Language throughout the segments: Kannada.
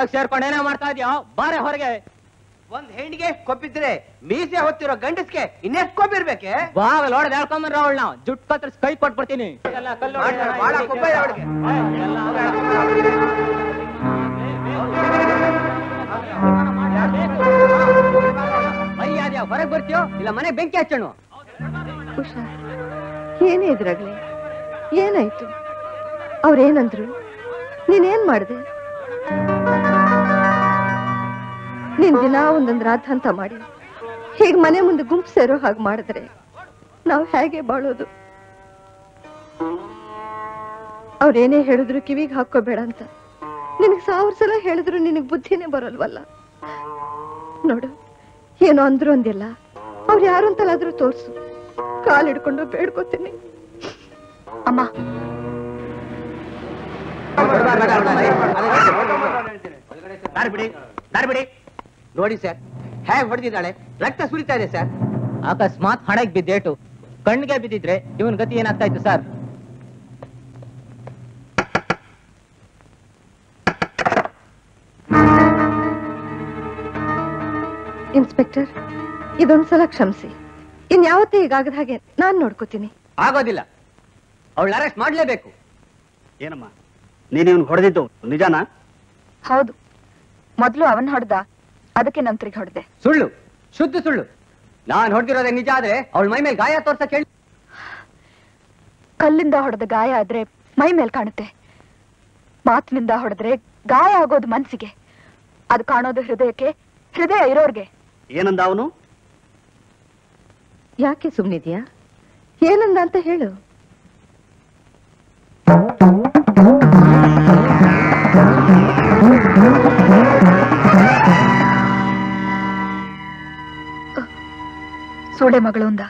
ಒಳಗ್ ಸೇರ್ಕೊಂಡು ಏನೋ ಮಾಡ್ತಾ ಇದೀಯೋ ಬಾರೆ ಹೊರಗೆ ಒಂದ್ ಹೆಣ್ಣಿಗೆ ಕೊಬ್ಬಿದ್ರೆ ಮೀಸೆ ಹೊತ್ತಿರೋ ಗಂಡಸ್ಗೆ ಇನ್ನೆಷ್ಟು ಕೊಬ್ಬಿರ್ಬೇಕೆ ಬಾಗಲ್ ಹೊಡೆದ್ ಹೇಳ್ಕೊಂಬಂದ್ರ ಅವಳು ನಾವು ಜುಟ್ ಕತ್ತರಿಸಿ ಕೈ ಕೊಟ್ಬಿಡ್ತೀನಿ ಎಲ್ಲ ಕಲ್ಲು ಹೊಡ್ದು ಮಾಡ್ತಾರೆ, ಬಾಳ ಕೊಬ್ಬ ಇದೆ ಅವ್ಳಿಗೆ. ಮರ್ಯಾದೆ ಹೊರಗೆ ಬರ್ತೀಯೋ ಇಲ್ಲ ಮನೆ ಬೆಂಕಿ ಹಚ್ಚೋಣ ಉಷಾ ಏನೇ ಇದ್ರಾಗ್ಲಿ ಏನಾಯ್ತು ಅವ್ರೇನಂದ್ರು ನೀನೇನ್ ಮಾಡ್ದೆ ನೀನ್ ದಿನ ಒಂದೊಂದ್ ರಾಧಾಂತ ಮಾಡಿ ಹೀಗ್ ಮನೆ ಮುಂದೆ ಗುಂಪು ಸೇರೋ ಹಾಗೆ ಮಾಡಿದ್ರೆ ನಾವು ಹೇಗೆ ಬಾಳೋದು ಅವ್ರೇನೇ ಹೇಳಿದ್ರು ಕಿವಿಗೆ ಹಾಕೋಬೇಡ ಅಂತ ನಿನಗ್ ಸಾವಿರ ಸಲ ಹೇಳಿದ್ರು ನಿನಗ್ ಬುದ್ಧಿನೇ ಬರಲ್ವಲ್ಲ ನೋಡು ಏನೋ ಅಂದ್ರು ಅಂದಿಲ್ಲ ಅವ್ರು ಯಾರು ಅಂತಲಾದ್ರೂ ತೋರ್ಸು ಕಾಲ್ ಹಿಡ್ಕೊಂಡು ಬೇಡ್ಕೋತೀನಿ ಅಮ್ಮ ದಾರಿ ಬಿಡಿ ದಾರಿ ಬಿಡಿ ನೋಡಿ ಸರ್ ಹೇಗ್ ಹೊಡೆದಿದ್ದಾಳೆ ರಕ್ತ ಸುರಿತಾ ಇದೆ ಸರ್ ಅಕಸ್ಮಾತ್ ಹಣೆಗ್ ಬಿದ್ದೇಟು ಕಣ್ಣಿಗೆ ಬಿದ್ದಿದ್ರೆ ಇವನ್ ಗತಿ ಏನಾಗ್ತಾ ಇತ್ತು ಸರ್ ಇನ್ಸ್ಪೆಕ್ಟರ್ ಇದೊಂದ್ಸಲ ಕ್ಷಮಿಸಿ ಇನ್ಯಾವತ್ತೇ ಹೀಗಾಗದ ಹಾಗೆ ನಾನ್ ನೋಡ್ಕೋತೀನಿ ಆಗೋದಿಲ್ಲ ಅವಳು ಅರೆಸ್ಟ್ ಮಾಡ್ಲೇಬೇಕು ಏನಮ್ಮ ನೀನು ಇವ್ನು ಹೊಡೆದಿದ್ದು ನಿಜಾನಾ ಹೌದು ಮೊದ್ಲು ಅವನ್ ಹೊಡೆದ ಅದಕ್ಕೆ ನಂತರಿಗೆ ಹೊಡೆದೆ ಸುಳ್ಳು ಶುದ್ಧ ಸುಳ್ಳು ನಾನ್ ಹೊಡೆದಿರೋದೇ ನಿಜ ಆದ್ರೆ ಅವಳ ಮೈ ಮೇಲೆ ಗಾಯ ತೋರ್ಸಕ್ ಹೇಳಿ ಕಲ್ಲಿಂದ ಹೊಡೆದ ಗಾಯ ಆದ್ರೆ ಮೈ ಮೇಲ್ ಕಾಣುತ್ತೆ ಮಾತಿನಿಂದ ಹೊಡೆದ್ರೆ ಗಾಯ ಆಗೋದು ಮನ್ಸಿಗೆ ಅದು ಕಾಣೋದು ಹೃದಯಕ್ಕೆ ಹೃದಯ ಇರೋರ್ಗೆ ಏನಂದ ಅವನು ಯಾಕೆ ಸುಮ್ನಿದ್ಯಾ ಏನಂದ ಅಂತ ಹೇಳು ಸೂಳೆ ಮಗಳು ಅಂದ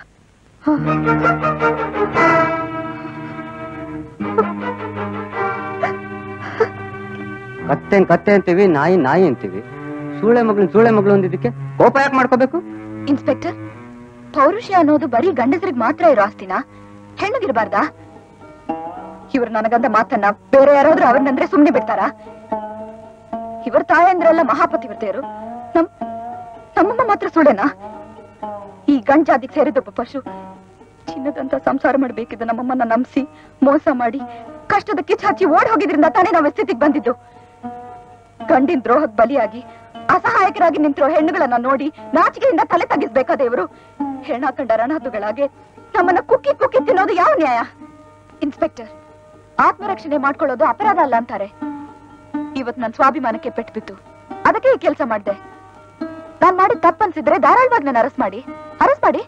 ಕತ್ತೆನ್ ಕತ್ತೆ ಅಂತೀವಿ ನಾಯಿ ನಾಯಿ ಅಂತೀವಿ ಸೂಳೆ ಮಗಳು ಸೂಳೆ ಮಗಳು ಅಂದಿದ್ದಕ್ಕೆ ಕೋಪ ಯಾಕೆ ಮಾಡ್ಕೋಬೇಕು ಇನ್ಸ್ಪೆಕ್ಟರ್ ಪೌರುಷ ಅನ್ನೋದು ಬರೀ ಗಂಡಸರಿಗೆ ಮಾತ್ರ ಇರೋ ಆಸ್ತಿನ ಹೆಣ್ಣಗಿರ್ಬಾರ್ದಾ ಇವ್ರು ನನಗಂದ ಮಾತನ್ನ ಬೇರೆ ಯಾರಾದ್ರೂ ಅವ್ರನ್ನಂದ್ರೆ ಸುಮ್ನೆ ಬಿಡ್ತಾರಾ ಇವ್ರ ತಾಯಂದ್ರೆಲ್ಲ ಮಹಾಪತಿವ್ರತೆಯರು ನಮ್ ನಮ್ಮಮ್ಮ ಮಾತ್ರ ಸುಳ್ಳೇನಾ ಈ ಗಂಡ್ ಜಾತಿಗೆ ಸೇರಿದೊಬ್ಬ ಪಶು ಚಿನ್ನದಂತ ಸಂಸಾರ ಮಾಡ್ಬೇಕಿದ್ದ ನಮ್ಮಮ್ಮನ ನಂಬಿಸಿ ಮೋಸ ಮಾಡಿ ಕಷ್ಟದ ಕಿಚ್ಚ ಹಚ್ಚಿ ಓಡ್ ಹೋಗಿದ್ರಿಂದ ತಾನೇ ನಾವು ಈ ಸ್ಥಿತಿಗೆ ಬಂದಿದ್ದು ಗಂಡಿನ ದ್ರೋಹಕ್ ಬಲಿಯಾಗಿ ಅಸಹಾಯಕರಾಗಿ ನಿಂತಿರೋ ಹೆಣ್ಣುಗಳನ್ನ ನೋಡಿ ನಾಚಿಕೆಯಿಂದ ತಲೆ ತಗ್ಗಿಸ್ಬೇಕಾ ದೇವರು ಹೆಣ ಕಂಡ ರಣಹದ್ದುಗಳಾಗೆ ನಮ್ಮನ್ನ ಕುಕ್ಕಿ ಕುಕ್ಕಿ ತಿನ್ನೋದು ಯಾವ ನ್ಯಾಯ ಇನ್ಸ್ಪೆಕ್ಟರ್ ಆತ್ಮರಕ್ಷಣೆ ಮಾಡ್ಕೊಳ್ಳೋದು ಅಪರಾಧ ಅಲ್ಲ ಅಂತಾರೆ ಇವತ್ ನನ್ ಸ್ವಾಭಿಮಾನಕ್ಕೆ ಪೆಟ್ಟು ಬಿತ್ತು ಅದಕ್ಕೆ ಈ ಕೆಲಸ ಮಾಡ್ದೆ ನಾನ್ ಮಾಡಿದ ತಪ್ಪನ್ಸಿದ್ರೆ ಧಾರಾಳವಾಗಿ ನನ್ನ ಅರೆಸ್ಟ್ ಮಾಡಿ ಅರೆಸ್ಟ್ ಮಾಡಿ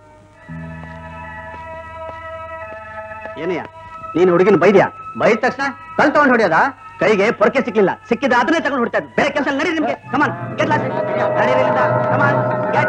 ಏನಯ್ಯ ನೀನು ಹುಡುಗಿನ ಬೈದ್ಯಾ ಬೈದ ತಕ್ಷಣ ಕಲ್ ತಗೊಂಡ್ ಹೊಡಿಯೋದಾ ಕೈಗೆ ಪೊರಕೆ ಸಿಕ್ಲಿಲ್ಲ ಸಿಕ್ಕಿದ ಅದನ್ನೇ ತಗೊಂಡು ಹೊಡ್ತಾ ಇದ್ದ. ಬೇರೆ ಕೆಲಸ ನಡೀರಿ ನಿಮ್ಗೆ ಕಮಾನ್ ಗೆಟ್ ಲಾಸ್ಟ್ ನಡೀರಿ ಇಲ್ಲಿಂದ ಕಮಾನ್ ಗೆಟ್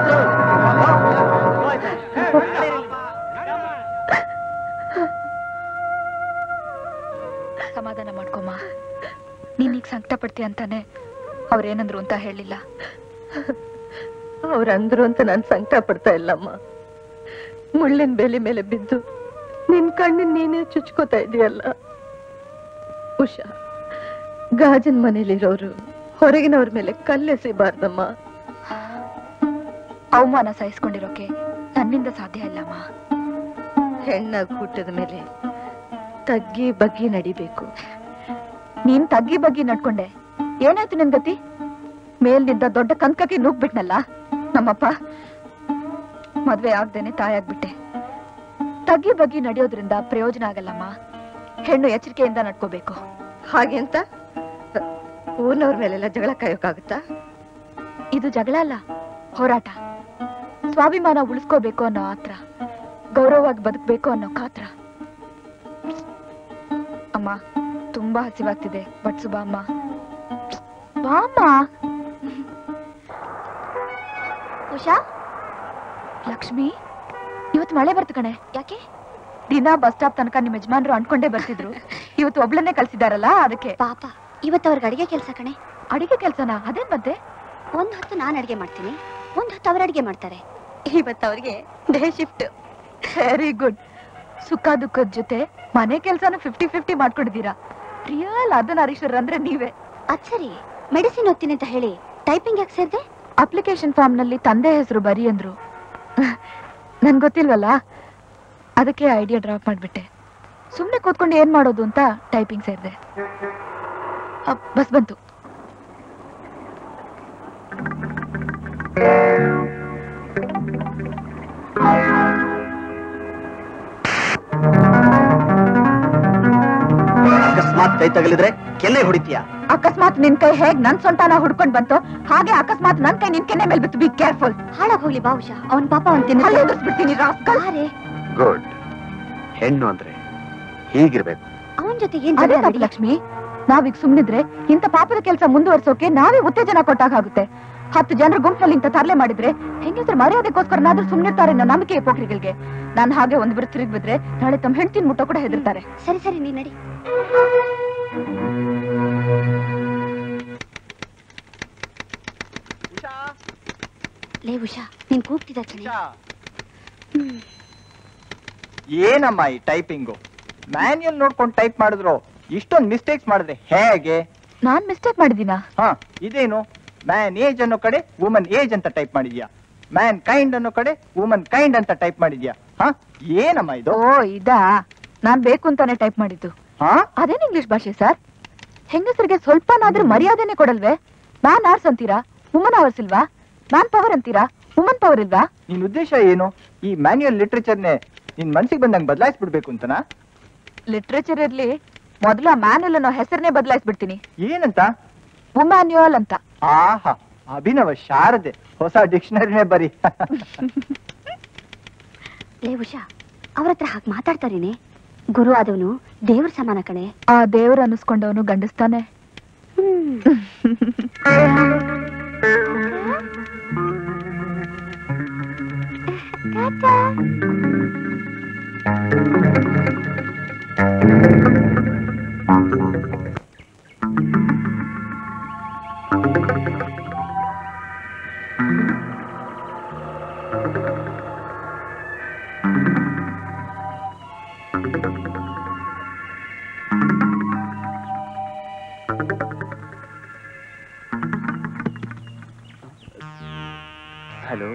ಸಮಾಧಾನ ಮಾಡ್ಕೊಮ್ಮ ನೀನ್ ಈಗ ಸಂಕಟ ಪಡ್ತೀಯ ಅಂತಾನೆ ಅವ್ರೇನಂದ್ರು ಅಂತ ಹೇಳಿಲ್ಲ ಅವ್ರಂದ್ರು ಅಂತ ನಾನ್ ಸಂಕಟ ಪಡ್ತಾ ಇಲ್ಲಮ್ಮ ಮುಳ್ಳಿನ ಬೇಲಿ ಮೇಲೆ ಬಿದ್ದು ನಿನ್ ಕಣ್ಣಿನ ನೀನೇ ಚುಚ್ಕೋತಾ ಇದೀಯಲ್ಲ ಉಷಾ ಗಾಜನ್ ಮನೇಲಿರೋರು ಹೊರಗಿನವ್ರ ಮೇಲೆ ಕಲ್ಲೆಸಿಬಾರ್ದಮ್ಮ ಅವಮಾನ ಸಹಿಸ್ಕೊಂಡಿರೋಕೆ ನನ್ನಿಂದ ಸಾಧ್ಯ ಇಲ್ಲಮ್ಮ ಹೆಣ್ಣಾಗ್ ಹುಟ್ಟಿದ ಮೇಲೆ ತಗ್ಗಿ ಬಗ್ಗಿ ನಡಿಬೇಕು ನೀನ್ ತಗ್ಗಿ ಬಗ್ಗಿ ನಡ್ಕೊಂಡೆ ಏನಾಯ್ತು ನಿನ್ ಗತಿ ಮೇಲ್ನಿಂದ ದೊಡ್ಡ ಕಂಕಕ್ಕೆ ನುಗ್ಬಿಟ್ನಲ್ಲ ನಮ್ಮಪ್ಪ ಮದ್ವೆ ಆಗ್ದೇನೆ ತಾಯಾಗ್ಬಿಟ್ಟೆ ತಗ್ಗಿ ಬಗ್ಗಿ ನಡೆಯೋದ್ರಿಂದ ಪ್ರಯೋಜನ ಆಗಲ್ಲಮ್ಮ ಹೆಣ್ಣು ಎಚ್ಚರಿಕೆಯಿಂದ ನಡ್ಕೋಬೇಕು ಹಾಗೆ ಅಂತ ಊರ್ನವ್ರ ಮೇಲೆಲ್ಲ ಜಗಳ ಕಾಯೋಕ್ಕಾಗುತ್ತಾ ಇದು ಜಗಳ ಅಲ್ಲ ಹೋರಾಟ ಸ್ವಾಭಿಮಾನ ಉಳಿಸ್ಕೋಬೇಕು ಅನ್ನೋ ಆತ್ರ ಗೌರವವಾಗಿ ಬದುಕಬೇಕು ಅನ್ನೋ ಕಾತ್ರ ಅಮ್ಮ ತುಂಬಾ ಹಸಿವಾಗ್ತಿದೆ ಬಟ್ಸು ಬಾ ಅಮ್ಮ ಬಾ ಅಮ್ಮ ಉಷಾ ಲಕ್ಷ್ಮಿ ಇವತ್ತು ಮಳೆ ಬರ್ತು ಕಣೆ ಯಾಕೆ ದಿನ ಬಸ್ ಸ್ಟಾಪ್ ತನಕ ನಿಮ್ಮ ಯಜಮಾನ್ರು ಅನ್ಕೊಂಡೇ ಬರ್ತಿದ್ರು ಇವತ್ತು ಒಬ್ಳನ್ನೇ ಕಳ್ಸಿದಾರಲ್ಲ ಅದಕ್ಕೆ ಪಾಪ ಇವತ್ತು ಅವ್ರಿಗೆ ಅಡಿಗೆ ಕೆಲಸ ಕಣೆ ಅಡಿಗೆ ಕೆಲ್ಸನ ಅದೇನ್ ಬಂತೆ ಒಂದ್ ಹೊತ್ತು ನಾನು ಅಡಿಗೆ ಮಾಡ್ತೀನಿ ಒಂದ್ ಹೊತ್ತು ಅವ್ರ ಅಡಿಗೆ ಮಾಡ್ತಾರೆ ಇವತ್ತು ಅವ್ರಿಗೆ ಡೇ ಶಿಫ್ಟ್ ವೆರಿ ಗುಡ್ ಸುಖ ದುಃಖದ ಜೊತೆ ಮನೆ ಕೆಲ್ಸನ ಫಿಫ್ಟಿ ಫಿಫ್ಟಿ ಮಾಡ್ಕೊಂಡಿದ್ದೀರಾ ರಿಯಲ್ ಅರ್ಧನಾರೀಶ್ವರ ಅಂದ್ರೆ ನೀವೇ ಅದ್ ಸರಿ ಮೆಡಿಸಿನ್ ಓದ್ತೀನಿ ಅಂತ ಹೇಳಿ ಟೈಪಿಂಗ್ ಯಾಕೆ ಸೇರ್ದೆ ಅಪ್ಲಿಕೇಶನ್ ಫಾರ್ಮ್ ನಲ್ಲಿ ತಂದೆ ಹೆಸರು ಬರಿ ಅಂದ್ರು ನನ್ ಗೊತ್ತಿಲ್ವಲ್ಲ ಅದಕ್ಕೆ ಐಡಿಯಾ ಡ್ರಾಪ್ ಮಾಡ್ಬಿಟ್ಟೆ ಸುಮ್ನೆ ಕೂತ್ಕೊಂಡು ಏನ್ ಮಾಡೋದು ಅಂತ ಟೈಪಿಂಗ್ ಸೇರಿದೆ ಬಸ್ ಬಂತು ಅಕಸ್ಮಾತ್ ಕೈ ತಗಲಿದ್ರೆ ಕೆನ್ನೆ ಹೊಡಿತೀಯ ಅಕಸ್ಮಾತ್ ನಿನ್ ಕೈ ಹೇಗ್ ನನ್ ಸೊಂಟನ ಹುಡ್ಕೊಂಡ್ ಬಂತು ಹಾಗೆ ಅಕಸ್ಮಾತ್ ನನ್ ಕೈ ನಿನ್ ಕೆನ್ನೆ ಮೇಲೆ ಬಿತ್ತು ಬಿ ಕೇರ್ಫುಲ್ ಹಾಳಾಗ್ ಹೋಗ್ಲಿ ಬಾ ಉಷಾ ಅವನ್ ಪಾಪ ಅವನ್ ತಿನ್ನ ಬಿಡ್ತೀನಿ ರಾಸ್ಕಲ್ ಗುಡ್ ಹೆಣ್ಣು ಅಂದ್ರೆ ಹೀಗಿರ್ಬೇಕು ಅವನ್ ಜೊತೆ ಏನ್ ಅದೇ ಜಗಳ ತಪ್ಪು ನಡಿ? ಲಕ್ಷ್ಮಿ ನಾವೀಗ ಸುಮ್ನಿದ್ರೆ ಇಂಥ ಪಾಪದ ಕೆಲಸ ಮುಂದುವರ್ಸೋಕೆ ನಾವೇ ಉತ್ತೇಜನ ಕೊಟ್ಟಾಗುತ್ತೆ ಹತ್ತು ಜನರ ಗುಂಪಲ್ಲಿ ಇಂಥ ತರಲೆ ಮಾಡಿದ್ರೆ ಹೆಂಗಸ್ರ ಮರ್ಯಾದೆಗೋಸ್ಕರನಾದ್ರೂ ಸುಮ್ನಿರ್ತಾರೆ ಅನ್ನೋ ನಂಬಿಕೆ ಪೋಖ್ರಿಗಳಿಗೆ ನಾನ್ ಹಾಗೆ ಒಂದ್ ಬಿರು ತಿರುಗಿ ಬಿದ್ರೆ ನಾಳೆ ತಮ್ಮ ಹೆಂಡತಿನ ಮುಟ್ಟೋ ಕೂಡ ಹೆದರ್ತಾರೆ ಸರಿ ಸರಿ ನೀನ್ ನಡಿ ಲೇ ಉಷಾ ನೀನ್ ಕೂಗ್ತಿದ್ದ ಕಣೆ ಏನಮ್ಮ ಈ ಟೈಪಿಂಗು ಮ್ಯಾನ್ಯಲ್ ನೋಡ್ಕೊಂಡು ಟೈಪ್ ಮಾಡಿದ್ರು ಇಷ್ಟೊಂದು ಮಿಸ್ಟೇಕ್ಸ್ ಮಾಡಿದ್ರೆ ಹೇಗೆ ನಾನ್ ಮಿಸ್ಟೇಕ್ ಮಾಡಿದೀನಾ ಹಾ ಇದೇನು ಮ್ಯಾನ್ ಏಜ್ ಅನ್ನೋ ಕಡೆ ವುಮನ್ ಏಜ್ ಅಂತ ಟೈಪ್ ಮಾಡಿದ್ಯಾ ಮ್ಯಾನ್ ಕೈಂಡ್ ಅನ್ನೋ ಕಡೆ ವುಮನ್ ಕೈಂಡ್ ಅಂತ ಟೈಪ್ ಮಾಡಿದ್ಯಾ ಹಾ ಏನಮ್ಮ ಇದು ಓ ಇದಾ ನಾನ್ ಬೇಕು ಅಂತಾನೆ ಟೈಪ್ ಮಾಡಿದ್ದು ಹಾ ಅದೇನ್ ಇಂಗ್ಲಿಷ್ ಭಾಷೆ ಸರ್ ಹೆಂಗಸರಿಗೆ ಸ್ವಲ್ಪನಾದ್ರೂ ಮರ್ಯಾದೆನೆ ಕೊಡಲ್ವೇ ಮ್ಯಾನ್ ಆರ್ಸ್ ಅಂತೀರಾ ವುಮನ್ ಅವರ್ಸ್ ಇಲ್ವಾ ಮ್ಯಾನ್ ಪವರ್ ಅಂತೀರಾ ವುಮನ್ ಪವರ್ ಇಲ್ವಾ ನಿನ್ ಉದ್ದೇಶ ಏನು ಈ ಮ್ಯಾನ್ಯುಯಲ್ ಲಿಟ್ರೇಚರ್ನೆ ನಿನ್ ಮನ್ಸಿಗೆ ಬಂದಂಗೆ ಬದಲಾಯಿಸ್ಬಿಡ್ಬೇಕು ಅಂತನಾ ಲಿಟ್ರೇಚರ್ ಇರ್ಲಿ ಮೊದಲ ಮ್ಯಾನ್ಯಲ್ ಅನ್ನೋ ಹೆಸರನ್ನೇ ಬದಲಾಯಿಸ್ಬಿಡ್ತೀನಿ ಏನಂತ ವುಮ್ಯಾನ್ಯುಯಲ್ ಅಂತ ಆಹಾ ಅಭಿನವ ಶಾರದೆ ಹೊಸ ಡಿಕ್ಷನರಿನೇ ಬರಿ ಲೇ ಉಷಾ ಅವ್ರ ಹತ್ರ ಹಾಗೆ ಮಾತಾಡ್ತಾರೇನೆ ಗುರು ಆದವನು ದೇವ್ರ ಸಮಾನ ಕಣೆ ಆ ದೇವ್ರ ಅನ್ನಿಸ್ಕೊಂಡವನು ಗಂಡಸ್ತಾನೆ ಹ್ಮ್ ಹಲೋ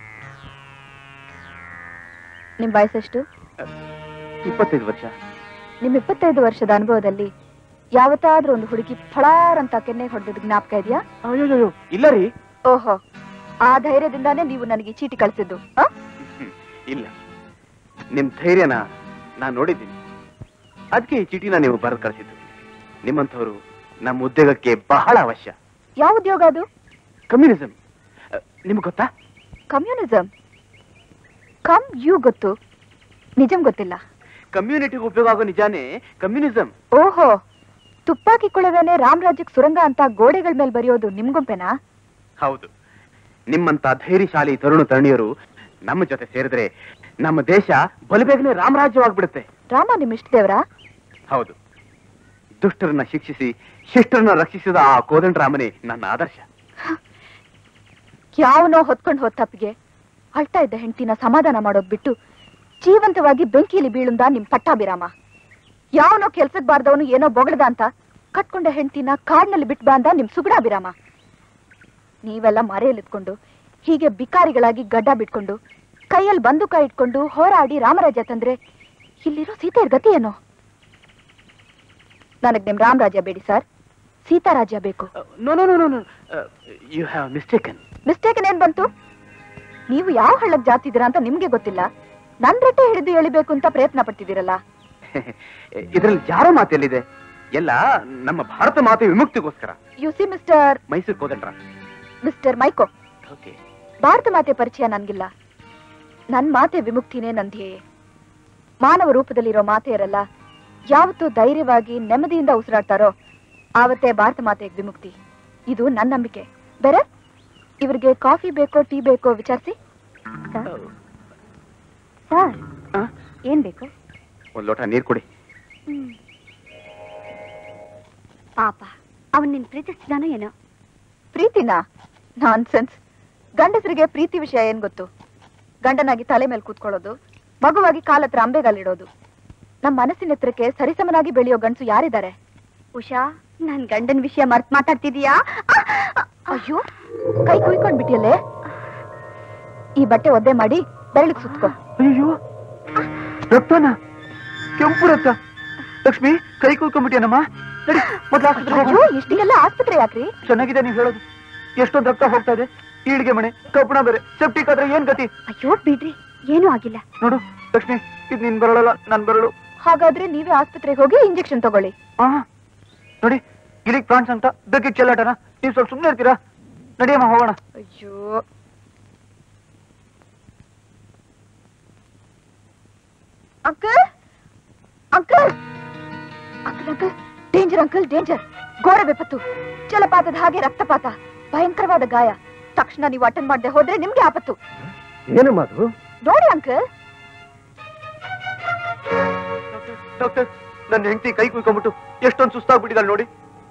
ನಿಮ್ ವಯಸ್ಸೆಷ್ಟು ಇಪ್ಪತ್ತೈದು ವರ್ಷ ನಿಮ್ ಇಪ್ಪತ್ತೈದು ವರ್ಷದ ಅನುಭವದಲ್ಲಿ ಯಾವತ್ತಾದ್ರೂ ಒಂದು ಹುಡುಗಿ ಫಳಾರ್ ಅಂತ ಕೆನ್ನೆ ಹೊಡೆದ ಜ್ಞಾಪಕ ಇದೆಯಾ ಅಯ್ಯೋ ಇಲ್ಲ ರೀ ಓಹೋ ಆ ಧೈರ್ಯದಿಂದಾನೇ ನೀವು ನನಗೆ ಈ ಚೀಟಿ ಕಳಿಸಿದ್ದು ಆ? ಹ್ಮ್, ಇಲ್ಲ ನಿಮ್ ಧೈರ್ಯನ ನಾನ್ ನೋಡಿದ್ದೀನಿ ಅದಕ್ಕೆ ಈ ಚೀಟಿನ ನೀವು ಬರೆದು ಕಳಿಸಿದ್ದು ನಿಮ್ಮಂಥವ್ರು ನಮ್ಮ ಉದ್ಯೋಗಕ್ಕೆ ಬಹಳ ಅವಶ್ಯ ಯಾವ ಉದ್ಯೋಗ ಅದು ಕಮ್ಯುನಿಸಂ ನಿಮ್ಗೆ ಗೊತ್ತಾ ಕಮ್ಯುನಿಸಂ ಕಮ್ ಯು ಗೊತ್ತು ನಿಜಂ ಗೊತ್ತಿಲ್ಲ ಕಮ್ಯುನಿಟಿಗೆ ಉಪಯೋಗ ಆಗೋ ನಿಜಾನೇ ಕಮ್ಯುನಿಸಂ ಓಹೋ ತುಪ್ಪಾಕಿ ಕುಳವೇನೆ ರಾಮರಾಜ್ಯಕ್ ಸುರಂಗ ಅಂತ ಗೋಡೆಗಳ ಮೇಲೆ ಬರೆಯೋದು ನಿಮ್ ಗುಂಪೆನಾ ಹೌದು ನಿಮ್ಮಂತ ಧೈರ್ಯಶಾಲಿ ತರುಣ ತರುಣಿಯರು ನಮ್ಮ ಜೊತೆ ಸೇರಿದ್ರೆ ನಮ್ಮ ದೇಶ ಬಲಬೇಗನೆ ರಾಮರಾಜ್ಯವಾಗ್ಬಿಡುತ್ತೆ ರಾಮ ನಿಮ್ ಇಷ್ಟ ದೇವ್ರಾ ಹೌದು ದುಷ್ಟರನ್ನ ಶಿಕ್ಷಿಸಿ ಶಿಷ್ಟರನ್ನ ರಕ್ಷಿಸಿದ ಆ ಕೋದಂಡರಾಮನೇ ನನ್ನ ಆದರ್ಶ ಯಾವನೋ ಹೊತ್ಕೊಂಡ್ ಹೋದ್ ತಪ್ಪಿಗೆ ಅಳ್ತಾ ಇದ್ದ ಹೆಂಡತಿನ ಸಮಾಧಾನ ಮಾಡೋದ್ ಬಿಟ್ಟು ಜೀವಂತವಾಗಿ ಬೆಂಕಿಲಿ ಬೀಳುಂದ ನಿಮ್ ಪಟ್ಟಾಭಿರಾಮ ಯಾವನೋ ಕೆಲ್ಸಕ್ ಬಾರ್ದವನು ಏನೋ ಬೊಗಳದ ಅಂತ ಕಟ್ಕೊಂಡ ಹೆಂಡತಿನ ಕಾಡ್ನಲ್ಲಿ ಬಿಟ್ ಬಾ ಅಂದ ನಿಮ್ ಸುಗುಡಾಭಿರಾಮ ನೀವೆಲ್ಲ ಮರೆಯಲ್ಲಿತ್ಕೊಂಡು ಹೀಗೆ ಬಿಕಾರಿಗಳಾಗಿ ಗಡ್ಡ ಬಿಟ್ಕೊಂಡು ಕೈಯಲ್ಲಿ ಬಂದೂಕ ಇಟ್ಕೊಂಡು ಹೋರಾಡಿ ರಾಮರಾಜ್ಯ ತಂದ್ರೆ ಇಲ್ಲಿರೋ ಸೀತೆಯರ್ ಗತಿ ಏನು ನನಗ್ ನಿಮ್ ರಾಮರಾಜ್ಯ ಬೇಡಿ ಸರ್ ಸೀತಾರಾಜ್ಯ ಬೇಕು no no no no you have mistaken mistake ಏನ್ ಬಂತು ನೀವು ಯಾವ ಹಳ್ಳಕ್ ಜಾತಿದ್ದೀರಾ ಅಂತ ನಿಮ್ಗೆ ಗೊತ್ತಿಲ್ಲ ನನ್ ರೆಟ್ಟೆ ಹಿಡಿದು ಎಳಿಬೇಕು ಅಂತ ಪ್ರಯತ್ನ ಪಡ್ತಿದ್ದೀರಲ್ಲ ಇದರಲ್ಲಿ ಯಾರೋ ಮಾತೆಲ್ಲಿದೆ ಎಲ್ಲ ನಮ್ಮ ಭಾರತ ಮಾತೆ ವಿಮುಕ್ತಿಗೋಸ್ಕರ you see mister Mysuru Kodandra mister Mico okay ಭಾರತ ಮಾತೆ ಪರಿಚಯ ನನ್ಗಿಲ್ಲ ನನ್ ಮಾತೆ ವಿಮುಕ್ತಿನೇ ನನ್ ಧ್ಯೇಯ ಮಾನವ ರೂಪದಲ್ಲಿರೋ ಮಾತೆಯರಲ್ಲ ಯಾವತ್ತೂ ಧೈರ್ಯವಾಗಿ ನೆಮ್ಮದಿಯಿಂದ ಉಸಿರಾಡ್ತಾರೋ ಆವತ್ತೇ ಭಾರತ ಮಾತೆಗೆ ವಿಮುಕ್ತಿ ಇದು ನನ್ನ ನಂಬಿಕೆ ಬೇರೆ ಇವ್ರಿಗೆ ಕಾಫಿ ಬೇಕೋ ಟೀ ಬೇಕೋ ವಿಚಾರಿಸಿ ಸರ್ ಏನ್ ಬೇಕು ಒಂದ್ ಲೋಟ ನೀರ್ ಕೊಡಿ ಪಾಪ ಅವನ್ ನಿನ್ ಪ್ರೀತಿಸ್ತಿದಾನೋ ಏನೋ ಪ್ರೀತಿನಾ ನಾನ್ಸೆನ್ಸ್ ಗಂಡಸರಿಗೆ ಪ್ರೀತಿ ವಿಷಯ ಏನ್ ಗೊತ್ತು ಗಂಡನಾಗಿ ತಲೆ ಮೇಲೆ ಕೂತ್ಕೊಳ್ಳೋದು ಮಗುವಾಗಿ ಕಾಲ ಹತ್ರ ಅಂಬೆಗಾಲಿಡೋದು ನಮ್ಮ ಮನಸ್ಸಿನ ಎತ್ತರಕ್ಕೆ ಸರಿಸಮನಾಗಿ ಬೆಳೆಯೋ ಗಂಡಸು ಯಾರಿದ್ದಾರೆ ಉಷಾ ನನ್ ಗಂಡನ್ ವಿಷಯ ಮರ್ತ್ ಮಾತಾಡ್ತಿದೀಯಾ ಅಯ್ಯೋ ಕೈ ಕುಯ್ಕೊಂಡ್ ಬಿಟ್ಟಿಯಲ್ಲೇ ಈ ಬಟ್ಟೆ ಒದ್ದೆ ಮಾಡಿ ಬೆರಳಿಗೆ ಸುತ್ಕೋ ಅಯ್ಯೋ ರಕ್ತನ ಕೆಂಪು ರಕ್ತ ಲಕ್ಷ್ಮಿ ಕೈ ಕೂತ್ಕೊಂಡ್ಬಿಟ್ಟಿಯನಮ್ಮ ನಡಿ ಮೊದ್ಲು ಆಸ್ಪತ್ರೆಗೆ ಹೋಗು. ಅಯ್ಯೋ ಇಷ್ಟಿಗೆಲ್ಲ ಆಸ್ಪತ್ರೆ ಯಾಕ್ರಿ ಚೆನ್ನಾಗಿದೆ ನೀವು ಹೇಳೋದು ಎಷ್ಟೊಂದು ರಕ್ತ ಹೋಗ್ತಾ ಇದೆ ಈಳಿಗೆ ಮನೆ ಕಬ್ಬಣ ಬೇರೆ ಸೆಪ್ಟಿಕ್ ಆದ್ರೆ ಏನ್ ಗತಿ ಅಯ್ಯೋ ಬಿಡ್ರಿ ಏನೂ ಆಗಿಲ್ಲ ನೋಡು ಲಕ್ಷ್ಮಿ ಇದು ನಿನ್ ಬರಳಲ್ಲ ನನ್ ಬರಳು ಹಾಗಾದ್ರೆ ನೀವೇ ಆಸ್ಪತ್ರೆಗೆ ಹೋಗಿ ಇಂಜೆಕ್ಷನ್ ತಗೊಳ್ಳಿ ಆ ನೋಡಿ ಇಲ್ಲಿಗ್ ಪ್ರಾನ್ಸ್ ಅಂತ ಬೇಕಿದ್ ಚೆಲ್ಲಾಟನ ನೀವು ಸ್ವಲ್ಪ ಸುಮ್ಮನೆ ಇರ್ತೀರಾ ನಡಿಯಮ್ಮ ಹೋಗೋಣ ಅಯ್ಯೋ uncle uncle uncle uncle danger uncle danger ಘೋರ ವಿಪತ್ತು ಜಲಪಾತದ ಹಾಗೆ ರಕ್ತಪಾತ ಭಯಂಕರವಾದ ಗಾಯ ತಕ್ಷಣ ನೀವು ಅಟೆಂಡ್ ಮಾಡದೆ ಹೋದ್ರೆ ನಿಮ್ಗೆ ಆಪತ್ತು ಏನು ಮಾತು ನೋಡಿ ಅಂಕಲ್ ಡಾಕ್ಟರ್ ನನ್ನ ಹೆಂಡತಿ ಕೈ ಕುಯ್ಕೊಂಡ್ಬಿಟ್ಟು ಎಷ್ಟೊಂದು ಸುಸ್ತಾಗ್ಬಿಟ್ಟಿದ್ದಾಳೆ ನೋಡಿ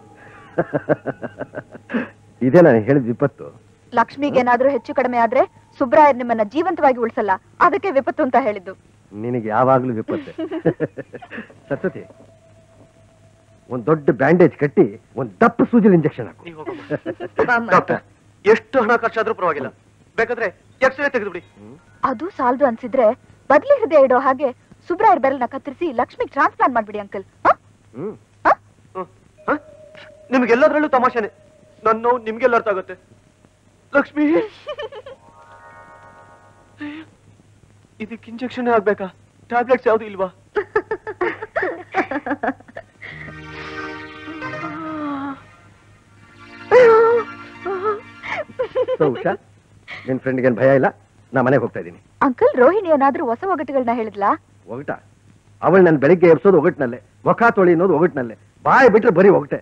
ಇದೇ ನಾನು ಹೇಳಿದ ವಿಪತ್ತು ಲಕ್ಷ್ಮಿಗೆ ಏನಾದ್ರೂ ಹೆಚ್ಚು ಕಡಿಮೆ ಆದ್ರೆ ಸುಬ್ರಾಯರ್ ನಿಮ್ಮನ್ನ ಜೀವಂತವಾಗಿ ಉಳಿಸಲ್ಲ ಅದಕ್ಕೆ ವಿಪತ್ತು ಅಂತ ಹೇಳಿದ್ದು ನಿನಗೆ ಯಾವಾಗ್ಲೂ ವಿಪತ್ತೆ ಸರಸ್ವತಿ ಒಂದ್ ದೊಡ್ಡ ಬ್ಯಾಂಡೇಜ್ ಕಟ್ಟಿ ಒಂದ್ ದಪ್ಪ ಸೂಜಿಲ್ ಇಂಜೆಕ್ಷನ್ ಹಾಕು ನೀವು ಹೋಗಮ್ಮ. ಡಾಕ್ಟರ್ ಎಷ್ಟು ಹಣ ಖರ್ಚಾದ್ರೂ ಪರವಾಗಿಲ್ಲ ಬೇಕಾದ್ರೆ ಎಕ್ಸ್ರೇ ತೆಗೆದುಬಿಡಿ ಅದು ಸಾಲದು ಅನ್ಸಿದ್ರೆ ಬದ್ಲಿ ಹೃದಯ ಇಡೋ ಹಾಗೆ ಸುಬ್ರಾಯರ್ ಬೆರಲ್ನ ಕತ್ತರಿಸಿ ಲಕ್ಷ್ಮಿಗೆ ಟ್ರಾನ್ಸ್ಪ್ಲಾಂಟ್ ಮಾಡ್ಬಿಡಿ ಅಂಕಲ್ ಹ್ಮ್ ನಿಮ್ಗೆಲ್ಲದ್ರಲ್ಲೂ ತಮಾಷೆನೆ ನನ್ನ ನೋವು ನಿಮ್ಗೆಲ್ಲ ಅರ್ಥ ಆಗುತ್ತೆ ಲಕ್ಷ್ಮಿ ಇದಕ್ಕೆ ಇಂಜೆಕ್ಷನ್ ಆಗ್ಬೇಕಾ ಟ್ಯಾಬ್ಲೆಟ್ಸ್ ಯಾವ್ದು ಇಲ್ವಾ ಸೊ ಉಷಾ ನಿನ್ ಫ್ರೆಂಡ್ಗೆ ಭಯ ಇಲ್ಲ ನಾ ಮನೆಗೆ ಹೋಗ್ತಾ ಇದ್ದೀನಿ ಅಂಕಲ್ ರೋಹಿಣಿ ಏನಾದ್ರೂ ಹೊಸ ಒಗಟುಗಳನ್ನ ಹೇಳಿದ್ಲಾ ಒಗಟ ಅವಳು ನನ್ ಬೆಳಿಗ್ಗೆ ಎಬ್ಸೋದು ಒಗಟ್ನಲ್ಲೇ ಮುಖ ತೊಳಿ ಅನ್ನೋದು ಒಗಟ್ನಲ್ಲೇ ಬಾಯಿ ಬಿಟ್ರೆ ಬರೀ ಒಗಟೆ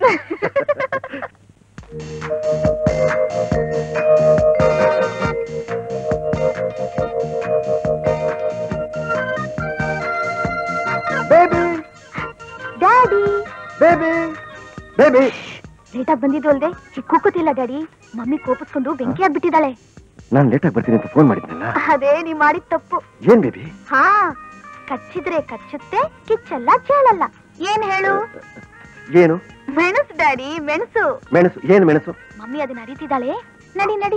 ಬೇಬಿ ಡ್ಯಾಡಿ ಬೇಬಿ ಬೇಬಿ ಲೇಟಾಗಿ ಬಂದಿದ್ದು ಅಲ್ದೆ ಕೂಕೋತಿಲ್ಲ ಡ್ಯಾಡಿ ಮಮ್ಮಿ ಕೋಪಿಸ್ಕೊಂಡು ಬೆಂಕಿ ಆಗ್ಬಿಟ್ಟಿದ್ದಾಳೆ ನಾನು ಲೇಟಾಗಿ ಬರ್ತೀನಿ ಅಂತ ಫೋನ್ ಮಾಡಿದ್ನಲ್ಲ ಅದೇ ನೀ ಮಾಡಿದ ತಪ್ಪು ಏನ್ ಬೇಬಿ ಹಾ ಕಚ್ಚಿದ್ರೆ ಕಚ್ಚುತ್ತೆ ಕಿಚ್ಚಲ್ಲ ಚೇಳಲ್ಲ ಏನ್ ಹೇಳು ಏನು ಮೆಣಸು ಡ್ಯಾಡಿ ಮೆಣಸು ಮೆಣಸು ಏನು ಮೆಣಸು ಮಮ್ಮಿ ಅದನ್ನ ಅರಿತಿದ್ದಾಳೆ ನಡಿ ನಡಿ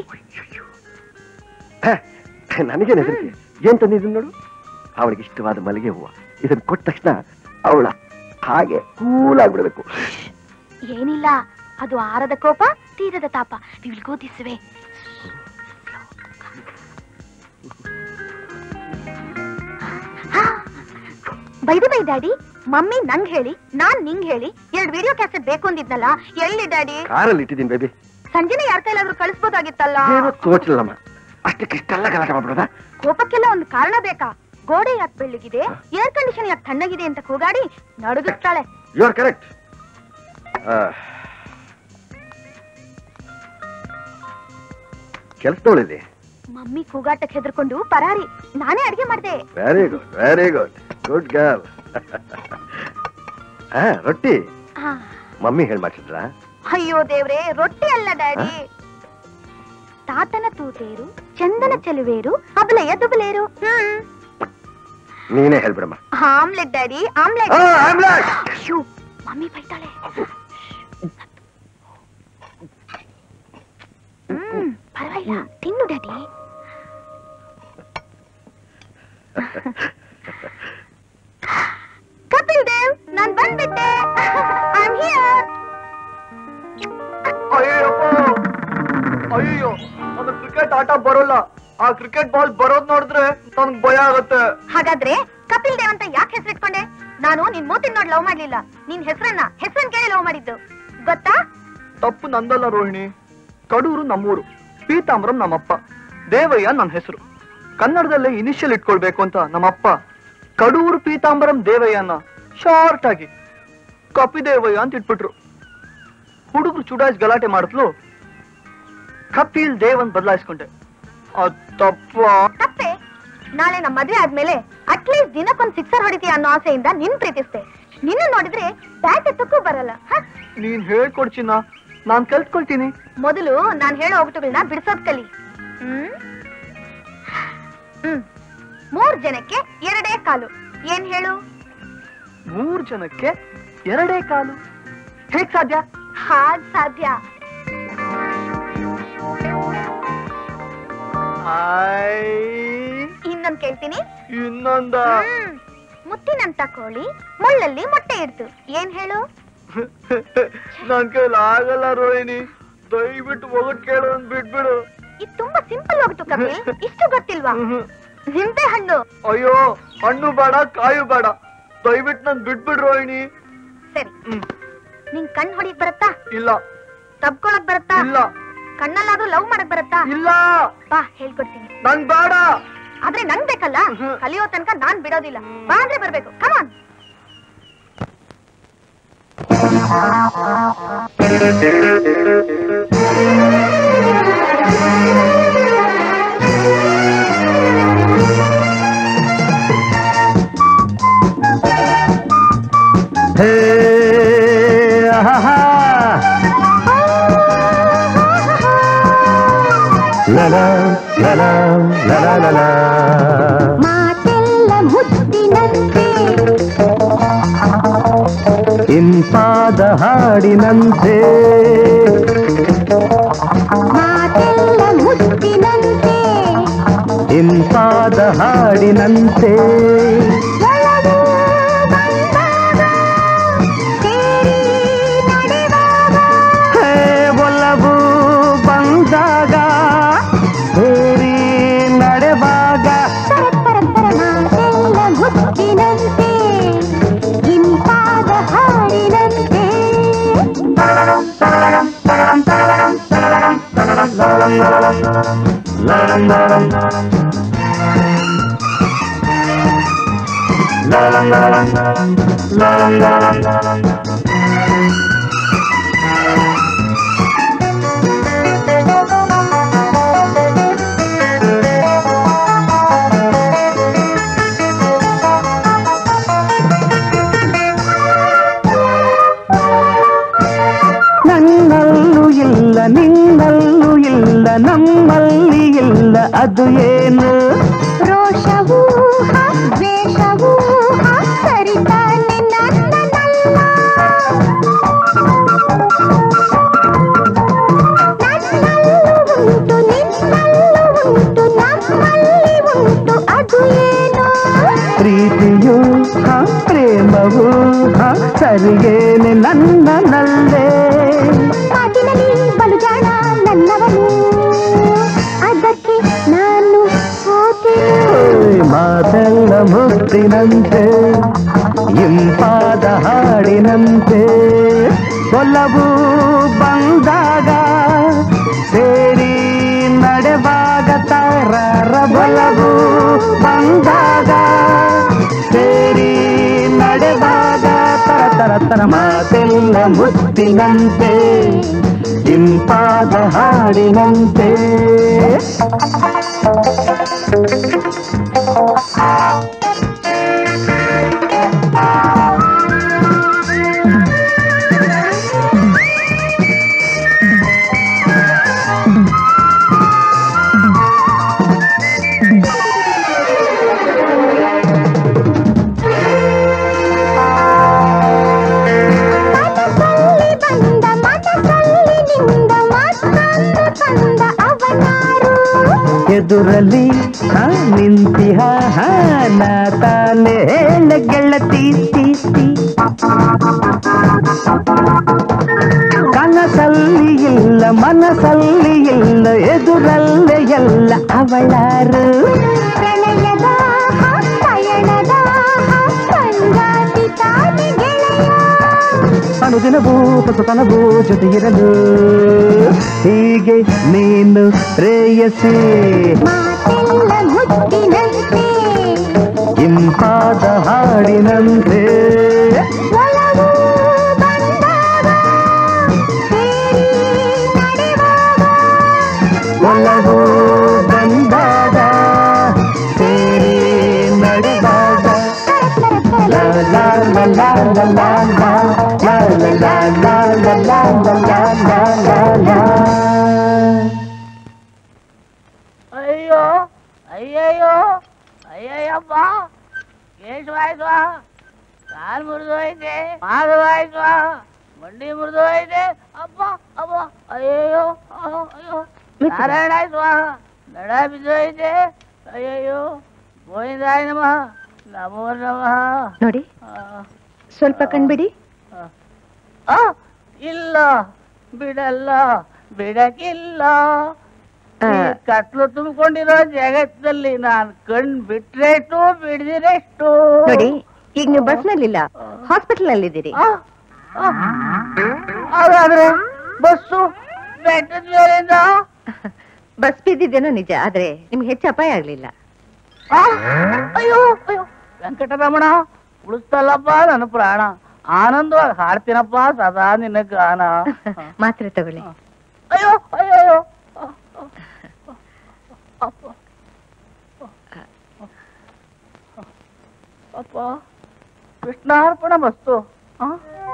ನನಗೇನು ಹೆದರಿಕೆ ಏನ್ ತಂದಿದ್ದೀನಿ ನೋಡು ಅವಳಿಗೆ ಇಷ್ಟವಾದ ಮಲ್ಲಿಗೆ ಹೂವ ಇದನ್ನ ಕೊಟ್ಟ ತಕ್ಷಣ ಅವಳ ಹಾಗೆ ಕೂಲ್ ಆಗ್ಬಿಡ್ಬೇಕು ಏನಿಲ್ಲ ಅದು ಆರದ ಕೋಪ ತೀರದ ತಾಪ ವಿಲ್ ಗೋ ದಿಸ್ ವೇ ಬೈದು ಬೈ ಡ್ಯಾಡಿ ಮಮ್ಮಿ ನಂಗ್ ಹೇಳಿ ನಾನ್ ನಿಂಗ್ ಹೇಳಿ ಎರಡ್ ವಿಡಿಯೋ ಕ್ಯಾಸೆಟ್ ಬೇಕು ಅಂದಿದ್ನಲ್ಲ ಎಲ್ಲಿ ಡ್ಯಾಡಿ ಕಾರಲ್ಲಿ ಇಟ್ಟಿದ್ದೀನಿ ಬೇಬಿ ಸಂಜೆನೆ ಯಾರ ಕೈಲಾದ್ರೂ ಕಳಿಸ್ಬೋದಾಗಿತ್ತಲ್ಲ ಏನೋ ತೋಚಲಮ್ಮ ಅಷ್ಟಕ್ಕೆ ಇಷ್ಟೆಲ್ಲ ಗಲಾಟೆ ಮಾಡ್ಬಿಡೋದ ಕೋಪಕ್ಕೆಲ್ಲ ಒಂದು ಕಾರಣ ಬೇಕಾ ಗೋಡೆ ಯಾಕೆ ಬೆಳ್ಳಗಿದೆ ಏರ್ ಕಂಡೀಷನ್ ಯಾಕೆ ತಣ್ಣಗಿದೆ ಅಂತ ಕೂಗಾಡಿ ನಡುಗಿಸ್ತಾಳೆ ಯು ಆರ್ ಕರೆಕ್ಟ್ ಕೆಲಸದವಳಿದೆ ಮಮ್ಮಿ ಕೂಗಾಟಕ್ಕೆ ಹೆದರ್ಕೊಂಡು ಪರಾರಿ ನಾನೇ ಅಡಿಗೆ ಮಾಡ್ದೆ very good very good good girl ಹಾ ರೊಟ್ಟಿ ಆ, ಮಮ್ಮಿ ಹೇಳ್ ಮಾಡ್ಸಿದ್ರಾ ಅಯ್ಯೋ ದೇವ್ರೆ ರೊಟ್ಟಿ ಅಲ್ಲ ಡ್ಯಾಡಿ ತಾತನ ತೂತೇರು ಚಂದನ ಚೆಲುವೇರು ಅಬಲೆಯ ದುಬಲೇರು ಹ್ಮ್ ನೀನೇ ಹೇಳ್ಬಿಡಮ್ಮ ಆಮ್ಲೆಟ್ ಡ್ಯಾಡಿ ಆಮ್ಲೆಟ್ ಆ, ಆಮ್ಲೆಟ್! ಅಯ್ಯೋ ಮಮ್ಮಿ ಬೈತಾಳೆ ಹ್ಮ್ ಪರವಾಗಿಲ್ಲ ತಿನ್ನು ಡ್ಯಾಡಿ ಕಪಿಲ್ ದೇವ್ ನಾನ್ ಬಂದ್ಬಿಟ್ಟೆ ಐ ಆಮ್ ಹಿಯರ್ ಅಯ್ಯಪ್ಪ ಅಯ್ಯೋ ನನಗೆ ಕ್ರಿಕೆಟ್ ಆಟ ಬರೋಲ್ಲ ಆ ಕ್ರಿಕೆಟ್ ಬಾಲ್ ಬರೋದ್ ನೋಡಿದ್ರೆ ನನ್ಗೆ ಭಯ ಆಗುತ್ತೆ ಹಾಗಾದ್ರೆ ಕಪಿಲ್ ದೇವ್ ಅಂತ ಯಾಕೆ ಹೆಸರಿಟ್ಕೊಂಡೆ ನಾನು ನಿನ್ ಮೂತಿನ ನೋಡಿ ಲವ್ ಮಾಡ್ಲಿಲ್ಲ ನಿನ್ ಹೆಸರನ್ನ ಹೆಸರನ್ನ ಕೇಳಿ ಲವ್ ಮಾಡಿದ್ದು ಗೊತ್ತಾ ತಪ್ಪು ನಂದಲ್ಲ ರೋಹಿಣಿ ಕಡೂರು ನಮ್ಮೂರು ಪೀತಾಂಬರಂ ನಮ್ಮಪ್ಪ ದೇವಯ್ಯ ನನ್ನ ಹೆಸರು ಕನ್ನಡದಲ್ಲೇ ಇನಿಷಿಯಲ್ ಇಟ್ಕೊಳ್ಬೇಕು ಅಂತ ನಮ್ಮಪ್ಪ ಕಡೂರು ಪೀತಾಂಬರಂ ದೇವಯ್ಯನ ಶಾರ್ಟ್ ಆಗಿ ಕಪಿ ದೇವಯ್ಯ ಅಂತ ಇಟ್ಬಿಟ್ರು ಹುಡುಗರು ಚುಡಾಯಿಸ್ ಗಲಾಟೆ ಮಾಡಿದ್ಲು ಕಪಿಲ್ ದೇವ್ ಅಂತ ಬದಲಾಯಿಸ್ಕೊಂಡೆ ಅದ್ ತಪ್ಪ ತಪ್ಪೆ ನಾಳೆ ನಮ್ಮ ಮದ್ವೆ ಆದ್ಮೇಲೆ ಅಟ್ಲೀಸ್ಟ್ ದಿನಕ್ಕೊಂದ್ ಸಿಕ್ಸರ್ ಹೊಡಿತೀಯ ಅನ್ನೋ ಆಸೆಯಿಂದ ನಿನ್ ಪ್ರೀತಿಸ್ತೆ ನಿನ್ನ ನೋಡಿದ್ರೆ ಬ್ಯಾಟ್ ಎತ್ತಕ್ಕೂ ಬರಲ್ಲ ಹ? ನೀನ್ ಹೇಳ್ಕೊಡ್ಚಿನ ನಾನ್ ಕಲ್ತ್ಕೊಳ್ತೀನಿ ಮೊದಲು ನಾನ್ ಹೇಳೋ ಒಗಟುಗಳನ್ನ ಬಿಡಿಸೋದ್ ಕಲಿ ಹ್ಮ್ ಹ್ಮ್ ಮೂರ್ ಜನಕ್ಕೆ ಎರಡೇ ಕಾಲು ಏನ್ ಹೇಳು ಮೂರ್ ಜನಕ್ಕೆ ಎರಡೇ ಕಾಲು ಹೇಗ್ ಸಾಧ್ಯ ಹಾಗ್ ಸಾಧ್ಯ ಇನ್ನೊಂದ್ ಕೇಳ್ತೀನಿ ಇನ್ನೊಂದ ಹ್ಮ್. ಮುತ್ತಿನಂತ ಕೋಳಿ ಮುಳ್ಳಲ್ಲಿ ಮೊಟ್ಟೆ ಇಡ್ತು ಏನ್ ಹೇಳು ನನ್ ಕೈಲಿ ಆಗಲ್ಲ ರೋಹಿಣಿ ದಯವಿಟ್ಟು ಒಗಟ್ ಕೇಳೋದ್ ಬಿಟ್ಬಿಡು ಇದು ತುಂಬಾ ಸಿಂಪಲ್ ಹೋಗ್ತು ಕಪಿಲ್ ಇಷ್ಟು ಗೊತ್ತಿಲ್ವಾ ನಿಂಬೆ ಹಣ್ಣು ಅಯ್ಯೋ ಹಣ್ಣು ಬೇಡ ಕಾಯು ಬೇಡ ದಯವಿಟ್ಟು ನನ್ ಬಿಟ್ಬಿಡು ರೋಹಿಣಿ ಸರಿ ಹ್ಮ್. ನಿಂಗ್ ಕಣ್ ಹೊಡಿಯಕ್ ಬರತ್ತಾ ಇಲ್ಲ ತಬ್ಕೊಳಕ್ ಬರತ್ತಾ ಇಲ್ಲ ಕಣ್ಣಲ್ಲಾದ್ರೂ ಲವ್ ಮಾಡಕ್ ಬರತ್ತಾ ಇಲ್ಲ ಬಾ ಹೇಳ್ಕೊಡ್ತೀನಿ ನನ್ ಬೇಡ ಆದ್ರೆ ನಂಗ್ ಬೇಕಲ್ಲ ಕಲಿಯೋ ತನಕ ನಾನ್ ಬಿಡೋದಿಲ್ಲ ಬಾ ಅಂದ್ರೆ ಬರ್ಬೇಕು ಕಮಾನ್ ಹೇ ಆಹಾ ಲಲ ಲಲ ಲಲ ಲಲ ಮಾತೆಲ್ಲ ಮುತ್ತಿನಂತೆ ಇಂಪಾದ ಹಾಡಿನಂತೆ ಮಾತೆಲ್ಲ ಮುತ್ತಿನಂತೆ ಇಂಪಾದ ಹಾಡಿನಂತೆ ಒಳಗೂ ಬಂದಾಗ ಸೇರಿ ನಡೆವಾಗ ಹೇ ಒಲವು ಬಂದಾಗ ಸೇರಿ ನಡೆವಾಗ ಮಾತೆಲ್ಲ ಮುತ್ತಿನಂತೆ ಇಂಪಾದ ಹಾಡಿನಂತೆ ನನ್ನಲ್ಲೂ ಇಲ್ಲ ನಿನ್ನಲ್ಲೂ ಇಲ್ಲ ನಮ್ಮಲ್ಲಿ ಇಲ್ಲ ಅದು ಏನು ರೋಷವೂ ದ್ವೇಷವೂ ಸರಿತಾನೆ ನನ್ನನಲ್ಲ ನನ್ನಲ್ಲೂ ಉಂಟು ನಿನ್ನಲ್ಲೂ ಉಂಟು ನಮ್ಮಲ್ಲಿ ಉಂಟು ಅದು ಏನು ಪ್ರೀತಿಯು ಹ ಪ್ರೇಮವು ಹ ಸರಿಗೇನೆ ನನ್ನನಲ್ಲೇ ಮಾತಿನಲ್ಲಿ ಬಲು ಜಾಣ ನನ್ನವನು ಅದಕ್ಕೆ ನಾನು ಸೋತೆನು ಓಯ್, ಮಾತೆಲ್ಲ ಮುತ್ತಿನಂತೆ ಇಂಪಾದ ಹಾಡಿನಂತೆ ಒಲವು ಬಂದಾಗ ಸೇರಿ ನಡೆವಾಗ ತಾರರ ಬಲವು ಬಂದಾಗ ಸೇರಿ ನಡೆವಾಗ ತರ ತರ ತರ ಮಾತೆಲ್ಲ ಮುತ್ತಿನಂತೆ ಇಂಪಾದ ಹಾಡಿನಂತೆ ಮನಸ್ಸಲ್ಲಿ ಬಂದ ಮನಸ್ಸಲ್ಲಿ ನಿಂದ ಮಾತನ್ನು ತಂದ ಅವನಾರು ಎದುರಲ್ಲಿ ಹ ನಿಂತಿಹ ಹ ನಾ ತಾನೇ ಹೇಳ ಗೆಳತಿ ತಿ, ತಿ. ಕನಸಲ್ಲಿ ಇಲ್ಲ ಮನಸ್ಸಲ್ಲಿ ಇಲ್ಲ ಎದುರಲ್ಲೇ ಎಲ್ಲ ಅವಳಾರು ಪ್ರಣಯದ ಪಯಣದ ಸಂಗಾತಿ ತಾನೆ ಗೆಳೆಯ ಅನುದಿನವೂ ಹೊಸತನವೂ ಜೊತೆಗಿರಲು ಹೀಗೆ ನೀನು ಪ್ರೇಯಸಿ ಮಾತೆಲ್ಲ ಮುತ್ತಿನಂತೆ ಇಂಪಾದ ಹಾಡಿನಂತೆ ಒಲವು ಬಂದಾಗ ಸೇರಿ ನಡೆವಾಗ ಒಲವು ಬಂದಾಗ ಸೇರಿ ನಡೆದಾಗ ಲಾ ಲಾ ಲಾ ಲಾ ಲಾ ಲಾ ಲಾ. ಲಾ ಲಾ ಲಾ ಲಾ ಲಾ ಲಾ ಲಾ ಲಾ ಲಾ ಲಾ. ಅಯ್ಯೋ ಅಯ್ಯಯ್ಯೋ ಅಯ್ಯಯ್ಯಪ್ಪ ಕೇಶವಾಯ್ತು ಕಾಲು ಮುರಿದು ಹೋಯ್ತೆ ಪಾದವಾಯ್ತು ಮಂಡಿ ಮುರಿದೋಯ್ದೆ ಅಪ್ಪ ಅಪ್ಪ ಅಯ್ಯಯ್ಯೋ ಅಹೋ, ಅಯ್ಯೋ ನಾರಾಯಣ ಸ್ವಾಹ ನಡ ಬಿದ್ದೋಯ್ದೆ ಅಯ್ಯಯ್ಯೋ ಗೋವಿಂದಾಯ ನಮಃ ನಮೋ ನಮಃ ನೋಡಿ ಆ, ಸ್ವಲ್ಪ ಕಣ್ಬಿಡಿ ಆ, ಇಲ್ಲ ಬಿಡಲ್ಲ ಬಿಡಕ್ಕಿಲ್ಲ ಆ. ಈ ಕತ್ಲು ತುಂಬಿಕೊಂಡಿರೋ ಜಗತ್ತಲ್ಲಿ ನಾನ್ ಕಣ್ ಬಿಟ್ರೆಷ್ಟು ಬಿಡದಿರೆಷ್ಟು ನೋಡಿ ಈಗ ನೀವು ಬಸ್ನಲ್ಲಿಲ್ಲ ಹಾಸ್ಪಿಟಲ್ ನಲ್ಲಿದ್ದೀರಿ ಆ, ಆ. ಹಾಗಾದ್ರೆ ಬಸ್ಸು ಬೆಟ್ಟದ ಮೇಲಿಂದ ಬಸ್ ಬಿದ್ದಿದ್ದೇನೋ ನಿಜ ಆದ್ರೆ ನಿಮ್ಗೆ ಹೆಚ್ಚು ಅಪಾಯ ಆಗ್ಲಿಲ್ಲ ಆ, ಅಯ್ಯೋ ಅಯ್ಯೋ ವೆಂಕಟರಮಣ ಉಳಿಸ್ತಲ್ಲಪ್ಪ ನನ್ನ ಪ್ರಾಣ ಆನಂದವಾಗಿ ಹಾಡ್ತೀನಪ್ಪ ಸದಾ ನಿನ್ನ ಗಾನ ಮಾತ್ರೆ ತಗೊಳ್ಳಿ ಅಯ್ಯೋ ಅಯ್ಯೋ ಅಯ್ಯೋ ಅಪ್ಪ ಅಪ್ಪ ಕೃಷ್ಣಾರ್ಪಣ ಮಸ್ತು ಆ?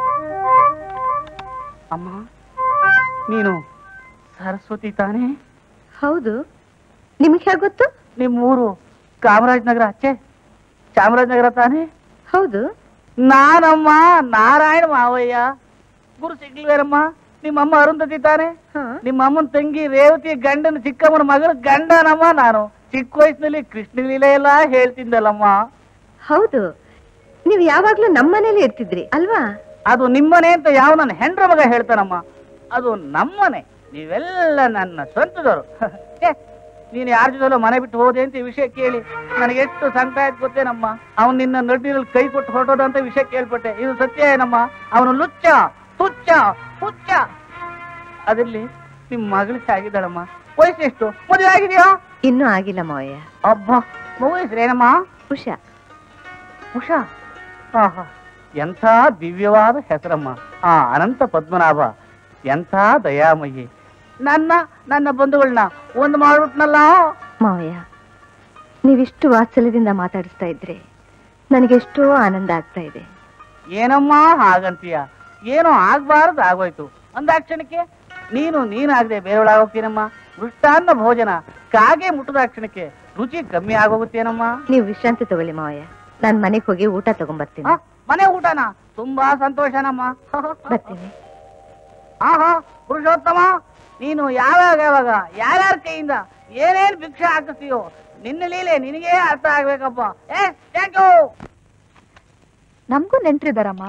ಅಮ್ಮ ನೀನು ಸರಸ್ವತಿ ತಾನೇ ಹೌದು ನಿಮ್ಗೆ ಹೇಗೆ ಗೊತ್ತು ನಿಮ್ಮೂರು ಕಾಮರಾಜನಗರ ಆಚೆ ಚಾಮರಾಜನಗರ ತಾನೇ ಹೌದು ನಾನಮ್ಮ ನಾರಾಯಣ ಮಾವಯ್ಯ ಗುರು ಸಿಗ್ಲಿವೇರಮ್ಮ ನಿಮ್ಮಮ್ಮ ಅರುಂಧತಿ ತಾನೆ ಹಾ. ನಿಮ್ಮ ಅಮ್ಮನ ತಂಗಿ ರೇವತಿ ಗಂಡನ ಚಿಕ್ಕಮ್ಮನ ಮಗಳ ಗಂಡನಮ್ಮ ನಾನು ಚಿಕ್ಕ ವಯಸ್ಸಿನಲ್ಲಿ ಕೃಷ್ಣ ಲೀಲೆ ಎಲ್ಲ ಹೇಳ್ತಿದ್ದಲ್ಲಮ್ಮ ಹೌದು ನೀವು ಯಾವಾಗ್ಲೂ ನಮ್ಮನೇಲಿ ಇರ್ತಿದ್ರಿ ಅಲ್ವಾ ಅದು ನಿಮ್ಮನೆ ಅಂತ ಯಾವ ನನ್ನ ಹೆಂಡ್ರ ಮಗ ಹೇಳ್ತಾನಮ್ಮ ಅದು ನಮ್ಮನೆ ನೀವೆಲ್ಲ ನನ್ನ ಸ್ವಂತದವರು ಛೆ, ನೀನು ಯಾರ ಜೊತೆಲೋ ಮನೆ ಬಿಟ್ಟು ಹೋದೆ ಅಂತ ಈ ವಿಷಯ ಕೇಳಿ ನನಗೆ ಎಷ್ಟು ಸಂಕಟ ಆಯ್ತು ಗೊತ್ತೇನಮ್ಮ ಅವನು ನಿನ್ನ ನಡ್ಡಿನಲ್ಲಿ ಕೈ ಕೊಟ್ಟು ಹೊರಟೋದ ಅಂತ ವಿಷಯ ಕೇಳ್ಪಟ್ಟೆ ಇದು ಸತ್ಯ ಏನಮ್ಮ ಅವನು ಲುಚ್ಚ ತುಚ್ಚ ಹುಚ್ಚ ಅದಿರ್ಲಿ ನಿಮ್ ಮಗಳು ಆಗಿದ್ದಾಳಮ್ಮ ವಯಸ್ಸು ಎಷ್ಟು ಮದುವೆ ಆಗಿದೆಯಾ ಇನ್ನೂ ಆಗಿಲ್ಲ ಮಾವಯ್ಯ ಅಬ್ಬ ಮಗು ಹೆಸರೇನಮ್ಮ ಉಷಾ ಉಷಾ ಆಹಾ ಎಂಥ ದಿವ್ಯವಾದ ಹೆಸರಮ್ಮ ಆ ಅನಂತ ಪದ್ಮನಾಭ ಎಂಥ ದಯಾಮಯಿ ನನ್ನ ನನ್ನ ಬಂಧುಗಳನ್ನ ಒಂದು ಮಾಡ್ಬಿಟ್ನಲ್ಲ ಮಾವಯ್ಯ ನೀವಿಷ್ಟು ವಾತ್ಸಲ್ಯದಿಂದ ಮಾತಾಡಿಸ್ತಾ ಇದ್ರೆ ನನಗೆಷ್ಟೋ ಆನಂದ ಆಗ್ತಾ ಇದೆ ಏನಮ್ಮ ಹಾಗಂತೀಯ ಏನೋ ಆಗ್ಬಾರದು ಆಗೋಯ್ತು ಅಂದಾಕ್ಷಣಕ್ಕೆ ನೀನು ನೀನಾಗದೆ ಬೇರೆಯವಳಾಗೋಗ್ತೀನಮ್ಮ ಮೃಷ್ಟಾನ್ನ ಭೋಜನ ಕಾಗೆ ಮುಟ್ಟದ ಕ್ಷಣಕ್ಕೆ ರುಚಿ ಕಮ್ಮಿ ಆಗೋಗುತ್ತೇನಮ್ಮ ನೀವು ವಿಶ್ರಾಂತಿ ತಗೊಳ್ಳಿ ಮಾವಯ್ಯ ನಾನ್ ಮನೆಗೆ ಹೋಗಿ ಊಟ ತಗೊಂಬರ್ತೀನಿ ಆ, ಮನೆ ಊಟನ ತುಂಬಾ ಸಂತೋಷನಮ್ಮ ಬರ್ತೀನಿ ಆಹಾ ಪುರುಷೋತ್ತಮ ನೀನು ಯಾವಾಗ ಯಾವಾಗ ಯಾರ್ಯಾರ ಕೈಯಿಂದ ಏನೇನ್ ಭಿಕ್ಷೆ ಹಾಕಿಸ್ತೀಯೋ ನಿನ್ನ ಲೀಲೆ ನಿನಗೇ ಅರ್ಥ ಆಗ್ಬೇಕಪ್ಪ ಏ ಥ್ಯಾಂಕ್ ಯು ನಮ್ಗೂ ನೆಂಟ್ರಿದಾರಮ್ಮ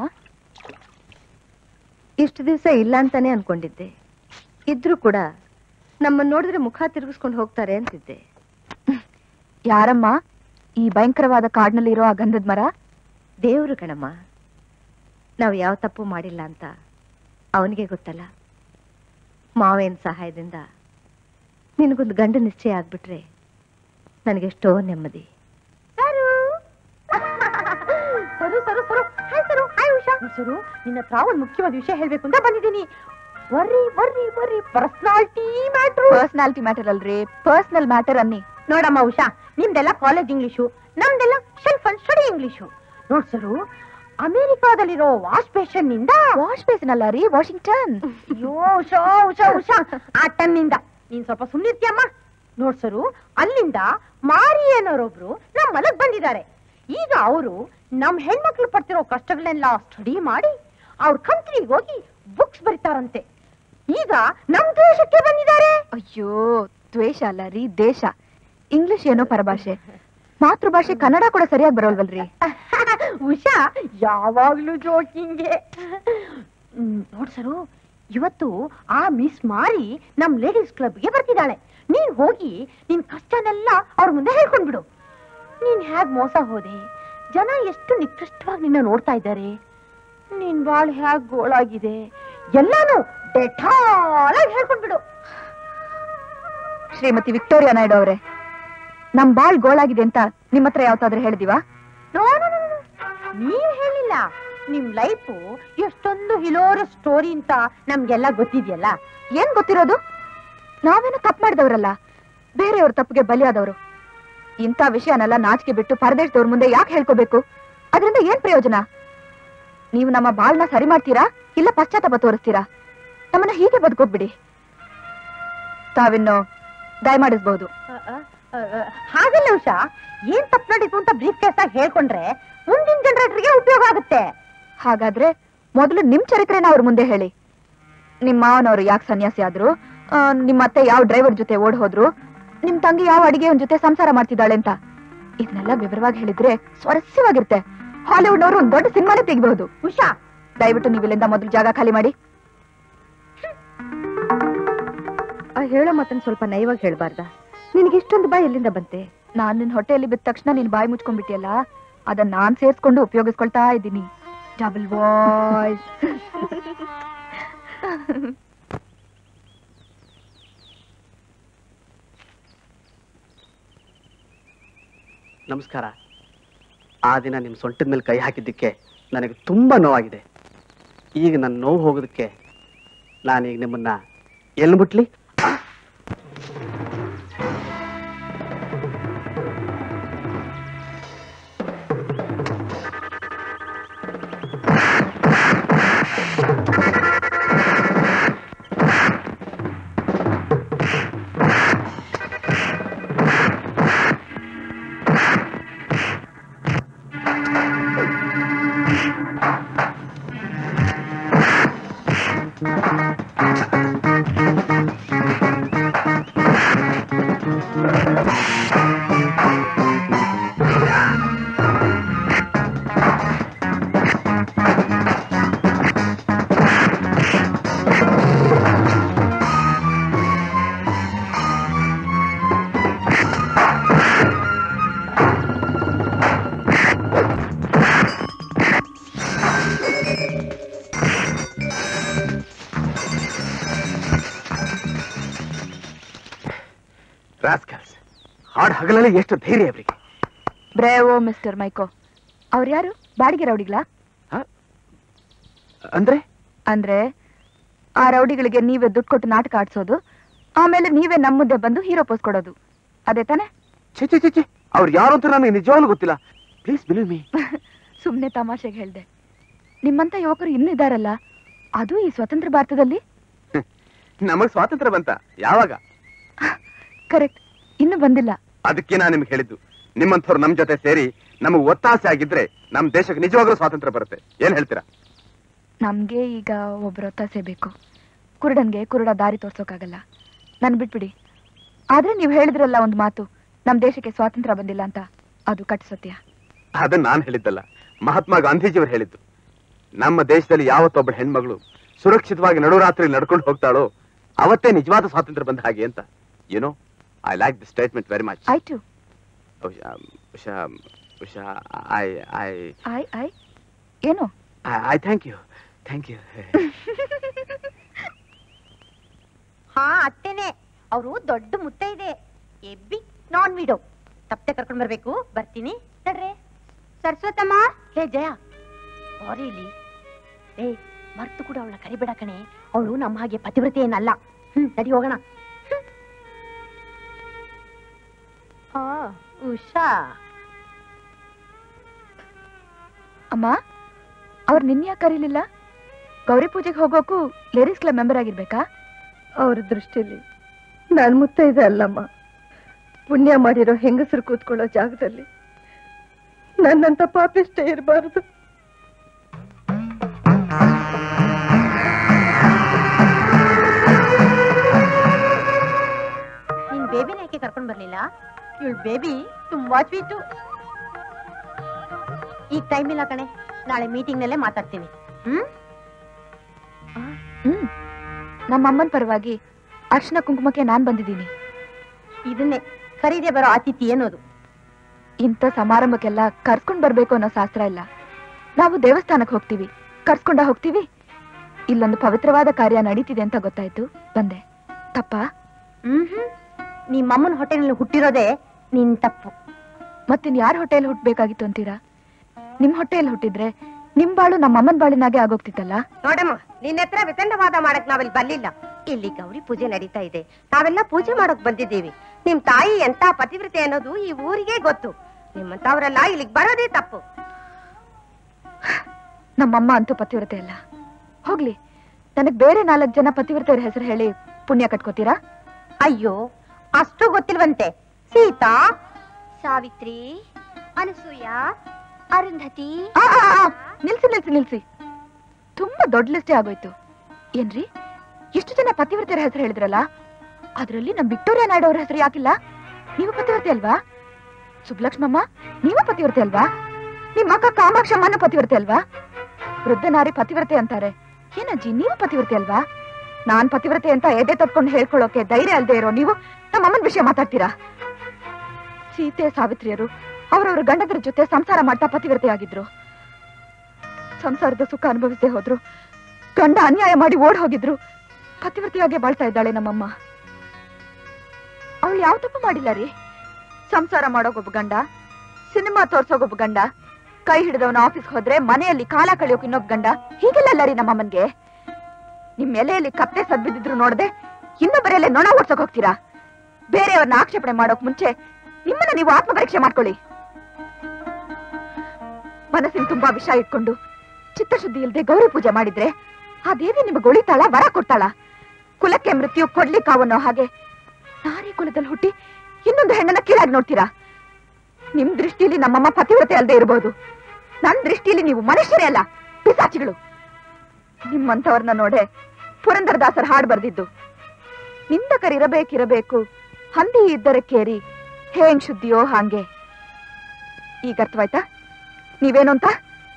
ಇಷ್ಟು ದಿವಸ ಇಲ್ಲ ಅಂತಾನೆ ಅನ್ಕೊಂಡಿದ್ದೆ ಇದ್ರೂ ಕೂಡ ನಮ್ಮನ್ನ ನೋಡಿದ್ರೆ ಮುಖ ತಿರುಗಿಸ್ಕೊಂಡು ಹೋಗ್ತಾರೆ ಅಂತಿದ್ದೆ ಯಾರಮ್ಮ ಈ ಭಯಂಕರವಾದ ಕಾಡ್ನಲ್ಲಿರೋ ಆ ಗಂಧದ ಮರ ದೇವ್ರು ಕಣಮ್ಮ ನಾವು ಯಾವ ತಪ್ಪು ಮಾಡಿಲ್ಲ ಅಂತ ಅವನಿಗೆ ಗೊತ್ತಲ್ಲ ಮಾವೇನ್ ಸಹಾಯದಿಂದ ನಿನಗೊಂದು ಗಂಡ ನಿಶ್ಚಯ ಆಗ್ಬಿಟ್ರೆ ನನಗೆಷ್ಟೋ ನೆಮ್ಮದಿ ಸರು ಸರು ಸರು ಹಾಯ್ ಸರು ಹಾಯ್ ಉಷಾ ಸರು ನಿನ್ನ ಹತ್ರ ಒಂದು ಮುಖ್ಯವಾದ ವಿಷಯ ಹೇಳ್ಬೇಕು ಅಂತ ಬಂದಿದ್ದೀನಿ ಬರ್ರಿ ಬರ್ರಿ ಬರ್ರಿ ಪರ್ಸನಾಲಿಟಿ ಮ್ಯಾಟ್ರು ಪರ್ಸನಾಲಿಟಿ ಮ್ಯಾಟರ್ ಅಲ್ರಿ ಪರ್ಸನಲ್ ಮ್ಯಾಟರ್ ಅನ್ನಿ ನೋಡಮ್ಮ ಉಷಾ ನಿಮ್ದೆಲ್ಲ ಕಾಲೇಜ್ ಇಂಗ್ಲಿಷು ನಮ್ದೆಲ್ಲ ಸೆಲ್ಫ್ ಅಂಡ್ ಸ್ಟಡಿ ಇಂಗ್ಲಿಷು ನೋಡ್ ಸರು ಅಮೆರಿಕಾದಲ್ಲಿರೋ ವಾಶ್ ಬೇಷನ್ ನಿಂದ ವಾಶ್ ಬೇಸಿನ್ ಅಲ್ಲ ರೀ ವಾಷಿಂಗ್ಟನ್ ಅಯ್ಯೋ ಉಷಾ ಉಷಾ ಉಷಾ ಆ ಟನ್ನಿಂದ ನೀನ್ ಸ್ವಲ್ಪ ಸುಮ್ಮನಿರ್ತೀಯಮ್ಮ ನೋಡ್ ಸರು ಅಲ್ಲಿಂದ ಮಾರಿ ಅನ್ನೋರೊಬ್ರು ನಮ್ಮ ಮನೆಗ್ ಬಂದಿದ್ದಾರೆ ಈಗ ಅವರು ನಮ್ ಹೆಣ್ಮಕ್ಳು ಪಡ್ತಿರೋ ಕಷ್ಟಗಳನ್ನೆಲ್ಲ ಸ್ಟಡಿ ಮಾಡಿ ಅವ್ರ ಕಂಪ್ನಿಗೆ ಹೋಗಿ ಬುಕ್ಸ್ ಬರೀತಾರಂತೆ ಈಗ ನಮ್ ದೇಶಕ್ಕೆ ಬಂದಿದ್ದಾರೆ ಅಯ್ಯೋ ದ್ವೇಷ ಅಲ್ಲ ರೀ ದೇಶ ಇಂಗ್ಲಿಷ್ ಏನೋ ಪರಭಾಷೆ ಮಾತೃಭಾಷೆ ಕನ್ನಡ ಕೂಡ ಸರಿಯಾಗಿ ಬರೋಲ್ವಲ್ರಿ ಉಷಾ ಯಾವಾಗ್ಲೂ ಜೋಕಿಂಗೆ ನೋಡ್ಸರು ಇವತ್ತು ಆ ಮಿಸ್ ಮಾರಿ ನಮ್ ಲೇಡೀಸ್ ಕ್ಲಬ್ಗೆ ಬರ್ತಿದ್ದಾಳೆ ನೀನ್ ಹೋಗಿ ನಿನ್ ಕಷ್ಟನೆಲ್ಲ ಅವ್ರ ಮುಂದೆ ಹೇಳ್ಕೊಂಡ್ಬಿಡು ನೀನ್ ಹೇಗ್ ಮೋಸ ಹೋದೆ ಜನ ಎಷ್ಟು ನಿಕೃಷ್ಟವಾಗಿ ನಿನ್ನ ನೋಡ್ತಾ ಇದ್ದಾರೆ ನಿನ್ ಬಾಳ್ ಹೇಗ್ ಗೋಳಾಗಿದೆ ಎಲ್ಲಾನು ಡೆಠಾಲಾಗಿ ಹೇಳ್ಕೊಂಡ್ಬಿಡು ಶ್ರೀಮತಿ ವಿಕ್ಟೋರಿಯಾ ನಾಯ್ಡು ಅವರೇ ನಮ್ ಬಾಳ್ ಗೋಳಾಗಿದೆ ಅಂತ ನಿಮ್ಮ ಹತ್ರ ಯಾವತ್ತಾದ್ರೂ ಹೇಳಿದಿವಾ ನೋ, ನೋ, ನೋ, ನೋ. ನೀವ್ ಹೇಳಿಲ್ಲ ನಿಮ್ ಲೈಫು ಎಷ್ಟೊಂದು ಹಿಲೋರ ಸ್ಟೋರಿ ಅಂತ ನಮ್ಗೆಲ್ಲ ಗೊತ್ತಿದ್ಯಲ್ಲ ಏನ್ ಗೊತ್ತಿರೋದು ನಾವೇನು ತಪ್ಪು ಮಾಡಿದವರಲ್ಲ ಬೇರೆಯವ್ರ ತಪ್ಪಿಗೆ ಬಲಿಯಾದವರು ಇಂಥ ವಿಷಯನೆಲ್ಲ ನಾಚಿಕೆ ಬಿಟ್ಟು ಪರದೇಶದವ್ರ ಮುಂದೆ ಯಾಕೆ ಹೇಳ್ಕೋಬೇಕು ಅದರಿಂದ ಏನ್ ಪ್ರಯೋಜನ ನೀವು ನಮ್ಮ ಬಾಳ್ನ ಸರಿ ಮಾಡ್ತೀರಾ ಇಲ್ಲ ಪಶ್ಚಾತ್ತಾಪ ತೋರಿಸ್ತೀರಾ ನಮ್ಮನ್ನ ಹೀಗೆ ಬದುಕೋಗ್ಬಿಡಿ ತಾವಿನ್ನು ದಯಮಾಡಿಸ್ಬಹುದು ಅ, ಅ, ಅ, ಅ, ಹಾಗಲ್ಲ ಉಷಾ ಏನ್ ತಪ್ಪು ನಡೀತು ಅಂತ ಬ್ರೀಫ್ ಕೇಸ್ ಆಗಿ ಹೇಳ್ಕೊಂಡ್ರೆ ಮುಂದಿನ ಜನರೇಟರ್ಗೆ ಉಪಯೋಗ ಆಗುತ್ತೆ ಹಾಗಾದ್ರೆ ಮೊದಲು ನಿಮ್ ಚರಿತ್ರೆನ ಅವ್ರ ಮುಂದೆ ಹೇಳಿ ನಿಮ್ ಮಾವನವರು ಯಾಕೆ ಸನ್ಯಾಸಿ ಆದ್ರು ಆ, ನಿಮ್ ಅತ್ತೆ ಯಾವ ಡ್ರೈವರ್ ಜೊತೆ ಓಡ್ ಹೋದ್ರು ನಿಮ್ ತಂಗಿ ಯಾವ ಅಡಿಗೆಯವನ್ ಜೊತೆ ಸಂಸಾರ ಮಾಡ್ತಿದ್ದಾಳೆ ಅಂತ ಇದನ್ನೆಲ್ಲ ವಿವರವಾಗಿ ಹೇಳಿದ್ರೆ ಸ್ವಾರಸ್ಯವಾಗಿರುತ್ತೆ ಹಾಲಿವುಡ್ನವರು ಒಂದ್ ದೊಡ್ಡ ಸಿನಿಮಾನೇ ತೆಗಿಬಹುದು ಉಷಾ ದಯವಿಟ್ಟು ನೀವು ಇಲ್ಲಿಂದ ಮೊದಲು ಜಾಗ ಖಾಲಿ ಮಾಡಿ ಆ ಹೇಳೋ ಮಾತನ್ನ ಸ್ವಲ್ಪ ನಯವಾಗಿ ಹೇಳ್ಬಾರ್ದ ನಿನಗೆ ಇಷ್ಟೊಂದು ಬಾಯಿ ಎಲ್ಲಿಂದ ಬಂತೆ ನಾನ್ ನಿನ್ ಹೊಟ್ಟೆಯಲ್ಲಿ ಬಿದ್ದ ತಕ್ಷಣ ನೀನ್ ಬಾಯಿ ಮುಚ್ಕೊಂಡ್ಬಿಟ್ಟಿಯಲ್ಲ ಅದನ್ನ ನಾನ್ ಸೇರ್ಸ್ಕೊಂಡು ಉಪಯೋಗಿಸ್ಕೊಳ್ತಾ ಇದ್ದೀನಿ ಡಬಲ್ ವಾಯ್ಸ್ ನಮಸ್ಕಾರ ಆ ದಿನ ನಿಮ್ಮ ಸೊಂಟದ ಮೇಲೆ ಕೈ ಹಾಕಿದ್ದಕ್ಕೆ ನನಗೆ ತುಂಬಾ ನೋವಾಗಿದೆ ಈಗ ನನ್ನ ನೋವು ಹೋಗೋದಕ್ಕೆ ನಾನೀಗ ನಿಮ್ಮನ್ನ ಎಲ್ಲಿ ಮುಟ್ಲಿ ರಾಸ್ಕಲ್ಸ್ ಹಾಡ್ ಹಗಲಲ್ಲಿ ಎಷ್ಟು ಧೈರ್ಯ ಅವರಿಗೆ ಬ್ರೇವೋ ಮಿಸ್ಟರ್ ಮೈಕೋ ಅವ್ರು ಯಾರು ಬಾಡಿಗೆ ರೌಡಿಗ್ಲಾ ಅಂದ್ರೆ ಅಂದ್ರೆ ಆ ರೌಡಿಗಳಿಗೆ ನೀವೇ ದುಡ್ಡು ಕೊಟ್ಟು ನಾಟಕ ಆಡ್ಸೋದು ಆಮೇಲೆ ನೀವೇ ನಮ್ಮ ಮುಂದೆ ಬಂದು ಹೀರೋ ಪೋಸ್ ಕೊಡೋದು ಅದೇ ತಾನೆ ಛೆ ಛೆ ಛೆ ಛೆ ಅವ್ರು ಯಾರು ಅಂತ ನನಗೆ ನಿಜವಾಗ್ಲೂ ಗೊತ್ತಿಲ್ಲ ಪ್ಲೀಸ್ ಬಿಲೀವ್ ಮೀ ಸುಮ್ನೆ ತಮಾಷೆಗೆ ಹೇಳ್ದೆ ನಿಮ್ಮಂತ ಯುವಕರು ಇನ್ನೂ ಇದಾರಲ್ಲ ಅದು ಈ ಸ್ವತಂತ್ರ ಭಾರತದಲ್ಲಿ ನಮಗ್ ಸ್ವಾತಂತ್ರ್ಯ ಬಂತ ಯಾವಾಗ ಕರೆಕ್ಟ್ ಇನ್ನು ಬಂದಿಲ್ಲ ಅದಕ್ಕೆ ನಾನು ನಿಮ್ಗೆ ಹೇಳಿದ್ದು ನಿಮ್ಮಂಥವ್ರು ನಮ್ ಜೊತೆ ಸೇರಿ ನಮಗ್ ಒತ್ತಾಸೆ ಆಗಿದ್ರೆ ನಮ್ ದೇಶಕ್ಕೆ ನಿಜವಾಗ್ಲೂ ಸ್ವಾತಂತ್ರ್ಯ ಬರುತ್ತೆ ಏನ್ ಹೇಳ್ತೀರಾ ನಮ್ಗೆ ಈಗ ಒಬ್ರ ಒತ್ತಾಸೆ ಬೇಕು ಕುರುಡನ್ಗೆ ಕುರುಡ ದಾರಿ ತೋರ್ಸೋಕ್ಕಾಗಲ್ಲ ನನ್ ಬಿಟ್ಬಿಡಿ ಆದ್ರೆ ನೀವು ಹೇಳಿದ್ರಲ್ಲ ಒಂದು ಮಾತು ನಮ್ ದೇಶಕ್ಕೆ ಸ್ವಾತಂತ್ರ್ಯ ಬಂದಿಲ್ಲ ಅಂತ ಅದು ಕಟ್ ಸತ್ಯ ಅದನ್ನ ನಾನ್ ಹೇಳಿದ್ದಲ್ಲ ಮಹಾತ್ಮ ಗಾಂಧೀಜಿಯವರು ಹೇಳಿದ್ದು ನಮ್ಮ ದೇಶದಲ್ಲಿ ಯಾವತ್ತೊಬ್ಬ ಹೆಣ್ಮಗಳು ಸುರಕ್ಷಿತವಾಗಿ ನಡುರಾತ್ರಿ ನಡ್ಕೊಂಡು ಹೋಗ್ತಾಳೋ ಅವತ್ತೇ ನಿಜವಾದ ಸ್ವಾತಂತ್ರ್ಯ ಬಂದ ಹಾಗೆ ಅಂತ ಏನೋ I like the statement very much ಆಯ್ತು Usha Usha Usha I I I I ಏನು I thank you thank you ಹಾ ಅತ್ತೇನೆ ಅವರು ದೊಡ್ಡ ಮುತ್ತ ಇದೆ ಎಬ್ಬಿ ನಾನ್ ವಿಡೋ ತಪ್ಪೆ ಕರ್ಕೊಂಡ್ ಬರ್ಬೇಕು ಬರ್ತೀನಿ ನಡ್ರೆ ಸರಸ್ವತಮ್ಮ ಹೇ ಜಯ ಬಾರಿ ಇಲ್ಲಿ ಏ ಮರ್ತು ಕೂಡ ಅವಳ ಕರಿಬೇಡ ಕಣೆ ಅವಳು ನಮ್ಮ ಹಾಗೆ ಪತಿವ್ರತೆ ಏನಲ್ಲ ಹ್ಮ್ ನಡಿ ಹೋಗೋಣ ಹ್ಮ್. ಆ, ಉಷಾ ಅಮ್ಮ ಅವ್ರು ನಿನ್ ಯಾಕೆ ಕರೀಲಿಲ್ಲ ಗೌರಿ ಪೂಜೆಗೆ ಹೋಗೋಕು ಲೇಡೀಸ್ ಕ್ಲಬ್ ಮೆಂಬರ್ ಆಗಿರ್ಬೇಕಾ ಅವ್ರ ದೃಷ್ಟಿಲಿ ನಾನು ಮುತ್ತೈದೆ ಅಲ್ಲಮ್ಮ ಪುಣ್ಯ ಮಾಡಿರೋ ಹೆಂಗಸರು ಕೂತ್ಕೊಳ್ಳೋ ಜಾಗದಲ್ಲಿ ನನ್ನಂತ ಪಾಪಿಷ್ಟ ಇರಬಾರದು ನಿನ್ ಬೇಬಿನ ಯಾಕೆ ಕರ್ಕೊಂಡ್ ಬರ್ಲಿಲ್ಲ ಇವಳು ಬೇಬಿ ತುಂಬಾ ಸ್ವೀಟು ಈಗ ಟೈಮ್ ಇಲ್ಲ ಕಣೆ ನಾಳೆ ಮೀಟಿಂಗ್ ನಲ್ಲೇ ಮಾತಾಡ್ತೀನಿ ಹ್ಮ್ ಹ್ಮ್ ನಮ್ಮ ಅಮ್ಮನ ಪರವಾಗಿ ಅರ್ಶನ ಕುಂಕುಮಕ್ಕೆ ನಾನ್ ಬಂದಿದ್ದೀನಿ ಇದನ್ನೇ ಖರೀದೆ ಬರೋ ಅತಿಥಿ ಅನ್ನೋದು ಇಂಥ ಸಮಾರಂಭಕ್ಕೆಲ್ಲ ಕರ್ಸ್ಕೊಂಡ್ ಬರ್ಬೇಕು ಅನ್ನೋ ಶಾಸ್ತ್ರ ಇಲ್ಲ ನಾವು ದೇವಸ್ಥಾನಕ್ಕೆ ಹೋಗ್ತೀವಿ ಕರ್ಸ್ಕೊಂಡ ಹೋಗ್ತೀವಿ ಇಲ್ಲೊಂದು ಪವಿತ್ರವಾದ ಕಾರ್ಯ ನಡೀತಿದೆ ಅಂತ ಗೊತ್ತಾಯ್ತು ಬಂದೆ ತಪ್ಪಾ ಹ್ಮ್ ಹ್ಮ್ ನಿಮ್ಮಮ್ಮನ ಹೊಟ್ಟೆನಲ್ಲಿ ಹುಟ್ಟಿರೋದೇ ನಿನ್ ತಪ್ಪು ಮತ್ತಿನ್ ಯಾರ ಹೊಟ್ಟೆಯಲ್ಲಿ ಹುಟ್ಟಬೇಕಾಗಿತ್ತು ಅಂತೀರಾ ನಿಮ್ ಹೊಟ್ಟೆಯಲ್ಲಿ ಹುಟ್ಟಿದ್ರೆ ನಿಮ್ ಬಾಳು ನಮ್ಮ ಅಮ್ಮನ ಬಾಳಿನಾಗೆ ಆಗೋಗ್ತಿತ್ತಲ್ಲ ನೋಡಮ್ಮ ನಿನ್ನ ಹತ್ರ ವಿತಂಡವಾದ ಮಾಡಕ್ ನಾವಿಲ್ಲಿ ಬರ್ಲಿಲ್ಲ ಇಲ್ಲಿ ಗೌರಿ ಪೂಜೆ ನಡೀತಾ ಇದೆ ನಾವೆಲ್ಲ ಪೂಜೆ ಮಾಡೋಕ್ ಬಂದಿದ್ದೀವಿ ನಿಮ್ ತಾಯಿ ಎಂತ ಪತಿವ್ರತೆ ಅನ್ನೋದು ಈ ಊರಿಗೆ ಗೊತ್ತು ನಿಮ್ಮಂತವ್ರೆಲ್ಲ ಇಲ್ಲಿಗೆ ಬರೋದೇ ತಪ್ಪು ನಮ್ಮಮ್ಮ ಅಂತೂ ಪತಿವ್ರತೆ ಅಲ್ಲ ಹೋಗ್ಲಿ ನನಗ್ ಬೇರೆ ನಾಲ್ಕು ಜನ ಪತಿವ್ರತೆಯರ ಹೆಸರು ಹೇಳಿ ಪುಣ್ಯ ಕಟ್ಕೋತೀರಾ ಅಯ್ಯೋ ಅಷ್ಟು ಗೊತ್ತಿಲ್ವಂತೆ ಸೀತಾ ಸಾವಿತ್ರಿ ಅನಸೂಯ ಅರುಂಧತಿ ನಿಲ್ಸಿ ನಿಲ್ಸಿ ನಿಲ್ಸಿ ತುಂಬಾ ದೊಡ್ಡ ಲಿಸ್ಟೇ ಆಗೋಯ್ತು ಏನ್ರಿ ಎಷ್ಟು ಜನ ಪತಿವ್ರತೆಯರ ಹೆಸರು ಹೇಳಿದ್ರಲ್ಲ ಅದರಲ್ಲಿ ನಮ್ ವಿಕ್ಟೋರಿಯಾ ನಾಯ್ಡು ಅವ್ರ ಹೆಸರು ಯಾಕಿಲ್ಲ ನೀವು ಪತಿವ್ರತೆ ಅಲ್ವಾ ಸುಬ್ಲಕ್ಷ್ಮಮ್ಮ ನೀವು ಪತಿವ್ರತೆ ಅಲ್ವಾ ನಿಮ್ಮ ಅಕ್ಕ ಕಾಮಾಕ್ಷಮ್ಮನ ಪತಿವ್ರತೆ ಅಲ್ವಾ ವೃದ್ಧ ನಾರಿ ಪತಿವ್ರತೆ ಅಂತಾರೆ ಏನಜ್ಜಿ ನೀವು ಪತಿವ್ರತೆ ಅಲ್ವಾ ನಾನ್ ಪತಿವ್ರತೆ ಅಂತ ಎದೆ ತಟ್ಕೊಂಡು ಹೇಳ್ಕೊಳ್ಳೋಕೆ ಧೈರ್ಯ ಅಲ್ದೇ ಇರೋ ನೀವು ನಮ್ಮ ಅಮ್ಮನ ವಿಷಯ ಮಾತಾಡ್ತೀರಾ ಸೀತೆ ಸಾವಿತ್ರಿಯರು ಅವರವರ ಗಂಡದರ ಜೊತೆ ಸಂಸಾರ ಮಾಡ್ತಾ ಪತಿವ್ರತೆ ಆಗಿದ್ರು ಸಂಸಾರದ ಸುಖ ಅನುಭವಿಸದೆ ಹೋದ್ರು ಗಂಡ ಅನ್ಯಾಯ ಮಾಡಿ ಓಡ್ ಹೋಗಿದ್ರು ಪತಿವ್ರತೆಯಾಗೆ ಬಾಳ್ತಾ ಇದ್ದಾಳೆ ನಮ್ಮಮ್ಮ ಅವಳು ಯಾವ ತಪ್ಪು ಮಾಡಿಲ್ಲ ರೀ ಸಂಸಾರ ಮಾಡೋಗೊಬ್ಬ ಗಂಡ ಸಿನಿಮಾ ತೋರ್ಸೋಗೊಬ್ಬ ಗಂಡ ಕೈ ಹಿಡಿದವನ ಆಫೀಸ್ ಹೋದ್ರೆ ಮನೆಯಲ್ಲಿ ಕಾಲ ಕಳಿಯೋಕ್ ಇನ್ನೊಬ್ಬ ಗಂಡ ಹೀಗೆಲ್ಲ ರೀ ನಮ್ಮಮ್ಮನ್ಗೆ ನಿಮ್ ಎಲೆಯಲ್ಲಿ ಕಪ್ಪೆ ಸದ್ಬಿದ್ದಿದ್ರು ನೋಡದೆ ಇನ್ನೊಬ್ಬರೆಲ್ಲ ನೊಣ ಓಡ್ಸೋಕ್ ಹೋಗ್ತೀರಾ ಬೇರೆಯವ್ರನ್ನ ಆಕ್ಷೇಪಣೆ ಮಾಡೋಕ್ ಮುಂಚೆ ನಿಮ್ಮನ್ನ ನೀವು ಆತ್ಮ ಪರೀಕ್ಷೆ ಮಾಡ್ಕೊಳ್ಳಿ ಮನಸ್ಸಿನ ತುಂಬಾ ವಿಷ ಇಟ್ಕೊಂಡು ಚಿತ್ತಶುದ್ಧಿ ಇಲ್ಲದೆ ಗೌರಿ ಪೂಜೆ ಮಾಡಿದ್ರೆ ಆ ದೇವಿ ನಿಮಗೆ ಉಳಿತಾಳ ವರ ಕೊಡ್ತಾಳ ಕುಲಕ್ಕೆ ಮೃತ್ಯು ಕೊಡ್ಲಿಕ್ಕಾವನ್ನೋ ಹಾಗೆ ನಾರಿ ಕುಲದಲ್ಲಿ ಹುಟ್ಟಿ ಇನ್ನೊಂದು ಹೆಣ್ಣನ್ನ ಕೀಳಾಗಿ ನೋಡ್ತೀರಾ ನಿಮ್ ದೃಷ್ಟಿಯಲ್ಲಿ ನಮ್ಮಮ್ಮ ಪತಿವ್ರತೆ ಅಲ್ಲದೆ ಇರಬಹುದು ನನ್ ದೃಷ್ಟಿಯಲ್ಲಿ ನೀವು ಮನುಷ್ಯರೇ ಅಲ್ಲ ಪಿಸಾಚಿಗಳು ನಿಮ್ಮಂಥವ್ರನ್ನ ನೋಡೆ ಪುರಂದರದಾಸರ ಹಾಡು ಬರ್ದಿದ್ದು ನಿಂದಕರಿರಬೇಕಿರಬೇಕು ಹಂದಿ ಇದ್ದರೆ ಕೇರಿ ಹೇಂಗ್ ಶುದ್ಧಿಯೋ ಹಾಂಗೆ ಈಗ ಅರ್ಥವಾಯ್ತಾ ನೀವೇನು ಅಂತ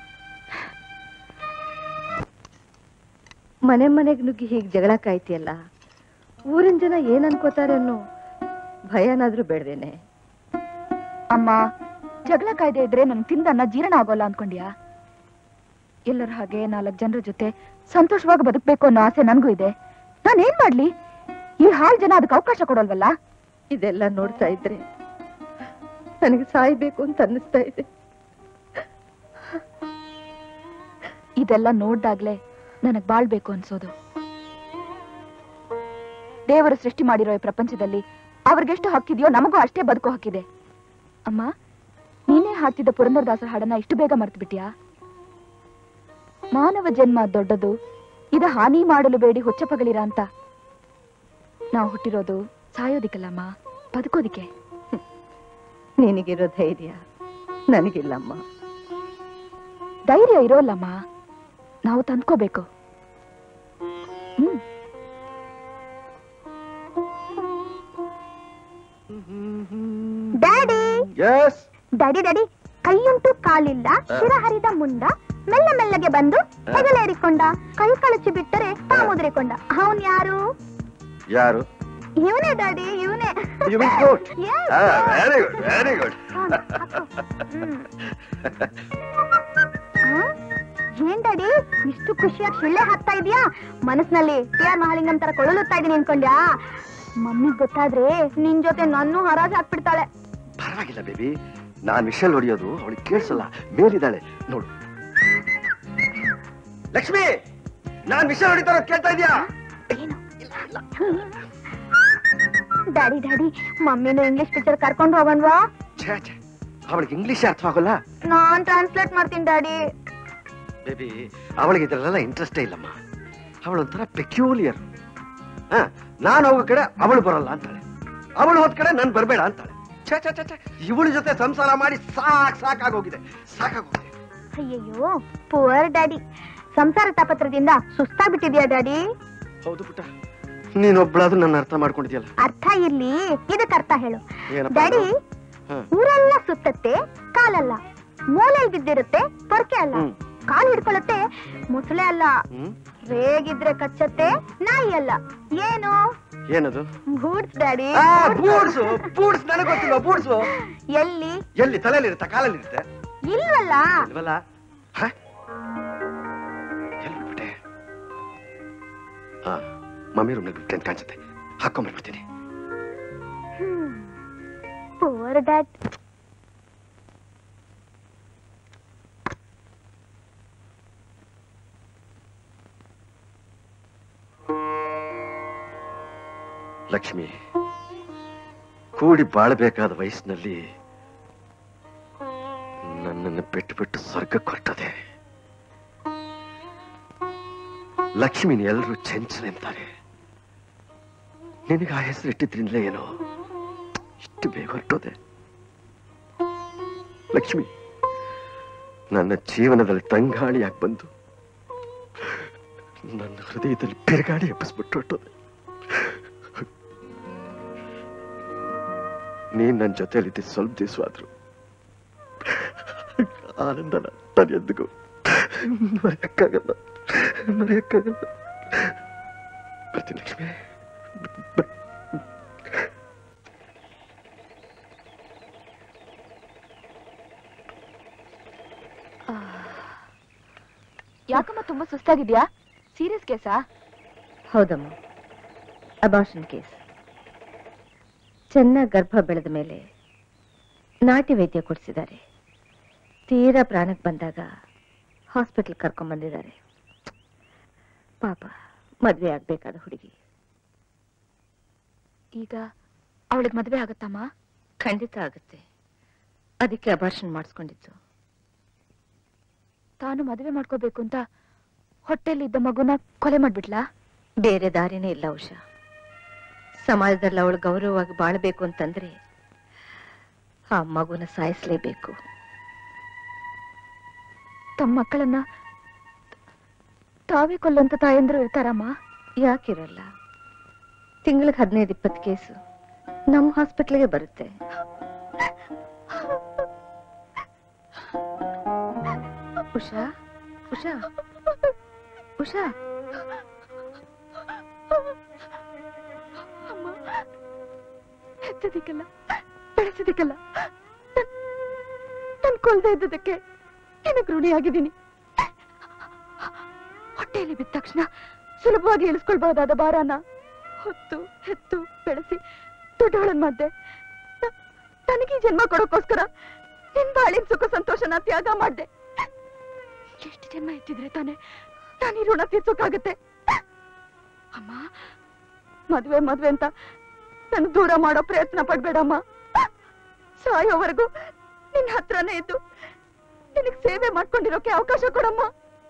ಮನೆ ಮನೆಗೆ ನುಗ್ಗಿ ಹೀಗೆ ಜಗಳ ಕಾಯ್ತಿಯಲ್ಲ ಊರಿನ ಜನ ಏನ್ ಅನ್ಕೋತಾರೆ ಅನ್ನೋ ಭಯನಾದ್ರೂ ಬೇಡವೇನೆ ಅಮ್ಮ ಜಗಳ ಕಾಯ್ದೆ ಇದ್ರೆ ನನ್ ತಿಂದನ್ನ ಜೀರ್ಣ ಆಗೋಲ್ಲ ಅನ್ಕೊಂಡ್ಯಾ ಎಲ್ಲರ ಹಾಗೆ ನಾಲ್ಕು ಜನರ ಜೊತೆ ಸಂತೋಷವಾಗಿ ಬದುಕ್ಬೇಕು ಅನ್ನೋ ಆಸೆ ನನ್ಗೂ ಇದೆ ನಾನೇನ್ ಮಾಡ್ಲಿ ಈ ಹಾಲ್ ಜನ ಅದಕ್ಕೆ ಅವಕಾಶ ಕೊಡೋಲ್ವಲ್ಲ ಇದೆಲ್ಲ ನೋಡ್ತಾ ಇದ್ರೆ ನನಗೆ ಸಾಯ್ಬೇಕು ಅಂತ ಅನ್ನಿಸ್ತಾ ಇದೆ ಇದೆಲ್ಲ ನೋಡ್ದಾಗ್ಲೇ ನನಗ್ ಬಾಳ್ಬೇಕು ಅನ್ಸೋದು ದೇವರು ಸೃಷ್ಟಿ ಮಾಡಿರೋ ಈ ಪ್ರಪಂಚದಲ್ಲಿ ಅವ್ರಿಗೆಷ್ಟು ಹಕ್ಕಿದೆಯೋ ನಮಗೂ ಅಷ್ಟೇ ಬದುಕೋ ಹಕ್ಕಿದೆ ಅಮ್ಮ ನೀನೇ ಹಾಡ್ತಿದ್ದ ಪುರಂದರದಾಸರ ಹಾಡನ್ನ ಇಷ್ಟು ಬೇಗ ಮರ್ತು ಬಿಟ್ಯಾ ಮಾನವ ಜನ್ಮ ದೊಡ್ಡದು ಇದ ಹಾನಿ ಮಾಡಲು ಬೇಡಿ ಹುಚ್ಚಪಗಳಿರ ಅಂತ ನಾವು ಹುಟ್ಟಿರೋದು ಸಾಯೋದಿಕ್ಕಲ್ಲಮ್ಮ ಬದುಕೋದಿಕ್ಕೆ ನಿನಗಿರೋ ಧೈರ್ಯ ನನಗಿಲ್ಲಮ್ಮ ಧೈರ್ಯ ಇರೋಲ್ಲಮ್ಮ ನಾವು ತಂದ್ಕೋಬೇಕು ಹ್ಮ್ ಡ್ಯಾಡಿ ಎಸ್ ಡ್ಯಾಡಿ ಡ್ಯಾಡಿ ಕೈಯುಂಟು ಕಾಲಿಲ್ಲ ಶಿರ ಹರಿದ ಮುಂಡ ಮೆಲ್ಲ ಮೆಲ್ಲಗೆ ಬಂದು ಹೆಗಲೇರಿಕೊಂಡ ಕೈ ಕಳಚಿ ಬಿಟ್ಟರೆ ತಾ ಮುದ್ರಿಕೊಂಡ ಅವನ್ ಯಾರು ಯಾರು ಇವನೇ ಡ್ಯಾಡಿ ಇವನೇ You mean goat? Very good very good ಏನ್ ಡ್ಯಾಡಿ ಇಷ್ಟು ಖುಷಿಯಾಗಿ ಶಿಳ್ಳೆ ಹಾಕ್ತಾ ಇದೀಯಾ ಮನಸ್ನಲ್ಲಿ ಟಿ ಆರ್ ಮಹಾಲಿಂಗಂ ತರ ಕೊಳಲುತ್ತಾ ಇದೀನಿ ಅನ್ಕೊಂಡ್ಯಾ ಮಮ್ಮಿಗ್ ಗೊತ್ತಾದ್ರೆ ನಿನ್ ಜೊತೆ ನನ್ನೂ ಹರಾಜ್ ಹಾಕ್ಬಿಡ್ತಾಳೆ ಪರವಾಗಿಲ್ಲ ಬೇಬಿ ನಾನ್ ವಿಷಲ್ ಹೊಡಿಯೋದು ಅವಳಿಗೆ ಕೇಳಿಸಲ್ಲ ಮೇಲಿದ್ದಾಳೆ ನೋಡು ಲಕ್ಷ್ಮಿ ನಾನ್ ವಿಷಲ್ ಹೊಡಿತಾ ಇರೋದ್ ಕೇಳ್ತಾ ಇದೀಯಾ ಡ್ಯಾಡಿ ಡ್ಯಾಡಿ ಮಮ್ಮಿನ ಇಂಗ್ಲಿಷ್ ಪಿಕ್ಚರ್ ಕರ್ಕೊಂಡು ಹೋಗನ್ವಾ ಛೇ ಛೇ ಅವಳಿಗೆ ಇಂಗ್ಲಿಷ್ ಅರ್ಥ ಆಗೋಲ್ಲ ನಾನ್ ಟ್ರಾನ್ಸ್ಲೇಟ್ ಮಾಡ್ತೀನಿ ಡ್ಯಾಡಿ ಬೇಬಿ ಅವಳಿಗೆ ಇದ್ರಲ್ಲೆಲ್ಲ ಇಂಟ್ರೆಸ್ಟೇ ಇಲ್ಲಮ್ಮ ಅವಳೊಂಥರ ಪೆಕ್ಯೂಲಿಯರ್ ಹ ನಾನು ಹೋಗೋ ಕಡೆ ಅವಳು ಬರಲ್ಲ ಅಂತಾಳೆ ಅವಳು ಹೋದ ಕಡೆ ನಾನು ಬರಬೇಡ ಅಂತಾಳೆ ಛೇ ಛೇ ಛೇ ಛೇ ಇವಳ ಜೊತೆ ಸಂಸಾರ ಮಾಡಿ ಸಾಕ್ ಸಾಕಾಗೋಗಿದೆ ಸಾಕಾಗೋಗಿದೆ ಅಯ್ಯಯ್ಯೋ ಪುವರ್ ಡ್ಯಾಡಿ ಸಂಸಾರ ತಾಪತ್ರದಿಂದ ಸುಸ್ತಾಗ್ಬಿಟ್ಟಿದ್ಯಾ ಡ್ಯಾಡಿ ಹೌದು ಪುಟ್ಟ ನೀನೊಬ್ಳಾದ್ರೂ ನನ್ನ ಅರ್ಥ ಮಾಡ್ಕೊಂಡಿದ್ಯಲ್ಲ ಅರ್ಥ ಇರ್ಲಿ ಇದಕ್ಕೆ ಅರ್ಥ ಹೇಳು ಏನಪ್ಪ ಡ್ಯಾಡಿ ಅದು? ಹ. ಊರೆಲ್ಲ ಸುತ್ತತ್ತೆ ಕಾಲಲ್ಲ ಮೂಲೆಯಲ್ಲಿ ಬಿದ್ದಿರುತ್ತೆ ಪೊರ್ಕೆ ಅಲ್ಲ ಹ್ಮ್. ಕಾಲು ಹಿಡ್ಕೊಳ್ಳುತ್ತೆ ಮುಸಳೆ ಅಲ್ಲ ಹ್ಮ್ ರೇಗಿದ್ರೆ ಕಚ್ಚತ್ತೆ ನಾಯಿ ಅಲ್ಲ ಏನು ಏನದು ಬೂಟ್ಸ್ ಡ್ಯಾಡಿ ಬೂಡ್ಸು ಬೂಡ್ಸ್ ನನಗೆ ಗೊತ್ತಿಲ್ಲ ಬೂಡ್ಸು ಎಲ್ಲಿ ಎಲ್ಲಿ ತಲೆಯಲ್ಲಿರುತ್ತೆ ಕಾಲಲ್ಲಿರುತ್ತೆ ಇಲ್ವಲ್ಲ ಇಲ್ವಲ್ಲ ಹ? ಎಲ್ಲಿ ಬಿಟ್ಬಿಟ್ಟೆ ಹಾ ಮಮ್ಮಿ ರೂಮ್ನಲ್ಲಿ ಬಿಟ್ಟೆ ಅಂತ ಕಾಣಿಸುತ್ತೆ ಹಾಕೊಂಡ್ಬಿಡ್ತೀನಿ ಪುವರ್ ಡ್ಯಾಡ್ ಲಕ್ಷ್ಮಿ ಕೂಡಿ ಬಾಳಬೇಕಾದ ವಯಸ್ಸಿನಲ್ಲಿ ನನ್ನನ್ನು ಬಿಟ್ಟು ಬಿಟ್ಟು ಸ್ವರ್ಗಕ್ಕೆ ಹೊರಟದೆ ಲಕ್ಷ್ಮಿನ ಎಲ್ಲರೂ ಚಂಚಲ ಅಂತಾರೆ ನಿನಗೆ ಆ ಹೆಸರು ಇಟ್ಟಿದ್ರಿಂದಲೇ ಏನೋ ಇಷ್ಟು ಬೇಗ ಹೊರಟೋದೆ ಲಕ್ಷ್ಮಿ ನನ್ನ ಜೀವನದಲ್ಲಿ ತಂಗಾಳಿಯಾಗಿ ಬಂದು ನನ್ನ ಹೃದಯದಲ್ಲಿ ಬೆರಗಾಡಿ ಎಬ್ಬಿಸ್ಬಿಟ್ಟು ಹೊರ್ಟೋದೆ. ನೀನ್ ನನ್ನ ಜೊತೆಲಿದ್ದೆ ಸ್ವಲ್ಪ ದಿವಸವಾದ್ರು ಆನಂದನ ನಾನು ಎಂದಿಗೂ ಮರೆಯಕ್ಕಾಗಲ್ಲ ಮರೆಯಕ್ಕಾಗಲ್ಲ ಬರ್ತೀನಿ ಲಕ್ಷ್ಮಿ ಬ- ಯಾಕಮ್ಮ ತುಂಬಾ ಸುಸ್ತಾಗಿದ್ಯಾ ಸೀರಿಯಸ್ ಕೇಸಾ ಹೌದಮ್ಮ ಅಬಾಷನ್ ಕೇಸ್ ಚೆನ್ನಾಗಿ ಗರ್ಭ ಬೆಳೆದ ಮೇಲೆ ನಾಟಿ ವೈದ್ಯ ಕೊಡಿಸಿದ್ದಾರೆ ತೀರಾ ಪ್ರಾಣಕ್ಕೆ ಬಂದಾಗ ಹಾಸ್ಪಿಟಲ್ ಕರ್ಕೊಂಡ್ ಬಂದಿದ್ದಾರೆ ಪಾಪ ಮದ್ವೆ ಆಗ್ಬೇಕಾದ ಹುಡುಗಿ ಈಗ ಅವಳಿಗೆ ಮದ್ವೆ ಆಗತ್ತಮ್ಮ ಖಂಡಿತ ಆಗುತ್ತೆ ಅದಕ್ಕೆ ಅಬಾರ್ಷನ್ ಮಾಡಿಸ್ಕೊಂಡಿದ್ದು ತಾನು ಮದುವೆ ಮಾಡ್ಕೋಬೇಕು ಅಂತ ಹೊಟ್ಟೆಲಿದ್ದ ಮಗುನ ಕೊಲೆ ಮಾಡ್ಬಿಟ್ಲಾ ಬೇರೆ ದಾರಿನೇ ಇಲ್ಲ ಉಷಾ ಸಮಾಜದಲ್ಲಿ ಅವಳು ಗೌರವವಾಗಿ ಬಾಳ್ಬೇಕು ಅಂತಂದ್ರೆ ಆ ಮಗುನ ಸಾಯಿಸ್ಲೇಬೇಕು ತಮ್ಮ ಮಕ್ಕಳನ್ನ ತಾವೇ ಕೊಲ್ಲುವಂತ ತಾಯಂದ್ರು ಇರ್ತಾರಮ್ಮ ಯಾಕಿರಲ್ಲ ತಿಂಗಳಿಗೆ ಹದಿನೈದು ಇಪ್ಪತ್ತು ಕೇಸು ನಮ್ಮ ಹಾಸ್ಪಿಟ್ಲಿಗೆ ಬರುತ್ತೆ ಉಷಾ ಉಷಾ ಉಷಾ ಅಮ್ಮ ಹೆತ್ತದಿಕ್ಕಲ್ಲ ಬೆಳೆಸದಿಕ್ಕಲ್ಲ ನನ್ ಕೊಲ್ದೇ ಇದ್ದದಕ್ಕೆ ನಿನಗ್ ಋಣಿಯಾಗಿದ್ದೀನಿ ಹೊಟ್ಟೆಯಲ್ಲಿ ಬಿದ್ದ ತಕ್ಷಣ ಸುಲಭವಾಗಿ ಇಳಿಸ್ಕೊಳ್ಬಹುದಾದ ಭಾರನ ಹೊತ್ತು ಹೆತ್ತು ಬೆಳೆಸಿ ದೊಡ್ಡವಳನ್ ಮಾಡ್ದೆ ನ- ನನಗೆ ಈ ಜನ್ಮ ಕೊಡೋಕೋಸ್ಕರ ನಿನ್ ಬಾಳಿನ ಸುಖ ಸಂತೋಷನ ತ್ಯಾಗ ಮಾಡ್ದೆ ಎಷ್ಟು ಜನ್ಮ ಎತ್ತಿದ್ರೆ ತಾನೆ ನಾನು ಈ ಋಣ ತೀರ್ಸೋಕ್ಕಾಗತ್ತೆ ಅಮ್ಮ ಮದ್ವೆ ಮದ್ವೆ ಅಂತ ನನ್ ದೂರ ಮಾಡೋ ಪ್ರಯತ್ನ ಪಡ್ಬೇಡಮ್ಮ ಸಾಯೋವರೆಗೂ ನಿನ್ ಹತ್ರನೇ ಇದ್ದು ನಿನಗ್ ಸೇವೆ ಮಾಡ್ಕೊಂಡಿರೋಕೆ ಅವಕಾಶ ಕೊಡಮ್ಮ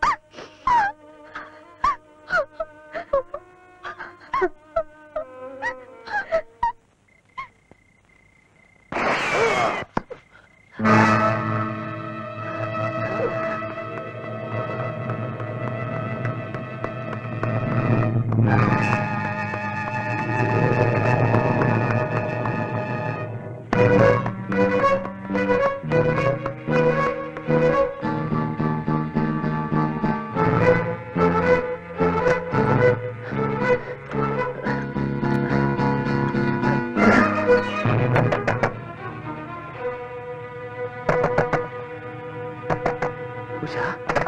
ಉಷಾ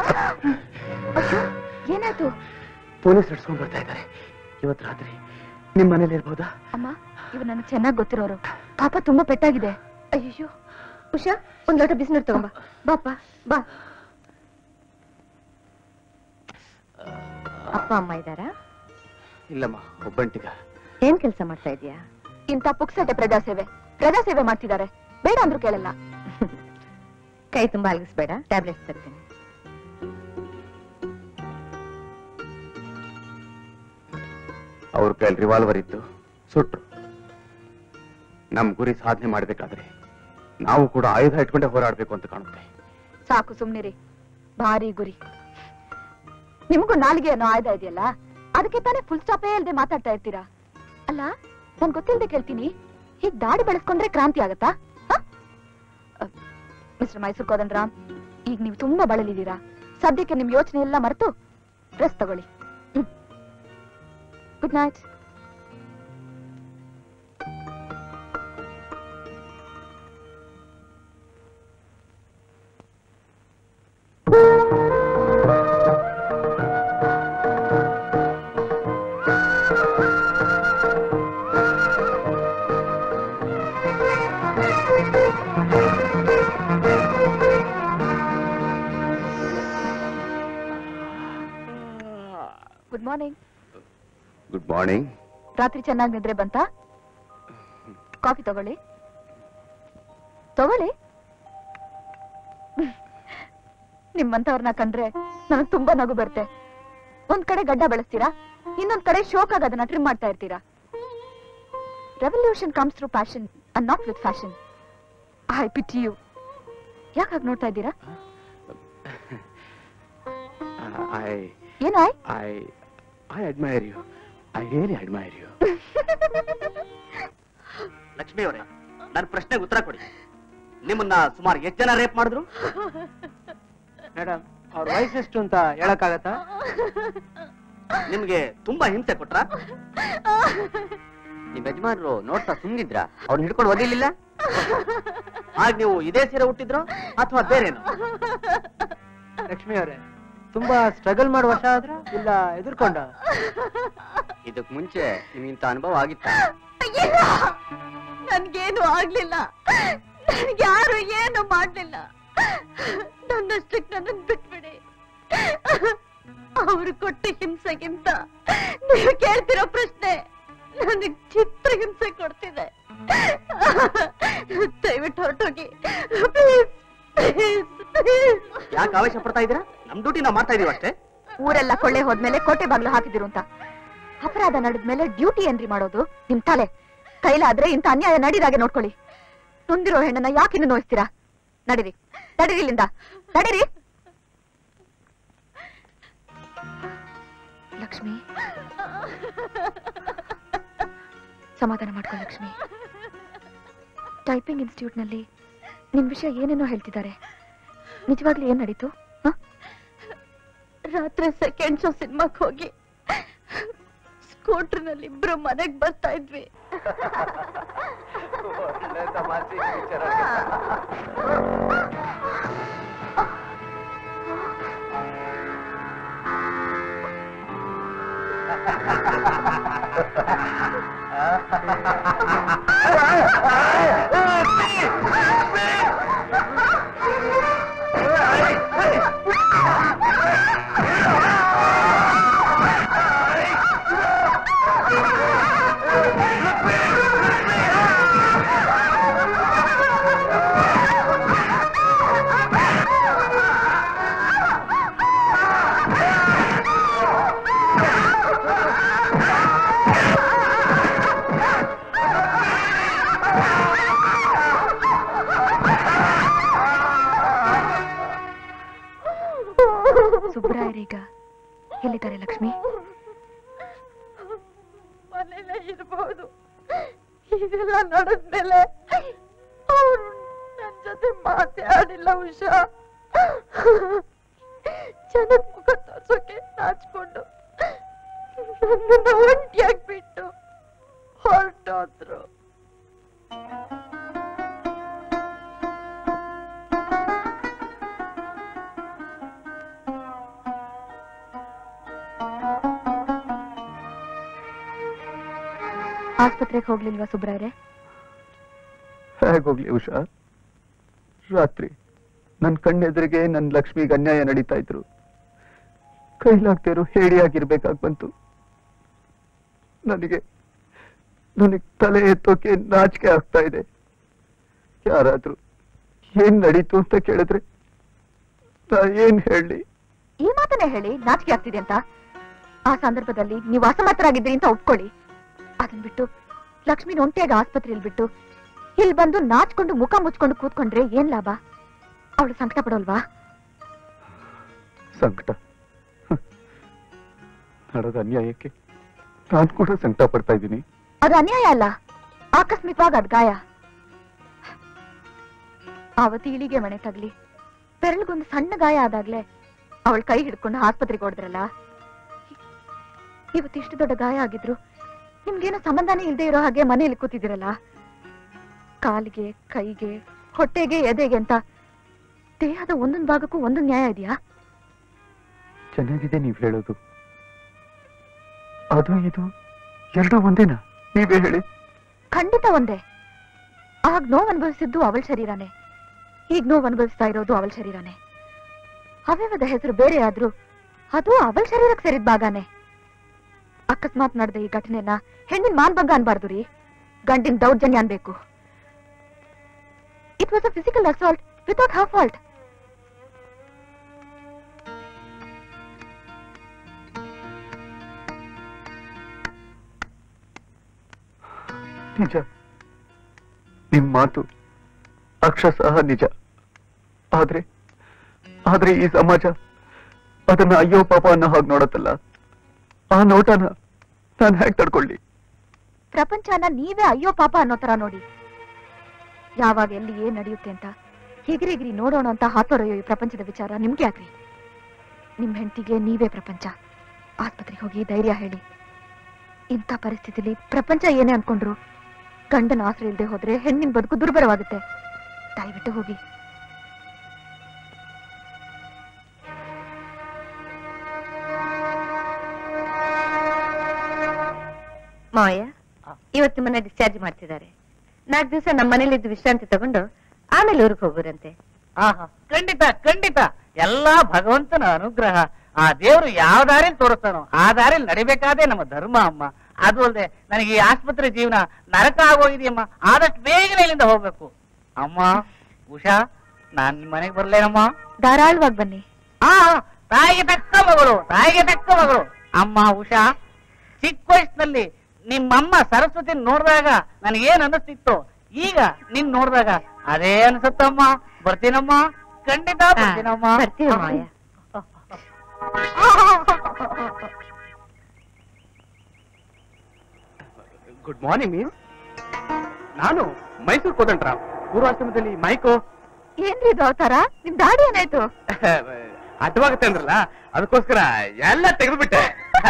ಏನಾಯ್ತು ಪೊಲೀಸ್ ನಡ್ಸ್ಕೊಂಡ್ ಬರ್ತಾ ಇದ್ದಾರೆ ಇವತ್ತು ರಾತ್ರಿ ನಿಮ್ ಮನೇಲಿ ಇರ್ಬೋದಾ ಅಮ್ಮ ಇವ್ ನನಗ್ ಚೆನ್ನಾಗ್ ಗೊತ್ತಿರೋರು ಪಾಪ ತುಂಬಾ ಪೆಟ್ಟಾಗಿದೆ ಅಯ್ಯೋ ಉಷಾ ಒಂದ್ ಲೋಟ ಬಿಸಿನೀರು ತಗೊಂಬ ಬಾಪ ಬಾ ಅಪ್ಪ ಅಮ್ಮ ಇದ್ದಾರಾ ಇಲ್ಲಮ್ಮ ಒಬ್ಬಂಟಿಗ ಏನ್ ಕೆಲಸ ಮಾಡ್ತಾ ಇದೀಯಾ ಇಂಥ ಪುಕ್ಸಟೆ ಪ್ರಜಾಸೇವೆ ಪ್ರಜಾಸೇವೆ ಮಾಡ್ತಿದ್ದಾರೆ ಬೇಡ ಅಂದ್ರೂ ಕೇಳಲ್ಲ ಕೈ ತುಂಬಾ ಅಲಗಿಸ್ಬೇಡ ಟ್ಯಾಬ್ಲೆಟ್ಸ್ ತರ್ತೀನಿ ಅವ್ರ ಕೈಯಲ್ಲಿ ರಿವಾಲ್ವರ್ ಇತ್ತು ಸುಟ್ರು ನಮ್ ಗುರಿ ಸಾಧನೆ ಮಾಡ್ಬೇಕಾದ್ರೆ ನಾವು ಕೂಡ ಆಯುಧ ಇಟ್ಕೊಂಡೇ ಹೋರಾಡ್ಬೇಕು ಅಂತ ಕಾಣುತ್ತೆ ಸಾಕು ಸುಮ್ನಿರಿ ಭಾರಿ ಗುರಿ ನಿಮಗೂ ನಾಲಿಗೆ ಅನ್ನೋ ಆಯ್ದ ಇದೆಯಲ್ಲ ಅದಕ್ಕೆ ತಾನೇ ಫುಲ್ ಸ್ಟಾಪೇ ಇಲ್ದೆ ಮಾತಾಡ್ತಾ ಇರ್ತೀರಾ ಅಲ್ಲ ನನ್ ಗೊತ್ತಿಲ್ದೆ ಕೇಳ್ತೀನಿ ಹೀಗ್ ದಾಡಿ ಬೆಳೆಸ್ಕೊಂಡ್ರೆ ಕ್ರಾಂತಿ ಆಗತ್ತಾ ಮಿಸ್ಟರ್ ಮೈಸೂರ್ ಕೋದನ್ ರಾಮ್ ಈಗ ನೀವು ತುಂಬಾ ಬಳಲಿದ್ದೀರಾ ಸದ್ಯಕ್ಕೆ ನಿಮ್ ಯೋಚನೆ ಎಲ್ಲ ಮರೆತು ಡ್ರೆಸ್ ತಗೊಳ್ಳಿ good night good morning good morning ರಾತ್ರಿ ಚೆನ್ನಾಗಿ ನಿದ್ರೆ ಬಂತಾ ಕಾಫಿ ತಗೊಳ್ಳಿ ತಗೊಳ್ಳಿ ನಿಮ್ಮಂತವ್ರನ್ನ ಕಂಡ್ರೆ ನನಗ್ ತುಂಬಾ ನಗು ಬರುತ್ತೆ ಒಂದ್ ಕಡೆ ಗಡ್ಡ ಬೆಳೆಸ್ತೀರಾ ಇನ್ನೊಂದ್ ಕಡೆ ಶೋಕ್ ಆಗಿ ಅದನ್ನ ಟ್ರಿಮ್ ಮಾಡ್ತಾ ಇರ್ತೀರಾ revolution comes through passion and not with fashion I pity you ಯಾಕೆ ಹಾಗೆ ನೋಡ್ತಾ ಇದ್ದೀರಾ ಐ ಏನಾಯ್ I I admire you I really admire you Lakshmi ಅವರೇ ನನ್ನ ಪ್ರಶ್ನೆಗೆ ಉತ್ತರ ಕೊಡಿ ನಿಮ್ಮನ್ನ ಸುಮಾರು ಎಷ್ಟು ಜನ ರೇಪ್ ಮಾಡಿದ್ರು ಮೇಡಮ್ ಅವ್ರ ವಯಸ್ಸೆಷ್ಟು ಅಂತ ಹೇಳಕ್ಕಾಗತ್ತಾ ನಿಮ್ಗೆ ತುಂಬಾ ಹಿಂಸೆ ಕೊಟ್ರ ನಿಮ್ ಯಜಮಾನ್ರು ನೋಡ್ತಾ ಸುಮ್ನಿದ್ರ ಅವ್ರನ್ನ ಹಿಡ್ಕೊಂಡು ಓದಿಲಿಲ್ಲ ಆಗ ನೀವು ಇದೇ ಸೀರೆ ಹುಟ್ಟಿದ್ರು ಅಥವಾ ಬೇರೇನು ಲಕ್ಷ್ಮಿ ಅವರೇ ತುಂಬಾ ಸ್ಟ್ರಗಲ್ ಮಾಡೋ ವರ್ಷ ಆದ್ರ ಇಲ್ಲ ಎದುರ್ಕೊಂಡ ಇದಕ್ ಮುಂಚೆ ನಿಮ್ಗಿಂತ ಅನುಭವ ಆಗಿತ್ತ ಇಲ್ಲ ನನ್ಗೇನು ಆಗ್ಲಿಲ್ಲ ನನ್ಗೆ ಯಾರು ಏನು ಮಾಡ್ಲಿಲ್ಲ ನನ್ನಷ್ಟಕ್ಕೆ ನನ್ನನ್ನು ಬಿಟ್ಬಿಡಿ ಅವರು ಕೊಟ್ಟ ಹಿಂಸೆಗಿಂತ ನೀವು ಕೇಳ್ತಿರೋ ಪ್ರಶ್ನೆ ನನಗೆ ಚಿತ್ರ ಹಿಂಸೆ ಕೊಡ್ತಿದೆ ದಯವಿಟ್ಟು ಹೊರಟೋಗಿ ಯಾಕೆ ಆವೇಶ ಪಡ್ತಾ ಇದ್ದೀರಾ ನಮ್ ಡ್ಯೂಟಿ ನಾವು ಮಾಡ್ತಾ ಇದೀವಿ ಅಷ್ಟೇ ಊರೆಲ್ಲ ಕೊಳ್ಳೆ ಹೋದ್ಮೇಲೆ ಕೋಟೆ ಬಾಗ್ಲು ಹಾಕಿದಿರು ಅಂತ ಅಪರಾಧ ನಡೆದ್ಮೇಲೆ ಡ್ಯೂಟಿ ಏನ್ರಿ ಮಾಡೋದು ನಿಮ್ ತಲೆ ಕೈಲಾದ್ರೆ ಇಂಥ ಅನ್ಯಾಯ ನಡೀದಾಗೆ ನೋಡ್ಕೊಳ್ಳಿ ನೊಂದಿರೋ ಹೆಣ್ಣನ್ನ ಯಾಕಿನ್ನು ನೋಯಿಸ್ತೀರಾ ನಡೀರಿ ನಡೀರಿ ಇಲ್ಲಿಂದ ನಡೀರಿ ಲಕ್ಷ್ಮಿ ಸಮಾಧಾನ ಮಾಡ್ಕೊ ಲಕ್ಷ್ಮಿ ಟೈಪಿಂಗ್ ಇನ್ಸ್ಟಿಟ್ಯೂಟ್ ನಲ್ಲಿ ನಿಮ್ ವಿಷಯ ಏನೇನೋ ಹೇಳ್ತಿದ್ದಾರೆ ನಿಜವಾಗ್ಲೂ ಏನ್ ನಡೀತು ಹ? ರಾತ್ರಿ ಸೆಕೆಂಡ್ ಶೋ ಸಿನಿಮಾಕ್ ಹೋಗಿ ಸ್ಕೂಟರ್ನಲ್ಲಿ ಇಬ್ರು ಮನೆಗ್ ಬರ್ತಾ ಇದ್ವಿ ಸುಬ್ರಾಯರೀಗ ಎಲ್ಲಿದ್ದಾರೆ ಲಕ್ಷ್ಮಿ ಮನೇಲೆ ಇರ್ಬೋದು ಇದೆಲ್ಲ ನಡೆದ್ಮೇಲೆ ಅವ್ರು ನನ್ ಜೊತೆ ಮಾತೇ ಆಡಿಲ್ಲ ಉಷಾ ಜನದ ಮುಖ ತೋರ್ಸೋಕೆ ನಾಚ್ಕೊಂಡು ನನ್ನನ್ನ ಒಂಟಿಯಾಗಿ ಬಿಟ್ಟು ಹೊರಟೋದ್ರು ಆಸ್ಪತ್ರೆಗೆ ಹೋಗ್ಲಿಲ್ವಾ ಸುಬ್ರಾಯರೇ ಹೇಗೋಗ್ಲಿ ಉಷಾ ರಾತ್ರಿ ನನ್ ಕಣ್ಣೆದುರಿಗೆ ನನ್ ಲಕ್ಷ್ಮಿಗೆ ಅನ್ಯಾಯ ನಡೀತಾ ಇದ್ರು ಕೈಲಾಗ್ತಿರೋ ಹೇಡಿಯಾಗಿರ್ಬೇಕಾಗ್ ಬಂತು ನನಗೆ ನನಗೆ ತಲೆ ಎತ್ತೋಕೆ ನಾಚಿಕೆ ಆಗ್ತಾ ಇದೆ ಯಾರಾದ್ರೂ ಏನ್ ನಡೀತು ಅಂತ ಕೇಳಿದ್ರೆ ನಾ ಏನ್ ಹೇಳಿ ಈ ಮಾತನ್ನೇ ಹೇಳಿ ನಾಚಿಕೆ ಆಗ್ತಿದೆ ಅಂತ ಆ ಸಂದರ್ಭದಲ್ಲಿ ನೀವು ಅಸಮರ್ಥರಾಗಿದ್ರಿ ಅಂತ ಒಪ್ಕೊಳ್ಳಿ ಅದನ್ ಬಿಟ್ಟು ಲಕ್ಷ್ಮಿ ಒಂಟಿಯಾಗ ಆಸ್ಪತ್ರೆಯಲ್ಲಿ ಬಿಟ್ಟು ಇಲ್ಲಿ ಬಂದು ನಾಚ್ಕೊಂಡು ಮುಖ ಮುಚ್ಕೊಂಡು ಕೂತ್ಕೊಂಡ್ರೆ ಏನ್ ಲಾಭ ಅವಳು ಸಂಕಟ ಪಡೋಲ್ವಾ ಸಂಕಟ ಹ್ಮ್. ನಡೆದ ಅನ್ಯಾಯಕ್ಕೆ ನಾನ್ ಕೂಡ ಸಂಕಟ ಪಡ್ತಾ ಇದ್ದೀನಿ ಅದು ಅನ್ಯಾಯ ಅಲ್ಲ ಆಕಸ್ಮಿಕವಾಗಿ ಅದ್ ಗಾಯ ಆವತ್ತು ಇಳಿಗೆ ಮನೆ ತಗ್ಲಿ ಬೆರಳಿಗೊಂದು ಸಣ್ಣ ಗಾಯ ಆದಾಗ್ಲೇ ಅವಳ ಕೈ ಹಿಡ್ಕೊಂಡು ಆಸ್ಪತ್ರೆಗೆ ಹೊಡೆದ್ರಲ್ಲ ಇವತ್ತು ಇಷ್ಟು ದೊಡ್ಡ ಗಾಯ ಆಗಿದ್ರು ನಿಮ್ಗೇನು ಸಂಬಂಧನೇ ಇಲ್ದೇ ಇರೋ ಹಾಗೆ ಮನೆಯಲ್ಲಿ ಕೂತಿದ್ದೀರಲ್ಲ ಕಾಲಿಗೆ ಕೈಗೆ ಹೊಟ್ಟೆಗೆ ಎದೆಗೆ ಅಂತ ದೇಹದ ಒಂದೊಂದು ಭಾಗಕ್ಕೂ ಒಂದೊಂದು ನ್ಯಾಯ ಇದೆಯಾ ಚೆನ್ನಾಗಿದೆ ನೀವ್ ಹೇಳೋದು ಅದು ಇದು ಎರಡೂ ಒಂದೇನಾ ನೀವೇ ಹೇಳಿ ಖಂಡಿತ ಒಂದೇ ಆಗ ನೋವು ಅನುಭವಿಸಿದ್ದು ಅವಳ ಶರೀರನೇ ಈಗ ನೋವು ಅನುಭವಿಸ್ತಾ ಇರೋದು ಅವಳ ಶರೀರನೇ ಅವ್ಯವದ ಹೆಸರು ಬೇರೆ ಆದ್ರೂ ಅದು ಅವಳ ಶರೀರಕ್ಕೆ ಸೇರಿದ ಭಾಗನೇ ಅಕಸ್ಮಾತ್ ನಡೆದ ಈ ಘಟನೆನ ಹೆಣ್ಣಿನ ಮಾನ್ಭಂಗ ಅನ್ಬಾರ್ದು ರೀ ಗಂಡಿನ ದೌರ್ಜನ್ಯ ಅನ್ಬೇಕು it was a physical assault without her fault ನಿಜ ನಿಮ್ ಮಾತು ಅಕ್ಷರಶಃ ನಿಜ ಆದ್ರೆ ಆದ್ರೆ ಈ ಸಮಾಜ ಅದನ್ನ ಅಯ್ಯೋ ಪಾಪ ಅನ್ನೋ ಹಾಗೆ ನೋಡತ್ತಲ್ಲ ಆ ನೋಟನ ನಾನು ಹೇಗೆ ತಡ್ಕೊಳ್ಳಿ ಪ್ರಪಂಚನ ನೀವೇ ಅಯ್ಯೋ ಪಾಪ ಅನ್ನೋ ತರ ನೋಡಿ ಯಾವಾಗ ಎಲ್ಲಿ ಏನ್ ನಡೆಯುತ್ತೆ ಅಂತ ಹೆಗರಿಗಿರಿ ನೋಡೋಣ ಅಂತ ಹಾತೊರೆಯೋ ಈ ಪ್ರಪಂಚದ ವಿಚಾರ ನಿಮ್ಗೆ ಯಾಕ್ರಿ ನಿಮ್ ಹೆಂಡತಿಗೆ ನೀವೇ ಪ್ರಪಂಚ ಆಸ್ಪತ್ರೆಗೆ ಹೋಗಿ ಧೈರ್ಯ ಹೇಳಿ ಇಂಥ ಪರಿಸ್ಥಿತಿಲಿ ಪ್ರಪಂಚ ಏನೇ ಅನ್ಕೊಂಡ್ರು ಗಂಡನ ಆಸರೆ ಇಲ್ಲದೆ ಹೋದ್ರೆ ಹೆಣ್ಣಿನ ಬದುಕು ದುರ್ಬರವಾಗುತ್ತೆ ದಯವಿಟ್ಟು ಹೋಗಿ ಮಾವಯ್ಯ ಇವತ್ತು ನಿಮ್ಮನ್ನ ಡಿಸ್ಚಾರ್ಜ್ ಮಾಡ್ತಿದ್ದಾರೆ ನಾಲ್ಕು ದಿವಸ ನಮ್ಮ ಮನೇಲಿದ್ದು ವಿಶ್ರಾಂತಿ ತಗೊಂಡು ಆಮೇಲೆ ಊರಿಗೆ ಹೋಗುರಂತೆ ಆಹಾ ಖಂಡಿತ ಖಂಡಿತ ಎಲ್ಲಾ ಭಗವಂತನ ಅನುಗ್ರಹ ಆ ದೇವರು ಯಾವ ದಾರಿಲಿ ತೋರಿಸ್ತಾನೋ ಆ ದಾರಿಲಿ ನಡಿಬೇಕಾದೇ ನಮ್ಮ ಧರ್ಮ ಅಮ್ಮ ಅದು ಅಲ್ಲದೆ ನನಗೆ ಈ ಆಸ್ಪತ್ರೆ ಜೀವನ ನರಕ ಆಗೋಗಿದೆಯಮ್ಮ ಆದಷ್ಟು ಬೇಗನೆ ಇಲ್ಲಿಂದ ಹೋಗ್ಬೇಕು ಅಮ್ಮ ಉಷಾ ನಾನ್ ನಿಮ್ ಮನೆಗೆ ಬರ್ಲೇನಮ್ಮ ಧಾರಾಳವಾಗಿ ಬನ್ನಿ ಆ ತಾಯಿಗೆ ತಕ್ಕ ಮಗಳು ತಾಯಿಗೆ ತಕ್ಕ ಮಗಳು ಅಮ್ಮ ಉಷಾ ಚಿಕ್ಕ ವಯಸ್ಸಿನಲ್ಲಿ ನಿಮ್ಮಮ್ಮ ಸರಸ್ವತಿ ನೋಡಿದಾಗ ನನಗೇನ್ ಅನ್ನಿಸ್ತಿತ್ತು ಈಗ ನಿನ್ ನೋಡಿದಾಗ ಅದೇ ಅನ್ಸುತ್ತಮ್ಮ ಬರ್ತೀನಮ್ಮ ಖಂಡಿತ ಬರ್ತೀನಮ್ಮ ಬರ್ತೀವಿ ಮಾವಯ್ಯ ಗುಡ್ ಮಾರ್ನಿಂಗ್ ಮೀಸ್ ನಾನು ಮೈಸೂರು ಕೋದಂಡ್ರಾವ್ ಪೂರ್ವಾಶ್ರಮದಲ್ಲಿ ಮೈಕೋ ಏನ್ರಿ ಇದು ಅವತಾರ ನಿಮ್ ದಾಡಿ ಏನಾಯ್ತು ಅಡ್ಡವಾಗುತ್ತೆ ಅಂದ್ರಲ್ಲ ಅದಕ್ಕೋಸ್ಕರ ಎಲ್ಲ ತೆಗೆದುಬಿಟ್ಟೆ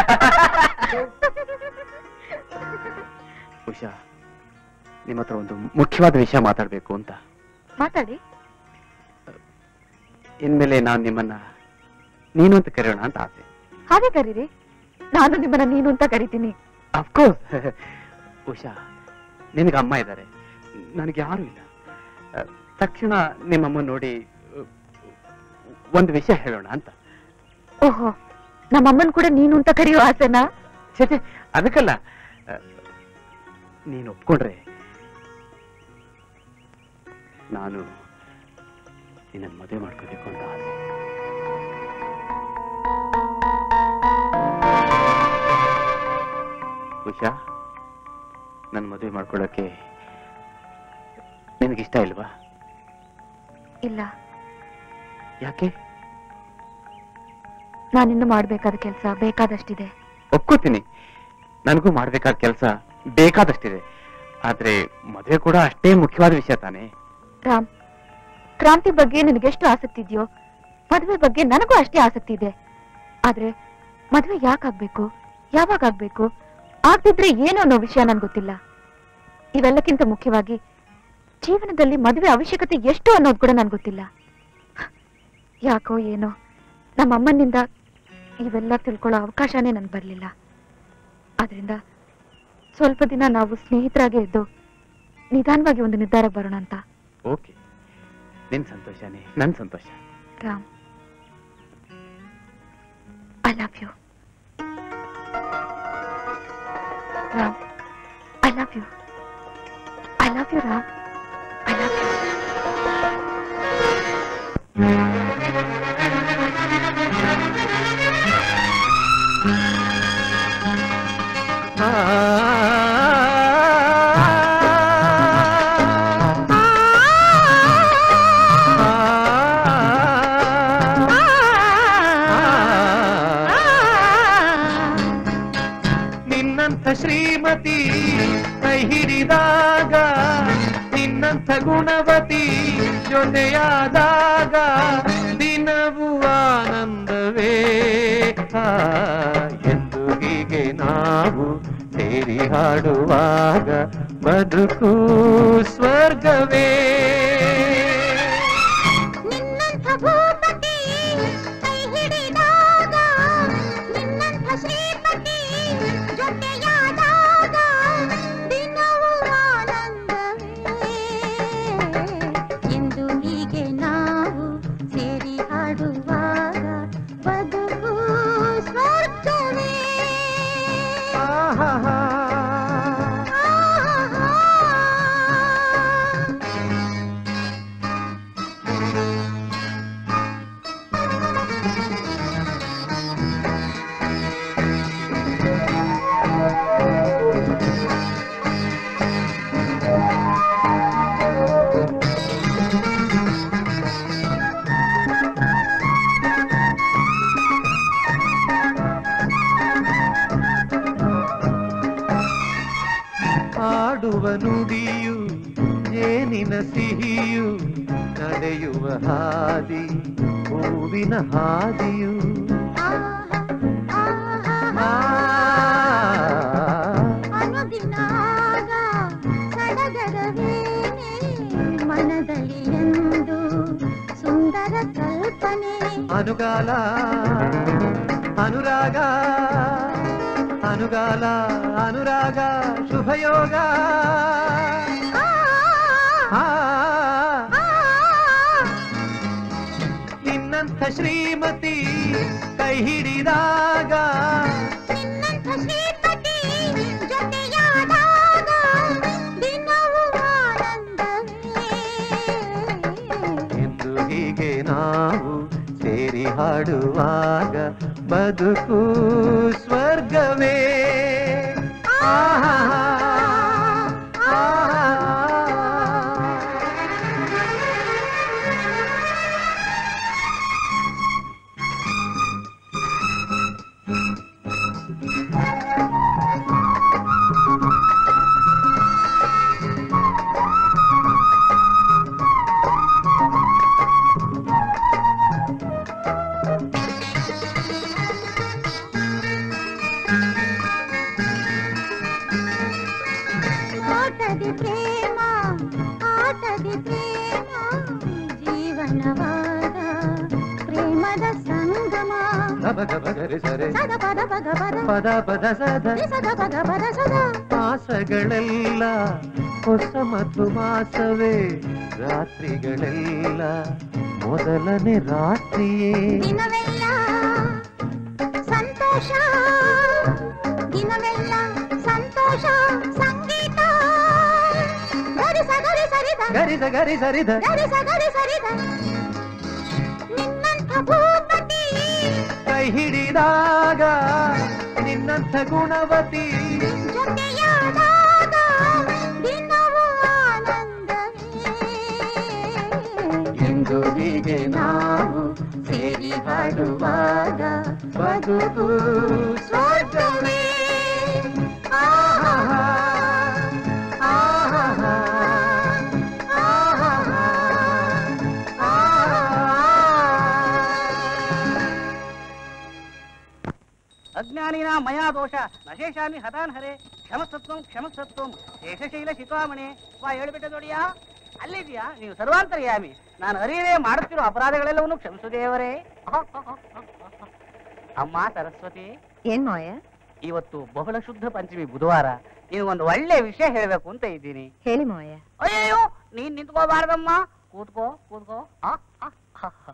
ಉಷಾ ನಿಮ್ಮ ಹತ್ರ ಒಂದು ಮುಖ್ಯವಾದ ವಿಷಯ ಮಾತಾಡ್ಬೇಕು ಅಂತ ಮಾತಾಡಿ ಇನ್ಮೇಲೆ ನಾನು ನಿಮ್ಮನ್ನ ನೀನು ಅಂತ ಕರೆಯೋಣ ಅಂತ ಆಸೆ ಹಾಗೆ ಕರೀರಿ ನಾನು ನಿಮ್ಮನ್ನ ನೀನು ಅಂತ ಕರಿತೀನಿ ಅಫ್ಕೋರ್ಸ್ ಉಷಾ ನಿನಗೆ ಅಮ್ಮ ಇದ್ದಾರೆ ನನಗೆ ಯಾರು ಇಲ್ಲ ಅಹ್, ತಕ್ಷಣ ನಿಮ್ಮಮ್ಮ ನೋಡಿ ಅಹ್, ಒಂದು ವಿಷಯ ಹೇಳೋಣ ಅಂತ ಓಹೋ ನಮ್ಮಮ್ಮನ್ ಕೂಡ ನೀನು ಅಂತ ಕರೆಯೋ ಆಸೆನಾ ಛೇ ಛೇ, ಅದಕ್ಕಲ್ಲ ಅಹ್, ನೀನು ಒಪ್ಕೊಂಡ್ರೆ ನಾನು ನಿನ್ನ ಮದುವೆ ಮಾಡ್ಕೋಬೇಕು ಅಂತ ಆಸೆ ಉಷಾ ನನ್ನ ಮದುವೆ ಮಾಡ್ಕೊಳ್ಳೋಕೆ ನಿನಗಿಷ್ಟ ಇಲ್ವಾ ಇಲ್ಲ ಯಾಕೆ ನಾನಿನ್ನು ಮಾಡ್ಬೇಕಾದ ಕೆಲಸ ಬೇಕಾದಷ್ಟಿದೆ ಒಪ್ಕೋತೀನಿ ನನಗೂ ಮಾಡ್ಬೇಕಾದ ಕೆಲಸ ಬೇಕಾದಷ್ಟಿದೆ ಆದ್ರೆ ಮದುವೆ ಕೂಡ ಅಷ್ಟೇ ಮುಖ್ಯವಾದ ವಿಷಯ ತಾನೇ ರಾಮ್ ಕ್ರಾಂತಿ ಬಗ್ಗೆ ನಿನಗೆಷ್ಟು ಆಸಕ್ತಿ ಇದೆಯೋ ಮದುವೆ ಬಗ್ಗೆ ನನಗೂ ಅಷ್ಟೇ ಆಸಕ್ತಿ ಇದೆ ಆದ್ರೆ ಮದುವೆ ಯಾಕಾಗ್ಬೇಕು ಯಾವಾಗ ಆಗ್ಬೇಕು ಆಗ್ತಿದ್ರೆ ಏನು ಅನ್ನೋ ವಿಷಯ ನನ್ಗೆ ಗೊತ್ತಿಲ್ಲ ಇವೆಲ್ಲಕ್ಕಿಂತ ಮುಖ್ಯವಾಗಿ ಜೀವನದಲ್ಲಿ ಮದುವೆ ಅವಶ್ಯಕತೆ ಎಷ್ಟು ಅನ್ನೋದು ಕೂಡ ನನ್ಗೆ ಗೊತ್ತಿಲ್ಲ ಯಾಕೋ ಏನೋ ನಮ್ಮ ಅಮ್ಮನಿಂದ ಇವೆಲ್ಲ ತಿಳ್ಕೊಳ್ಳೋ ಅವಕಾಶನೇ ನನ್ಗೆ ಬರಲಿಲ್ಲ ಆದ್ರಿಂದ ಸ್ವಲ್ಪ ದಿನ ನಾವು ಸ್ನೇಹಿತರಾಗೇ ಇದ್ದು ನಿಧಾನವಾಗಿ ಒಂದು ನಿರ್ಧಾರಕ್ಕೆ ಬರೋಣ ಅಂತ ಓಕೆ ನಿನ್ ಸಂತೋಷನೇ ನನ್ ಸಂತೋಷ Ram I love you Ram I love you I love you Ram I love you ನಿನ್ನಂಥ ಶ್ರೀಮತಿ ಕೈ ಹಿಡಿದಾಗ ನಿನ್ನಂಥ ಗುಣವತಿ ಜೊತೆಯಾದಾಗ ದಿನವೂ ಆನಂದವೇ ಆ, ಎಂದು ಹೀಗೆ ನಾವು ಸೇರಿ ಹಾಡುವಾಗ ಬದುಕು ಸ್ವರ್ಗವೇ ನಿನ್ನಂಥ ಭೂಪತಿ ಕೈ ಹಿಡಿದಾಗ ನಿನ್ನಂಥ ಶ್ರೀಪತಿ ಜೊತೆಯಾದಾಗ ದಿನವೂ ಆನಂದವೇ ಎಂದು ಹೀಗೆ ನಾವು ಸೇರಿ ಹಾಡುವಾಗ ಬದುಕು ಸ್ವರ್ಗವೇ ಆಹಾ ನಡೆಯುವ ಹಾದಿ ಹೂವಿನ ಹಾದಿಯು ಆ, ಅನುದಿನ ಆಗ ಸಡಗರವೇನೆ ಮನದಲ್ಲಿ ಎಂದು ಸುಂದರ ಕಲ್ಪನೆ ಅನುಗಾಲ ಅನುರಾಗ ಅನುಗಾಲ ಅನುರಾಗ ಶುಭಯೋಗ ಆ, ನಿನ್ನಂಥ ಶ್ರೀಮತಿ ಕೈ ಹಿಡಿದಾಗ ನಿನ್ನಂಥ ಶ್ರೀಪತಿ ಜೊತೆಯಾದಾಗ ದಿನವೂ ಆನಂದವೇ ಎಂದು ಹೀಗೆ ನಾವು ಸೇರಿ ಹಾಡುವಾಗ ಬದುಕು ಸ್ವರ್ಗವೇ ಆಹಾ ಆಹಾ ಆಟದಿ ಪ್ರೇಮ ಆಟದಿ ಪ್ರೇಮ ಜೀವನವಾದ ಪ್ರೇಮದ ಸಂಗಮ ಗಬ ಗಬ ಗರಿ ಸರೆ ಸದ ಪದ ಪದ ಪದ ಪದ ಪದ ಸದ ಸದ ಪದ ಪದ ಸದ ಮಾಸಗಳೆಲ್ಲ ಹೊಸ ಮಧುಮಾಸವೇ ರಾತ್ರಿಗಳೆಲ್ಲ ಮೊದಲನೇ ರಾತ್ರಿಯೇ ದಿನವೆಲ್ಲ ಸಂತೋಷ ದಿನವೆಲ್ಲ ಸಂತೋಷ ಸಂಗೀತ ಗರಿಸ ಗರಿ ಸರಿದ ಗರಿದ ಗರಿ ಸರಿದ ಗರಿಸ ಗರಿ ಸರಿದ ನಿನ್ನಂಥ ಭೂಪತಿ ಕೈ ಹಿಡಿದಾಗ ನಿನ್ನಂಥ ಗುಣವತಿ ಜೊತೆಯಾದಾಗ ದಿನವೂ ಆನಂದವೇ ಎಂದು ಹೀಗೆ ನಾವು ಸೇರಿ ಹಾಡುವಾಗ ಬದುಕು ಸ್ವರ್ಗವೇ ಆಹಾ ಆಹಾ ಅಜ್ಞಾನಿನ ಮಯಾ ದೋಷ ನಶೇಷಾಮಿ ಹತಾನ್ ಹರೆ ಕ್ಷಮಸತ್ವಂ ಕ್ಷಮಸತ್ವಂ ಶೇಷಶೈಲ ಶಿಖಾಮಣಿ ವಾ ಹೇಳ್ಬಿಟ್ಟೆ ನೋಡಿಯಾ ಅಲ್ಲಿದ್ಯಾ ನೀವು ಸರ್ವಾಂತರ್ಯಾಮಿ ನಾನು ಅರಿಯದೇ ಮಾಡುತ್ತಿರೋ ಅಪರಾಧಗಳೆಲ್ಲವನ್ನು ಕ್ಷಮಿಸು ದೇವರೇ ಅಮ್ಮ ಸರಸ್ವತಿ ಏನ್ ಮಾಯ ಇವತ್ತು ಬಹಳ ಶುದ್ಧ ಪಂಚಮಿ ಬುಧವಾರ ನಿನಗೊಂದು ಒಳ್ಳೆ ವಿಷಯ ಹೇಳ್ಬೇಕು ಅಂತ ಇದ್ದೀನಿ ಹೇಳಿ ಮಾಯ ಅಯ್ಯೋ ನೀನ್ ನಿಂತ್ಕೋಬಾರ್ದಮ್ಮ ಕೂತ್ಕೋ ಕೂತ್ಕೋ ಆ, ಆ, ಆ, ಆ.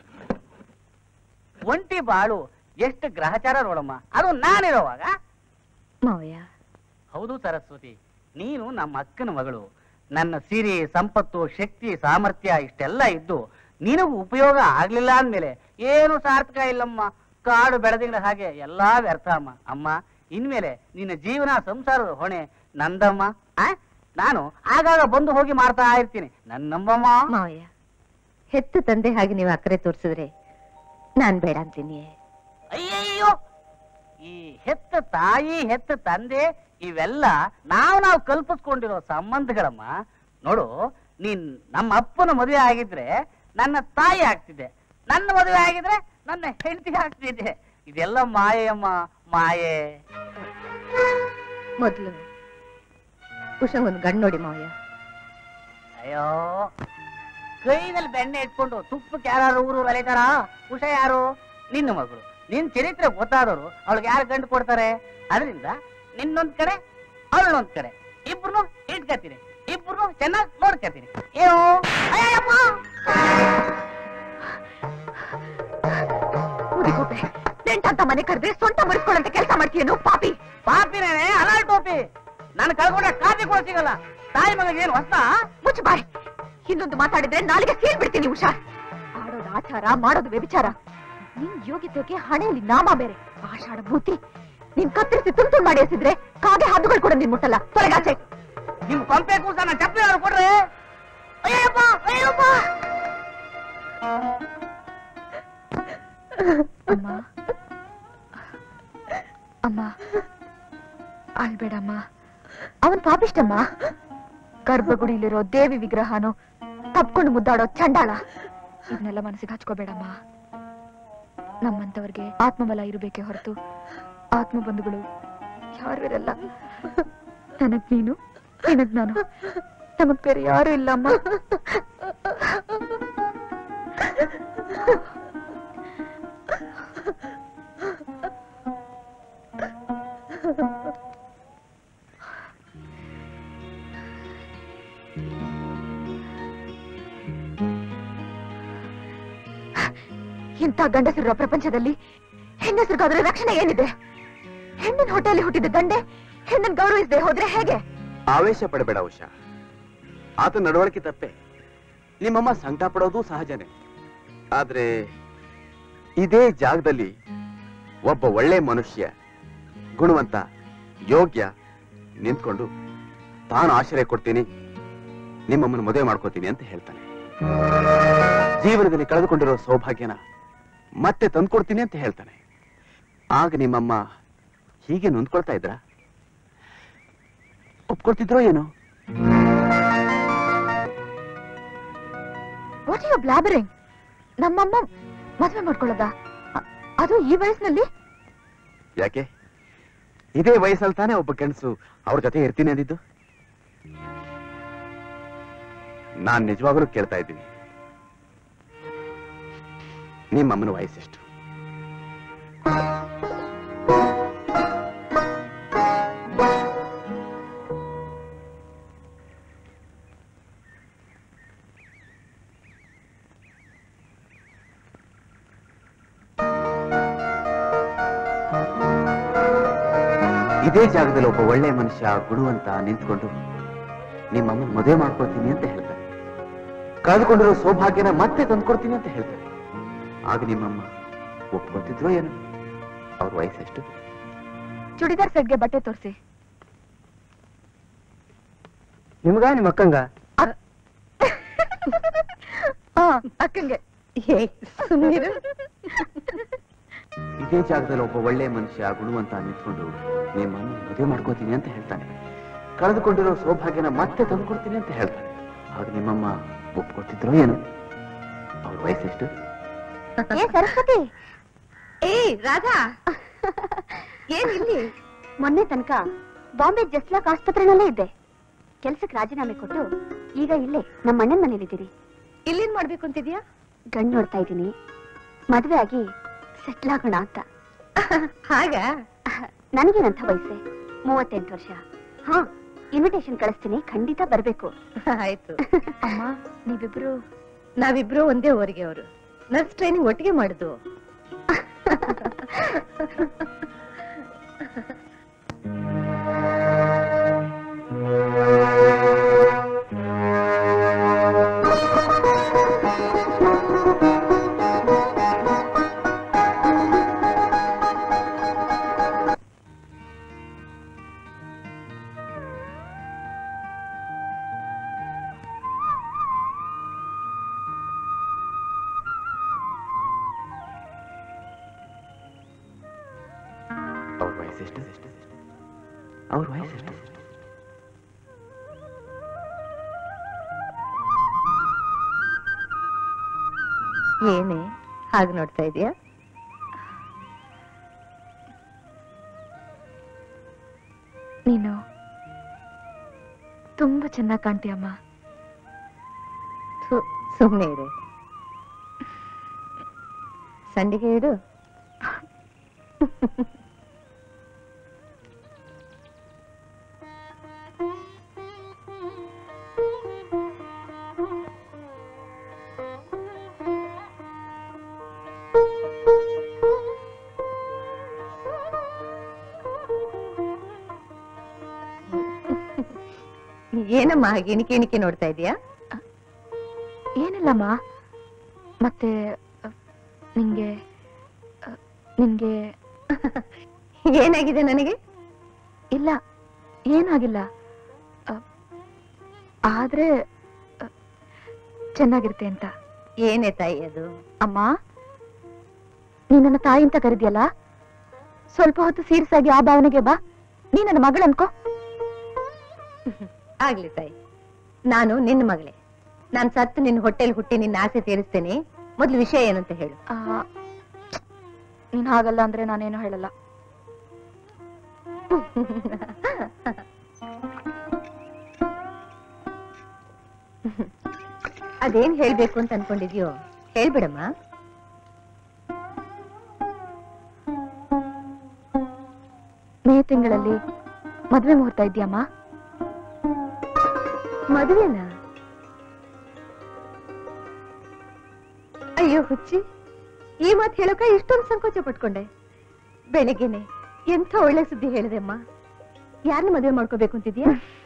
ಒಂಟಿ ಬಾಳು ಎಷ್ಟು ಗ್ರಹಚಾರ ನೋಡಮ್ಮ ಅದು ನಾನಿರೋವಾಗ ಮಾವಯ್ಯ ಹೌದು ಸರಸ್ವತಿ ನೀನು ನಮ್ಮ ಅಕ್ಕನ ಮಗಳು ನನ್ನ ಸಿರಿ ಸಂಪತ್ತು ಶಕ್ತಿ ಸಾಮರ್ಥ್ಯ ಇಷ್ಟೆಲ್ಲ ಇದ್ದು ನಿನಗೂ ಉಪಯೋಗ ಆಗ್ಲಿಲ್ಲ ಅಂದ್ಮೇಲೆ ಏನು ಸಾರ್ಥಕ ಇಲ್ಲಮ್ಮ ಕಾಡು ಬೆಳೆದಿಗಳ ಹಾಗೆ ಎಲ್ಲಾ ವ್ಯರ್ಥ ಅಮ್ಮ ಅಮ್ಮ ಇನ್ಮೇಲೆ ನಿನ್ನ ಜೀವನ ಸಂಸಾರದ ಹೊಣೆ ನಂದಮ್ಮ ಆ? ನಾನು ಆಗಾಗ ಬಂದು ಹೋಗಿ ಮಾಡ್ತಾ ಇರ್ತೀನಿ ನನ್ನಮ್ಮಮ್ಮ ಮಾವಯ್ಯ ಹೆತ್ತು ತಂದೆ ಹಾಗೆ ನೀವು ಅಕ್ಕರೆ ತೋರಿಸಿದ್ರೆ ನಾನ್ ಬೇಡ ಅಂತೀನಿ ಅಯ್ಯಯ್ಯೋ ಈ ಹೆತ್ತ ತಾಯಿ ಹೆತ್ತ ತಂದೆ ಇವೆಲ್ಲ ನಾವು ನಾವು ಕಲ್ಪಿಸ್ಕೊಂಡಿರೋ ಸಂಬಂಧಗಳಮ್ಮ ನೋಡು ನೀನ್ ನಮ್ಮ ಅಪ್ಪನ ಮದುವೆ ಆಗಿದ್ರೆ ನನ್ನ ತಾಯಿ ಆಗ್ತಿದ್ದೆ ನನ್ನ ಮದುವೆ ಆಗಿದ್ರೆ ನನ್ನ ಹೆಂಡತಿ ಆಗ್ತಿದ್ದೆ ಇದೆಲ್ಲ ಮಾಯೆಯಮ್ಮ ಮಾಯೆ ಮೊದ್ಲು ಉಷಂಗ್ ಗಂಡು ನೋಡಿ ಮಾವಯ್ಯ ಅಯ್ಯೋ ಕೈನಲ್ಲಿ ಬೆಣ್ಣೆ ಇಟ್ಕೊಂಡು ತುಪ್ಪಕ್ಕೆ ಯಾರು ಊರು ಅಲೆತಾರ ಉಷ ಯಾರು ನಿನ್ನ ಮಗಳು ನಿನ್ ಚರಿತ್ರೆ ಗೊತ್ತಾದವರು ಅವಳಿಗೆ ಯಾರು ಗಂಡು ಕೊಡ್ತಾರೆ ಅದರಿಂದ ನಿನ್ನೊಂದ್ ಕಡೆ ಅವಳೊಂದ್ ಕಡೆ ಇಬ್ರು ಇಟ್ಕತೀನಿ ಇಬ್ರು ಚೆನ್ನಾಗಿ ನೋಡ್ಕತೀನಿ ಏನು ಅಯ್ಯಪ್ಪ ಮುದಿಗೋಪೆ ನೆಂಟಂತ ಮನೆ ಕರೆದ್ರೆ ಸ್ವಂತ ಮುರಿಸ್ಕೊಳ್ಳಂತ ಕೆಲಸ ಮಾಡ್ತೀಯನು ಪಾಪಿ ಪಾಪಿನೇ ಅಲಾಲ್ ಟೋಪಿ ನಾನು ಕಳ್ಕೊಂಡ್ರೆ ಕಾಫಿ ಕೂಡ ಸಿಗಲ್ಲ ತಾಯಿ ಮಗಳಿಗೆ ಏನು ಹೊಸ ಮುಚ್ಚು ಬಾಯ್ ಇನ್ನೊಂದು ಮಾತಾಡಿದ್ರೆ ನಾಲಿಗೆ ಸೀಲ್ ಬಿಡ್ತೀನಿ ಹುಷಾರ್ ಆಡೋದು ಆಚಾರ ಮಾಡೋದು ವ್ಯಭಿಚಾರ ನಿನ್ ಯೋಗ್ಯತೆಗೆ ಹಣೆಯಲ್ಲಿ ನಾಮ ಬೇರೆ ಆಷಾಢ ಭೂತಿ ನಿನ್ ಕತ್ತರಿಸಿ ತುಂಡು ತುಂಡು ಮಾಡಿ ಎಸಿದ್ರೆ ಕಾಗೆ ಹದ್ದುಗಳು ಕೂಡ ನಿನ್ ಮುಟ್ಟಲ್ಲ ತೊಲಗಾಚೆ ನಿಮ್ ಕೊಂಪೆ ಕೂಸ ನನ್ನ ಚಪ್ಪಲಿ ಅವ್ರು ಕೊಡ್ರಿ ಅಯ್ಯಪ್ಪ ಅಯ್ಯಪ್ಪ ಅಮ್ಮ ಅಮ್ಮ ಅಳ್ಬೇಡಮ್ಮ ಅವನ್ ಪಾಪಿಷ್ಟಮ್ಮ ಗರ್ಭಗುಡಿಲಿರೋ ದೇವಿ ವಿಗ್ರಹನೋ ತಪ್ಕೊಂಡು ಮುದ್ದಾಡೋ ಚಂಡಾಳ ಇದನ್ನೆಲ್ಲ ಮನಸ್ಸಿಗೆ ಹಚ್ಕೋಬೇಡಮ್ಮ ನಮ್ಮಂತವ್ರಿಗೆ ಆತ್ಮಬಲ ಇರಬೇಕೇ ಹೊರತು ಆತ್ಮ ಬಂಧುಗಳು ಯಾರು ಇರಲ್ಲ ನನಗ್ ನೀನು ನಿನಗ್ ನಾನು ನಮಗ್ ಬೇರೆ ಯಾರು ಇಲ್ಲ ಅಮ್ಮ ಇಂಥ ಗಂಡಸರಿರೋ ಪ್ರಪಂಚದಲ್ಲಿ ಹೆಂಗಸರಿಗಾದ್ರೆ ರಕ್ಷಣೆ ಏನಿದೆ ಹೆಣ್ಣಿನ ಹೊಟ್ಟೆಯಲ್ಲಿ ಹುಟ್ಟಿದ ಗಂಡೆ ಹೆಣ್ಣನ್ ಗೌರವಿಸದೆ ಹೋದ್ರೆ ಹೇಗೆ ಆವೇಶ ಪಡಬೇಡ ಉಷಾ ಆತ ನಡವಳಿಕೆ ತಪ್ಪೆ ನಿಮ್ಮಮ್ಮ ಸಂಕಟ ಪಡೋದು ಸಹಜನೇ ಆದ್ರೆ ಇದೇ ಜಾಗದಲ್ಲಿ ಒಬ್ಬ ಒಳ್ಳೆ ಮನುಷ್ಯ ಗುಣವಂತ ಯೋಗ್ಯ ನಿಂತ್ಕೊಂಡು ತಾನು ಆಶ್ರಯ ಕೊಡ್ತೀನಿ ನಿಮ್ಮಮ್ಮನ ಮದುವೆ ಮಾಡ್ಕೋತೀನಿ ಅಂತ ಹೇಳ್ತಾನೆ ಜೀವನದಲ್ಲಿ ಕಳೆದುಕೊಂಡಿರೋ ಸೌಭಾಗ್ಯನ ಮತ್ತೆ ತಂದ್ಕೊಡ್ತೀನಿ ಅಂತ ಹೇಳ್ತಾನೆ ಆಗ ನಿಮ್ಮಮ್ಮ ಹೀಗೆ ನೊಂದ್ಕೊಳ್ತಾ ಇದ್ರಾ ಒಪ್ಕೊಳ್ತಿದ್ರೋ ಏನೋ ವಾಟ್ ಯು ಬ್ಲಾಬರಿಂಗ್ ನಮ್ಮಮ್ಮ ಮದ್ವೆ ಮಾಡ್ಕೊಳ್ಳೋದ ಅದು ಈ ವಯಸ್ಸಿನಲ್ಲಿ ಯಾಕೆ ಇದೇ ವಯಸ್ಸಲ್ಲಿ ತಾನೇ ಒಬ್ಬ ಗಂಡಸು ಅವ್ರ ಜೊತೆ ಇರ್ತೀನಿ ಅಂದಿದ್ದು ನಾನ್ ನಿಜವಾಗಲೂ ಕೇಳ್ತಾ ಇದ್ದೀನಿ ನಿಮ್ಮಮ್ಮನ ವಯಸ್ಸೆಷ್ಟು ಇದೇ ಜಾಗದಲ್ಲಿ ಒಬ್ಬ ಒಳ್ಳೆ ಮನುಷ್ಯ ಗುಣವಂತ ನಿಂತ್ಕೊಂಡು ನಿಮ್ಮಮ್ಮನ ಮದುವೆ ಮಾಡ್ಕೊಳ್ತೀನಿ ಅಂತ ಹೇಳ್ತಾರೆ ಕಳೆದುಕೊಂಡಿರೋ ಸೌಭಾಗ್ಯನ ಮತ್ತೆ ತಂದ್ಕೊಡ್ತೀನಿ ಅಂತ ಹೇಳ್ತಾರೆ ಆಗ ನಿಮ್ಮಮ್ಮ ಒಪ್ಕೊಳ್ತಿದ್ರೋ ಏನು ಅವ್ರ ವಯಸ್ಸೆಷ್ಟು ಚುಡಿದಾರ್ ಸೆಟ್ಗೆ ಬಟ್ಟೆ ತೋರಿಸಿ ನಿಮ್ಗ ನಿಮ್ಮ ಅಕ್ಕಂಗ ಹಾ ಅಕ್ಕಂಗೆ ಸುಮ್ಮನಿರು ಇದೇ ಜಾಗದಲ್ಲಿ ಒಬ್ಬ ಒಳ್ಳೆ ಮನುಷ್ಯ ಗುಣವಂತ ನಿಂತ್ಕೊಂಡು ನಿಮ್ಮಮ್ಮ ಮದುವೆ ಮಾಡ್ಕೋತೀನಿ ಅಂತ ಹೇಳ್ತಾನೆ ಕಳೆದುಕೊಂಡಿರೋ ಸೌಭಾಗ್ಯನ ಮತ್ತೆ ತಂದ್ಕೊಡ್ತೀನಿ ಅಂತ ಹೇಳ್ತಾನೆ ಆಗ ನಿಮ್ಮಮ್ಮ ಒಪ್ಕೊಳ್ತಿದ್ರೋ ಏನು ಅವ್ರ ವಯಸ್ಸೆಷ್ಟು ಏ ಸರಸ್ವತಿ ಏ ರಾಧಾ ಏನ್ ಇಲ್ಲಿ ಮೊನ್ನೆ ತನಕ ಬಾಂಬೆ ಜಸ್ಲಾಕ್ ಆಸ್ಪತ್ರೆನಲ್ಲೇ ಇದ್ದೆ ಕೆಲ್ಸಕ್ಕೆ ರಾಜೀನಾಮೆ ಕೊಟ್ಟು ಈಗ ಇಲ್ಲೇ ನಮ್ಮ ಅಣ್ಣನ ಮನೇಲಿದ್ದೀರಿ ಇಲ್ಲೇನ್ ಮಾಡ್ಬೇಕು ಅಂತಿದ್ಯಾ ಗಂಡು ನೋಡ್ತಾ ಇದ್ದೀನಿ ಮದ್ವೆ ಆಗಿ ಸೆಟ್ಲ್ ಆಗೋಣ ಅಂತ ಹಾಗ ನನಗೇನಂತ ವಯಸ್ಸೆ ಮೂವತ್ತೆಂಟು ವರ್ಷ ಹಾ ಇನ್ವಿಟೇಷನ್ ಕಳಿಸ್ತೀನಿ ಖಂಡಿತ ಬರ್ಬೇಕು ಆಯ್ತು ಅಮ್ಮ ನೀವಿಬ್ರು ನಾವಿಬ್ರು ಒಂದೇ ಊರಿಗೆ ಅವರು ನರ್ಸ್ ಟ್ರೈನಿಂಗ್ ಒಟ್ಟಿಗೆ ಮಾಡುದು ಅವ್ರ ವಯಸ್ಸೆಷ್ಟು ಅವ್ರ ವಯಸ್ಸೆಷ್ಟು ಏನೇ ಹಾಗೆ ನೋಡ್ತಾ ಇದೀಯಾ ನೀನು ತುಂಬಾ ಚೆನ್ನಾಗಿ ಕಾಣ್ತೀಯಮ್ಮ ಥು, ಸುಮ್ನೆ ಇರು ಸಂಡಿಗೆ ಇಡು ಏನಮ್ಮ ಹಾಗೆ ಇಣಿಕೆ ಇಣಿಕೆ ನೋಡ್ತಾ ಇದೀಯಾ ಏನಿಲ್ಲಮ್ಮ ಮತ್ತೆ ಅ, ನಿಂಗೆ ಅ, ನಿನ್ಗೆ ಏನಾಗಿದೆ ನನಗೆ ಇಲ್ಲ ಏನಾಗಿಲ್ಲ ಅ, ಆದ್ರೆ ಅ, ಚೆನ್ನಾಗಿರುತ್ತೆ ಅಂತ ಏನೇ ತಾಯಿ ಅದು ಅಮ್ಮ ನೀ ನನ್ನ ತಾಯಿ ಅಂತ ಕರೆದಿಯಲ್ಲ ಸ್ವಲ್ಪ ಹೊತ್ತು ಸೀರಿಯಸ್ ಆಗಿ ಆ ಭಾವನೆಗೆ ಬಾ ನೀ ನನ್ನ ಮಗಳು ಅನ್ಕೋ ಆಗ್ಲಿ ತಾಯಿ ನಾನು ನಿನ್ನ ಮಗಳೇ ನಾನ್ ಸತ್ತು ನಿನ್ ಹೊಟ್ಟೆಲ್ ಹುಟ್ಟಿ ನಿನ್ನ ಆಸೆ ತೀರಿಸ್ತೇನೆ ಮೊದ್ಲು ವಿಷಯ ಏನಂತ ಹೇಳು ಆ, ನೀನ್ ಹಾಗಲ್ಲ ಅಂದ್ರೆ ನಾನೇನು ಹೇಳಲ್ಲ ಅದೇನ್ ಹೇಳ್ಬೇಕು ಅಂತ ಅನ್ಕೊಂಡಿದ್ಯೋ ಹೇಳ್ಬಿಡಮ್ಮ ಮೇ ತಿಂಗಳಲ್ಲಿ ಮದ್ವೆ ಮುಹೂರ್ತ ಇದೆಯಮ್ಮ ಮದುವೆನಾ ಅಯ್ಯೋ ಹುಚ್ಚಿ ಈ ಮಾತು ಹೇಳೋಕ ಇಷ್ಟೊಂದು ಸಂಕೋಚ ಪಟ್ಕೊಂಡೆ ಬೆಳಿಗ್ಗೆನೆ ಎಂಥ ಒಳ್ಳೆ ಸುದ್ದಿ ಹೇಳಿದೆ ಅಮ್ಮ ಯಾರನ್ನ ಮದುವೆ ಮಾಡ್ಕೋಬೇಕು ಅಂತಿದ್ಯಾ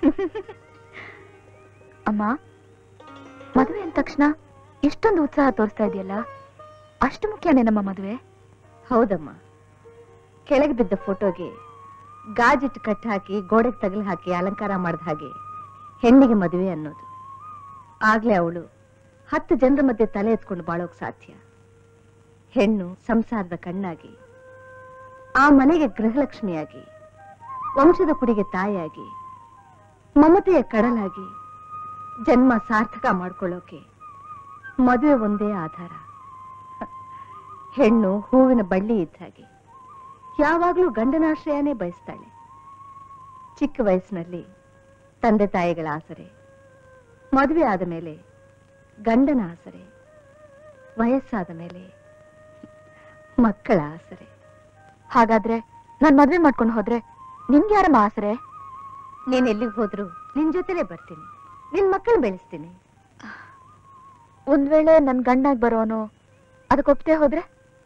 ಅಮ್ಮ ಮದುವೆ ಅಂದ ತಕ್ಷಣ ಇಷ್ಟೊಂದು ಉತ್ಸಾಹ ತೋರಿಸ್ತಾ ಇದೆಯಲ್ಲ ಅಷ್ಟು ಮುಖ್ಯನೇ ನಮ್ಮ ಮದುವೆ ಹೌದಮ್ಮ ಕೆಳಗೆ ಬಿದ್ದ ಫೋಟೋಗೆ ಗಾಜಿಟ್ಟು ಕಟ್ ಹಾಕಿ ಗೋಡೆಗೆ ತಗಲು ಹಾಕಿ ಅಲಂಕಾರ ಮಾಡಿದ ಹಾಗೆ ಹೆಣ್ಣಿಗೆ ಮದುವೆ ಅನ್ನೋದು ಆಗ್ಲೇ ಅವಳು ಹತ್ತು ಜನರ ಮಧ್ಯೆ ತಲೆ ಎತ್ಕೊಂಡು ಬಾಳೋಕ್ ಸಾಧ್ಯ ಹೆಣ್ಣು ಸಂಸಾರದ ಕಣ್ಣಾಗಿ ಆ ಮನೆಗೆ ಗೃಹಲಕ್ಷ್ಮಿಯಾಗಿ ವಂಶದ ಕುಡಿಗೆ ತಾಯಿಯಾಗಿ ಮಮತೆಯ ಕಡಲಾಗಿ ಜನ್ಮ ಸಾರ್ಥಕ ಮಾಡ್ಕೊಳ್ಳೋಕೆ ಮದುವೆ ಒಂದೇ ಆಧಾರ ಹೆಣ್ಣು ಹೂವಿನ ಬಳ್ಳಿ ಇದ್ದ ಹಾಗೆ ಯಾವಾಗ್ಲೂ ಗಂಡನಾಶ್ರಯನೇ ಬಯಸ್ತಾಳೆ ಚಿಕ್ಕ ವಯಸ್ಸಿನಲ್ಲಿ ತಂದೆ ತಾಯಿಗಳ ಆಸರೆ ಮದುವೆ ಆದ ಮೇಲೆ ಗಂಡನ ಆಸರೆ ವಯಸ್ಸಾದ ಮೇಲೆ ಮಕ್ಕಳ ಆಸರೆ ಹಾಗಾದ್ರೆ ನಾನ್ ಮದ್ವೆ ಮಾಡ್ಕೊಂಡು ಹೋದ್ರೆ ನಿಮ್ಗೆ ಯಾರಮ್ಮ ಆಸರೆ ನೀನ್ ಎಲ್ಲಿಗೆ ಹೋದ್ರು ನಿನ್ ಜೊತೆಲೆ ಬರ್ತೀನಿ ನಿನ್ ಮಕ್ಕಳು ಬೆಳೆಸ್ತೀನಿ ಒಂದ್ ವೇಳೆ ನನ್ ಗಂಡಾಗ್ ಬರೋನು ಅದಕ್ಕೆ ಒಪ್ತೆ ಹೋದ್ರೆ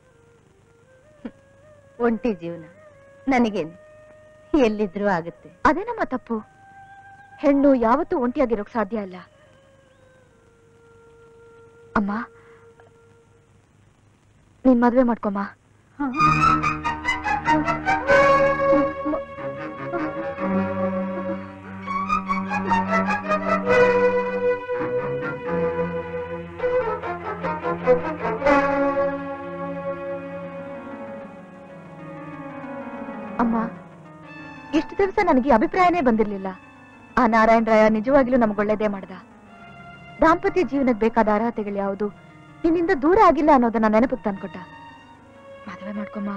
ಒಂಟಿ ಜೀವನ ನನಗೇನು ಎಲ್ಲಿದ್ರೂ ಆಗುತ್ತೆ ಅದೇ ನಮ್ಮ ತಪ್ಪು ಹೆಣ್ಣು ಯಾವತ್ತೂ ಒಂಟಿಯಾಗಿರೋಕ್ ಸಾಧ್ಯ ಇಲ್ಲ ಅಮ್ಮ ನೀನ್ ಮದ್ವೆ ಮಾಡ್ಕೊಮ್ಮ ಅಮ್ಮ ಇಷ್ಟು ದಿವಸ ನನಗೆ ಈ ಅಭಿಪ್ರಾಯನೇ ಬಂದಿರ್ಲಿಲ್ಲ ಆ ನಾರಾಯಣ ರಾಯ ನಿಜವಾಗ್ಲೂ ನಮ್ಗೊಳ್ಳೇದೇ ಮಾಡ್ದ ದಾಂಪತ್ಯ ಜೀವನಕ್ಕೆ ಬೇಕಾದ ಅರ್ಹತೆಗಳು ಯಾವುದು ನಿನ್ನಿಂದ ದೂರ ಆಗಿಲ್ಲ ಅನ್ನೋದನ್ನ ನೆನಪಿಗೆ ತಂದ್ಕೊಟ್ಟ ಮದುವೆ ಮಾಡ್ಕೊಮ್ಮ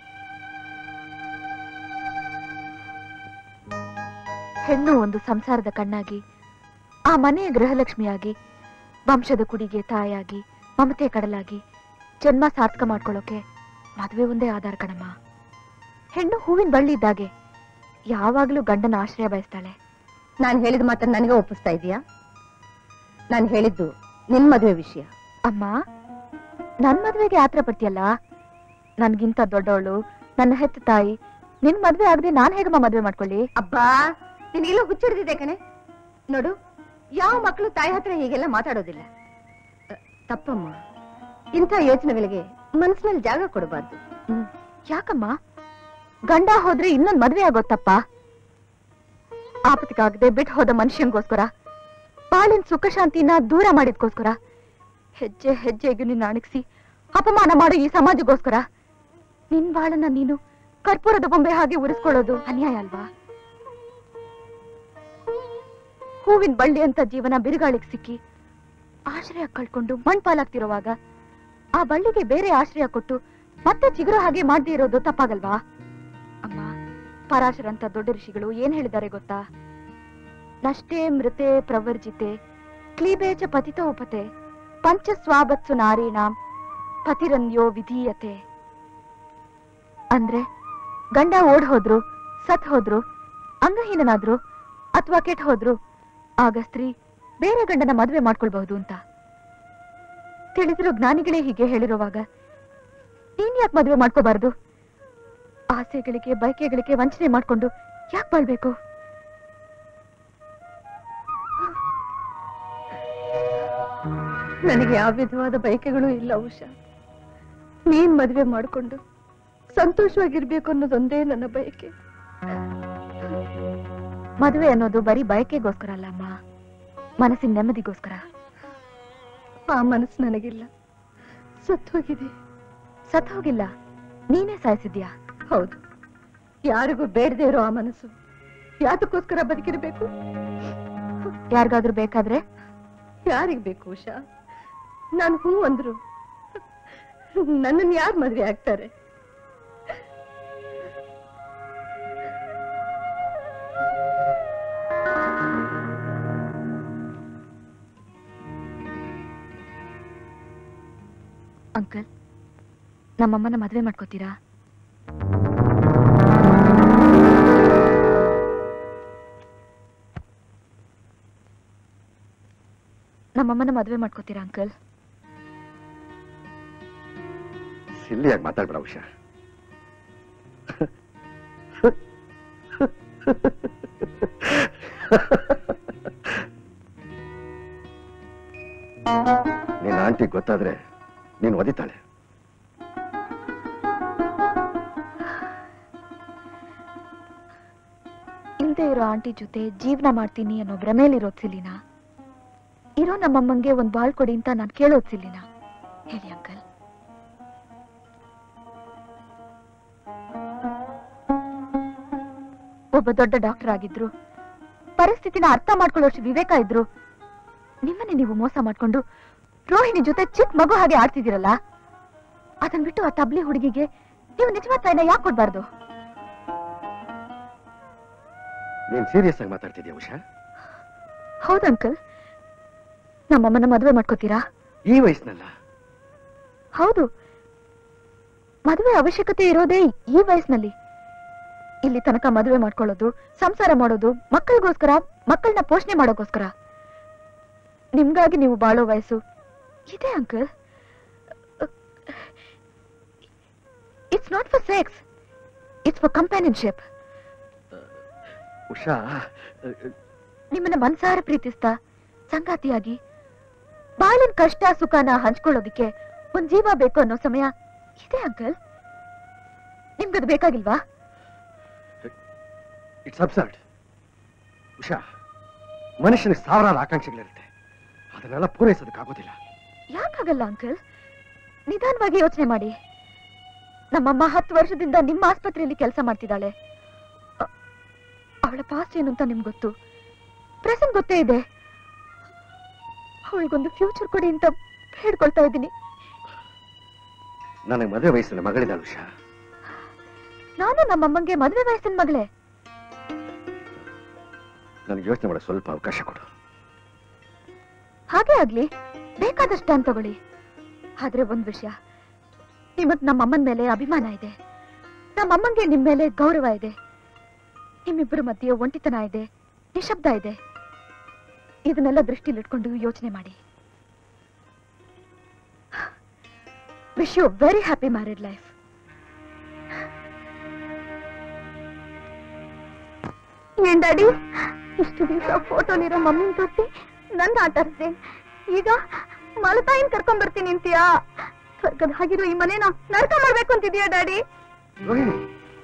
ಹೆಣ್ಣು ಒಂದು ಸಂಸಾರದ ಕಣ್ಣಾಗಿ ಆ ಮನೆಯ ಗೃಹಲಕ್ಷ್ಮಿಯಾಗಿ ವಂಶದ ಕುಡಿಗೆ ತಾಯಾಗಿ ಮಮತೆ ಕಡಲಾಗಿ ಜನ್ಮ ಸಾರ್ಥಕ ಮಾಡ್ಕೊಳ್ಳೋಕೆ ಮದುವೆ ಒಂದೇ ಆಧಾರ ಕಣಮ್ಮ ಹೆಣ್ಣು ಹೂವಿನ ಬಳ್ಳಿ ಇದ್ದಾಗೆ ಯಾವಾಗ್ಲೂ ಗಂಡನ ಆಶ್ರಯ ಬಯಸ್ತಾಳೆ ನಾನು ಹೇಳಿದ ಮಾತನ್ನ ನನಗೆ ಒಪ್ಪಿಸ್ತಾ ಇದೀಯಾ ನಾನು ಹೇಳಿದ್ದು ನಿನ್ ಮದುವೆ ವಿಷಯ ಅಮ್ಮ ನನ್ ಮದ್ವೆಗೆ ಆತ್ರ ಪಡ್ತೀಯಲ್ಲ ನನ್ಗಿಂತ ದೊಡ್ಡವಳು ನನ್ನ ಹೆತ್ತ ತಾಯಿ ನಿನ್ ಮದ್ವೆ ಆಗದೆ ನಾನ್ ಹೇಗಮ್ಮ ಮದ್ವೆ ಮಾಡ್ಕೊಳ್ಳಿ ಅಬ್ಬಾ ನಿನಗೆಲ್ಲ ಹುಚ್ಚಿಡ್ದಿದೆ ಕಣೆ ನೋಡು ಯಾವ ಮಕ್ಕಳು ತಾಯಿ ಹತ್ರ ಹೀಗೆಲ್ಲ ಮಾತಾಡೋದಿಲ್ಲ ಅ, ತಪ್ಪಮ್ಮ ಇಂಥ ಯೋಚನೆಗಳಿಗೆ ಮನಸ್ಸಿನಲ್ಲಿ ಜಾಗ ಕೊಡಬಾರ್ದು ಹ್ಮ್. ಯಾಕಮ್ಮ ಗಂಡ ಹೋದ್ರೆ ಇನ್ನೊಂದ್ ಮದ್ವೆ ಆಗೋತ್ತಪ್ಪ ಆಪತ್ತಿಗಾಗದೆ ಬಿಟ್ಟು ಹೋದ ಮನುಷ್ಯನ್ಗೋಸ್ಕರ ಬಾಳಿನ ಸುಖ ಶಾಂತಿನ ದೂರ ಮಾಡಿದ್ಕೋಸ್ಕರ ಹೆಜ್ಜೆ ಹೆಜ್ಜೆಗೂ ನಿನ್ನ ಅಣಗಿಸಿ ಅಪಮಾನ ಮಾಡೋ ಈ ಸಮಾಜಗೋಸ್ಕರ ನಿನ್ ಬಾಳನ್ನ ನೀನು ಕರ್ಪೂರದ ಬೊಂಬೆ ಹಾಗೆ ಉರಿಸ್ಕೊಳ್ಳೋದು ಅನ್ಯಾಯ ಅಲ್ವಾ ಹೂವಿನ ಬಳ್ಳಿ ಅಂತ ಜೀವನ ಬಿರುಗಾಳಿಗೆ ಸಿಕ್ಕಿ ಆಶ್ರಯ ಕಳ್ಕೊಂಡು ಮಣ್ಪಾಲಾಗ್ತಿರುವಾಗ ಆ ಬಳ್ಳಿಗೆ ಬೇರೆ ಆಶ್ರಯ ಕೊಟ್ಟು ಮತ್ತೆ ಚಿಗುರು ಹಾಗೆ ಮಾಡದೇ ಇರೋದು ತಪ್ಪಾಗಲ್ವಾ ಅಮ್ಮ ಪರಾಶರಂತ ದೊಡ್ಡ ಋಷಿಗಳು ಏನ್ ಹೇಳಿದ್ದಾರೆ ಗೊತ್ತಾ ನಷ್ಟೇ ಮೃತೆ ಪ್ರವರ್ಜಿತೆ ಕ್ಲೀಬೇಚ ಪತಿತ ಉಪತೆ ಪಂಚ ಸ್ವಾಬತ್ಸು ನಾರೀಣಾಂ ಪತಿರನ್ಯೋ ವಿಧೀಯತೆ ಅಂದ್ರೆ ಗಂಡ ಓಡ್ ಹೋದ್ರು ಸತ್ ಹೋದ್ರು ಅಂಗಹೀನನಾದ್ರು ಅಥವಾ ಕೆಟ್ಟ ಹೋದ್ರು ಆಗ ಸ್ತ್ರೀ ಬೇರೆ ಗಂಡನ ಮದುವೆ ಮಾಡ್ಕೊಳ್ಬಹುದು ಅಂತ ತಿಳಿದಿರೋ ಜ್ಞಾನಿಗಳೇ ಹೀಗೆ ಹೇಳಿರುವಾಗ ನೀನ್ ಯಾಕೆ ಮದುವೆ ಮಾಡ್ಕೋಬಾರ್ದು ಆಸೆಗಳಿಗೆ ಬಯಕೆಗಳಿಗೆ ವಂಚನೆ ಮಾಡ್ಕೊಂಡು ಯಾಕೆ ಬಾಳ್ಬೇಕು ನನಗೆ ಯಾವ ವಿಧವಾದ ಬಯಕೆಗಳು ಇಲ್ಲ ಉಷಾ ನೀನ್ ಮದುವೆ ಮಾಡ್ಕೊಂಡು ಸಂತೋಷವಾಗಿರ್ಬೇಕು ಅನ್ನೋದೊಂದೇ ನನ್ನ ಬಯಕೆ ಮದುವೆ ಅನ್ನೋದು ಬರೀ ಬಯಕೆಗೋಸ್ಕರ ಅಲ್ಲ ಅಮ್ಮ ಮನಸ್ಸಿನ ನೆಮ್ಮದಿಗೋಸ್ಕರ ಆ ಮನಸ್ಸು ನನಗಿಲ್ಲ ಸತ್ತೋಗಿದೆ ಸತ್ ಹೋಗಿಲ್ಲ ನೀನೇ ಸಾಯಿಸಿದ್ಯಾ ಹೌದು ಯಾರಿಗೂ ಬೇಡದೇ ಇರೋ ಆ ಮನಸ್ಸು ಯಾತಕ್ಕೋಸ್ಕರ ಬದುಕಿರ್ಬೇಕು ಯಾರಿಗಾದ್ರೂ ಬೇಕಾದ್ರೆ ಯಾರಿಗ್ ಬೇಕು ಉಷಾ ನಾನು ಹೂ ಅಂದ್ರು ನನ್ನನ್ನು ಯಾರು ಮದ್ವೆ ಆಗ್ತಾರೆ ಅಂಕಲ್ ನಮ್ಮಮ್ಮನ ಮದ್ವೆ ಮಾಡ್ಕೋತೀರಾ ನಮ್ಮಮ್ಮನ ಮದ್ವೆ ಮಾಡ್ಕೋತೀರಾ ಅಂಕಲ್ ಸಿಲ್ಲಿಯಾಗಿ ಮಾತಾಡ್ಬೇಡ ಉಷಾ ನಿನ್ನ ಆಂಟಿ ಗೊತ್ತಾದ್ರೆ ನೀನು ಒದಿತಾಳೆ ಇಲ್ದೇ ಇರೋ ಆಂಟಿ ಜೊತೆ ಜೀವನ ಮಾಡ್ತೀನಿ ಅನ್ನೋ ಭ್ರಮೇಲಿರೋದ್ ಸಿಲಿನ ಇರೋ ನಮ್ಮಮ್ಮಂಗೆ ಒಂದ್ ಬಾಳ್ ಕೊಡಿ ಅಂತ ನಾನು ಕೇಳೋದ್ ಸಿಲಿನ ಹೇಳಿ ಅಂಕಲ್ ಒಬ್ಬ ದೊಡ್ಡ ಡಾಕ್ಟರ್ ಆಗಿದ್ರು ಪರಿಸ್ಥಿತಿನ ಅರ್ಥ ಮಾಡ್ಕೊಳ್ಳೋಷ್ಟು ವಿವೇಕ ಇದ್ರು ನಿಮ್ಮನ್ನೇ ನೀವು ಮೋಸ ಮಾಡ್ಕೊಂಡು ರೋಹಿಣಿ ಜೊತೆ ಚಿಕ್ಕ ಮಗು ಹಾಗೆ ಆಡ್ತಿದ್ದೀರಲ್ಲ ಅದನ್ ಬಿಟ್ಟು ಆ ತಬ್ಲಿ ಹುಡುಗಿಗೆ ನೀವು ನಿಜವಾದ ತಾಯಿನ ಯಾಕೆ ಕೊಡ್ಬಾರ್ದು ನೀನ್ ಸೀರಿಯಸ್ ಆಗಿ ಮಾತಾಡ್ತಿದ್ಯಾ ಉಷಾ ಹೌದು ಅಂಕಲ್ ನಮ್ಮಮ್ಮನ ಮದುವೆ ಮಾಡ್ಕೋತೀರಾ ಈ ವಯಸ್ಸಿನಲ್ಲ ಹೌದು ಮದುವೆ ಅವಶ್ಯಕತೆ ಇರೋದೇ ಈ ವಯಸ್ಸಿನಲ್ಲಿ ಇಲ್ಲಿ ತನಕ ಮದುವೆ ಮಾಡ್ಕೊಳ್ಳೋದು ಸಂಸಾರ ಮಾಡೋದು ಮಕ್ಕಳಿಗೋಸ್ಕರ ಮಕ್ಕಳನ್ನ ಪೋಷಣೆ ಮಾಡೋಗೋಸ್ಕರ ನಿಮ್ಗಾಗಿ ನೀವು ಬಾಳೋ ವಯಸ್ಸು ಇದೆ uncle it's not for sex it's for companionship Usha ನಿಮ್ಮನ್ನ ಮನ್ಸಾರ ಪ್ರೀತಿಸ್ತಾ ಸಂಗಾತಿಯಾಗಿ ಬಾಳಿನ ಕಷ್ಟ ಸುಖನ ಹಂಚ್ಕೊಳ್ಳೋದಿಕ್ಕೆ ಒಂದ್ ಜೀವ ಬೇಕು ಅನ್ನೋ ಸಮಯ ಇದೆ ಅಂಕಲ್ ನಿಮ್ಗದು ಬೇಕಾಗಿಲ್ವಾ ಇಟ್ಸ್ ಅಬ್ಸರ್ಡ್ ಉಷಾ ಮನುಷ್ಯನಿಗೆ ಸಾವಿರಾರು ಆಕಾಂಕ್ಷೆಗಳಿರುತ್ತೆ ಅದನ್ನೆಲ್ಲ ಪೂರೈಸೋದಕ್ಕಾಗೋದಿಲ್ಲ ಯಾಕಾಗಲ್ಲ ಅಂಕಲ್ ನಿಧಾನವಾಗಿ ಯೋಚನೆ ಮಾಡಿ ನಮ್ಮಮ್ಮ ಹತ್ತು ವರ್ಷದಿಂದ ನಿಮ್ಮ ಆಸ್ಪತ್ರೆಯಲ್ಲಿ ಕೆಲಸ ಮಾಡ್ತಿದ್ದಾಳೆ ಅ- ಅವಳ ಪಾಸ್ಟ್ ಏನು ಅಂತ ನಿಮ್ಗೆ ಗೊತ್ತು ಪ್ರೆಸೆಂಟ್ ಗೊತ್ತೇ ಇದೆ ಅವಳಿಗೊಂದು ಫ್ಯೂಚರ್ ಕೊಡಿ ಅಂತ ಹೇಳ್ಕೊಳ್ತಾ ಇದ್ದೀನಿ ನನಗೆ ಮದುವೆ ವಯಸ್ಸಿನ ಮಗಳಿದ್ದಾಳು ಉಷಾ ನಾನು ನಮ್ಮಮ್ಮಂಗೆ ಮದುವೆ ವಯಸ್ಸಿನ ಮಗಳೇ ನನಗೆ ಯೋಚನೆ ಮಾಡೋ ಸ್ವಲ್ಪ ಅವಕಾಶ ಕೊಡು ಹಾಗೆ ಆಗ್ಲಿ ಬೇಕಾದಷ್ಟು ಟೈಮ್ ತಗೊಳ್ಳಿ ಆದ್ರೆ ಒಂದ್ ವಿಷಯ ನಿಮಗ್ ನಮ್ಮಮ್ಮನ ಮೇಲೆ ಅಭಿಮಾನ ಇದೆ ನಮ್ಮಮ್ಮಂಗೆ ನಿಮ್ ಮೇಲೆ ಗೌರವ ಇದೆ ನಿಮ್ಮಿಬ್ಬರ ಮಧ್ಯೆ ಒಂಟಿತನ ಇದೆ ನಿಶಬ್ದ ಇದೆ ಇದನ್ನೆಲ್ಲ ದೃಷ್ಟಿಲಿಟ್ಕೊಂಡು ಯೋಚನೆ ಮಾಡಿ wish you very happy married life ಏನ್ ಡ್ಯಾಡಿ ಇಷ್ಟು ದಿವಸ ಫೋಟೋಲಿರೋ ಮಮ್ಮಿನ ತೋರಿಸಿ ನನ್ನ ಆಟ ಆಡ್ಸಿದೆ ಈಗ ಮಲತಾಯಿನ್ ಕರ್ಕೊಂಡ್ ಬರ್ತೀನಿ ಅಂತೀಯಾ ಸ್ವರ್ಗದ ಹಾಗಿರೋ ಈ ಮನೇನ ನರಕ ಮಾಡ್ಬೇಕು ಅಂತಿದ್ಯಾ ಡ್ಯಾಡಿ ರೋಹಿಣಿ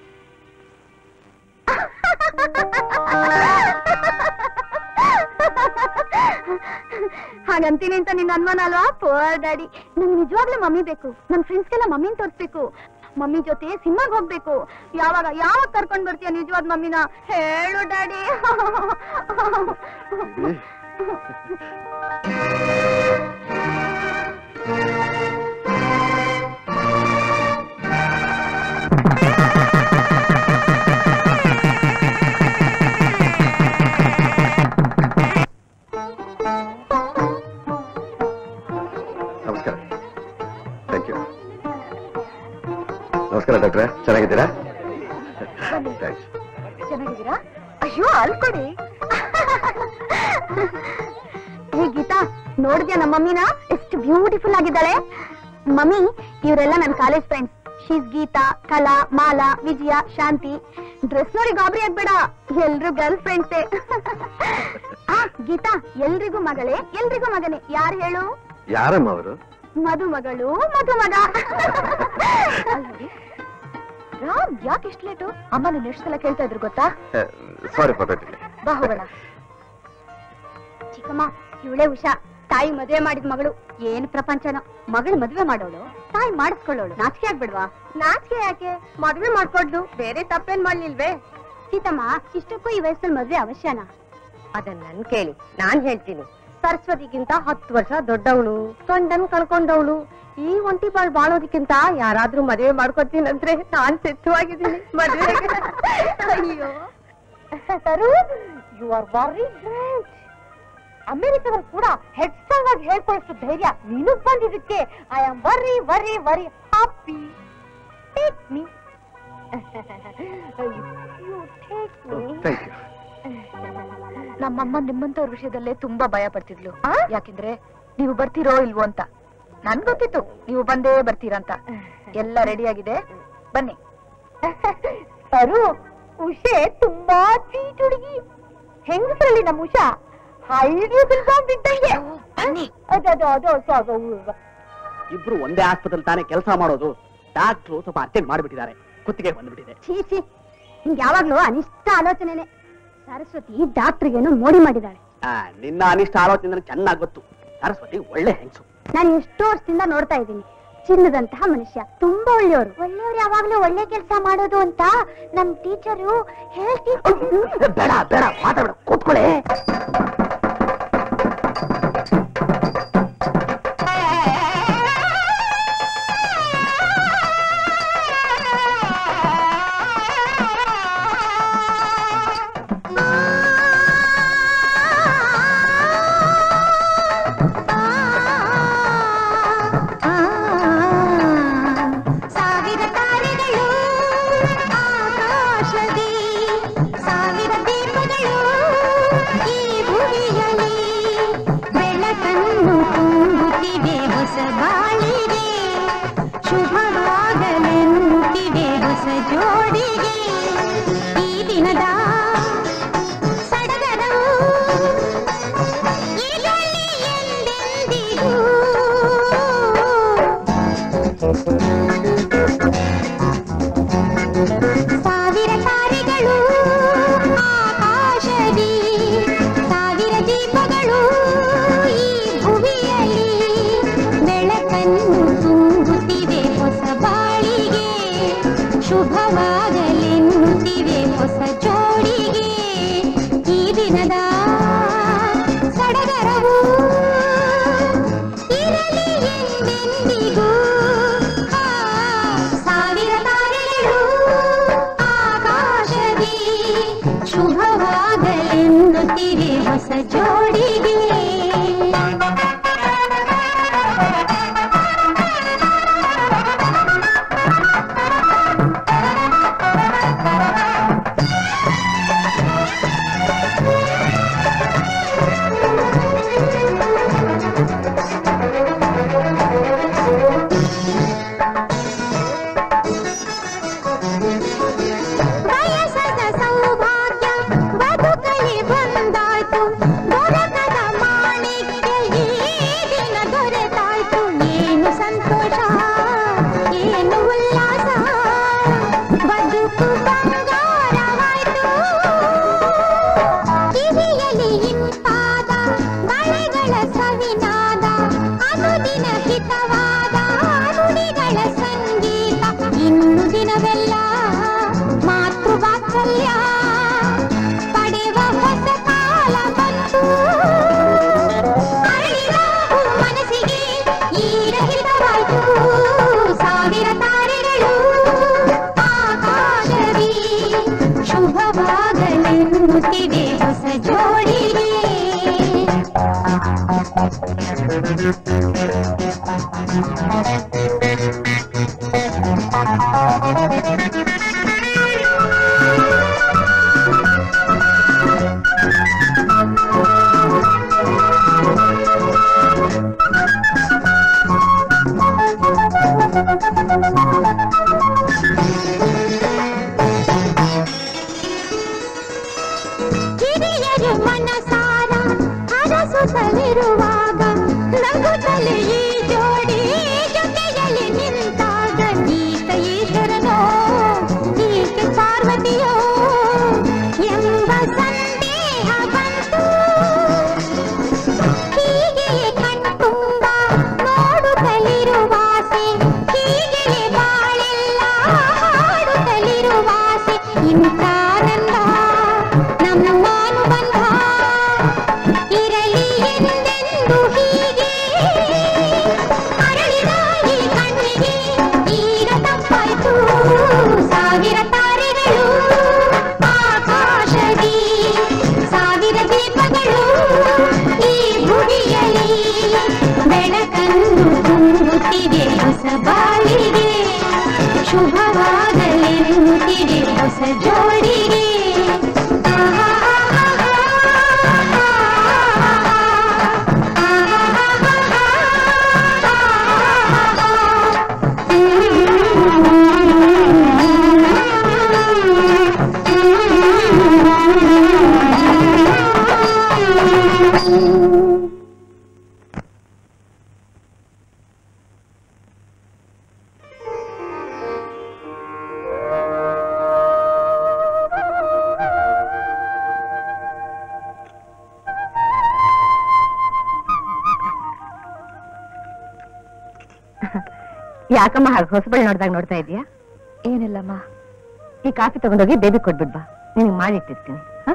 ಹಾಗಂತೀನಿ ಅಂತ ನಿನ್ ಅನುಮಾನ ಅಲ್ವಾ ಪೋರ್ ಡ್ಯಾಡಿ ನಂಗೆ ನಿಜವಾಗ್ಲೂ ಮಮ್ಮಿ ಬೇಕು ನನ್ ಫ್ರೆಂಡ್ಸ್ಗೆಲ್ಲ ಮಮ್ಮಿನ ತೋರಿಸ್ಬೇಕು ಮಮ್ಮಿ ಜೊತೆ ಸಿನಿಮಾಗ್ ಹೋಗ್ಬೇಕು ಯಾವಾಗ ಯಾವಾಗ ಕರ್ಕೊಂಡ್ ಬರ್ತೀಯ ನಿಜವಾದ ಮಮ್ಮಿನ ಹೇಳು ಡ್ಯಾಡಿ ನಮಸ್ಕಾರ ಥ್ಯಾಂಕ್ ಯು ನಮಸ್ಕಾರ ಡಾಕ್ಟ್ರೆ ಚೆನ್ನಾಗಿದ್ದೀರಾ ಥ್ಯಾಂಕ್ಸ್ ಚೆನ್ನಾಗಿದ್ದೀರಾ ಅಯ್ಯೋ ಅಲ್ಕೊಡಿ ಹೇ ಗೀತಾ ನೋಡಿದ್ಯಾ ನಮ್ಮ ಮಮ್ಮಿನ ಎಷ್ಟು ಬ್ಯೂಟಿಫುಲ್ ಆಗಿದ್ದಾಳೆ ಮಮ್ಮಿ ಇವರೆಲ್ಲ ನನ್ನ ಕಾಲೇಜ್ ಫ್ರೆಂಡ್ಸ್ ಶೀಸ್ ಗೀತಾ ಕಲಾ ಮಾಲಾ ವಿಜಯ ಶಾಂತಿ ಡ್ರೆಸ್ ನೋಡಿ ಗಾಬರಿ ಆಗ್ಬೇಡ ಎಲ್ರು ಗರ್ಲ್ ಫ್ರೆಂಡ್ಸೇ ಆ ಗೀತಾ ಎಲ್ರಿಗೂ ಮಗಳೇ ಎಲ್ರಿಗೂ ಮಗನೇ ಯಾರು ಹೇಳು ಯಾರಮ್ಮ ಅವರು ಮದುಮಗಳು ಮದುಮಗ ರಾಮ್ ಯಾಕೆ ಇಷ್ಟು ಲೇಟು ಅಮ್ಮ ನಿನ್ನ ಎಷ್ಟು ಸಲ ಕೇಳ್ತಾ ಇದ್ರು ಗೊತ್ತಾ ಸಾರಿ ಫಾರ್ ದಟ್ ಬಾ ಹೋಗೋಣ ಚಿಕ್ಕಮ್ಮ ಇವಳೆ ಉಷಾ ತಾಯಿ ಮದುವೆ ಮಾಡಿದ ಮಗಳು ಏನ್ ಪ್ರಪಂಚನೋ ಮಗಳು ಮದುವೆ ಮಾಡೋಳು ತಾಯಿ ಮಾಡಿಸ್ಕೊಳ್ಳೋಳು ನಾಚಿಕೆ ಆಗ್ಬಿಡ್ವಾ ನಾಚಿಕೆ ಯಾಕೆ ಮದುವೆ ಮಾಡ್ಕೊಡ್ಲು ಬೇರೆ ತಪ್ಪೇನ್ ಮಾಡ್ಲಿಲ್ವೇ ಸೀತಮ್ಮ ಇಷ್ಟಕ್ಕೂ ಈ ವಯಸ್ಸಲ್ಲಿ ಮದುವೆ ಅವಶ್ಯನಾ ಅದನ್ನ ನನ್ ಕೇಳಿ ನಾನ್ ಹೇಳ್ತೀನಿ ಸರಸ್ವತಿಗಿಂತ ಹತ್ತು ವರ್ಷ ದೊಡ್ಡವಳು ಗಂಡನ್ ಕಳ್ಕೊಂಡವಳು ಈ ಒಂಟಿ ಬಾಳ್ ಬಾಳೋದಕ್ಕಿಂತ ಯಾರಾದ್ರೂ ಮದುವೆ ಮಾಡ್ಕೊತೀನಂದ್ರೆ ನಾನ್ ಸಿದ್ಧವಾಗಿದ್ದೀನಿ ಮದುವೆಗೆ ಅಯ್ಯೋ Saru you are very great ಅಮೆರಿಕದಲ್ಲಿ ಕೂಡ ಹೆಡ್ ಸ್ಟ್ರಾಂಗ್ ಆಗಿ ಹೇಳ್ಕೊಳ್ಳೋಷ್ಟು ಧೈರ್ಯ ನಿನಗ್ ಬಂದಿದ್ದಕ್ಕೆ I am very very very happy take me you take me thank you ನಮ್ಮಮ್ಮ ನಿಮ್ಮಂತವ್ರ ವಿಷಯದಲ್ಲೇ ತುಂಬಾ ಭಯ ಪಡ್ತಿದ್ಲು ಯಾಕೆಂದ್ರೆ ನೀವು ಬರ್ತೀರೋ ಇಲ್ವೋ ಅಂತ ನನ್ ಗೊತ್ತಿತ್ತು ನೀವು ಬಂದೇ ಬರ್ತೀರಂತ ಎಲ್ಲ ರೆಡಿ ಆಗಿದೆ ಬನ್ನಿ ಸರು ಉಷೆ ತುಂಬಾ ಚೀಟ್ ಹುಡುಗಿ ಹೆಂಗಸರಲ್ಲಿ ನಮ್ಮ ಉಷಾ ಹೈಡ್ರೋಜನ್ ಬಾಂಬ್ ಇದ್ದಂಗೆ ಅದು ಅದು ಅದು ಅದು ಅದು ಇಬ್ರು ಒಂದೇ ಆಸ್ಪತ್ರೆ ತಾನೇ ಕೆಲಸ ಮಾಡೋದು ಡಾಕ್ಟ್ರು ಸ್ವಲ್ಪ ಅರ್ಜೆಂಟ್ ಮಾಡಿಬಿಟ್ಟಿದ್ದಾರೆ ಕುತ್ತಿಗೆ ಬಂದ್ಬಿಟ್ಟಿದೆ ಛೀ ಛೀ ನಿಂಗೆ ಯಾವಾಗ್ಲೂ ಅನಿಷ್ಟ ಆಲೋಚನೆನೆ ಸರಸ್ವತಿ ಡಾಕ್ಟ್ರಿಗೇನು ಮೋಡಿ ಮಾಡಿದಾಳೆ ಆ, ನಿನ್ನ ಅನಿಷ್ಟ ಆಲೋಚನೆ ನನಗೆ ಚೆನ್ನಾಗಿ ಗೊತ್ತು ಸರಸ್ವತಿ ಒಳ್ಳೆ ಹೆಂಗಸು ನಾನು ಎಷ್ಟೋ ವರ್ಷದಿಂದ ನೋಡ್ತಾ ಇದ್ದೀನಿ ಚಿನ್ನದಂತಹ ಮನುಷ್ಯ ತುಂಬಾ ಒಳ್ಳೆಯವರು ಒಳ್ಳೆಯವರು ಯಾವಾಗ್ಲೂ ಒಳ್ಳೆ ಕೆಲಸ ಮಾಡೋದು ಅಂತ ನಮ್ ಟೀಚರು ಹೇಳ್ತಿದ್ರು ಬೇಡ ಬೇಡ ಮಾತಾಡ ಕೂತ್ಕೊಳ್ಳೆ ಸಾವಿರ ತಾರೆಗಳು ಆಕಾಶದಿ ಸಾವಿರ ದೀಪಗಳು ಈ ಭುವಿಯಲ್ಲಿ ಬೆಳಕನ್ನು ತುಂಬುತ್ತಿವೆ ಹೊಸ ಬಾಳಿಗೆ ಶುಭವಾಗಲೆನ್ನುತ್ತಿವೆ ಹೊಸ ಜೋಡಿಗೆ ಈ ದಿನದ ಸಡಗರವು ಇರಲಿ ಎಂದೆಂದಿಗೂ ಸಾವಿರ ತಾರೆಗಳು ಆಕಾಶದಿ ಸಾವಿರ ದೀಪಗಳು ಈ ಭುವಿಯಲ್ಲಿ ಬೆಳಕನ್ನು ತುಂಬುತ್ತಿವೆ ಹೊಸ ಬಾಳಿಗೆ ಶುಭವಾಗಲೆನ್ನುತ್ತಿವೆ ಹೊಸ ಜೋಡಿಗೆ ಈ ದಿನದ ಸಡಗರವು ಇರಲಿ ಎಂದೆಂದಿಗೂ ಆ ಸಾವಿರ ತಾರೆಗಳು ಆಕಾಶದಿ ಶುಭವಾಗಲೆನ್ನುತ್ತಿವೆ ಹೊಸ ಜೋಡಿಗೆ ಬಯಸದ ಸೌಭಾಗ್ಯ ಬದುಕಲಿ ಬಂದಾಯ್ತು ದೊರಕದ ಮಾಣಿಕ್ಯ ಈ ದಿನ ದೊರೆತಾಯ್ತು ಏನು ಸಂತೋಷ ಏನು ಉಲ್ಲಾಸ ಬದುಕು ಬಂಗಾರವಾಯ್ತು ಕಿವಿಯಲಿ ಇಂಪಾದ ಬಳೆಗಳ ಸವಿನಾದ ಅನುದಿನ ಹಿತವಾದ ನುಡಿಗಳ ಸಂಗೀತ ಇನ್ನು ದಿನವೆಲ್ಲ ಮಾತೃ ವಾತ್ಸಲ್ಯ ಪಡೆವ ಹೊಸ ಕಾಲ ಬಂತು ಅರಳಿದ ಹೂ ಮನಸ್ಸಿಗೆ ಈಗ ಹಿತವಾಯ್ತು ಸಾವಿರ ತಾರೆಗಳು ಆಕಾಶದಿ ಶುಭವಾಗಲೆನ್ನುತ್ತಿದೆ ಹೊಸ ಜೋಡಿಗೆ ಹಿರಿಯರು ಮನಸಾರ ಹರಸುತ್ತಲಿರುವಾಗ ನಗುತ್ತಲೇ ಈ ಜೋಡಿ ಜೊತೆಯಲ್ಲಿ ನಿಂತಾಗ ಈತ ಈಶ್ವರನೋ ಜೋಡಿಗೆ ಹೊಸ ಬಾಳಿಗೆ ಶುಭವಾಗಲೆನ್ನುತ್ತಿದೆ ಹೊಸ ಜೋಡಿಗೆ ಯಾಕಮ್ಮ ಹಾಗೆ ಹೊಸಬಳ್ ನೋಡ್ದಾಗ ನೋಡ್ತಾ ಇದೀಯಾ ಏನಿಲ್ಲಮ್ಮ ಈ ಕಾಫಿ ತಗೊಂಡೋಗಿ ಬೇಬಿ ಕೊಟ್ಬಿಡ್ಬಾ ನಿನಗೆ ಮಾಡಿಟ್ಟಿರ್ತೀನಿ ಹ?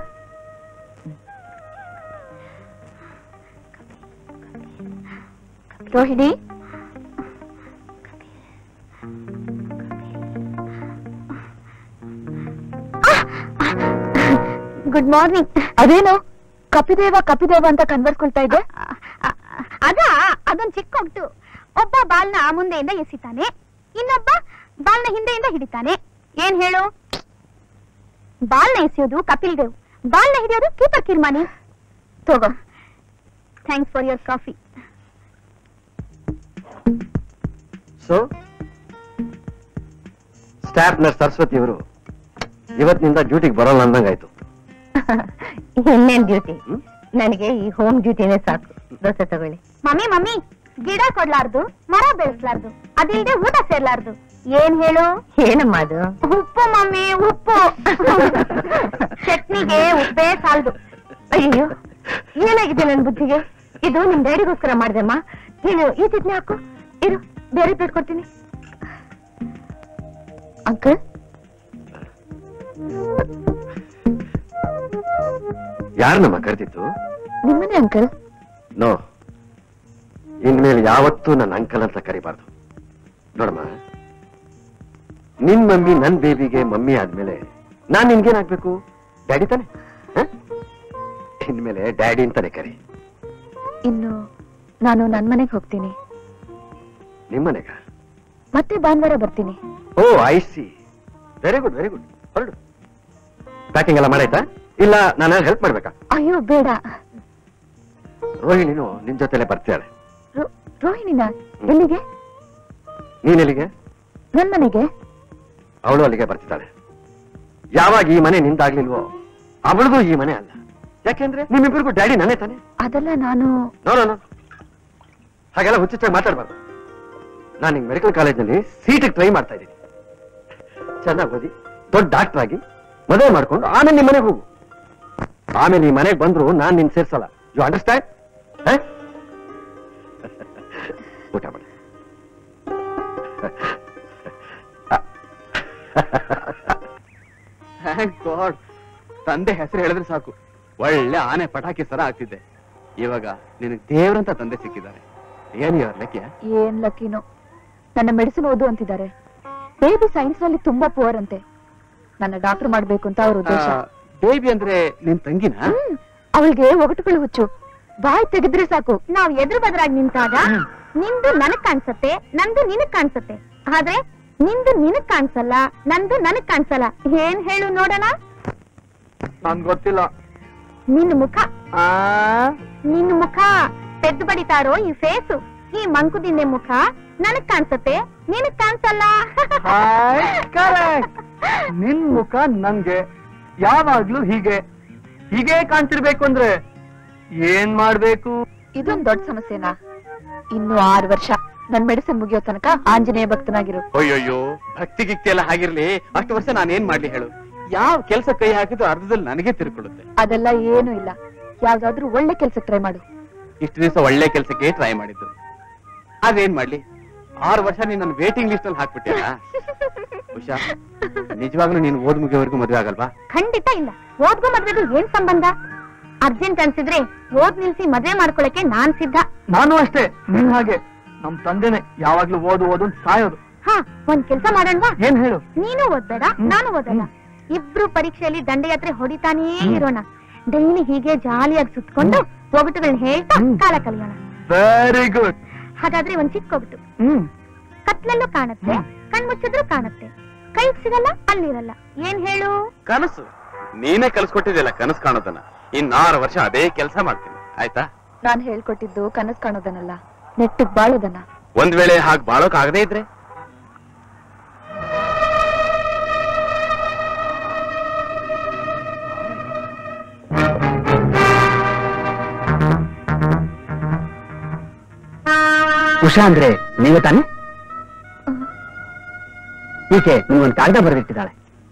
ರೋಹಿಣಿ ಗುಡ್ ಮಾರ್ನಿಂಗ್ ಅದೇನು ಕಪಿದೇವ ಕಪಿದೇವ ಅಂತ ಕನ್ವರ್ಸ್ಕೊಳ್ತಾ ಇದ್ದೆ ಅದ ಅದೊಂದ್ ಚಿಕ್ಕ ಒಗ್ಟು ಒಬ್ಬ ಬಾಲ್ನ ಮುಂದೆಯಿಂದ ಎಸಿತಾನೆ ಇನ್ನೊಬ್ಬ ಬಾಲ್ನ ಹಿಂದೆಯಿಂದ ಹಿಡಿತಾನೆ ಏನ್ ಹೇಳು ಬಾಲ್ನ ಎಸೆಯೋದು ಕಪಿಲ್ ದೇವ್ ಬಾಲ್ನ ಹಿಡಿಯೋದು ಕೀಪರ್ ಕಿರ್ಮಾನಿ ತಗೋ thanks for your coffee so staff nurse Saraswati ಅವರು ಇವತ್ತಿನಿಂದ ಡ್ಯೂಟಿಗೆ ಬರೋಲ್ಲ ಅಂದಂಗಾಯ್ತು ಇನ್ನೇನ್ ಡ್ಯೂಟಿ ನನಗೆ ಈ ಹೋಮ್ ಡ್ಯೂಟಿನೇ ಸಾಕು ದೋಸೆ ತಗೊಳ್ಳಿ ಮಮ್ಮಿ ಮಮ್ಮಿ ಗಿಡ ಕೊಡ್ಲಾರ್ದು ಮರ ಬೆಳೆಸ್ಲಾರ್ದು ಅದಿಲ್ದೆ ಊಟ ಸೇರ್ಲಾರ್ದು ಏನ್ ಹೇಳು ಏನಮ್ಮ ಅದು ಉಪ್ಪು ಮಮ್ಮಿ ಉಪ್ಪು ಚಟ್ನಿಗೆ ಉಪ್ಪೇ ಸಾಲದು ಅಯ್ಯೋ ಏನಾಗಿದೆ ನನ್ ಬುದ್ಧಿಗೆ ಇದು ನಿಮ್ ಡ್ಯಾಡಿಗೋಸ್ಕರ ಮಾಡ್ದೆಮ್ಮ ನೀನು ಈ ಚಟ್ನಿ ಹಾಕು ಇರು ಬೇರೆ ಪ್ಲೇಟ್ ಕೊಡ್ತೀನಿ ಅಂಕಲ್ ಯಾರನ್ನಮ್ಮ ಕರೆದಿತ್ತು ನಿಮ್ಮನೆ ಅಂಕಲ್ ನೋ ಇನ್ಮೇಲೆ ಯಾವತ್ತೂ ನನ್ನ ಅಂಕಲ್ ಅಂತ ಕರಿಬಾರ್ದು ನೋಡಮ್ಮ ನಿನ್ ಮಮ್ಮಿ ನನ್ ಬೇಬಿಗೆ ಮಮ್ಮಿ ಆದ್ಮೇಲೆ ನಾನ್ ನಿನ್ಗೇನಾಗ್ಬೇಕು ಡ್ಯಾಡಿ ತಾನೆ ಹ? ಇನ್ಮೇಲೆ ಡ್ಯಾಡಿ ಅಂತಾನೆ ಕರಿ ಇನ್ನು ನಾನು ನನ್ ಮನೆಗೆ ಹೋಗ್ತೀನಿ ನಿಮ್ಮನೆಗ ಮತ್ತೆ ಭಾನುವಾರ ಬರ್ತೀನಿ oh I see very good very good ಹೊರಡು ಪ್ಯಾಕಿಂಗ್ ಎಲ್ಲ ಮಾಡಾಯ್ತಾ ಇಲ್ಲ ನಾನು ಹೆಲ್ಪ್ ಮಾಡ್ಬೇಕಾ ಅಯ್ಯೋ ಬೇಡ ರೋಹಿಣಿನು ನಿನ್ ಜೊತೆಲೆ ಬರ್ತಾಳೆ ರೋ- ರೋಹಿಣಿನ ಎಲ್ಲಿಗೆ ನೀನ್ ಎಲ್ಲಿಗೆ ನನ್ ಮನೆಗೆ ಅವಳು ಅಲ್ಲಿಗೆ ಬರ್ತಿದ್ದಾಳೆ ಯಾವಾಗ ಈ ಮನೆ ನಿಂದಾಗ್ಲಿಲ್ವೋ ಅವಳದು ಈ ಮನೆ ಅಲ್ಲ ಯಾಕೆಂದ್ರೆ ನಿಮ್ಮಿಬ್ಬರಿಗೂ ಡ್ಯಾಡಿ ನಾನೇ ತಾನೆ ಅದೆಲ್ಲ ನಾನು ನೋ ನೋ ನೋ ಹಾಗೆಲ್ಲ ಹುಚ್ಚಿಚ್ಚಾಗಿ ಮಾತಾಡ್ಬಾರ್ದು ನಾನು ನಿಂಗೆ ಮೆಡಿಕಲ್ ಕಾಲೇಜಲ್ಲಿ ಸೀಟಿಗೆ ಟ್ರೈ ಮಾಡ್ತಾ ಇದ್ದೀನಿ ಚೆನ್ನಾಗಿ ಓದಿ ದೊಡ್ಡ ಡಾಕ್ಟರ್ ಆಗಿ ಮದುವೆ ಮಾಡ್ಕೊಂಡು ಆಮೇಲೆ ನಿಮ್ಮ ಮನೆಗೆ ಹೋಗು ಆಮೇಲೆ ಈ ಮನೆಗೆ ಬಂದ್ರು ನಾನ್ ನಿನ್ ಸೇರ್ಸಲ್ಲ ಯು ಅಂಡರ್ಸ್ಟ್ಯಾಂಡ್ ಊಟ ಮಾಡಿ ಥ್ಯಾಂಕ್ ಗಾಡ್ ತಂದೆ ಹೆಸರು ಹೇಳಿದ್ರೆ ಸಾಕು ಒಳ್ಳೆ ಆನೆ ಪಟಾಕಿ ಸರ ಆಗ್ತಿದ್ದೆ ಇವಾಗ ನಿನಗೆ ದೇವ್ರಂತ ತಂದೆ ಸಿಕ್ಕಿದ್ದಾರೆ ಏನ್ ಇವ್ರ ಲೆಕ್ಕ ಏನ್ ಲಕ್ಕಿನೋ ನನ್ನ ಮೆಡಿಸಿನ್ ಓದು ಅಂತಿದ್ದಾರೆ ಬೇಬಿ ಸೈನ್ಸ್ ನಲ್ಲಿ ತುಂಬಾ ಪುವರ್ ಅಂತೆ ನನ್ನ ಡಾಕ್ಟರ್ ಮಾಡ್ಬೇಕು ಅಂತ ಅವ್ರ ಉದ್ದೇಶ ಬೇಬಿ ಅಂದ್ರೆ ನಿನ್ ತಂಗಿನ ಹ್ಮ್. ಅವಳಿಗೆ ಒಗಟುಗಳು ಹುಚ್ಚು ಬಾಯ್ ತೆಗೆದ್ರೆ ಸಾಕು ನಾವ್ ಎದುರು ಬದರಾಗಿ ನಿಂತಾಗ ನಿಂದು ನನಗ್ ಕಾಣ್ಸತ್ತೆ ನಂದು ನಿನಗ್ ಕಾಣ್ಸತ್ತೆ ಆದ್ರೆ ನಿಂದು ನಿನಗ್ ಕಾಣ್ಸಲ್ಲ ನಂದು ನನಗ್ ಕಾಣ್ಸಲ್ಲ ಏನ್ ಹೇಳು ನೋಡೋಣ ನನ್ ಗೊತ್ತಿಲ್ಲ ನಿನ್ ಮುಖ ನಿನ್ ಮುಖ ಪೆದ್ದು ಬಡಿತಾ ಇರೋ ಈ ಫೇಸು ಈ ಮಂಕುದಿನ್ನೆ ಮುಖ ನನಗ್ ಕಾಣ್ಸತ್ತೆ ನಿನಗ್ ಕಾಣ್ಸಲ್ಲ ಕರೆಕ್ಟ್ ನಿನ್ ಮುಖ ನನ್ಗೆ ಯಾವಾಗ್ಲೂ ಹೀಗೆ ಹೀಗೆ ಕಾಣ್ತಿರ್ಬೇಕು ಅಂದ್ರೆ ಏನ್ ಮಾಡ್ಬೇಕು ಇದೊಂದ್ ದೊಡ್ಡ ಸಮಸ್ಯೆನಾ ಇನ್ನು ಆರು ವರ್ಷ ನನ್ ಮೆಡಿಸಿನ್ ಮುಗಿಯೋ ತನಕ ಆಂಜನೇಯ ಭಕ್ತನಾಗಿರು ಅಯ್ಯೋಯ್ಯೋ ಭಕ್ತಿ ಗಿಕ್ತಿ ಎಲ್ಲ ಹಾಗಿರ್ಲಿ ಅಷ್ಟು ವರ್ಷ ನಾನು ಏನ್ ಮಾಡ್ಲಿ ಹೇಳು ಯಾವ ಕೆಲಸ ಕೈ ಹಾಕಿದ್ರು ಅರ್ಧದಲ್ಲಿ ನನಗೆ ತಿರ್ಕೊಳ್ಳುತ್ತೆ ಅದೆಲ್ಲ ಏನು ಇಲ್ಲ ಯಾವ್ದಾದ್ರೂ ಒಳ್ಳೆ ಕೆಲ್ಸ ಟ್ರೈ ಮಾಡು ಇಷ್ಟು ದಿವಸ ಒಳ್ಳೆ ಕೆಲಸಕ್ಕೆ ಟ್ರೈ ಮಾಡಿದ್ದು ಅದೇನ್ ಮಾಡ್ಲಿ ಆರು ವರ್ಷ ನೀನ್ ನನ್ನ ವೇಟಿಂಗ್ ಲಿಸ್ಟ್ ಅಲ್ಲಿ ಹಾಕ್ಬಿಟ್ಟಿಯಲ್ಲ ಉಷಾ ನಿಜವಾಗ್ಲೂ ನೀನು ಓದ್ ಮುಗಿಯೋವರೆಗೂ ಮದುವೆ ಆಗಲ್ವಾ ಖಂಡಿತ ಇಲ್ಲ ಓದ್ಗೋ ಮದ್ವೆಗೂ ಏನ್ ಸಂಬಂಧ ಅರ್ಜೆಂಟ್ ಅನ್ಸಿದ್ರೆ ಓದ್ ನಿಲ್ಸಿ ಮದ್ವೆ ಮಾಡ್ಕೊಳಕ್ಕೆ ನಾನ್ ಸಿದ್ಧ ನಾನು ಅಷ್ಟೇ ನಿನ್ ಹಾಗೆ ನಮ್ ತಂದೆನೆ ಯಾವಾಗ್ಲೂ ಓದು ಓದು ಅಂತ ಸಾಯೋದು ಹಾ ಒಂದ್ ಕೆಲ್ಸ ಮಾಡೋಣವಾ ಏನ್ ಹೇಳು ನೀನು ಓದ್ಬೇಡ ನಾನು ಓದಲ್ಲ ಇಬ್ರು ಪರೀಕ್ಷೆಯಲ್ಲಿ ದಂಡಯಾತ್ರೆ ಹೊಡಿತಾನೇ ಇರೋಣ ಡೈಲಿ ಹೀಗೆ ಜಾಲಿಯಾಗಿ ಸುತ್ಕೊಂಡು ಒಗಟುಗಳನ್ನ ಹೇಳ್ತಾ ಕಾಲ ಕಲಿಯೋಣ ವೆರಿ ಗುಡ್ ಹಾಗಾದ್ರೆ ಒಂದ್ ಚಿಕ್ಕ ಒಗಟು ಹ್ಮ್ ಕತ್ಲಲ್ಲೂ ಕಾಣುತ್ತೆ ಕಣ್ ಮುಚ್ಚಿದ್ರು ಕಾಣುತ್ತೆ ಕೈಗ್ ಸಿಗಲ್ಲ ಅಲ್ಲಿರಲ್ಲ ಏನ್ ಹೇಳು ಕನಸು ನೀನೇ ಕಲ್ಸ್ಕೊಟ್ಟಿದ್ಯಲ್ಲ ಕನಸು ಕಾಣೋದನ್ನ ಇನ್ನಾರು ವರ್ಷ ಅದೇ ಕೆಲಸ ಮಾಡ್ತೀನಿ ಆಯ್ತಾ ನಾನ್ ಹೇಳ್ಕೊಟ್ಟಿದ್ದು ಕನಸ್ ಕಾಣೋದನ್ನಲ್ಲ ನೆಟ್ಟಿಗ್ ಬಾಳೋದನ್ನ ಒಂದ್ ವೇಳೆ ಹಾಗೆ ಬಾಳೋಕ್ ಆಗದೇ ಇದ್ರೆ ಉಷಾ ಅಂದ್ರೆ ನೀವೇ ತಾನೆ ಈಕೆ ನೀವೊಂದು ಕಾಗದ ಬರೆದಿಟ್ಟಿದ್ದಾಳೆ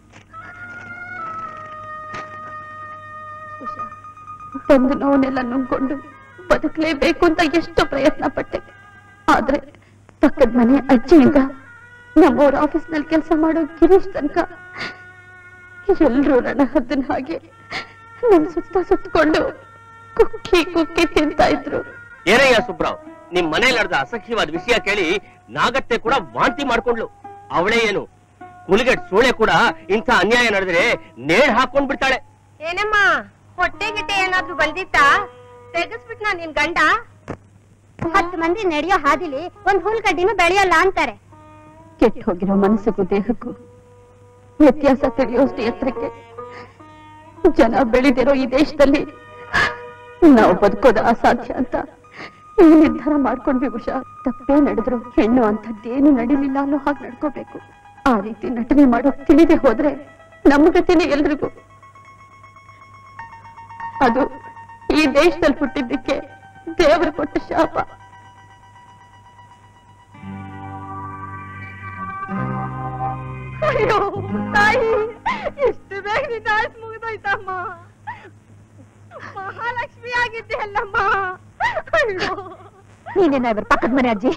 ತಂದು ನೋವನ್ನೆಲ್ಲ ನುಂಗ್ಕೊಂಡು ಬದುಕಲೇಬೇಕು ಅಂತ ಎಷ್ಟು ಪ್ರಯತ್ನ ಪಟ್ಟೆ ಆದ್ರೆ ಪಕ್ಕದ ಮನೆ ಅಜ್ಜಿಯಿಂದ ನಮ್ಮವ್ರ ಆಫೀಸ್ನಲ್ಲಿ ಕೆಲಸ ಮಾಡೋ ಗಿರೀಶ್ ತನಕ ಎಲ್ರೂ ನನ್ನ ಹದ್ದನ ಹಾಗೆ ನನ್ ಸುತ್ತ ಸುತ್ತಕೊಂಡು ಕುಕ್ಕಿ ಕುಕ್ಕಿ ತಿಂತಾ ಇದ್ರು ಏನಯ್ಯ ಸುಬ್ರಾವ್ ನಿಮ್ ಮನೇಲಿ ನಡೆದ ಅಸಹ್ಯವಾದ ವಿಷಯ ಕೇಳಿ ನಾಗತ್ತೆ ಕೂಡ ವಾಂತಿ ಮಾಡ್ಕೊಂಡ್ಲು ಅವಳೇ ಏನು ಕುಲಿಗೆಟ್ ಸೂಳೆ ಕೂಡ ಇಂಥ ಅನ್ಯಾಯ ನಡೆದ್ರೆ ನೇಣ್ ಹಾಕೊಂಡ್ ಬಿಡ್ತಾಳೆ ಏನಮ್ಮ ಹೊಟ್ಟೆ ಗಿಟ್ಟೆ ಏನಾದ್ರೂ ಬಂದಿತ್ತಾ ತೆಗಿಸ್ಬಿಟ್ನಾ ನಿನ್ ಗಂಡ ಹತ್ತು ಮಂದಿ ನಡೆಯೋ ಹಾದಿಲಿ ಒಂದ್ ಹುಲ್ಗಡ್ಡಿನೂ ಬೆಳೆಯಲ್ಲ ಅಂತಾರೆ ಕೆಟ್ಟು ಹೋಗಿರೋ ಮನಸ್ಸಿಗೂ ದೇಹಕ್ಕೂ ವ್ಯತ್ಯಾಸ ತಿಳಿಯೋಷ್ಟು ಎತ್ತರಕ್ಕೆ ಜನ ಬೆಳೆದಿರೋ ಈ ದೇಶದಲ್ಲಿ ನಾವು ಬದುಕೋದು ಅಸಾಧ್ಯ ಅಂತ ಈ ನಿರ್ಧಾರ ಮಾಡ್ಕೊಂಡ್ವಿ ಉಷಾ ತಪ್ಪೇ ನಡೆದ್ರು ಹೆಣ್ಣು ಅಂತದ್ದೇನು ನಡಿಲಿಲ್ಲ ಅನ್ನೋ ಹಾಗೆ ನಡ್ಕೋಬೇಕು ಆ ರೀತಿ ನಟನೆ ಮಾಡೋಕ್ ತಿಳಿದೆ ಹೋದ್ರೆ ನಮ್ಮ ಗತಿನೇ ಎಲ್ರಿಗೂ ಅದು ಈ ದೇಶದಲ್ಲಿ ಹುಟ್ಟಿದ್ದಕ್ಕೆ ದೇವರು ಕೊಟ್ಟ ಶಾಪ ಅಯ್ಯೋ ತಾಯಿ ಎಷ್ಟು ಬೇಗ ನಿನ್ನ ಆಯ್ತು ಮುಗಿದೋಯ್ತಮ್ಮ ಮಹಾಲಕ್ಷ್ಮಿ ಆಗಿದ್ದೆ ಅಲ್ಲಮ್ಮ ಅಯ್ಯೋ ನೀನೇನ ಇವ್ರ ಪಕ್ಕದ ಮನೆ ಅಜ್ಜಿ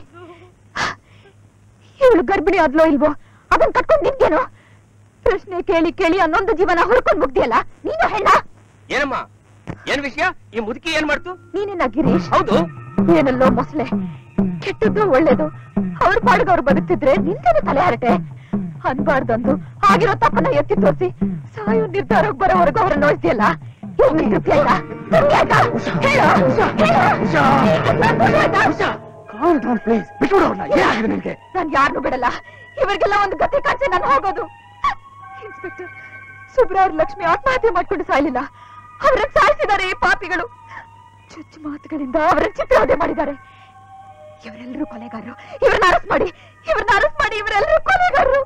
ಇವಳು ಗರ್ಭಿಣಿ ಆದ್ಲೋ ಇಲ್ವೋ ಅದನ್ನ ಕಟ್ಕೊಂಡ್ ನಿಂತೇನೋ ಪ್ರಶ್ನೆ ಕೇಳಿ ಕೇಳಿ ಅನ್ನೊಂದು ಜೀವನ ಹುಡ್ಕೊಂಡ್ ಮುಗ್ದಿಯಲ್ಲ ನೀನು ಹೇಳ ಏನಮ್ಮ ಏನ್ ವಿಷಯ ಈ ಮುದುಕಿ ಏನ್ ಮಾಡ್ತು ನೀನೇನ ಗಿರೀಶ್ ಹೌದು ಏನಲ್ಲೋ ಮೊಸಳೆ ಕೆಟ್ಟದ್ದು ಒಳ್ಳೇದು ಅವ್ರ ಪಾಡಿಗೆ ಅವ್ರು ಬದುಕ್ತಿದ್ರೆ ನಿಂತೇನೆ ತಲೆ ಹರಟೆ ಅನ್ಬಾರ್ದಂದು ಆಗಿರೋ ತಪ್ಪನ್ನ ಎತ್ತಿ ತೋರಿಸಿ ಸಾಯೋ ನಿರ್ಧಾರಕ್ಕೆ ಬರೋವರೆಗೂ ಅವ್ರನ್ನ ನೋಡ್ತಿಯಲ್ಲ ಇವ್ನಿಗೆ ತೃಪ್ತಿ ಆಯ್ತಾ? ತೃಪ್ತಿ ಆಯ್ತಾ? ಹೇಳು, ಹೇಳು. ನಾನ್ ಯಾರನ್ನು ಬಿಡಲ್ಲ ಇವರಿಗೆಲ್ಲ ಒಂದು ಗತಿ ಕಾಣಿಸಿ ನಾನು ಹೋಗೋದು ಇನ್ಸ್ಪೆಕ್ಟರ್ ಸುಬ್ರಾವ್ ಲಕ್ಷ್ಮಿ ಆತ್ಮಹತ್ಯೆ ಮಾಡ್ಕೊಂಡು ಸಾಯಲಿಲ್ಲ ಅವರನ್ನ ಸಾಯಿಸಿದ್ದಾರೆ ಈ ಪಾಪಿಗಳು ಚುಚ್ಚು ಮಾತುಗಳಿಂದ ಅವರನ್ನ ಚಿತ್ರವಧೆ ಮಾಡಿದ್ದಾರೆ ಇವರೆಲ್ಲರೂ ಕೊಲೆಗಾರರು ಇವ್ರನ್ನ ಅರೆಸ್ಟ್ ಮಾಡಿ ಇವ್ರನ್ನ ಅರೆಸ್ಟ್ ಮಾಡಿ ಇವರೆಲ್ಲರೂ ಕೊಲೆಗಾರರು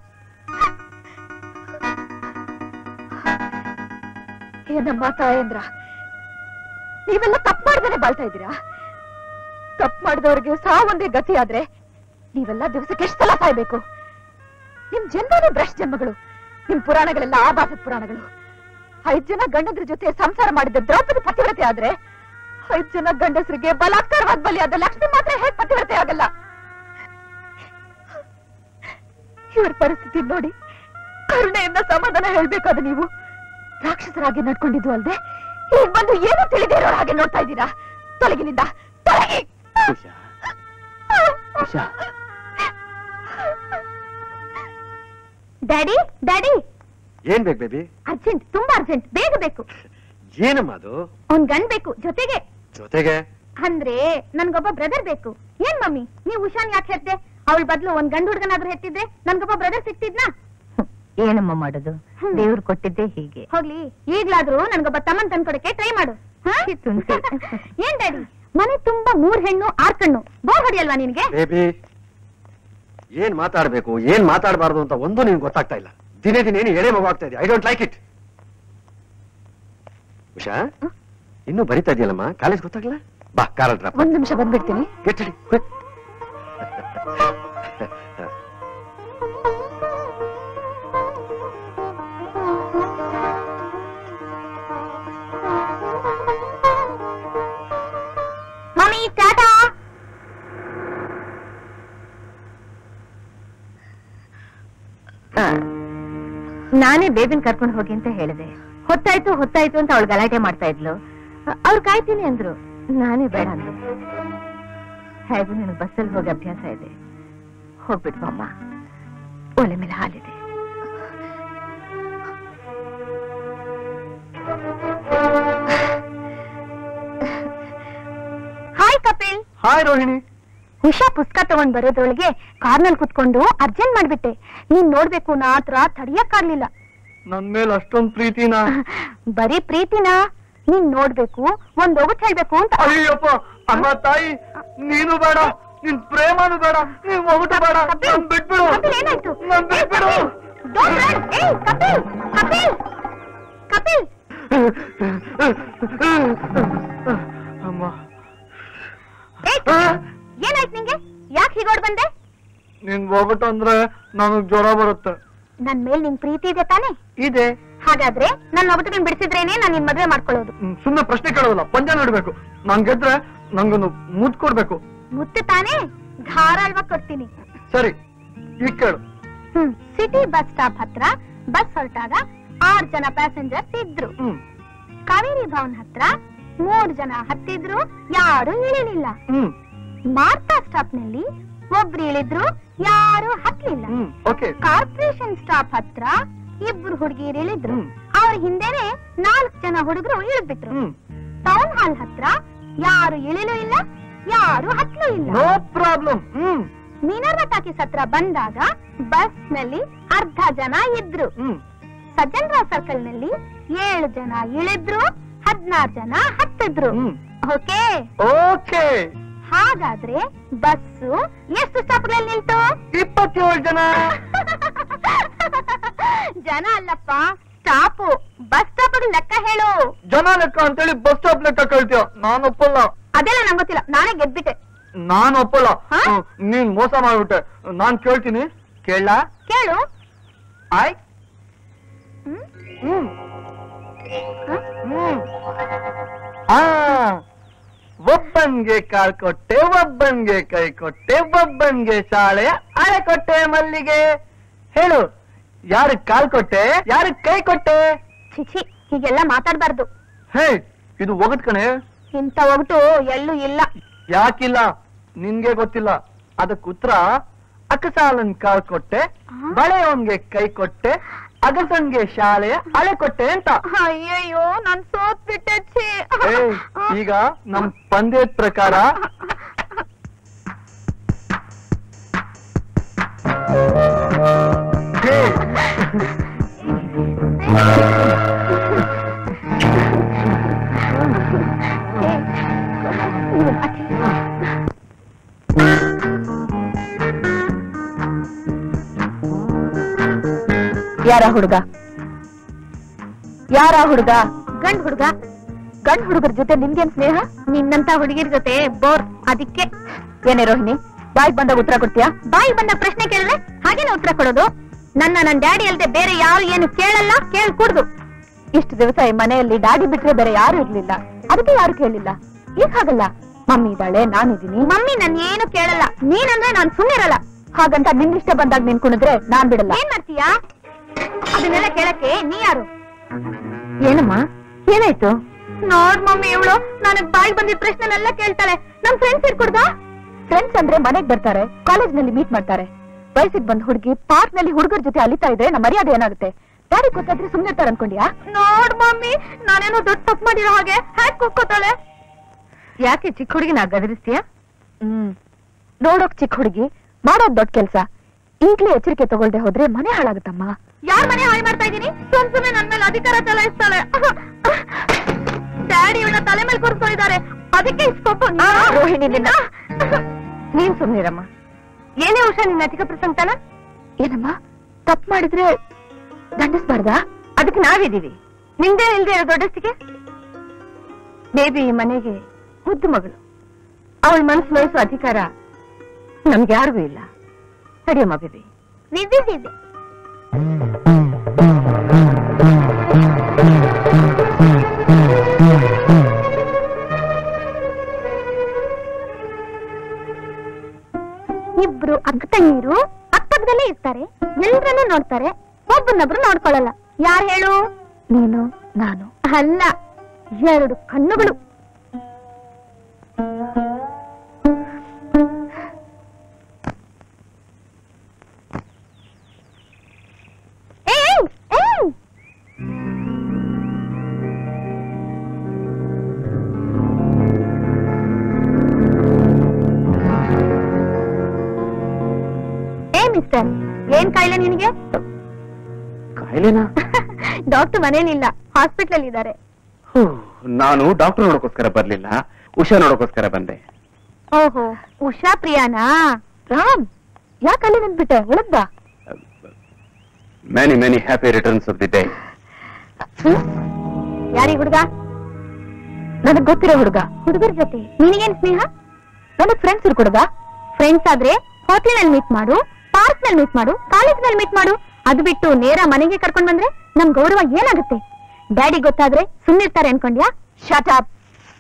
ಏನಮ್ಮ ತಾಯಂದ್ರ ನೀವೆಲ್ಲ ತಪ್ಪು ಮಾಡ್ದೇನೆ ಬಾಳ್ತಾ ಇದ್ದೀರಾ ತಪ್ಪು ಮಾಡಿದವ್ರಿಗೆ ಸಾವೊಂದೇ ಗತಿ ಆದ್ರೆ ನೀವೆಲ್ಲ ದಿವಸಕ್ಕೆ ಎಷ್ಟು ಸಲ ಸಾಯ್ಬೇಕು ನಿಮ್ ಜನ್ಮನೇ ಭ್ರಷ್ಟ ಜನ್ಮಗಳು ನಿಮ್ ಪುರಾಣಗಳೆಲ್ಲ ಆಭಾಸದ ಪುರಾಣಗಳು ಐದ್ ಜನ ಗಂಡದ್ರ ಜೊತೆ ಸಂಸಾರ ಮಾಡಿದ ದ್ರೌಪದಿ ಪತಿವ್ರತೆ ಆದ್ರೆ ಐದ್ ಜನ ಗಂಡಸರಿಗೆ ಬಲಾತ್ಕಾರವಾದ ಬಲಿಯಾದ ಲಕ್ಷ್ಮಿ ಮಾತ್ರ ಹೇಗ್ ಪತಿವ್ರತೆ ಆಗಲ್ಲ ಇವ್ರ ಪರಿಸ್ಥಿತಿ ನೋಡಿ ಕರುಣೆಯಿಂದ ಸಮಾಧಾನ ಹೇಳ್ಬೇಕಾದ ನೀವು ರಾಕ್ಷಸರಾಗಿ ನಡ್ಕೊಂಡಿದ್ದು ಅಲ್ದೆ ಈಗ ಬಂದು ಏನು ತಿಳಿದೇ ಇರೋರ ಹಾಗೆ ನೋಡ್ತಾ ಇದ್ದೀರಾ ತೊಲಗಿನಿಂದ ತೊಲಗಿ ಉಷಾ ಉಷಾ ಡ್ಯಾಡಿ ಡ್ಯಾಡಿ ಏನ್ ಬೇಕು ಬೇಬಿ ಅರ್ಜೆಂಟ್ ತುಂಬಾ ಅರ್ಜೆಂಟ್ ಬೇಗ ಬೇಕು ಏನಮ್ಮ ಅದು ಒಂದ್ ಗಂಡ್ ಬೇಕು ಜೊತೆಗೆ ಜೊತೆಗೆ ಅಂದ್ರೆ ನನ್ಗೊಬ್ಬ ಬ್ರದರ್ ಬೇಕು ಏನ್ ಮಮ್ಮಿ ನೀವು ಉಷಾನ್ ಯಾಕೆ ಹೆತ್ತೆ ಅವಳ ಬದ್ಲು ಒಂದ್ ಗಂಡು ಹುಡುಗನಾದ್ರೂ ಹೆತ್ತಿದ್ರೆ ನನ್ಗೊಬ್ಬ ಬ್ರದರ್ ಸಿಕ್ತಿದ್ನಾ ಏನಮ್ಮ ಮಾಡೋದು ದೇವ್ರು ಕೊಟ್ಟಿದ್ದೆ ಹೀಗೆ ಹೋಗ್ಲಿ ಈಗ್ಲಾದ್ರೂ ನನ್ಗೊಬ್ಬ ತಮ್ಮನ್ ತಂದ್ಕೊಡಕ್ಕೆ ಟ್ರೈ ಮಾಡು ಹಾ? ಏನ್ ಡ್ಯಾಡಿ ಮನೆ ತುಂಬಾ ಮೂರ್ ಹೆಣ್ಣು ಆರ್ ಕಣ್ಣು ಬೋರ್ ಹೊಡಿಯಲ್ವಾ ನಿನ್ಗೆ ಬೇಬಿ ಏನ್ ಮಾತಾಡ್ಬೇಕು ಏನ್ ಮಾತಾಡಬಾರ್ದು ಅಂತ ಒಂದು ನಿನ್ಗೆ ಗೊತ್ತಾಗ್ತಾ ಇಲ್ಲ ದಿನೇ ದಿನೇ ನೀನು ಎಳೆ ಮಗು ಆಗ್ತಾ ಇದೆ I don't like it Usha ಇನ್ನೂ ಬರಿತಾ ಇದೆಯಲ್ಲಮ್ಮ ಕಾಲೇಜ್ ಗೊತ್ತಾಗ್ಲ ಬಾ ಕಾರ್ ಡ್ರಾಪ್ ಒಂದ್ ನಿಮಿಷ ಬಂದ್ಬಿಡ್ತೀನಿ get ready quick mummy tata ನಾನೇ ಬೇಬಿನ್ ಕರ್ಕೊಂಡು ಹೋಗಿ ಅಂತ ಹೇಳಿದೆ ಹೊತ್ತಾಯ್ತು ಹೊತ್ತಾಯ್ತು ಅಂತ ಅವಳು ಗಲಾಟೆ ಮಾಡ್ತಾ ಇದ್ಲು ಅವ್ರು ಕಾಯ್ತೀನಿ ಅಂದ್ರು ನಾನೇ ಬೇಡ ಅಂದೆ ಹೇಗೂ ನಿನಗೆ ಬಸ್ಸಲ್ಲಿ ಹೋಗಿ ಅಭ್ಯಾಸ ಇದೆ ಹೋಗ್ಬಿಟ್ವಮ್ಮ ಒಲೆ ಮೇಲೆ ಹಾಲಿದೆ ಹಾಯ್ ಕಪಿಲ್ ಹಾಯ್ ರೋಹಿಣಿ ಉಷಾ ಪುಸ್ತಕ ತಗೊಂಡ್ ಬರೋದ್ರೊಳಗೆ ಕಾರ್ನಲ್ಲಿ ಕುತ್ಕೊಂಡು ಅರ್ಜೆಂಟ್ ಮಾಡ್ಬಿಟ್ಟೆ ನೀನ್ ನೋಡ್ಬೇಕು ನಾ ಹತ್ರ ತಡಿಯಕ್ಕಾಗ್ಲಿಲ್ಲ ನನ್ ಮೇಲೆ ಅಷ್ಟೊಂದ್ ಪ್ರೀತಿನ ಬರೀ ಪ್ರೀತಿನ ನೀನ್ ನೋಡ್ಬೇಕು ಒಂದ್ ಒಗಟ್ ಹೇಳ್ಬೇಕು ಅಂತ ಅಯ್ಯಪ್ಪ ಅಮ್ಮ ತಾಯಿ ನೀನು ಬೇಡ ನಿನ್ ಪ್ರೇಮನು ಬೇಡ ನೀನ್ ಒಗಟು ಬೇಡ ನನ್ ಬಿಟ್ಬಿಡು ಕಪಿಲ್ ಏನಾಯ್ತು ನನ್ ಬಿಟ್ಬಿಡು Don't run! ಏಯ್, ಕಪಿಲ್ ಕಪಿಲ್ ಕಪಿಲ್ ಅಮ್ಮ ಏಯ್, ಏನಾಯ್ತು ನಿಂಗೆ ಯಾಕೆ ಹೀಗೋಡ್ ಬಂದೆ ನಿನ್ ಒಗಟು ಅಂದ್ರೆ ನನಗ್ ಜ್ವರ ಬರುತ್ತೆ ನನ್ ಮೇಲ್ ನಿನ್ ಪ್ರೀತಿ ಇದೆ ತಾನೇ ಇದೆ ಹಾಗಾದ್ರೆ ನನ್ನ ಒಗಟುಗಳನ್ನ ಬಿಡಿಸಿದ್ರೇನೆ ನಾನು ನಿನ್ ಮದ್ವೆ ಮಾಡ್ಕೊಳ್ಳೋದು ಹ್ಮ್, ಸುಮ್ನೆ ಪ್ರಶ್ನೆ ಕೇಳೋದಲ್ಲ ಪಂಜ ನೋಡ್ಬೇಕು ನಾನ್ ಗೆದ್ರೆ ನಂಗೊಂದು ಮುದ್ ಕೊಡ್ಬೇಕು ಮುತ್ತು ತಾನೇ ಧಾರಾಳವಾಗಿ ಕೊಡ್ತೀನಿ ಸರಿ ಈಗ ಕೇಳು ಹ್ಮ್ ಸಿಟಿ ಬಸ್ ಸ್ಟಾಪ್ ಹತ್ರ ಬಸ್ ಹೊರಟಾಗ ಆರ್ ಜನ ಪ್ಯಾಸೆಂಜರ್ಸ್ ಇದ್ರು ಹ್ಮ್ ಕಾವೇರಿ ಭವನ್ ಹತ್ರ ಮೂರ್ ಜನ ಹತ್ತಿದ್ರು ಯಾರು ಇಳಿಲಿಲ್ಲ ಹ್ಮ್ ಮಾರ್ತಾ ಸ್ಟಾಪ್ ನಲ್ಲಿ ಒಬ್ರು ಇಳಿದ್ರು ಯಾರು ಹತ್ಲಿಲ್ಲ ಹ್ಮ್ ಓಕೆ ಕಾರ್ಪೊರೇಷನ್ ಸ್ಟಾಪ್ ಹತ್ರ ಇಬ್ರು ಹುಡುಗಿಯರು ಇಳಿದ್ರು ಹ್ಮ್. ಅವ್ರ ಹಿಂದೆನೆ ನಾಲ್ಕು ಜನ ಹುಡುಗರು ಇಳಿದ್ಬಿಟ್ರು ಹ್ಮ್ ಟೌನ್ ಹಾಲ್ ಹತ್ರ ಯಾರು ಇಳಿಲೂ ಇಲ್ಲ ಯಾರು ಹತ್ಲೂ ಇಲ್ಲ ನೋ ಪ್ರಾಬ್ಲಮ್ ಹ್ಮ್ ಮೀನರ್ವ ಟಾಕೀಸ್ ಹತ್ರ ಬಂದಾಗ ಬಸ್ ನಲ್ಲಿ ಅರ್ಧ ಜನ ಇದ್ರು ಹ್ಮ್ ಸಜ್ಜನರಾವ್ ಸರ್ಕಲ್ ನಲ್ಲಿ ಏಳು ಜನ ಇಳಿದ್ರು ಹದ್ನಾರು ಜನ ಹತ್ತಿದ್ರು ಹ್ಮ್ ಓಕೆ ಓಕೆ ಹಾಗಾದ್ರೆ ಬಸ್ಸು ಎಷ್ಟು ಸ್ಟಾಪ್ಗಳಲ್ಲಿ ನಿಲ್ತು ಇಪ್ಪತ್ತೇಳು ಜನ ಜನ ಅಲ್ಲಪ್ಪ ಸ್ಟಾಪು ಬಸ್ ಸ್ಟಾಪ್ ಲೆಕ್ಕ ಹೇಳು ಜನ ಲೆಕ್ಕ ಅಂತೇಳಿ ಬಸ್ ಸ್ಟಾಪ್ ಲೆಕ್ಕ ಕೇಳ್ತೀಯ ನಾನು ಒಪ್ಪಲ್ಲ ಅದೆಲ್ಲ ನಂಗೆ ಗೊತ್ತಿಲ್ಲ ನಾನೇ ಗೆದ್ಬಿಟ್ಟೆ ನಾನು ಒಪ್ಪಲ್ಲ ಹಾ? ಹ್ಮ್, ನೀನ್ ಮೋಸ ಮಾಡ್ಬಿಟ್ಟೆ ನಾನ್ ಕೇಳ್ತೀನಿ ಕೇಳ ಕೇಳು ಆಯ್ ಹ್ಮ್? ಹ್ಮ್ ಹ? ಹ್ಮ್ ಆ ಒಬ್ಬನ್ಗೆ ಕಾಲ್ ಕೊಟ್ಟೆ ಒಬ್ಬನ್ಗೆ ಕೈ ಕೊಟ್ಟೆ ಒಬ್ಬನ್ಗೆ ಶಾಲೆಯ ಅಳೆ ಕೊಟ್ಟೆ ಮಲ್ಲಿಗೆ ಹೇಳು ಯಾರಿಗ್ ಕಾಲ್ ಕೊಟ್ಟೆ ಯಾರಿಗ್ ಕೈ ಕೊಟ್ಟೆ ಚಿಚಿ ಹೀಗೆಲ್ಲ ಮಾತಾಡ್ಬಾರ್ದು ಹೇ ಇದು ಒಗಟ್ ಕಣೆ ಇಂಥ ಒಗಟು ಎಲ್ಲೂ ಇಲ್ಲ ಯಾಕಿಲ್ಲ ನಿನ್ಗೆ ಗೊತ್ತಿಲ್ಲ ಅದಕ್ ಉತ್ತರ ಅಕ್ಕಸಾಲನ್ ಕಾಲ್ ಕೊಟ್ಟೆ ಬಳೆಯವನ್ಗೆ ಕೈ ಕೊಟ್ಟೆ ಅಗಸನ್ಗೆ ಶಾಲೆಯ ಅಳೆ ಕೊಟ್ಟೆ ಅಂತ ಅಯ್ಯಯ್ಯೋ ನಾನ್ ಸೋತ್ ಬಿಟ್ಟೆ ಛೀ. ಏ, ಈಗ ನಮ್ ಪಂದ್ಯದ ಪ್ರಕಾರ ಹೇ, ಯಾರ ಹುಡುಗ ಯಾರ ಹುಡುಗ ಗಂಡ್ ಹುಡುಗ ಗಂಡ್ ಹುಡುಗರ ಜೊತೆ ನಿನ್ಗೇನ್ ಸ್ನೇಹ ನಿನ್ನಂತ ಹುಡುಗಿರ್ ಜೊತೆ ಬೋರ್ ಅದಕ್ಕೆ ಏನೇ ರೋಹಿಣಿ ಬಾಯ್ಗ್ ಬಂದಾಗ ಉತ್ತರ ಕೊಡ್ತೀಯಾ ಬಾಯಿ ಬಂದ ಪ್ರಶ್ನೆ ಕೇಳಿದ್ರೆ ಹಾಗೇನೆ ಉತ್ತರ ಕೊಡೋದು ನನ್ನ ನನ್ ಡ್ಯಾಡಿ ಅಲ್ದೆ ಬೇರೆ ಯಾರು ಏನು ಕೇಳಲ್ಲ ಕೇಳ್ಕೂಡ್ದು ಇಷ್ಟು ದಿವಸ ಈ ಮನೆಯಲ್ಲಿ ಡ್ಯಾಡಿ ಬಿಟ್ರೆ ಬೇರೆ ಯಾರು ಇರ್ಲಿಲ್ಲ ಅದಕ್ಕೆ ಯಾರು ಕೇಳಿಲ್ಲ ಈಗ ಹಾಗಲ್ಲ ಮಮ್ಮಿ ಇದ್ದಾಳೆ ನಾನಿದ್ದೀನಿ ಮಮ್ಮಿ ನನ್ ಏನು ಕೇಳಲ್ಲ ನೀನಂದ್ರೆ ನಾನ್ ಸುಮ್ನಿರಲ್ಲ ಹಾಗಂತ ನಿನ್ನಿಷ್ಟ ಬಂದಾಗ ನಿನ್ ಕುಣಿದ್ರೆ ನಾನ್ ಬಿಡಲ್ಲ ಏನ್ ಮಾಡ್ತೀಯಾ ಅದನ್ನೆಲ್ಲ ಕೇಳಕ್ಕೆ ನೀ ಯಾರು ಏನಮ್ಮ ಏನಾಯ್ತು ನೋಡ್ ಮಮ್ಮಿ ಇವಳು ನನಗ್ ಬಾಯಿ ಬಂದಿದ್ ಪ್ರಶ್ನೆನೆಲ್ಲ ಕೇಳ್ತಾಳೆ ನಮ್ ಫ್ರೆಂಡ್ಸ್ ಇರ್ಕೊಡ್ದಾ ಫ್ರೆಂಡ್ಸ್ ಅಂದ್ರೆ ಮನೆಗ್ ಬರ್ತಾರೆ ಕಾಲೇಜ್ ನಲ್ಲಿ ಮೀಟ್ ಮಾಡ್ತಾರೆ ವಯಸ್ಸಿಗೆ ಬಂದ್ ಹುಡುಗಿ ಪಾರ್ಕ್ ನಲ್ಲಿ ಹುಡುಗರ ಜೊತೆ ಅಲಿತಾ ಇದ್ರೆ ನಮ್ಮ ಮರ್ಯಾದೆ ಏನಾಗುತ್ತೆ ಡ್ಯಾಡಿ ಗೊತ್ತಾದ್ರೆ ಸುಮ್ನೆ ಇರ್ತಾರೆ ಅನ್ಕೊಂಡ್ಯಾ ನೋಡ್ ಮಮ್ಮಿ ನಾನೇನೋ ದೊಡ್ಡ ತಪ್ಪು ಮಾಡಿರೋ ಹಾಗೆ ಹ್ಯಾಕ್ ಕೂತ್ಕೋತಾಳೆ ಯಾಕೆ ಚಿಕ್ಕ ಹುಡುಗಿನ ಗದರಿಸ್ತೀಯ ಹ್ಮ್ ನೋಡೋಕ್ ಚಿಕ್ಕ ಹುಡುಗಿ ಮಾಡೋದ್ ದೊಡ್ಡ ಕೆಲ್ಸ ಈಗ್ಲೇ ಎಚ್ಚರಿಕೆ ತಗೊಳ್ದೆ ಹೋದ್ರೆ ಮನೆ ಹಾಳಾಗುತ್ತಮ್ಮ ಯಾರ್ ಮನೆ ಹಾಳು ಮಾಡ್ತಾ ಇದೀನಿ ಸುಮ್ ಸುಮ್ನೆ ನನ್ ಮೇಲೆ ಅಧಿಕಾರ ಚಲಾಯಿಸ್ತಾಳೆ ಡ್ಯಾಡಿ ಇವಳ ತಲೆ ಮೇಲೆ ಕೂರ್ಸ್ತಾ ಇದ್ದಾರೆ ಅದಕ್ಕೆ ಇಸ್ಕೊಪ್ಪು ರೋಹಿಣಿ ನಿನ್ನ ನೀನ್ ಸುಮ್ನಿರಮ್ಮ ಏನೇ ಉಷಾ ನಿನ್ನ ಅಧಿಕ ಪ್ರಸಂಗತನ ಏನಮ್ಮ ತಪ್ಪು ಮಾಡಿದ್ರೆ ದಂಡಿಸ್ಬಾರ್ದಾ ಅದಕ್ಕೆ ನಾವಿದೀವಿ ನಿಮ್ದೇ ಇಲ್ದೇ ಇರೋ ದೊಡ್ಡಸ್ತಿಗೆ ಬೇಬಿ ಈ ಮನೆಗೆ ಮುದ್ದು ಮಗಳು ಅವಳ ಮನಸ್ಸು ನೋಯಿಸೋ ಅಧಿಕಾರ ನಮ್ಗೆ ಯಾರಿಗೂ ಇಲ್ಲ ಸರಿಯಮ್ಮ ಬೇಬಿ ವಿಧಿಸಿದೆ ಇಬ್ರು ಅಕ್ಕ ತಂಗಿರು ಅಕ್ಕಪಕ್ಕದಲ್ಲೇ ಇರ್ತಾರೆ ಎಲ್ರನ್ನೂ ನೋಡ್ತಾರೆ ಒಬ್ಬನೊಬ್ರು ನೋಡ್ಕೊಳ್ಳಲ್ಲ ಯಾರು ಹೇಳು ನೀನು ನಾನು ಅಲ್ಲ ಎರಡು ಕಣ್ಣುಗಳು ಏಯ್, ಏಯ್! ಹಾಯ್ ಮಿಸ್ಟರ್ ಏನ್ ಕಾಯಿಲೆ ನಿನಗೆ ಕಾಯಿಲೆನಾ ಡಾಕ್ಟರ್ ಮನೇಲಿಲ್ಲ ಹಾಸ್ಪಿಟಲ್ ಇದ್ದಾರೆ ಹೋ, ನಾನು ಡಾಕ್ಟರ್ ನೋಡೋಕೋಸ್ಕರ ಬರ್ಲಿಲ್ಲ ಉಷಾ ನೋಡೋಕೋಸ್ಕರ ಬಂದೆ ಓಹೋ ಉಷಾ ಪ್ರಿಯಾನಾ ರಾಮ್ ಯಾಕೆ ಅಲ್ಲಿ ನಿಂತ್ಬಿಟ್ಟೆ ಒಳಗ್ ಬಾ many many happy returns of the day ಯಾರೀ ಹುಡುಗ ನನಗ್ ಗೊತ್ತಿರೋ ಹುಡುಗ ಹುಡುಗರ ಜೊತೆ ನಿನಗೇನ್ ಸ್ನೇಹ ನನಗ್ ಫ್ರೆಂಡ್ಸ್ ಇರು ಹುಡುಗ ಫ್ರೆಂಡ್ಸ್ ಆದ್ರೆ ಹೋಟೆಲ್ ನಲ್ಲಿ ಮೀಟ್ ಮಾಡು ಪಾರ್ಕ್ ನಲ್ಲಿ ಮೀಟ್ ಮಾಡು ಕಾಲೇಜ್ ನಲ್ಲಿ ಮೀಟ್ ಮಾಡು ಅದು ಬಿಟ್ಟು ನೇರ ಮನೆಗೆ ಕರ್ಕೊಂಡ್ ಬಂದ್ರೆ ನಮ್ ಗೌರವ ಏನಾಗುತ್ತೆ ಡ್ಯಾಡಿ ಗೊತ್ತಾದ್ರೆ ಸುಮ್ನಿರ್ತಾರೆ ಅನ್ಕೊಂಡ್ಯಾ ಶಟ್ ಅಪ್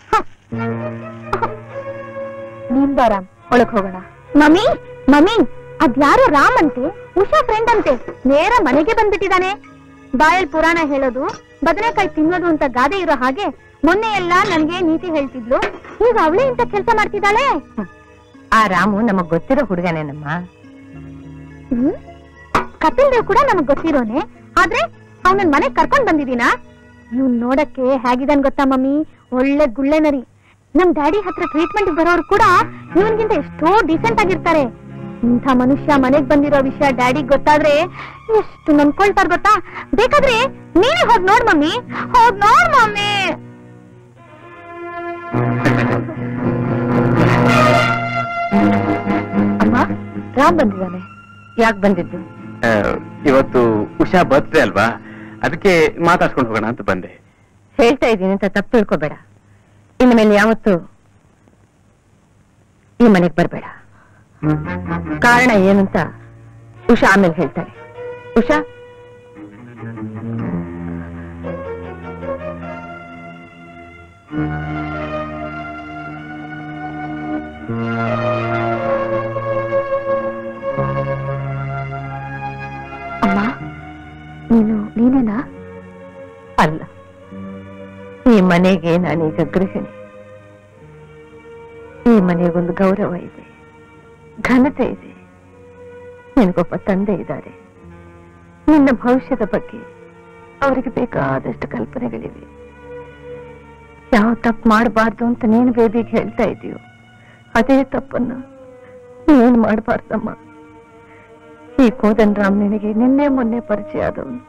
ನೀನ್ ಬಾ ರಾಮ್ ಒಳಗ್ ಹೋಗೋಣ ಮಮ್ಮಿ ಮಮ್ಮಿ ಅದ್ಯಾರೋ ರಾಮ್ ಅಂತೆ ಉಷಾ ಫ್ರೆಂಡ್ ಅಂತೆ ನೇರ ಮನೆಗೆ ಬಂದ್ಬಿಟ್ಟಿದಾನೆ ಬಾಯಲ್ ಪುರಾಣ ಹೇಳೋದು ಬದನೆಕಾಯಿ ತಿನ್ನೋದು ಅಂತ ಗಾದೆ ಇರೋ ಹಾಗೆ ಮೊನ್ನೆ ಎಲ್ಲ ನನ್ಗೆ ನೀತಿ ಹೇಳ್ತಿದ್ಲು ಈಗ ಅವಳೇ ಇಂತ ಕೆಲಸ ಮಾಡ್ತಿದ್ದಾಳೆ ಆ ರಾಮು ನಮಗ್ ಗೊತ್ತಿರೋ ಹುಡುಗನೇನಮ್ಮ ಹ್ಮ್ ಕಪಿಲ್ ದೇವ್ ಕೂಡ ನಮಗ್ ಗೊತ್ತಿರೋನೆ ಆದ್ರೆ ಅವನನ್ ಮನೆಗ್ ಕರ್ಕೊಂಡ್ ಬಂದಿದೀನಾ ಇವ್ನ್ ನೋಡಕ್ಕೆ ಹೇಗಿದಾನ್ ಗೊತ್ತಾ ಮಮ್ಮಿ ಒಳ್ಳೆ ಗುಳ್ಳೆ ನರಿ ನಮ್ ಡ್ಯಾಡಿ ಹತ್ರ ಟ್ರೀಟ್ಮೆಂಟ್ ಬರೋರು ಕೂಡ ಇವನ್ಗಿಂತ ಎಷ್ಟೋ ಡಿಸೆಂಟ್ ಆಗಿರ್ತಾರೆ ಇಂಥ ಮನುಷ್ಯ ಮನೆಗ್ ಬಂದಿರೋ ವಿಷಯ ಡ್ಯಾಡಿಗ್ ಗೊತ್ತಾದ್ರೆ ಎಷ್ಟು ನನ್ಕೊಳ್ತಾರ ಗೊತ್ತಾ ಬೇಕಾದ್ರೆ ನೀನೇ ಹೋಗ್ ನೋಡ್ ಮಮ್ಮಿ ಹೋಗ್ ನೋಡ್ ಮಮ್ಮಿ ಅಮ್ಮ ರಾಮ್ ಬಂದಿದ್ದಾನೆ ಯಾಕೆ ಬಂದಿದ್ದು ಇವತ್ತು ಉಷಾ ಬರ್ತ್ಡೇ ಅಲ್ವಾ ಅದಕ್ಕೆ ಮಾತಾಡ್ಸ್ಕೊಂಡು ಹೋಗೋಣ ಅಂತ ಬಂದೆ ಹೇಳ್ತಾ ಇದ್ದೀನಿ ಅಂತ ತಪ್ಪು ತಿಳ್ಕೊಬೇಡ ಇನ್ನು ಮೇಲೆ ಯಾವತ್ತು ಈ ಮನೆಗೆ ಬರಬೇಡ ಕಾರಣ ಏನಂತ ಉಷಾ ಆಮೇಲೆ ಹೇಳ್ತಾರೆ ಉಷಾ ಅಮ್ಮ ನೀನು ನೀನೇನಾ ಅಲ್ಲ ಈ ಮನೆಗೆ ನಾನೀಗ ಗೃಹಿಣಿ ಈ ಮನೆಗೊಂದು ಗೌರವ ಇದೆ ಘನತೆ ಇದೆ ನಿನಗೊಬ್ಬ ತಂದೆ ಇದ್ದಾರೆ ನಿನ್ನ ಭವಿಷ್ಯದ ಬಗ್ಗೆ ಅವರಿಗೆ ಬೇಕಾದಷ್ಟು ಕಲ್ಪನೆಗಳಿವೆ ಯಾವ ತಪ್ಪು ಮಾಡಬಾರ್ದು ಅಂತ ನೀನು ಬೇಬಿಗೆ ಹೇಳ್ತಾ ಇದೀಯೋ ಅದೇ ತಪ್ಪನ್ನ ನೀನು ಮಾಡಬಾರ್ದಮ್ಮ ಈ ಕೋದನ್ ರಾಮ್ ನಿನಗೆ ನಿನ್ನೆ ಮೊನ್ನೆ ಪರಿಚಯ ಆದವನು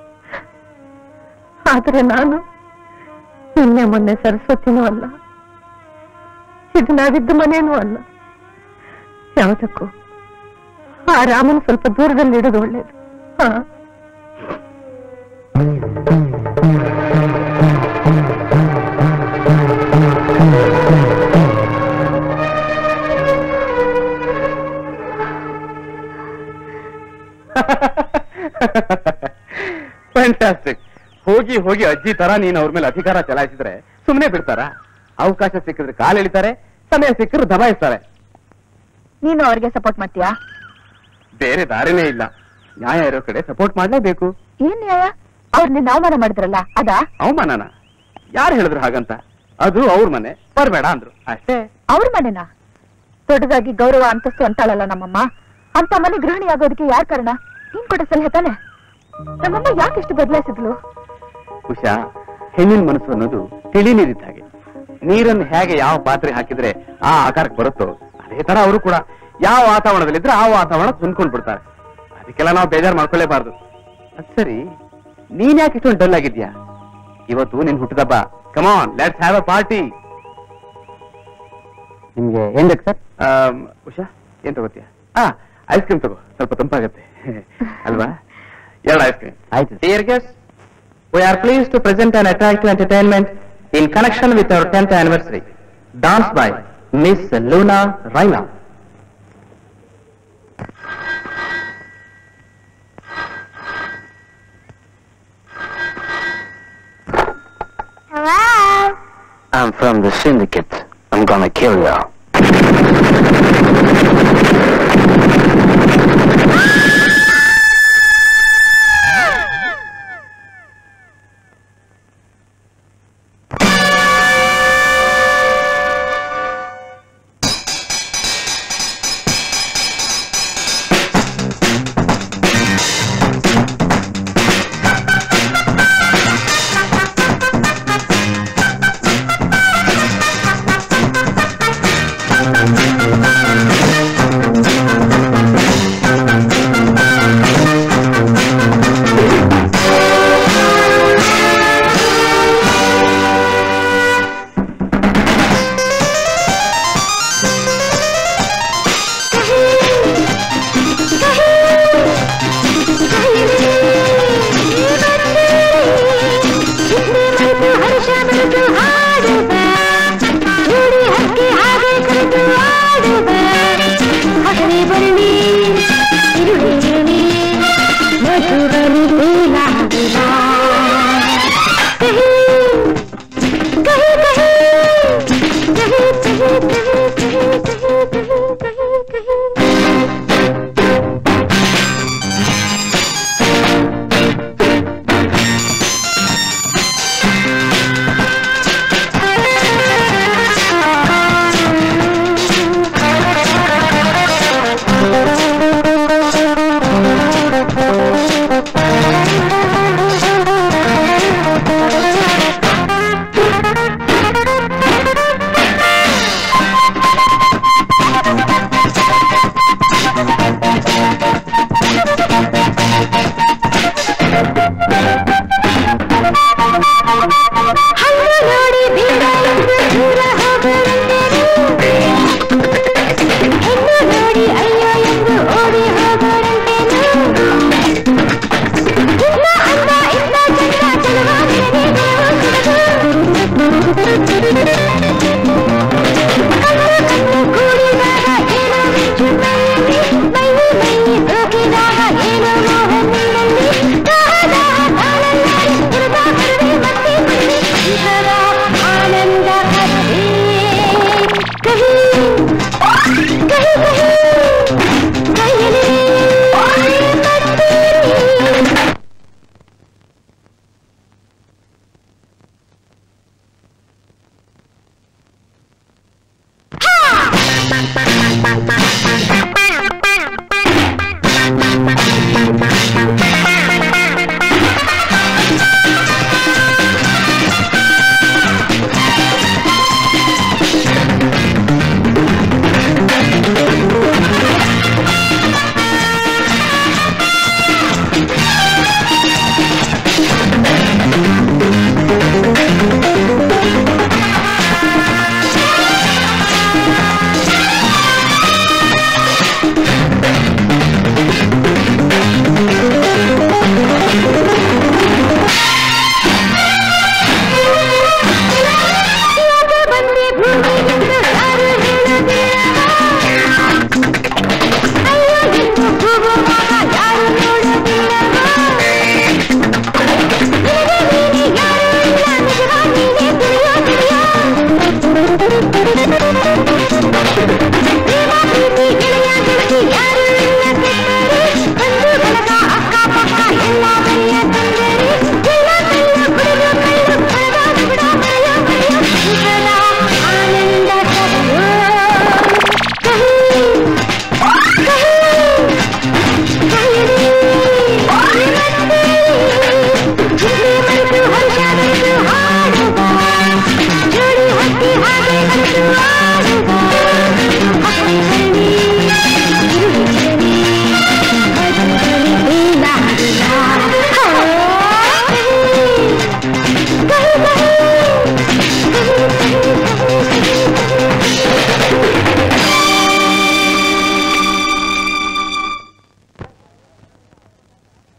ಆದ್ರೆ ನಾನು ನಿನ್ನೆ ಮೊನ್ನೆ ಸರಸ್ವತಿನೂ ಅಲ್ಲ ಇದು ನಾವಿದ್ದ ಮನೇನೂ ಅಲ್ಲ ಯಾವುದಕ್ಕೂ ಆ ರಾಮನ ಸ್ವಲ್ಪ ದೂರದಲ್ಲಿ ಇಡೋದು ಒಳ್ಳೇದು ಹಾ ಫ್ಯಾಂಟಾಸ್ಟಿಕ್ ಹೋಗಿ ಹೋಗಿ ಅಜ್ಜಿ ತರ ನೀನು ಅವ್ರ ಮೇಲೆ ಅಧಿಕಾರ ಚಲಾಯಿಸಿದ್ರೆ ಸುಮ್ಮನೆ ಬಿಡ್ತಾರ ಅವಕಾಶ ಸಿಕ್ಕಿದ್ರೆ ಕಾಲು ಎಳಿತಾರೆ ಸಮಯ ಸಿಕ್ಕಿದ್ರೆ ದಬಾಯಿಸ್ತಾರೆ ನೀನು ಅವ್ರಿಗೆ ಸಪೋರ್ಟ್ ಮಾಡ್ತೀಯಾ ಬೇರೆ ದಾರಿನೇ ಇಲ್ಲ ನ್ಯಾಯ ಇರೋ ಕಡೆ ಸಪೋರ್ಟ್ ಮಾಡ್ಲೇಬೇಕು ಏನ್ ನ್ಯಾಯ ಅವ್ರು ನಿನ್ನ ಅವಮಾನ ಮಾಡಿದ್ರಲ್ಲ ಅದಾ ಅವಮಾನನ ಯಾರು ಹೇಳಿದ್ರು ಹಾಗಂತ ಅದು ಅವ್ರ ಮನೆ ಬರ್ಬೇಡ ಅಂದ್ರು ಅಷ್ಟೇ ಅವ್ರ ಮನೆನಾ ದೊಡ್ಡದಾಗಿ ಗೌರವ ಅಂತಸ್ತು ಅಂತಾಳಲ್ಲ ನಮ್ಮಮ್ಮ ಅಂತ ಮನೆ ಗೃಹಿಣಿ ಆಗೋದಕ್ಕೆ ಯಾರ್ ಕಾರಣ ನೀನ್ ಕೊಟ್ಟ ಸಲಹೆ ತಾನೆ ನಮ್ಮಮ್ಮ ಯಾಕೆಷ್ಟು ಬದಲಾಯಿಸಿದ್ಲು ಉಷಾ ಹೆಣ್ಣಿನ ಮನಸ್ಸು ಅನ್ನೋದು ತಿಳಿ ನೀರಿದ್ದ ಹಾಗೆ ನೀರನ್ನು ಹೇಗೆ ಯಾವ ಪಾತ್ರೆ ಹಾಕಿದ್ರೆ ಆ ಆಕಾರಕ್ಕೆ ಬರುತ್ತೋ ಅದೇ ತರ ಅವರು ಕೂಡ ಯಾವ ವಾತಾವರಣದಲ್ಲಿದ್ರೆ ಆ ವಾತಾವರಣ ತುಂಬ್ಕೊಂಡ್ ಬಿಡ್ತಾರೆ ಅದಕ್ಕೆಲ್ಲ ನಾವು ಬೇಜಾರು ಮಾಡ್ಕೊಳ್ಳೇಬಾರ್ದು ಅದ್ ಸರಿ ನೀನ್ ಯಾಕೆ ಇಷ್ಟೊಂದು ಡಲ್ ಆಗಿದ್ಯಾ ಇವತ್ತು ನಿನ್ ಹುಟ್ಟಿದಬ್ಬ come on let's have a party ನಿಮ್ಗೆ ಏನ್ ಬೇಕು ಸರ್ ಉಷಾ ಏನ್ ತಗೋತೀಯ ಹಾ ಐಸ್ ಕ್ರೀಮ್ ತಗೋ ಸ್ವಲ್ಪ ತಂಪಾಗತ್ತೆ ಅಲ್ವಾ ಎರಡು ಐಸ್ ಕ್ರೀಮ್ ಆಯ್ತು Dear guests, we are pleased to present an attractive entertainment in connection with our 10th anniversary. Dance by Miss Luna Raina. Hello? I'm from the syndicate. I'm gonna kill you. Thank you.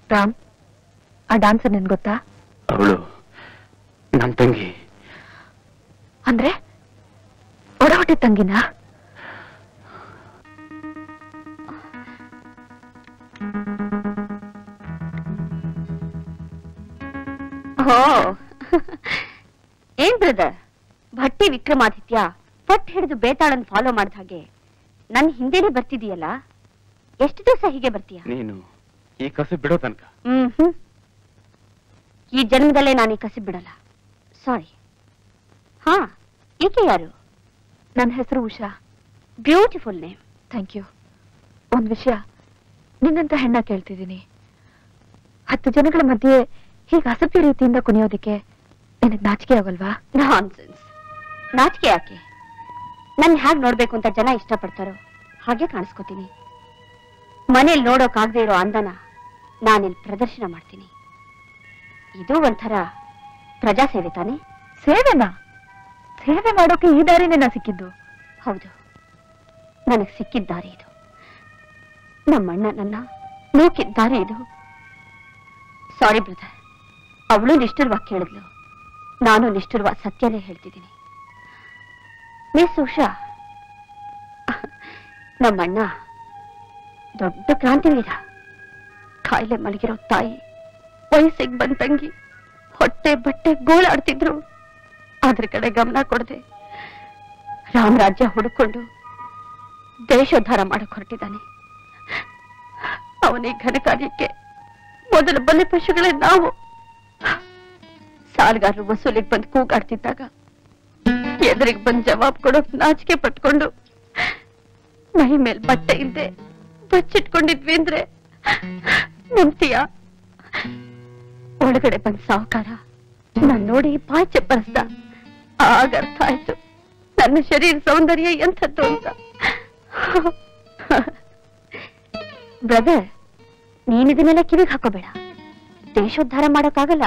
Ram ಆ ಡಾನ್ಸರ್ ನಿನ್ ಗೊತ್ತಾ ಅವಳು ನನ್ನ ತಂಗಿ ಅಂದ್ರೆ ಒಡ ಹೊಟ್ಟೆ ತಂಗಿನ ಓ ಏನ್ ಬ್ರದರ್ ಭಟ್ಟಿ ವಿಕ್ರಮಾದಿತ್ಯ ಪಟ್ ಹಿಡಿದು ಬೇತಾಳನ್ ಫಾಲೋ ಮಾಡಿದ ಹಾಗೆ ನನ್ ಹಿಂದೆನೆ ಬರ್ತಿದೀಯಲ್ಲ ಎಷ್ಟು ದಿವಸ ಹೀಗೆ ಬರ್ತೀಯ ನೀನು ಈ ಕಸ ಬಿಡೋ ತನಕ ಹ್ಮ್ ಹ್ಮ್ ಈ ಜನ್ಮದಲ್ಲೇ ನಾನು ಈ ಕಸಿ ಬಿಡಲ್ಲ ಸಾರಿ ಹಾ ಈಕೆ ಯಾರು ನನ್ನ ಹೆಸರು Usha beautiful name thank you ಒಂದ್ ವಿಷಯ ನಿನ್ನಂತ ಹೆಣ್ಣ ಕೇಳ್ತಿದ್ದೀನಿ ಹತ್ತು ಜನಗಳ ಮಧ್ಯೆ ಹೀಗೆ ಅಸಭ್ಯ ರೀತಿಯಿಂದ ಕುಣಿಯೋದಿಕ್ಕೆ ನಿನಗ್ ನಾಚಿಕೆ ಆಗಲ್ವಾ ನಾನ್ಸೆನ್ಸ್ ನಾಚಿಕೆ ಯಾಕೆ ನನ್ ಹ್ಯಾಗ್ ನೋಡ್ಬೇಕು ಅಂತ ಜನ ಇಷ್ಟಪಡ್ತಾರೋ ಹಾಗೆ ಕಾಣಿಸ್ಕೋತೀನಿ ಮನೇಲಿ ನೋಡೋಕಾಗದೆ ಇರೋ ಅಂದನ ನಾನಿಲ್ಲಿ ಪ್ರದರ್ಶನ ಮಾಡ್ತೀನಿ ಇದು ಒಂಥರ ಪ್ರಜಾ ಸೇವೆ ತಾನೆ ಸೇವೆನಾ ಸೇವೆ ಮಾಡೋಕೆ ಈ ದಾರಿನೇ ನಾ ಸಿಕ್ಕಿದ್ದು ಹೌದು ನನಗ್ ಸಿಕ್ಕಿದ್ದ ದಾರಿ ಇದು ನಮ್ಮಣ್ಣ ನನ್ನ ನೂಕಿದ್ದ ದಾರಿ ಇದು ಸಾರಿ ಬ್ರದರ್ ಅವಳು ನಿಷ್ಠುರವಾಗಿ ಕೇಳಿದ್ಲು ನಾನು ನಿಷ್ಠುರವಾಗಿ ಸತ್ಯನೇ ಹೇಳ್ತಿದ್ದೀನಿ ಮಿಸ್ ಉಷಾ ನಮ್ಮಣ್ಣ ದೊಡ್ಡ ಕ್ರಾಂತಿವೀರ ಕಾಯಿಲೆ ಮಲಗಿರೋ ತಾಯಿ ವಯಸ್ಸಿಗೆ ಬಂದ ತಂಗಿ ಹೊಟ್ಟೆ ಬಟ್ಟೆ ಗೋಳಾಡ್ತಿದ್ರು ಅದ್ರ ಕಡೆ ಗಮನ ಕೊಡದೆ ರಾಮರಾಜ್ಯ ಹುಡುಕೊಂಡು ದೇಶೋದ್ಧಾರ ಮಾಡಕ್ ಹೊರಟಿದ್ದಾನೆ ಅವನೇ ಘನ ಕಾರ್ಯಕ್ಕೆ ಮೊದಲ ಬಲಿ ಪಶುಗಳೇ ನಾವು ಸಾಲಗಾರರು ವಸೂಲಿಗೆ ಬಂದು ಕೂಗಾಡ್ತಿದ್ದಾಗ ಎದುರಿಗೆ ಬಂದ್ ಜವಾಬ್ ಕೊಡೋಕ್ ನಾಚಿಕೆ ಪಟ್ಕೊಂಡು ಮೈ ಮೇಲ್ ಬಟ್ಟೆ ಇಲ್ದೆ ಬಚ್ಚಿಟ್ಕೊಂಡಿದ್ವಿ ಅಂದ್ರೆ ನಂಬ್ತೀಯ ಒಳಗಡೆ ಬಂದ್ ಸಾಹುಕಾರ ನಾನ್ ನೋಡಿ ಬಾಯ್ ಚಪ್ಪರಿಸ್ದ ಆಗ ಅರ್ಥ ಆಯ್ತು ನನ್ನ ಶರೀರ ಸೌಂದರ್ಯ ಎಂಥದ್ದು ಅಂತ ಬ್ರದರ್ ನೀನ್ ಇದನ್ನೆಲ್ಲ ಕಿವಿಗೆ ಹಾಕೋಬೇಡ ದೇಶೋದ್ಧಾರ ಮಾಡೋಕ್ಕಾಗಲ್ಲ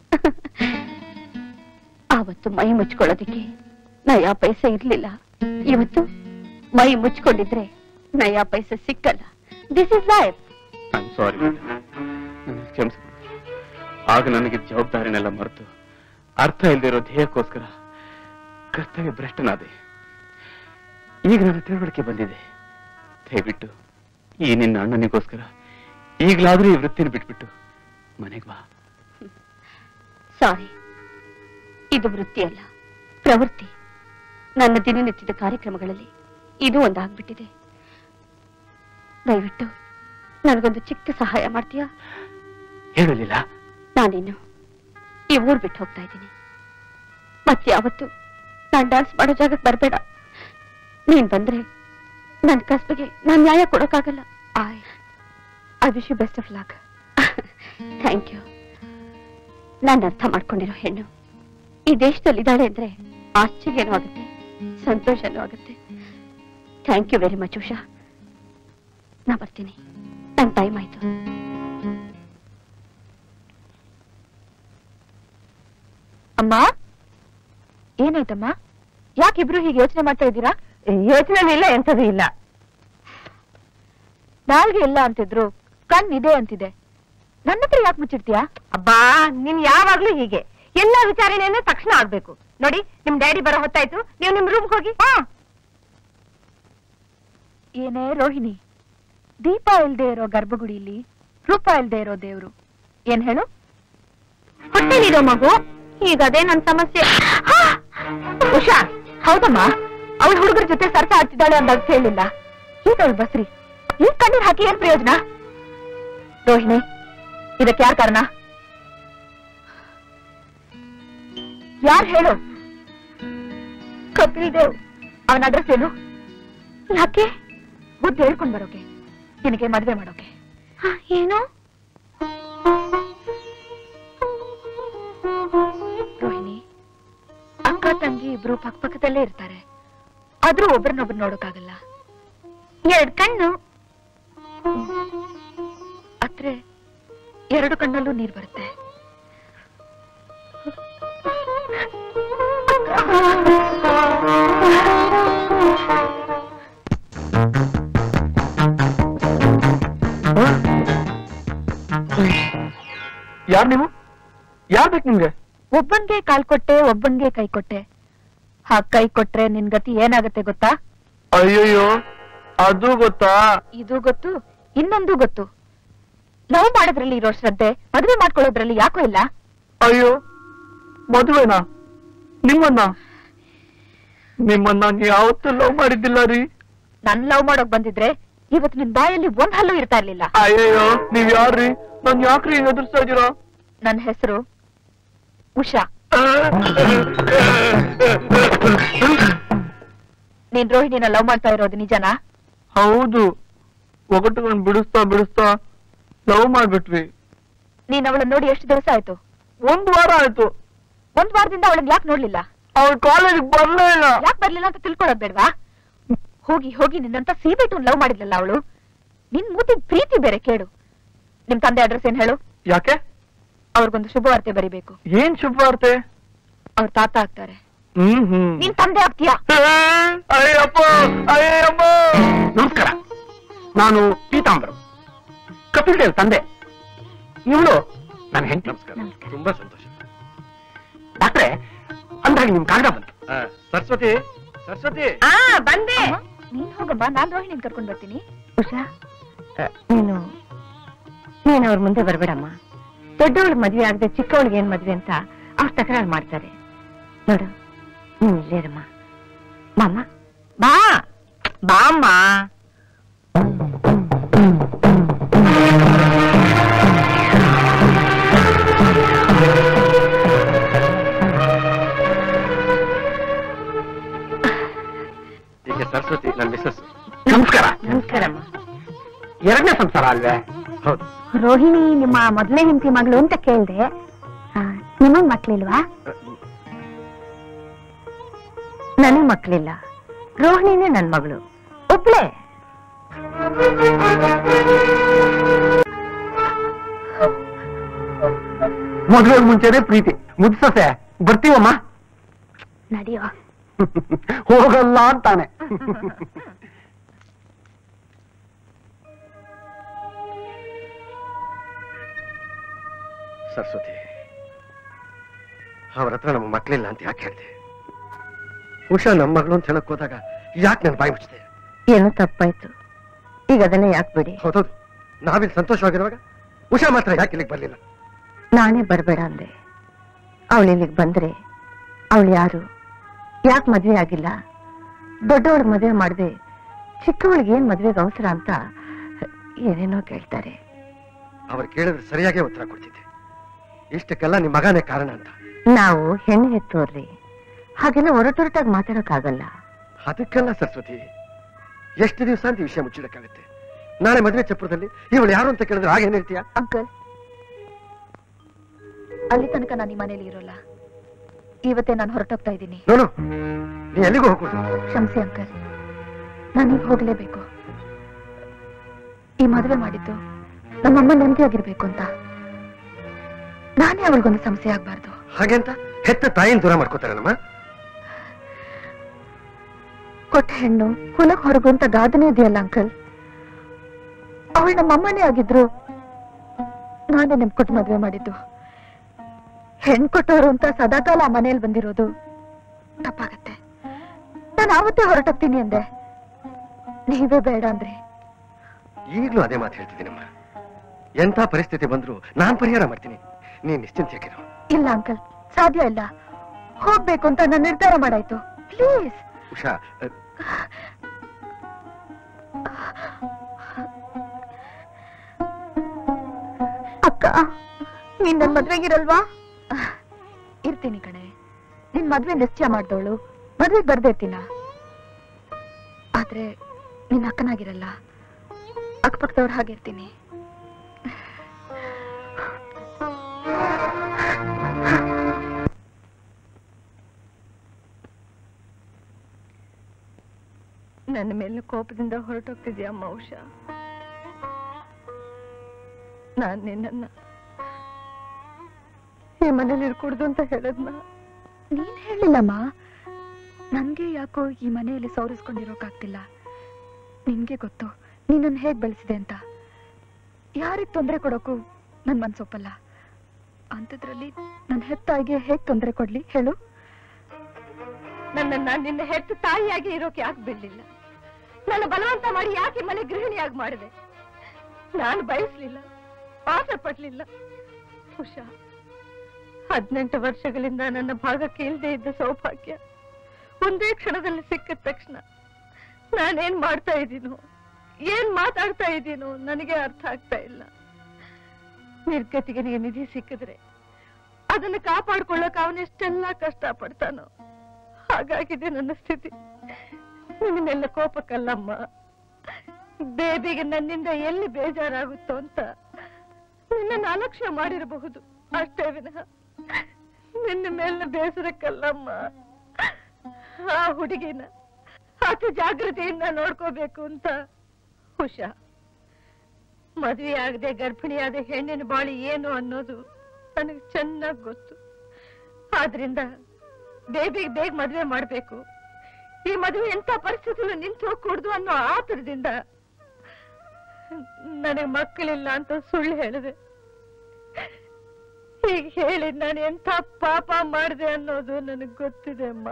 ಆವತ್ತು ಮೈ ಮುಚ್ಕೊಳ್ಳೋದಿಕ್ಕೆ ನಯಾ ಪೈಸೆ ಇರ್ಲಿಲ್ಲ ಇವತ್ತು ಮೈ ಮುಚ್ಕೊಂಡಿದ್ರೆ ನಯಾ ಪೈಸೆ ಸಿಕ್ಕಲ್ಲ this is life I sorry ನನಗೆ ಕ್ಷಮಿಸ್ಬಿಡು ಆಗ ನನಗೆ ಜವಾಬ್ದಾರಿನೆಲ್ಲ ಮರೆತು ಅರ್ಥ ಇಲ್ಲದೆ ಇರೋ ಧ್ಯೇಯಕ್ಕೋಸ್ಕರ ಕರ್ತವ್ಯ ಭ್ರಷ್ಟನಾದೆ ಈಗ ನನ್ನ ತಿಳುವಳಿಕೆ ಬಂದಿದೆ ದಯವಿಟ್ಟು ಈ ನಿನ್ನ ಅಣ್ಣನಿಗೋಸ್ಕರ ಈಗಲಾದ್ರೂ ಈ ವೃತ್ತಿನ ಬಿಟ್ಬಿಟ್ಟು ಮನೆಗೆ ಬಾ ಸಾರಿ ಇದು ವೃತ್ತಿ ಅಲ್ಲ ಪ್ರವೃತ್ತಿ ನನ್ನ ದಿನನಿತ್ಯದ ಕಾರ್ಯಕ್ರಮಗಳಲ್ಲಿ ಇದು ಒಂದಾಗ್ಬಿಟ್ಟಿದೆ ದಯವಿಟ್ಟು ನನಗೊಂದು ಚಿಕ್ಕ ಸಹಾಯ ಮಾಡ್ತೀಯಾ ಹೇಳಲಿಲ್ಲ ನಾನಿನ್ನು ಈ ಊರ್ ಬಿಟ್ಟು ಹೋಗ್ತಾ ಇದ್ದೀನಿ ಮತ್ತೆ ಯಾವತ್ತು ನಾನ್ ಡ್ಯಾನ್ಸ್ ಮಾಡೋ ಜಾಗಕ್ಕೆ ಬರಬೇಡ ನೀನ್ ಬಂದ್ರೆ ನನ್ ಕಸ್ಬಿಗೆ ನಾನ್ ನ್ಯಾಯ ಕೊಡೋಕ್ಕಾಗಲ್ಲ I I wish you best of luck thank you ನಾನು ಅರ್ಥ ಮಾಡ್ಕೊಂಡಿರೋ ಹೆಣ್ಣು ಈ ದೇಶದಲ್ಲಿ ಇದ್ದಾಳೆ ಅಂದ್ರೆ ಆಶ್ಚರ್ಯನೂ ಆಗುತ್ತೆ ಸಂತೋಷನೂ ಆಗುತ್ತೆ thank you very much Usha ನಾ ಬರ್ತೀನಿ ನನ್ ಟೈಮ್ ಆಯ್ತು ಅಮ್ಮ ಏನಾಯ್ತಮ್ಮ ಯಾಕಿಬ್ರು ಹೀಗೆ ಯೋಚನೆ ಮಾಡ್ತಾ ಇದ್ದೀರಾ ಯೋಚನೆ ಇಲ್ಲ ಎಂತದೂ ಇಲ್ಲ ನಾಲ್ಗೆ ಇಲ್ಲ ಅಂತಿದ್ರು ಕಣ್ಣಿದೆ ಅಂತಿದೆ ನನ್ನ ಹತ್ರ ಯಾಕೆ ಮುಚ್ಚಿಡ್ತೀಯಾ ಅಬ್ಬಾ ನೀನ್ ಯಾವಾಗ್ಲೂ ಹೀಗೆ ಎಲ್ಲಾ ವಿಚಾರಣೆಯನ್ನು ತಕ್ಷಣ ಆಗ್ಬೇಕು ನೋಡಿ ನಿಮ್ ಡ್ಯಾಡಿ ಬರೋ ಹೊತ್ತಾಯ್ತು ನೀವು ನಿಮ್ ರೂಮ್ಗೆ ಹೋಗಿ ಏನೇ ರೋಹಿಣಿ ದೀಪ ಇಲ್ದೇ ಇರೋ ಗರ್ಭಗುಡಿಲಿ ರೂಪ ಇಲ್ದೇ ಇರೋ ದೇವ್ರು ಏನ್ ಹೇಳು ಹೊಟ್ಟೆಲಿರೋ ಮಗು ಈಗ ಅದೇ ನನ್ ಸಮಸ್ಯೆ ಉಷಾ ಹೌದಮ್ಮ ಅವಳು ಹುಡುಗರ ಜೊತೆ ಸರ್ತ ಆಡ್ತಿದ್ದಾಳೆ ಅಂದಾಗ ಹೇಳಿಲ್ಲ ಈತವಳು ಬಸ್ರಿ ಈ ಕಣ್ಣೀರ್ ಹಾಕಿ ಏನ್ ಪ್ರಯೋಜನ ರೋಹಿಣಿ ಇದಕ್ಕೆ ಯಾರ್ ಕಾರಣ ಯಾರು ಹೇಳು ಕಪಿಲ್ ದೇವ್ ಅವನ ಅಡ್ರೆಸ್ ಏನು ಯಾಕೆ ಬುದ್ಧಿ ಹೇಳ್ಕೊಂಡ್ ಬರೋಕೆ ನಿನಗೆ ಮದ್ವೆ ಮಾಡೋಕೆ ಏನು ರೋಹಿಣಿ ಅಕ್ಕ ತಂಗಿ ಇಬ್ರು ಪಕ್ಕ ಪಕ್ಕದಲ್ಲೇ ಇರ್ತಾರೆ ಆದ್ರೂ ಒಬ್ರನ್ನೊಬ್ರು ನೋಡೋಕ್ಕಾಗಲ್ಲ ಎರಡ್ ಕಣ್ಣು ಅತ್ರೆ ಎರಡು ಕಣ್ಣಲ್ಲೂ ನೀರ್ ಬರುತ್ತೆ ಯಾರ್ ನೀವು ಯಾರ್ ಬೇಕು ನಿಮ್ಗೆ ಒಬ್ಬನ್ಗೆ ಕಾಲ್ ಕೊಟ್ಟೆ ಒಬ್ಬನ್ಗೆ ಕೈ ಕೊಟ್ಟೆ ಹಾ ಕೈ ಕೊಟ್ರೆ ನಿನ್ ಗತಿ ಏನಾಗತ್ತೆ ಗೊತ್ತಾ ಅಯ್ಯಯ್ಯೋ ಅದು ಗೊತ್ತಾ ಇದು ಗೊತ್ತು ಇನ್ನೊಂದು ಗೊತ್ತು ಲವ್ ಮಾಡೋದ್ರಲ್ಲಿ ಇರೋ ಶ್ರದ್ಧೆ ಮದುವೆ ಮಾಡ್ಕೊಳ್ಳೋದ್ರಲ್ಲಿ ಯಾಕೋ ಇಲ್ಲ ಅಯ್ಯೋ ಮದುವೆನಾ ನಿಮ್ಮನ್ನ ನಿಮ್ಮನ್ನ ನಾನ್ ಯಾವತ್ತೂ ಲವ್ ಮಾಡಿದ್ದಿಲ್ಲ ರೀ ನನ್ ಲವ್ ಮಾಡೋಕ್ ಬಂದಿದ್ರೆ ಇವತ್ತು ನಿನ್ ಬಾಯಲ್ಲಿ ಒಂದ್ ಹಲ್ಲು ಇರ್ತಾ ಇರ್ಲಿಲ್ಲ ಅಯ್ಯಯ್ಯೋ ನೀವ್ ಯಾರ್ರಿ ನಾನ್ ಯಾಕ್ರಿ ಎದುರಿಸ್ತಾ ಇದೀರಾ ನನ್ ಹೆಸರು ಉಷಾ ನೀನ್ ರೋಹಿಣಿನ ಲವ್ ಮಾಡ್ತಾ ಇರೋದು ನಿಜನಾ ಹೌದು ಒಗಟುಗಳನ್ನ ಬಿಡಿಸ್ತಾ ಬಿಡಿಸ್ತಾ ಲವ್ ಮಾಡ್ಬಿಟ್ವಿ ನೀನ್ ಅವಳನ್ನ ನೋಡಿ ಎಷ್ಟು ದಿವಸ ಆಯ್ತು ಒಂದ್ ವಾರ ಆಯ್ತು ಒಂದ್ ವಾರದಿಂದ ಅವಳಗ್ ಯಾಕೆ ನೋಡ್ಲಿಲ್ಲ ಅವ್ಳ ಕಾಲೇಜ್ ಬರ್ಲೇ ಇಲ್ಲ ಯಾಕೆ ಬರ್ಲಿಲ್ಲ ಅಂತ ತಿಳ್ಕೊಳ್ಳೋದ್ ಬೇಡ್ವಾ ಹೋಗಿ ಹೋಗಿ ನಿನ್ನಂತ ಸೀಬಿಟ್ಟು ಲವ್ ಮಾಡಿದ್ಲಲ್ಲ ಅವಳು ನಿನ್ ಮೂತಿಗ್ ಪ್ರೀತಿ ಬೇರೆ ಕೇಳು ನಿಮ್ ತಂದೆ ಅಡ್ರೆಸ್ ಏನ್ ಹೇಳು ಯಾಕೆ ಅವ್ರಿಗೊಂದು ಶುಭವಾರ್ತೆ ಬರಿಬೇಕು ಏನ್ ಶುಭವಾರ್ತೆ ಅವ್ರ ತಾತ ಆಗ್ತಾರೆ ಹ್ಮ್ ಹ್ಮ್ ನೀನ್ ತಂದೆ ಆಗ್ತೀಯಾ ಅಯ್ಯಪ್ಪ ಅಯ್ಯಪ್ಪ ನಮಸ್ಕಾರ ನಾನು ಪೀತಾಂಬರ ಕಪಿಲ್ ದೇವ್ ತಂದೆ ಇವಳು ನನ್ನ ಹೆಂಡತಿ ನಮಸ್ಕಾರ ತುಂಬಾ ಸಂತೋಷ ಡಾಕ್ಟ್ರೆ ಅಂದಾಗಿ ನಿಮ್ ಕಾಗದ ಬಂತು ಆ, ಸರಸ್ವತಿ ಸರಸ್ವತಿ ಆ ಬಂದೆ ನೀನ್ ಹೋಗಮ್ಮ ನಾನ್ ರೋಹಿಣಿನ್ ಕರ್ಕೊಂಡ್ ಬರ್ತೀನಿ ಉಷಾ ನೀನು ನೀನು ಅವ್ರ ಮುಂದೆ ಬರ್ಬೇಡಮ್ಮ ದೊಡ್ಡವಳಿಗೆ ಮದ್ವೆ ಆಗದೆ ಚಿಕ್ಕವಳಿಗೆ ಏನ್ ಮದ್ವೆ ಅಂತ ಅವ್ರು ತಕರಾರು ಮಾಡ್ತಾರೆ ನೋಡು ನೀನ್ ಇಲ್ಲೇ ಇರಮ್ಮ ಮಾಮ ಬಾ ಬಾಮ್ಮ ಈಗ ಸರಸ್ವತಿ ನನ್ನ ಮಿಸಸ್ ನಮಸ್ಕಾರ ನಮಸ್ಕಾರಮ್ಮ ಎರಡನೇ ಸಂಸಾರ ಅಲ್ವೇ ಹೌದು ರೋಹಿಣಿ ನಿಮ್ಮ ಮೊದಲನೇ ಹೆಂಡತಿ ಮಗಳು ಅಂತ ಕೇಳ್ದೆ ಆ, ನಿಮಗ್ ಮಕ್ಳಿಲ್ವಾ ನನಗ್ ಮಕ್ಳಿಲ್ಲ ರೋಹಿಣಿನೇ ನನ್ ಮಗಳು ಒಬ್ಳೆ ಮದುವೆ ಮುಂಚೆನೆ ಪ್ರೀತಿ ಮುದ್ಸಸೆ ಬರ್ತೀವಮ್ಮ ನಡಿಯೋ ಹೋಗಲ್ಲ ಅಂತಾನೆ ಸರಸ್ವತಿ ಅವ್ರ ಹತ್ರ ನಮ್ಮ ಮಕ್ಳಿಲ್ಲ ಅಂತ ಯಾಕೆ ಹೇಳಿದೆ ಉಷಾ ನಮ್ಮ ಮಗಳು ಅಂತ ಹೇಳಕ್ ಹೋದಾಗ ಯಾಕೆ ನನ್ ಬಾಯಿ ಮುಚ್ಚಿದೆ ಏನೋ ತಪ್ಪಾಯ್ತು ಈಗ ಅದನ್ನೇ ಯಾಕೆ ಬಿಡಿ ಹೌದೌದು ನಾವಿಲ್ಲಿ ಸಂತೋಷವಾಗಿರುವಾಗ ಉಷಾ ಮಾತ್ರ ಯಾಕೆ ಇಲ್ಲಿಗೆ ಬರ್ಲಿಲ್ಲ ನಾನೇ ಬರ್ಬೇಡ ಅಂದೆ ಅವಳು ಇಲ್ಲಿಗೆ ಬಂದ್ರೆ ಅವಳು ಯಾರು ಯಾಕೆ ಮದ್ವೆ ಆಗಿಲ್ಲ ದೊಡ್ಡವಳಿಗೆ ಮದುವೆ ಮಾಡದೆ ಚಿಕ್ಕವಳಿಗೆ ಏನ್ ಮದ್ವೆಗೆ ಅವಸರ ಅಂತ ಏನೇನೋ ಕೇಳ್ತಾರೆ ಅವ್ರು ಕೇಳಿದ್ರೆ ಸರಿಯಾಗಿ ಉತ್ತರ ಕೊಡ್ತಿದ್ದೆ ಇಷ್ಟಕ್ಕೆಲ್ಲ ನಿಮ್ಮ ಮಗನೇ ಕಾರಣ ಅಂತ ನಾವು ಹೆಣ್ಣು ಹೆತ್ತೋರ್ರಿ ಹಾಗೆಲ್ಲ ಹೊರಟೊರಟಾಗಿ ಮಾತಾಡೋಕ್ಕಾಗಲ್ಲ ಅದಕ್ಕೆಲ್ಲ ಸರಸ್ವತಿ ಎಷ್ಟು ದಿವಸ ಅಂತ ಈ ವಿಷಯ ಮುಚ್ಚಿಡಕ್ಕಾಗುತ್ತೆ ನಾಳೆ ಮದುವೆ ಚಪ್ರದಲ್ಲಿ ಇವಳು ಯಾರು ಅಂತ ಕೇಳಿದ್ರೆ ಆಗ ಏನ್ ಹೇಳ್ತೀಯಾ ಅಂಕಲ್ ಅಲ್ಲಿ ತನಕ ನಾನು ಈ ಮನೇಲಿ ಇರೋಲ್ಲ ಇವತ್ತೇ ನಾನು ಹೊರಟೋಗ್ತಾ ಇದ್ದೀನಿ ನೋನು ನೀ ಎಲ್ಲಿಗೂ ಹೋಗ್ಬೋದು ಕ್ಷಮಿಸಿ ಅಂಕಲ್ ನಾನೀಗ ಹೋಗ್ಲೇಬೇಕು ಈ ಮದುವೆ ಮಾಡಿದ್ದು ನಮ್ಮಮ್ಮ ನೆಮ್ಮದಿಯಾಗಿರ್ಬೇಕು ಅಂತ ನಾನೇ ಅವಳಿಗೊಂದು ಸಮಸ್ಯೆ ಆಗ್ಬಾರ್ದು ಹಾಗೆಂತ ಹೆತ್ತ ತಾಯಿನ ದೂರ ಮಾಡ್ಕೋತಾರೆ ನಮ್ಮ ಕೊಟ್ಟ ಹೆಣ್ಣು ಹುಲಕ್ ಹೊರಗು ಅಂತ ಗಾದನೆ ಇದೆಯಲ್ಲ ಅಂಕಲ್ ಅವಳು ನಮ್ಮಮ್ಮನೇ ಆಗಿದ್ರು ನಾನೇ ನಿಮ್ ಕೊಟ್ಟು ಮದ್ವೆ ಮಾಡಿದ್ದು ಹೆಣ್ ಕೊಟ್ಟವರು ಅಂತ ಸದಾಕಾಲ ಆ ಮನೇಲಿ ಬಂದಿರೋದು ತಪ್ಪಾಗತ್ತೆ ನಾನು ಆವತ್ತೇ ಹೊರಟೋಗ್ತೀನಿ ಅಂದೆ ನೀವೇ ಬೇಡ ಅಂದ್ರೆ ಈಗಲೂ ಅದೇ ಮಾತು ಹೇಳ್ತಿದ್ದೀನಮ್ಮ ಎಂಥ ಪರಿಸ್ಥಿತಿ ಬಂದ್ರು ನಾನ್ ಪರಿಹಾರ ಮಾಡ್ತೀನಿ ನೀನ್ ನಿಶ್ಚಿಂತೆಯಾಗಿರು ಇಲ್ಲ ಅಂಕಲ್ ಸಾಧ್ಯ ಇಲ್ಲ ಹೋಗ್ಬೇಕು ಅಂತ ನಾನು ನಿರ್ಧಾರ ಮಾಡಾಯ್ತು ಪ್ಲೀಸ್ ಉಷಾ ಅ, ಅಕ್ಕ ನೀನ್ ನನ್ ಮದ್ವೆಗಿರಲ್ವಾ ಇರ್ತೀನಿ ಕಣೆ ನಿನ್ ಮದ್ವೆ ನಿಶ್ಚಯ ಮಾಡ್ದವಳು ಮದ್ವೆಗ್ ಬರ್ದೇ ಇರ್ತೀನ ಆದ್ರೆ ನಿನ್ ಅಕ್ಕನಾಗಿರಲ್ಲ ಅಕ್ಕಪಕ್ಕದವ್ರ ಹಾಗಿರ್ತೀನಿ ನನ್ನ ಮೇಲೆ ಕೋಪದಿಂದ ಹೊರಟೋಗ್ತಿದ್ಯಾ ಅಮ್ಮ ಉಷಾ ನಾನ್ ನಿನ್ನನ್ನ ಈ ಮನೇಲಿ ಇರ್ಕೂಡ್ದು ಅಂತ ಹೇಳದ್ನ ನೀನ್ ಹೇಳಿಲ್ಲಮ್ಮ ನನ್ಗೆ ಯಾಕೋ ಈ ಮನೆಯಲ್ಲಿ ಸೌರಿಸ್ಕೊಂಡಿರೋಕಾಗ್ತಿಲ್ಲ ನಿನ್ಗೆ ಗೊತ್ತು ನೀನನ್ನ ಹೇಗ್ ಬೆಳೆಸಿದೆ ಅಂತ ಯಾರಿಗ್ ತೊಂದರೆ ಕೊಡೋಕು ನನ್ ಮನ್ಸೊಪ್ಪಲ್ಲ ಅಂಥದ್ರಲ್ಲಿ ನನ್ನ ಹೆತ್ತಾಯಿಗೆ ಹೇಗ್ ತೊಂದರೆ ಕೊಡ್ಲಿ ಹೇಳು ನನ್ನನ್ನ ನಿನ್ನ ಹೆತ್ತು ತಾಯಿಯಾಗಿ ಇರೋಕೆ ಯಾಕೆ ಬಿಡ್ಲಿಲ್ಲ ನನ್ನ ಬಲವಂತ ಮಾಡಿ ಯಾಕೆ ಮನೆ ಗೃಹಿಣಿಯಾಗಿ ಮಾಡಿದೆ ನಾನು ಬಯಸ್ಲಿಲ್ಲ ಆಸೆ ಪಡ್ಲಿಲ್ಲ ಉಷಾ ಹದಿನೆಂಟು ವರ್ಷಗಳಿಂದ ನನ್ನ ಭಾಗಕ್ಕೆ ಇಲ್ಲದೆ ಇದ್ದ ಸೌಭಾಗ್ಯ ಒಂದೇ ಕ್ಷಣದಲ್ಲಿ ಸಿಕ್ಕಿದ ತಕ್ಷಣ ನಾನೇನ್ ಮಾಡ್ತಾ ಇದ್ದೀನೋ ಏನ್ ಮಾತಾಡ್ತಾ ಇದ್ದೀನೋ ನನಗೆ ಅರ್ಥ ಆಗ್ತಾ ಇಲ್ಲ ನಿರ್ಗತಿಗೆ ನಿನಗೆ ನಿಧಿ ಸಿಕ್ಕಿದ್ರೆ ಅದನ್ನು ಕಾಪಾಡ್ಕೊಳ್ಳಕ್ ಅವನೆಷ್ಟೆಲ್ಲ ಕಷ್ಟ ಪಡ್ತಾನೋ ಹಾಗಾಗಿದೆ ನನ್ನ ಸ್ಥಿತಿ ನಿನ್ನೆಲ್ಲ ಕೋಪಕ್ಕಲ್ಲಮ್ಮ ಬೇಬಿಗೆ ನನ್ನಿಂದ ಎಲ್ಲಿ ಬೇಜಾರಾಗುತ್ತೋ ಅಂತ ನಿನ್ನನ್ನು ಅಲಕ್ಷ್ಯ ಮಾಡಿರಬಹುದು ಅಷ್ಟೇ ವಿನಃ ನಿನ್ನ ಮೇಲಿನ ಬೇಸರಕ್ಕಲ್ಲಮ್ಮ ಆ ಹುಡುಗಿನ ಅತಿ ಜಾಗೃತಿಯಿಂದ ನೋಡ್ಕೋಬೇಕು ಅಂತ ಹುಷಾ ಮದುವೆ ಆಗದೆ ಗರ್ಭಿಣಿಯಾದ ಹೆಣ್ಣಿನ ಬಾಳಿ ಏನು ಅನ್ನೋದು ನನಗೆ ಚೆನ್ನಾಗಿ ಗೊತ್ತು ಆದ್ರಿಂದ ಬೇಬಿಗೆ ಬೇಗ ಮದುವೆ ಮಾಡ್ಬೇಕು ಈ ಮದುವೆ ಎಂತ ಪರಿಸ್ಥಿತಿಯಲ್ಲಿ ನಿಂತು ಹೋಗ್ಕೂಡ್ದು ಅನ್ನೋ ಆತರದಿಂದ ನನಗೆ ಮಕ್ಕಳಿಲ್ಲ ಅಂತ ಸುಳ್ಳು ಹೇಳಿದೆ ಹೀಗೆ ಹೇಳಿ ನಾನು ಎಂಥ ಪಾಪ ಮಾಡಿದೆ ಅನ್ನೋದು ನನಗೆ ಗೊತ್ತಿದೆ ಅಮ್ಮ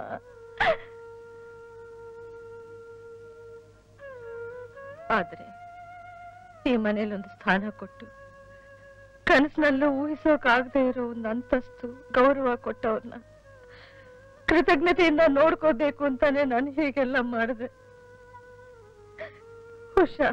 ಆದ್ರೆ ಈ ಮನೇಲಿ ಒಂದು ಸ್ಥಾನ ಕೊಟ್ಟು ಕನಸಿನಲ್ಲೂ ಊಹಿಸೋಕಾಗದೆ ಇರೋ ಒಂದು ಅಂತಸ್ತು ಗೌರವ ಕೊಟ್ಟವ್ರನ್ನ ಕೃತಜ್ಞತೆಯಿಂದ ನೋಡ್ಕೋಬೇಕು ಅಂತಾನೆ ನಾನು ಹೀಗೆಲ್ಲ ಮಾಡಿದೆ ಹುಷಾ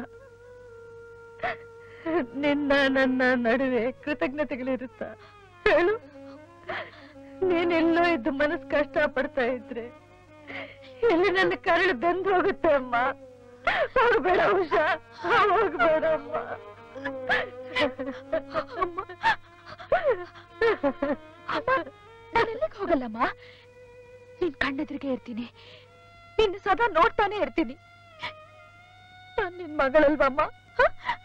ನಿನ್ನ ನನ್ನ ನಡುವೆ ಕೃತಜ್ಞತೆಗಳಿರುತ್ತ ಹೇಳು ನೀನೆಲ್ಲೋ ಇದ್ದು ಮನಸ್ಸು ಕಷ್ಟ ಪಡ್ತಾ ಇದ್ರೆ ಇಲ್ಲಿ ನನ್ನ ಕರಳು ಬೆಂದು ಹೋಗುತ್ತೆ ಅಮ್ಮ ಹೋಗ್ಬೇಡ ಉಷಾ ಹೋಗ್ಬೇಡ ಅಮ್ಮ ನಾನೆಲ್ಲಿಗೆ ಹೋಗಲ್ಲಮ್ಮ ನಿನ್ ಕಣ್ಣೆದುರಿಗೆ ಇರ್ತೀನಿ ನಿನ್ನ ಸದಾ ನೋಡ್ತಾನೆ ಇರ್ತೀನಿ ನಾನ್ ನಿನ್ ಮಗಳಲ್ವಮ್ಮ ಹ?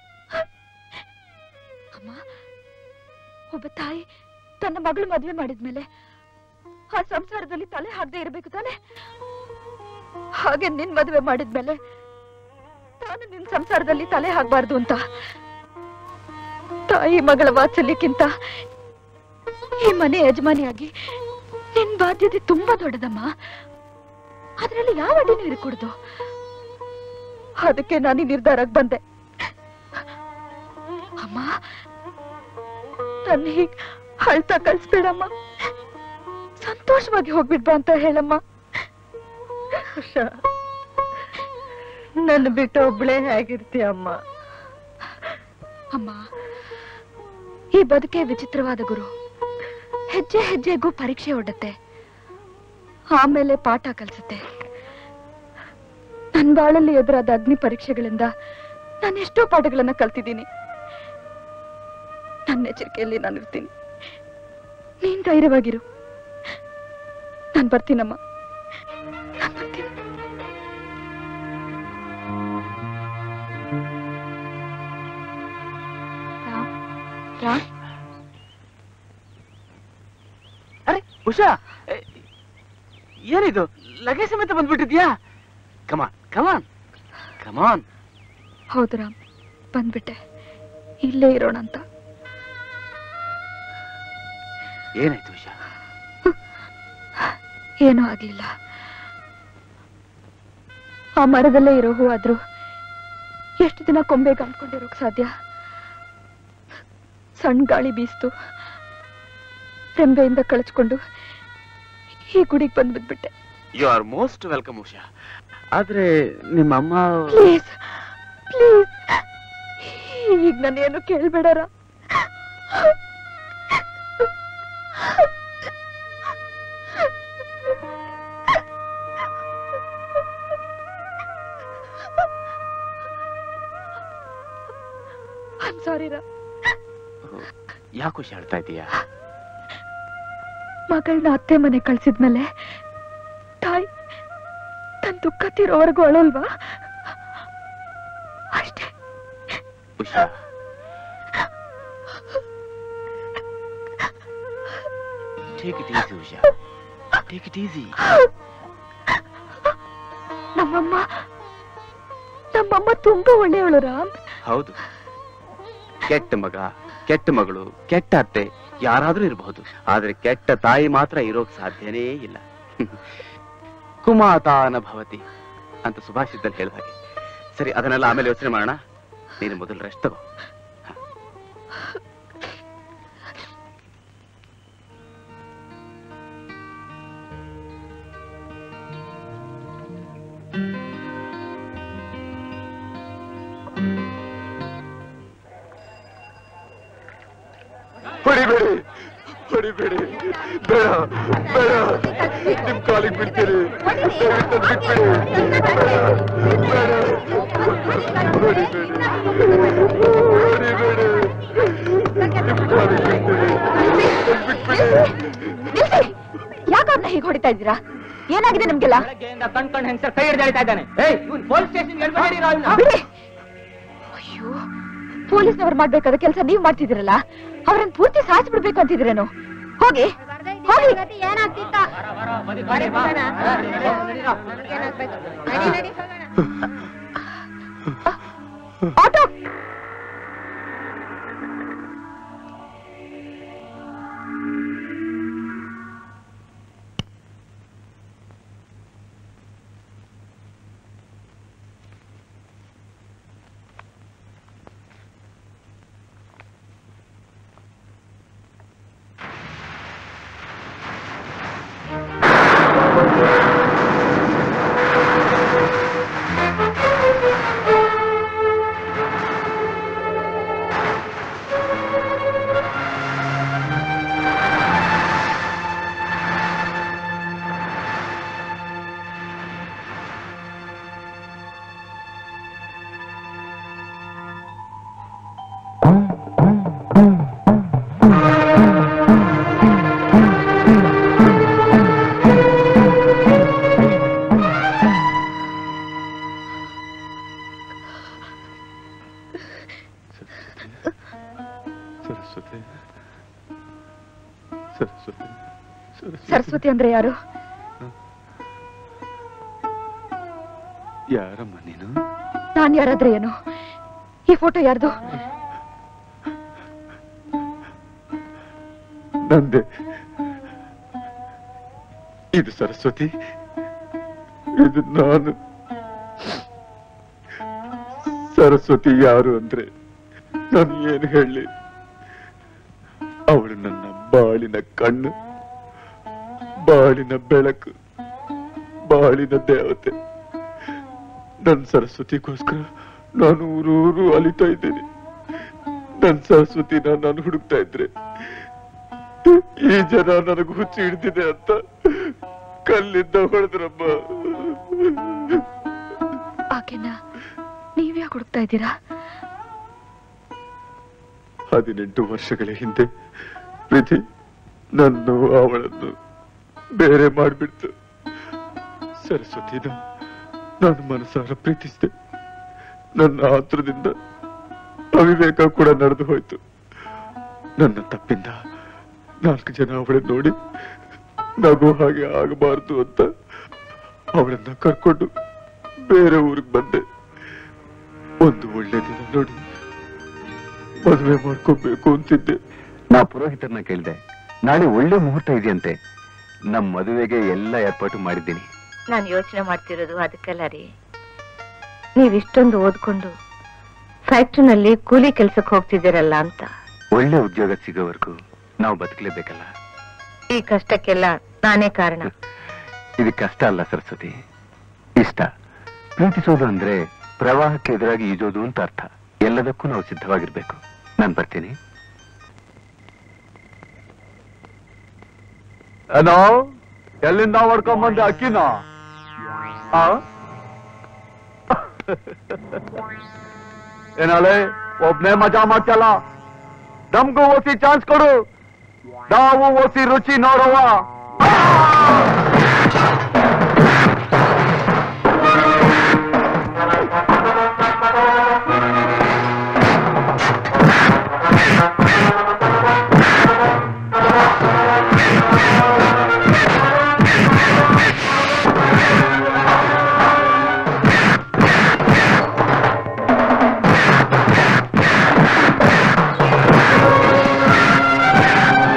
ಅಮ್ಮ ಒಬ್ಬ ತಾಯಿ ತನ್ನ ಮಗಳು ಮದುವೆ ಮಾಡಿದ್ಮೇಲೆ ಆ ಸಂಸಾರದಲ್ಲಿ ತಲೆ ಹಾಕದೆ ಇರಬೇಕು ತಾನೆ ಹಾಗೆ ನಿನ್ ಮದುವೆ ಮಾಡಿದ್ಮೇಲೆ ನಾನು ನಿನ್ ಸಂಸಾರದಲ್ಲಿ ತಲೆ ಹಾಕ್ಬಾರ್ದು ಅಂತ ತಾಯಿ ಮಗಳ ವಾತ್ಸಲ್ಯಕ್ಕಿಂತ ಈ ಮನೆ ಯಜಮಾನಿಯಾಗಿ ನಿನ್ ಬಾಧ್ಯತೆ ತುಂಬಾ ದೊಡ್ಡದಮ್ಮ ಅದ್ರಲ್ಲಿ ಯಾವ ಅಡಿನೂ ಇರಕೂಡ್ದು ಅದಕ್ಕೆ ನಾನು ಈ ನಿರ್ಧಾರಕ್ಕೆ ಬಂದೆ ಅಮ್ಮ ನನ್ನ ಹೀಗ್ ಅಳ್ತಾ ಕಳ್ಸ್ಬೇಡಮ್ಮ ಸಂತೋಷವಾಗಿ ಹೋಗ್ಬಿಡ್ಬಾ ಅಂತ ಹೇಳಮ್ಮ ಉಷಾ ನನ್ನ ಬಿಟ್ಟು ಒಬ್ಳೆ ಹೇಗಿರ್ತೀಯಮ್ಮ ಅಮ್ಮ ಈ ಬದುಕೆ ವಿಚಿತ್ರವಾದ ಗುರು ಹೆಜ್ಜೆ ಹೆಜ್ಜೆಗೂ ಪರೀಕ್ಷೆ ಒಡ್ಡತ್ತೆ ಆಮೇಲೆ ಪಾಠ ಕಲಿಸುತ್ತೆ ನನ್ ಬಾಳಲ್ಲಿ ಎದುರಾದ ಅಗ್ನಿ ಪರೀಕ್ಷೆಗಳಿಂದ ನಾನು ಎಷ್ಟೋ ಪಾಠಗಳನ್ನ ಕಲ್ತಿದ್ದೀನಿ ನನ್ನ ಎಚ್ಚರಿಕೆಯಲ್ಲಿ ನಾನು ಇರ್ತೀನಿ ನೀನ್ ಧೈರ್ಯವಾಗಿರು ನಾನ್ ಬರ್ತೀನಮ್ಮ ನಾನ್ ಬರ್ತೀನಿ ರಾಮ್ ರಾಮ್ ಅರೆ ಉಷಾ ಎ, ಏನಿದು ಲಗೇಜ್ ಸಮೇತ ಬಂದ್ಬಿಟ್ಟಿದ್ಯಾ ಕಮಾನ್ ಕಮಾನ್ ಕಮಾನ್ ಹೌದು ರಾಮ್ ಬಂದ್ಬಿಟ್ಟೆ ಇಲ್ಲೇ ಇರೋಣ ಅಂತ ಏನಾಯ್ತು ಉಷಾ ಏನೂ ಆಗ್ಲಿಲ್ಲ ಆ ಮರದಲ್ಲೇ ಇರೋ ಹೂ ಆದ್ರೂ ಎಷ್ಟು ದಿನ ಕೊಂಬೆ ಅಂದ್ಕೊಂಡಿರೋಕ್ ಸಾಧ್ಯ ಸಣ್ಣ ಗಾಳಿ ಬೀಸ್ತು ರೆಂಬೆಯಿಂದ ಕಳಚ್ಕೊಂಡು ಈ ಗುಡಿಗೆ ಬಂದ್ಬಿಟ್ಬಿಟ್ಟೆ you are most welcome Usha ಆದ್ರೆ ನಿಮ್ಮಮ್ಮ ಪ್ಲೀಸ್ ಪ್ಲೀಸ್ ಈಗ ನಾನೇನು ಕೇಳ್ಬೇಡಾರ ಐಮ್ ಸಾರಿ ರಾ ಯಾಕೆ ಉಷಾ ಹೇಳ್ತಾ ಇದೀಯಾ ಮಗಳನ್ನ ಅತ್ತೆ ಮನೆ ಕಳ್ಸಿದ್ಮೇಲೆ ತಾಯಿ ತನ್ ದುಃಖ ತೀರೋವರೆಗೂ ಅಳೋಲ್ವಾ ಅಷ್ಟೇ Usha take it easy Usha take it easy ನಮ್ಮಮ್ಮ ನಮ್ಮಮ್ಮ ತುಂಬಾ ಒಳ್ಳೆಯವಳು ರಾಮ್ ಹೌದು ಕೆಟ್ಟ ಮಗ ಕೆಟ್ಟ ಮಗಳು ಕೆಟ್ಟ ಅತ್ತೆ ಯಾರಾದ್ರೂ ಇರಬಹುದು ಆದ್ರೆ ಕೆಟ್ಟ ತಾಯಿ ಮಾತ್ರ ಇರೋಕ್ ಸಾಧ್ಯನೇ ಇಲ್ಲ ಕುಮಾತಾನ ಭವತಿ ಅಂತ ಸುಭಾಷಿತದಲ್ಲಿ ಹೇಳಿದ ಹಾಗೆ ಸರಿ ಅದನ್ನೆಲ್ಲ ಆಮೇಲೆ ಯೋಚನೆ ಮಾಡೋಣ ನೀನು ಮೊದಲು ರೆಸ್ಟ್ ತಗೋ ಹೊಡಿಬೇಡಿ ಹೊಡಿಬೇಡಿ ಬೇಡ ಬೇಡ ನಿಮ್ ಕಾಲಿಗೆ ಬಿಡ್ತೀರಿ ದಯವಿಟ್ಟು ಬಿಟ್ಬಿಡಿ ಬೇಡ ಹೊಡಿಬೇಡಿ ಹೊಡಿಬೇಡಿ ನಿಮ್ ಕಾಲಿಗೆ ಬಿಡ್ತೀರಿ ಯಾಕವ್ರನ್ನ ಹೀಗೆ ಹೊಡಿತಾ ಇದ್ದೀರಾ ಏನಾಗಿದೆ ನಿಮ್ಗೆಲ್ಲ ಕಣ್ ಕಣ್ ಹೆಂಗ್ ಕೈ ಹಿಡ್ದು ಹೇಳ್ತಾ ಇದ್ದಾನೆ ಏಯ್ ಇವ್ನು ಪೊಲೀಸ್ ಸ್ಟೇಷನ್ ಬಿಡಿ. ಅಯ್ಯೋ ಪೊಲೀಸ್ನವ್ರು ಮಾಡ್ಬೇಕಾದ ಕೆಲಸ ನೀವ್ ಮಾಡ್ತಿದ್ದೀರಲ್ಲ ಅವ್ರನ್ನ ಪೂರ್ತಿ ಸಾಯಿಸಿ ಬಿಡ್ಬೇಕು ಅಂತಿದ್ದೀರೇನು ಹೋಗಿ ಹೋಗಿ ಆಟೋ ಸರಸ್ವತಿ ಸರಸ್ವತಿ ಸರಸ್ವತಿ ಅಂದ್ರೆ ಯಾರು ಯಾರಮ್ಮ ನೀನು ನಾನ್ ಯಾರಾದ್ರೆ ಏನು ಈ ಫೋಟೋ ಯಾರ್ದು ನಂದೆ ಇದು ಸರಸ್ವತಿ ಇದು ನಾನು ಸರಸ್ವತಿ ಯಾರು ಅಂದ್ರೆ ನಾನು ಏನು ಹೇಳಿ ಅವಳು ನನ್ನ ಬಾಳಿನ ಕಣ್ಣು ಬಾಳಿನ ಬೆಳಕು ಬಾಳಿನ ದೇವತೆ ನನ್ನ ಸರಸ್ವತಿಗೋಸ್ಕರ ನಾನು ಊರೂರು ಅಲಿತಾ ಇದ್ದೇನೆ ನನ್ನ ಸರಸ್ವತಿನ ನಾನು ಹುಡುಕ್ತಾ ಇದ್ರೆ ಈ ಜನ ನನಗೆ ಹುಚ್ಚಿ ಹಿಡ್ದಿದೆ ಅಂತ ಕಲ್ಲಿಂದ ಹೊಡೆದ್ರಮ್ಮ ಆಕೆನ ನೀವ್ಯಾಕೆ ಹುಡುಕ್ತಾ ಇದ್ದೀರಾ ಹದಿನೆಂಟು ವರ್ಷಗಳ ಹಿಂದೆ ಪ್ರೀತಿ ನನ್ನ ಅವಳನ್ನು ಬೇರೆ ಮಾಡಿಬಿಡ್ತು ಸರಸ್ವತಿನ ನಾನು ಮನಸಾರ ಪ್ರೀತಿಸಿದೆ ನನ್ನ ಆತ್ರದಿಂದ ಅವಿವೇಕ ಕೂಡ ನಡೆದು ಹೋಯ್ತು ನನ್ನ ತಪ್ಪಿಂದ ನಾಲ್ಕು ಜನ ಅವಳನ್ನ ನೋಡಿ ನಗು ಹಾಗೆ ಆಗಬಾರ್ದು ಅಂತ ಅವಳನ್ನ ಕರ್ಕೊಂಡು ಬೇರೆ ಊರಿಗೆ ಬಂದೆ ಒಂದು ಒಳ್ಳೆ ದಿನ ನೋಡಿ ಮದುವೆ ಮಾಡ್ಕೋಬೇಕು ಅಂತಿದ್ದೆ ನಾ ಪುರೋಹಿತರನ್ನ ಕೇಳಿದೆ ನಾಳೆ ಒಳ್ಳೆ ಮುಹೂರ್ತ ಇದೆಯಂತೆ ನಮ್ ಮದುವೆಗೆ ಎಲ್ಲ ಏರ್ಪಾಟು ಮಾಡಿದ್ದೀನಿ ನಾನು ಯೋಚನೆ ಮಾಡ್ತಿರೋದು ಅದಕ್ಕೆಲ್ಲ ರೀ ನೀವ್ ಇಷ್ಟೊಂದು ಓದ್ಕೊಂಡು ಫ್ಯಾಕ್ಟ್ರಿನಲ್ಲಿ ಕೂಲಿ ಕೆಲ್ಸಕ್ಕೆ ಹೋಗ್ತಿದ್ದೀರಲ್ಲ ಅಂತ ಒಳ್ಳೆ ಉದ್ಯೋಗ ಸಿಗೋವರೆಗೂ ನಾವು ಬದುಕಲೇಬೇಕಲ್ಲ ಈ ಕಷ್ಟಕ್ಕೆಲ್ಲ ನಾನೇ ಕಾರಣ ಇದು ಕಷ್ಟ ಅಲ್ಲ ಸರಸ್ವತಿ ಇಷ್ಟ ಪ್ರೀತಿಸೋದು ಅಂದ್ರೆ ಪ್ರವಾಹಕ್ಕೆ ಎದುರಾಗಿ ಈಜೋದು ಅಂತ ಅರ್ಥ ಎಲ್ಲದಕ್ಕೂ ನಾವು ಸಿದ್ಧವಾಗಿರ್ಬೇಕು ನಾನ್ ಬರ್ತೀನಿ ಏನೋ ಎಲ್ಲಿಂದ ಹೊಡ್ಕೊಂಬಂದೆ ಅಕ್ಕಿನ ಆ? ಏನಾಳೆ ಒಬ್ನೇ ಮಜಾ ಮಾಡ್ತಲ್ಲ ನಮ್ಗೂ ಓಸಿ ಚಾನ್ಸ್ ಕೊಡು ನಾವು ಓಸಿ ರುಚಿ ನೋಡುವ ಆ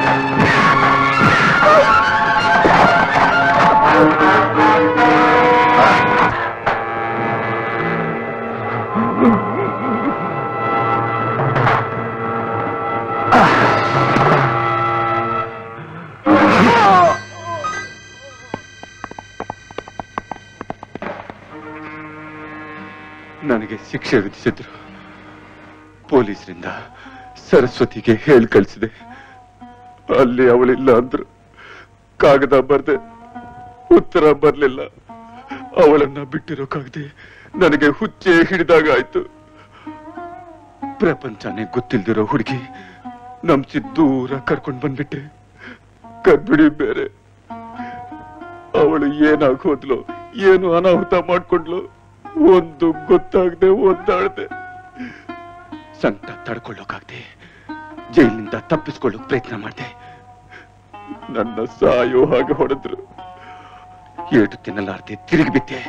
ನನಗೆ ಶಿಕ್ಷೆ ವಿಧಿಸಿದ್ರು ಪೊಲೀಸರಿಂದ ಸರಸ್ವತಿಗೆ ಹೇಳಿ ಕಳಿಸಿದೆ ಅಲ್ಲಿ ಅವಳಿಲ್ಲ ಅಂದ್ರು ಕಾಗದ ಬರ್ದೆ ಉತ್ತರ ಬರ್ಲಿಲ್ಲ ಅವಳನ್ನ ಬಿಟ್ಟಿರೋಕಾಗದೆ ನನಗೆ ಹುಚ್ಚೆ ಹಿಡಿದಾಗ ಆಯ್ತು ಪ್ರಪಂಚನೇ ಗೊತ್ತಿಲ್ದಿರೋ ಹುಡುಗಿ ನಂಬಿಸಿ ದೂರ ಕರ್ಕೊಂಡ್ ಬಂದ್ಬಿಟ್ಟೆ ಕರ್ಬಿಡಿ ಬೇರೆ ಅವಳು ಏನಾಗ್ ಹೋದ್ಲು ಏನು ಅನಾಹುತ ಮಾಡ್ಕೊಂಡ್ಲು ಒಂದು ಗೊತ್ತಾಗದೆ ಒದ್ದಾಡ್ದೆ ಸಂಕಟ ತಡ್ಕೊಳ್ಳೋಕಾಗ್ದೆ ಜೈಲಿನಿಂದ ತಪ್ಪಿಸ್ಕೊಳ್ಳೋಕ್ ಪ್ರಯತ್ನ ಮಾಡ್ದೆ ನನ್ನ ಸಾಯೋ ಹಾಗೆ ಹೊಡೆದ್ರು ಏಟು ತಿನ್ನಲಾರ್ದೆ ತಿರುಗಿ ಬಿದ್ದೆ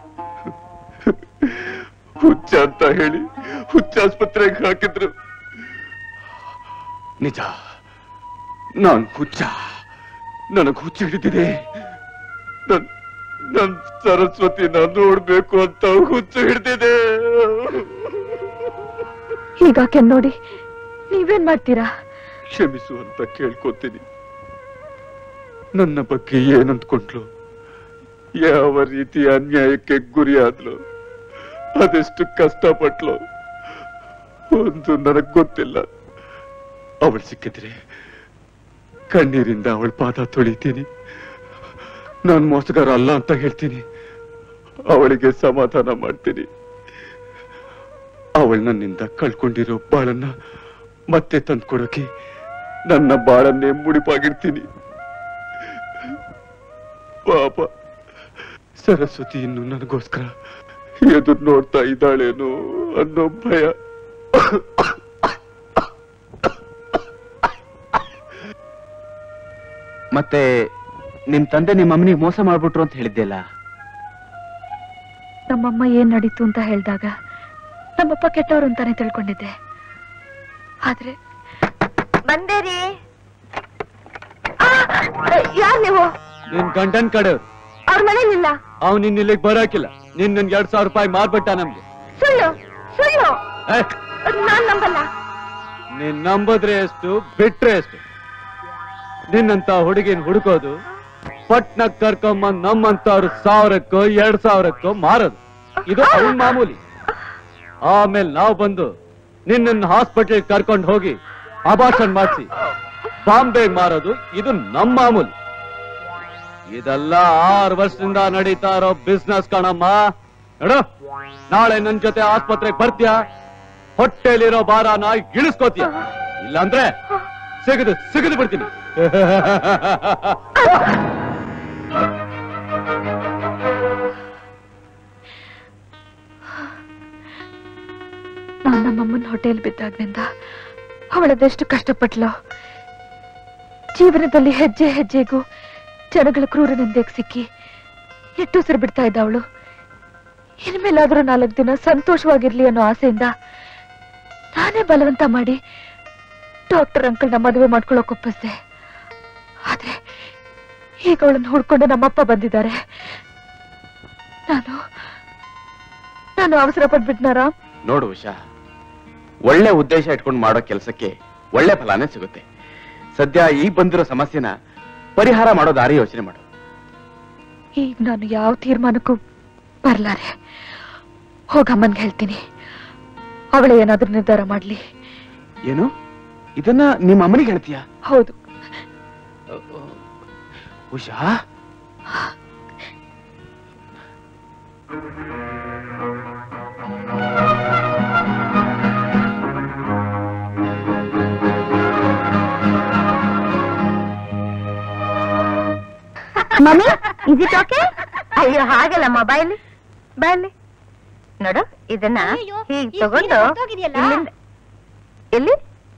ಹುಚ್ಚ ಅಂತ ಹೇಳಿ ಹುಚ್ಚಾಸ್ಪತ್ರೆಗೆ ಹಾಕಿದ್ರು ನಿಜ ನಾನ್ ಹುಚ್ಚ ನನಗ್ ಹುಚ್ಚ ಹಿಡಿದಿದೆ ನನ್ ನನ್ ಸರಸ್ವತಿನ ನೋಡ್ಬೇಕು ಅಂತ ಹುಚ್ಚ ಹಿಡ್ದಿದೆ ಹೀಗಾಕೆ ನೋಡಿ ನೀವೇನ್ ಮಾಡ್ತೀರಾ ಕ್ಷಮಿಸು ಅಂತ ಕೇಳ್ಕೊತೀನಿ ನನ್ನ ಬಗ್ಗೆ ಏನಂದ್ಕೊಂಡ್ಲು ಯಾವ ರೀತಿ ಅನ್ಯಾಯಕ್ಕೆ ಗುರಿಯಾದ್ಲು ಅದೆಷ್ಟು ಕಷ್ಟಪಟ್ಲು ಒಂದು ನನಗ್ ಗೊತ್ತಿಲ್ಲ ಅವಳು ಸಿಕ್ಕಿದ್ರೆ ಕಣ್ಣೀರಿಂದ ಅವಳ ಪಾದ ತೊಳಿತೀನಿ ನಾನ್ ಮೋಸಗಾರ ಅಲ್ಲ ಅಂತ ಹೇಳ್ತೀನಿ ಅವಳಿಗೆ ಸಮಾಧಾನ ಮಾಡ್ತೀನಿ ಅವಳು ನನ್ನಿಂದ ಕಳ್ಕೊಂಡಿರೋ ಬಾಳನ್ನ ಮತ್ತೆ ತಂದ್ಕೊಡೋಕೆ ನನ್ನ ಬಾಳನ್ನೇ ಮುಡಿಪಾಗಿಡ್ತೀನಿ ಪಾಪ ಸರಸ್ವತಿ ಇನ್ನು ನನಗೋಸ್ಕರ ಎದುರು ನೋಡ್ತಾ ಇದ್ದಾಳೇನೋ ಅನ್ನೋ ಭಯ ಮತ್ತೆ ನಿಮ್ ತಂದೆ ನಿಮ್ಮ ಅಮ್ಮನಿಗೆ ಮೋಸ ಮಾಡ್ಬಿಟ್ರು ಅಂತ ಹೇಳಿದ್ದೆಲ್ಲ ನಮ್ಮಮ್ಮ ಏನ್ ನಡೀತು ಅಂತ ಹೇಳ್ದಾಗ ನಮ್ಮಪ್ಪ ಕೆಟ್ಟವರು ಅಂತಾನೆ ತಿಳ್ಕೊಂಡಿದ್ದೆ ಆದ್ರೆ ಬಂದೇರಿ ಯಾರ್ ನೀವು ನಿನ್ ಗಂಡನ್ ಕಡೆ ಅವ್ರ ಮನೇಲಿಲ್ಲ ಅವ್ನು ನಿನ್ನ ಇಲ್ಲಿಗೆ ಬರೋಕಿಲ್ಲ ನೀನ್ ನನ್ಗೆ ಎರಡ್ ಸಾವಿರ ರೂಪಾಯಿ ಮಾರ್ಬಿಟ್ಟ ನಮ್ಗೆ ಸುಳ್ಳು ಸುಳ್ಳು ಏ, ನಾನ್ ನಂಬಲ್ಲ ನೀನ್ ನಂಬುದ್ರೆ ಎಷ್ಟು ಬಿಟ್ರೆ ಎಷ್ಟು ನಿನ್ನಂತ ಹುಡುಗಿನ ಹುಡುಕೋದು ಪಟ್ನಕ್ ಕರ್ಕೊಂಬಂದ್ ನಮ್ಮಂತವ್ರು ಸಾವಿರಕ್ಕೋ ಎರಡ್ ಸಾವಿರಕ್ಕೋ ಮಾರೋದು ಇದು ಅವನ್ ಮಾಮೂಲಿ ಆಮೇಲೆ ನಾವು ಬಂದು ನಿನ್ನ ಹಾಸ್ಪಿಟಲ್ ಕರ್ಕೊಂಡು ಹೋಗಿ ಅಭಾಷಣ್ ಮಾಡಿಸಿ ಬಾಂಬೆಗ್ ಮಾರೋದು ಇದು ನಮ್ಮ ಮಾಮೂಲಿ ಇದೆಲ್ಲ ಆರು ವರ್ಷದಿಂದ ನಡೀತಾ ಇರೋ ಬಿಸ್ನೆಸ್ ಕಣಮ್ಮ ನೋಡು ನಾಳೆ ನನ್ ಜೊತೆ ಆಸ್ಪತ್ರೆಗೆ ಬರ್ತೀಯಾ ಹೊಟ್ಟೆಲಿರೋ ಭಾರನ ಇಳಿಸ್ಕೋತೀಯ ಇಲ್ಲಾಂದ್ರೆ ಸಿಗದು ಸಿಗದು ಬಿಡ್ತೀನಿ ನಾನ್ ನಮ್ಮಮ್ಮನ ಹೋಟೆಲ್ ಬಿದ್ದಾಗ್ನಿಂದ ಅವಳದೆಷ್ಟು ಕಷ್ಟಪಟ್ಲೋ ಜೀವನದಲ್ಲಿ ಹೆಜ್ಜೆ ಹೆಜ್ಜೆಗೂ ಜನಗಳ ಕ್ರೂರ ನಿಂದೆಗೆ ಸಿಕ್ಕಿ ಎಟ್ಟುಸಿರು ಬಿಡ್ತಾ ಇದ್ದ ಅವಳು ಇನ್ಮೇಲಾದ್ರೂ ನಾಲ್ಕು ದಿನ ಸಂತೋಷವಾಗಿರ್ಲಿ ಅನ್ನೋ ಆಸೆಯಿಂದ ನಾನೇ ಬಲವಂತ ಮಾಡಿ ಡಾಕ್ಟರ್ ಅಂಕಲ್ನ ಮದುವೆ ಮಾಡ್ಕೊಳ್ಳೋಕೆ ಒಪ್ಪಿಸ್ದೆ ಆದ್ರೆ ಈಗ ಅವಳನ್ನು ಹುಡ್ಕೊಂಡು ನಮ್ಮಪ್ಪ ಬಂದಿದ್ದಾರೆ ನಾನು ನಾನು ಅವಸರ ಪಟ್ಬಿಟ್ನಾರಾ ನೋಡು ಉಷಾ ಒಳ್ಳೆ ಉದ್ದೇಶ ಇಟ್ಕೊಂಡು ಮಾಡೋ ಕೆಲಸಕ್ಕೆ ಒಳ್ಳೆ ಫಲಾನೇ ಸಿಗುತ್ತೆ ಸದ್ಯ ಈಗ ಬಂದಿರೋ ಸಮಸ್ಯೆನ ಪರಿಹಾರ ಮಾಡೋ ದಾರಿ ಯೋಚನೆ ಮಾಡು ಈಗ ನಾನು ಯಾವ ತೀರ್ಮಾನಕ್ಕೂ ಬರ್ಲಾರೆ ಹೋಗಮ್ಮನ್ಗೆ ಹೇಳ್ತೀನಿ ಅವಳೇ ಏನಾದ್ರೂ ನಿರ್ಧಾರ ಮಾಡ್ಲಿ ಏನು ಇದನ್ನ ನಿಮ್ಮ ಅಮ್ಮನಿಗೆ ಹೇಳ್ತೀಯಾ ಹೌದು Usha mummy is it okay ಅಯ್ಯೋ ಹಾಗಲ್ಲಮ್ಮ ಬಾಯಲ್ಲಿ ಬಾಯಲ್ಲಿ ನೋಡು ಇದನ್ನ ಹೀಗ್ ತಗೊಂಡು ಇಲ್ಲಿಂದ- ಎಲ್ಲಿ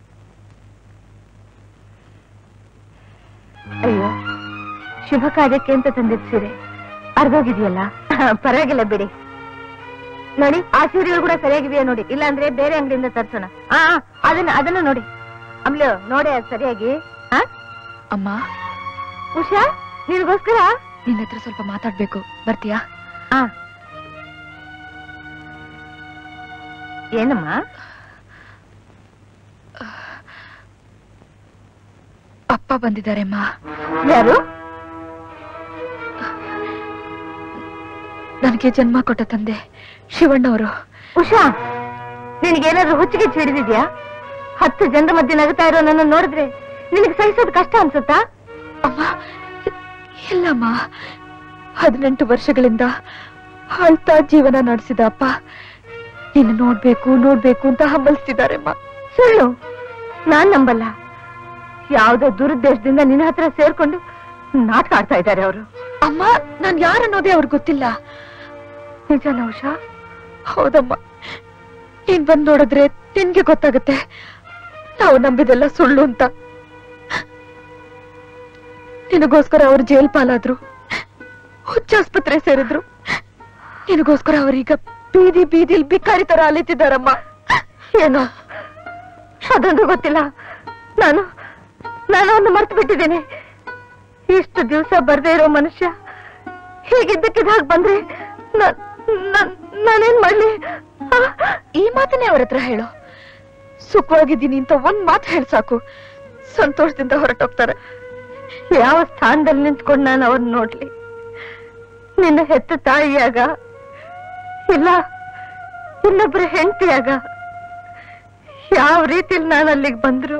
ಅಯ್ಯೋ ಶುಭ ಕಾರ್ಯಕ್ಕೆ ಅಂತ ತಂದಿದ್ ಸೀರೆ ಅರ್ಧೋಗಿದೆಯಲ್ಲ ಪರವಾಗಿಲ್ಲ ಬಿಡಿ ನೋಡಿ ಆ ಸೀರೆಗಳು ಕೂಡ ಸರಿಯಾಗಿದೆಯಾ ನೋಡಿ ಇಲ್ಲಾಂದ್ರೆ ಬೇರೆ ಅಂಗಡಿಯಿಂದ ತರ್ಸೋಣ ಆ ಆ, ಅದನ್ನ ಅದನ್ನ ನೋಡಿ ಅಮ್ಲು ನೋಡಿ ಅದು ಸರಿಯಾಗಿ ಹಾ ಅಮ್ಮ ಉಷಾ ನಿನಗೋಸ್ಕರ ನಿನ್ನ ಹತ್ರ ಸ್ವಲ್ಪ ಮಾತಾಡ್ಬೇಕು ಬರ್ತೀಯಾ ಆ ಏನಮ್ಮ ಅಪ್ಪ ಬಂದಿದ್ದಾರೆ ಅಮ್ಮ ಯಾರು ನನಗೆ ಜನ್ಮ ಕೊಟ್ಟ ತಂದೆ ಶಿವಣ್ಣವರು ಉಷಾ ನಿನಗೇನಾದ್ರೂ ಹುಚ್ಚಿಗೆ ಹಿಡಿದಿದ್ಯಾ ಹತ್ತು ಜನರ ಮಧ್ಯೆ ನಗುತ್ತಾ ಇರೋ ನನ್ನ ನೋಡಿದ್ರೆ ನಿನಗೆ ಸಹಿಸೋದು ಕಷ್ಟ ಅನ್ಸುತ್ತಾ ಅಮ್ಮ ಇಲ್ಲಮ್ಮ ಹದಿನೆಂಟು ವರ್ಷಗಳಿಂದ ಅಳ್ತಾ ಜೀವನ ನಡೆಸಿದ ಅಪ್ಪ ನಿನ್ನ ನೋಡ್ಬೇಕು ನೋಡ್ಬೇಕು ಅಂತ ಹಂಬಲಿಸ್ತಿದ್ದಾರೆಮ್ಮ ಸುಳ್ಳು ನಾನ್ ನಂಬಲ್ಲ ಯಾವ್ದೋ ದುರುದ್ದೇಶದಿಂದ ನಿನ್ನ ಹತ್ರ ಸೇರ್ಕೊಂಡು ನಾಟಕ ಆಡ್ತಾ ಇದ್ದಾರೆ ಅವರು ಅಮ್ಮ ನಾನ್ ಯಾರನ್ನೋದೇ ಅವ್ರಿಗೆ ಗೊತ್ತಿಲ್ಲ ನಿಜನ ಉಷಾ ಹೌದಮ್ಮ ನೀನ್ ಬಂದ್ ನೋಡಿದ್ರೆ ನಿನ್ಗೆ ಗೊತ್ತಾಗುತ್ತೆ ನಾವು ನಂಬಿದೆಲ್ಲ ಸುಳ್ಳು ಅಂತ ನಿನಗೋಸ್ಕರ ಅವ್ರು ಜೈಲ್ ಪಾಲಾದ್ರು ಹುಚ್ಚಾಸ್ಪತ್ರೆ ಸೇರಿದ್ರು ನಿನಗೋಸ್ಕರ ಅವರೀಗ ಬೀದಿ ಬೀದಿಲ್ ಬಿಕ್ಕಾರಿ ತರ ಅಲಿತಿದ್ದಾರಮ್ಮ ಏನೋ ಅದೊಂದು ಗೊತ್ತಿಲ್ಲ ನಾನು ನಾನು ಒಂದು ಮರ್ತು ಬಿಟ್ಟಿದ್ದೇನೆ ಇಷ್ಟು ದಿವಸ ಬರ್ದೇ ಇರೋ ಮನುಷ್ಯ ಹೀಗಿದ್ದಕ್ಕಿದ ಹಾಗೆ ಬಂದ್ರೆ ನಾನ್- ನಾನ್- ನಾನೇನ್ ಮಾಡ್ಲಿ ಆ? ಈ ಮಾತನ್ನೇ ಅವ್ರ ಹತ್ರ ಹೇಳು ಸುಖವಾಗಿದ್ದೀನಿ ಅಂತ ಒಂದ್ ಮಾತು ಹೇಳ್ ಸಾಕು ಸಂತೋಷದಿಂದ ಹೊರಟೋಗ್ತಾರೆ ಯಾವ ಸ್ಥಾನದಲ್ಲಿ ನಿಂತ್ಕೊಂಡು ನಾನು ಅವ್ರನ್ನ ನೋಡ್ಲಿ ನಿನ್ನ ಹೆತ್ತ ತಾಯಿಯಾಗ ಇಲ್ಲ ಇನ್ನೊಬ್ರ ಹೆಂಡತಿಯಾಗ ಯಾವ ರೀತಿಲಿ ನಾನು ಅಲ್ಲಿಗೆ ಬಂದ್ರು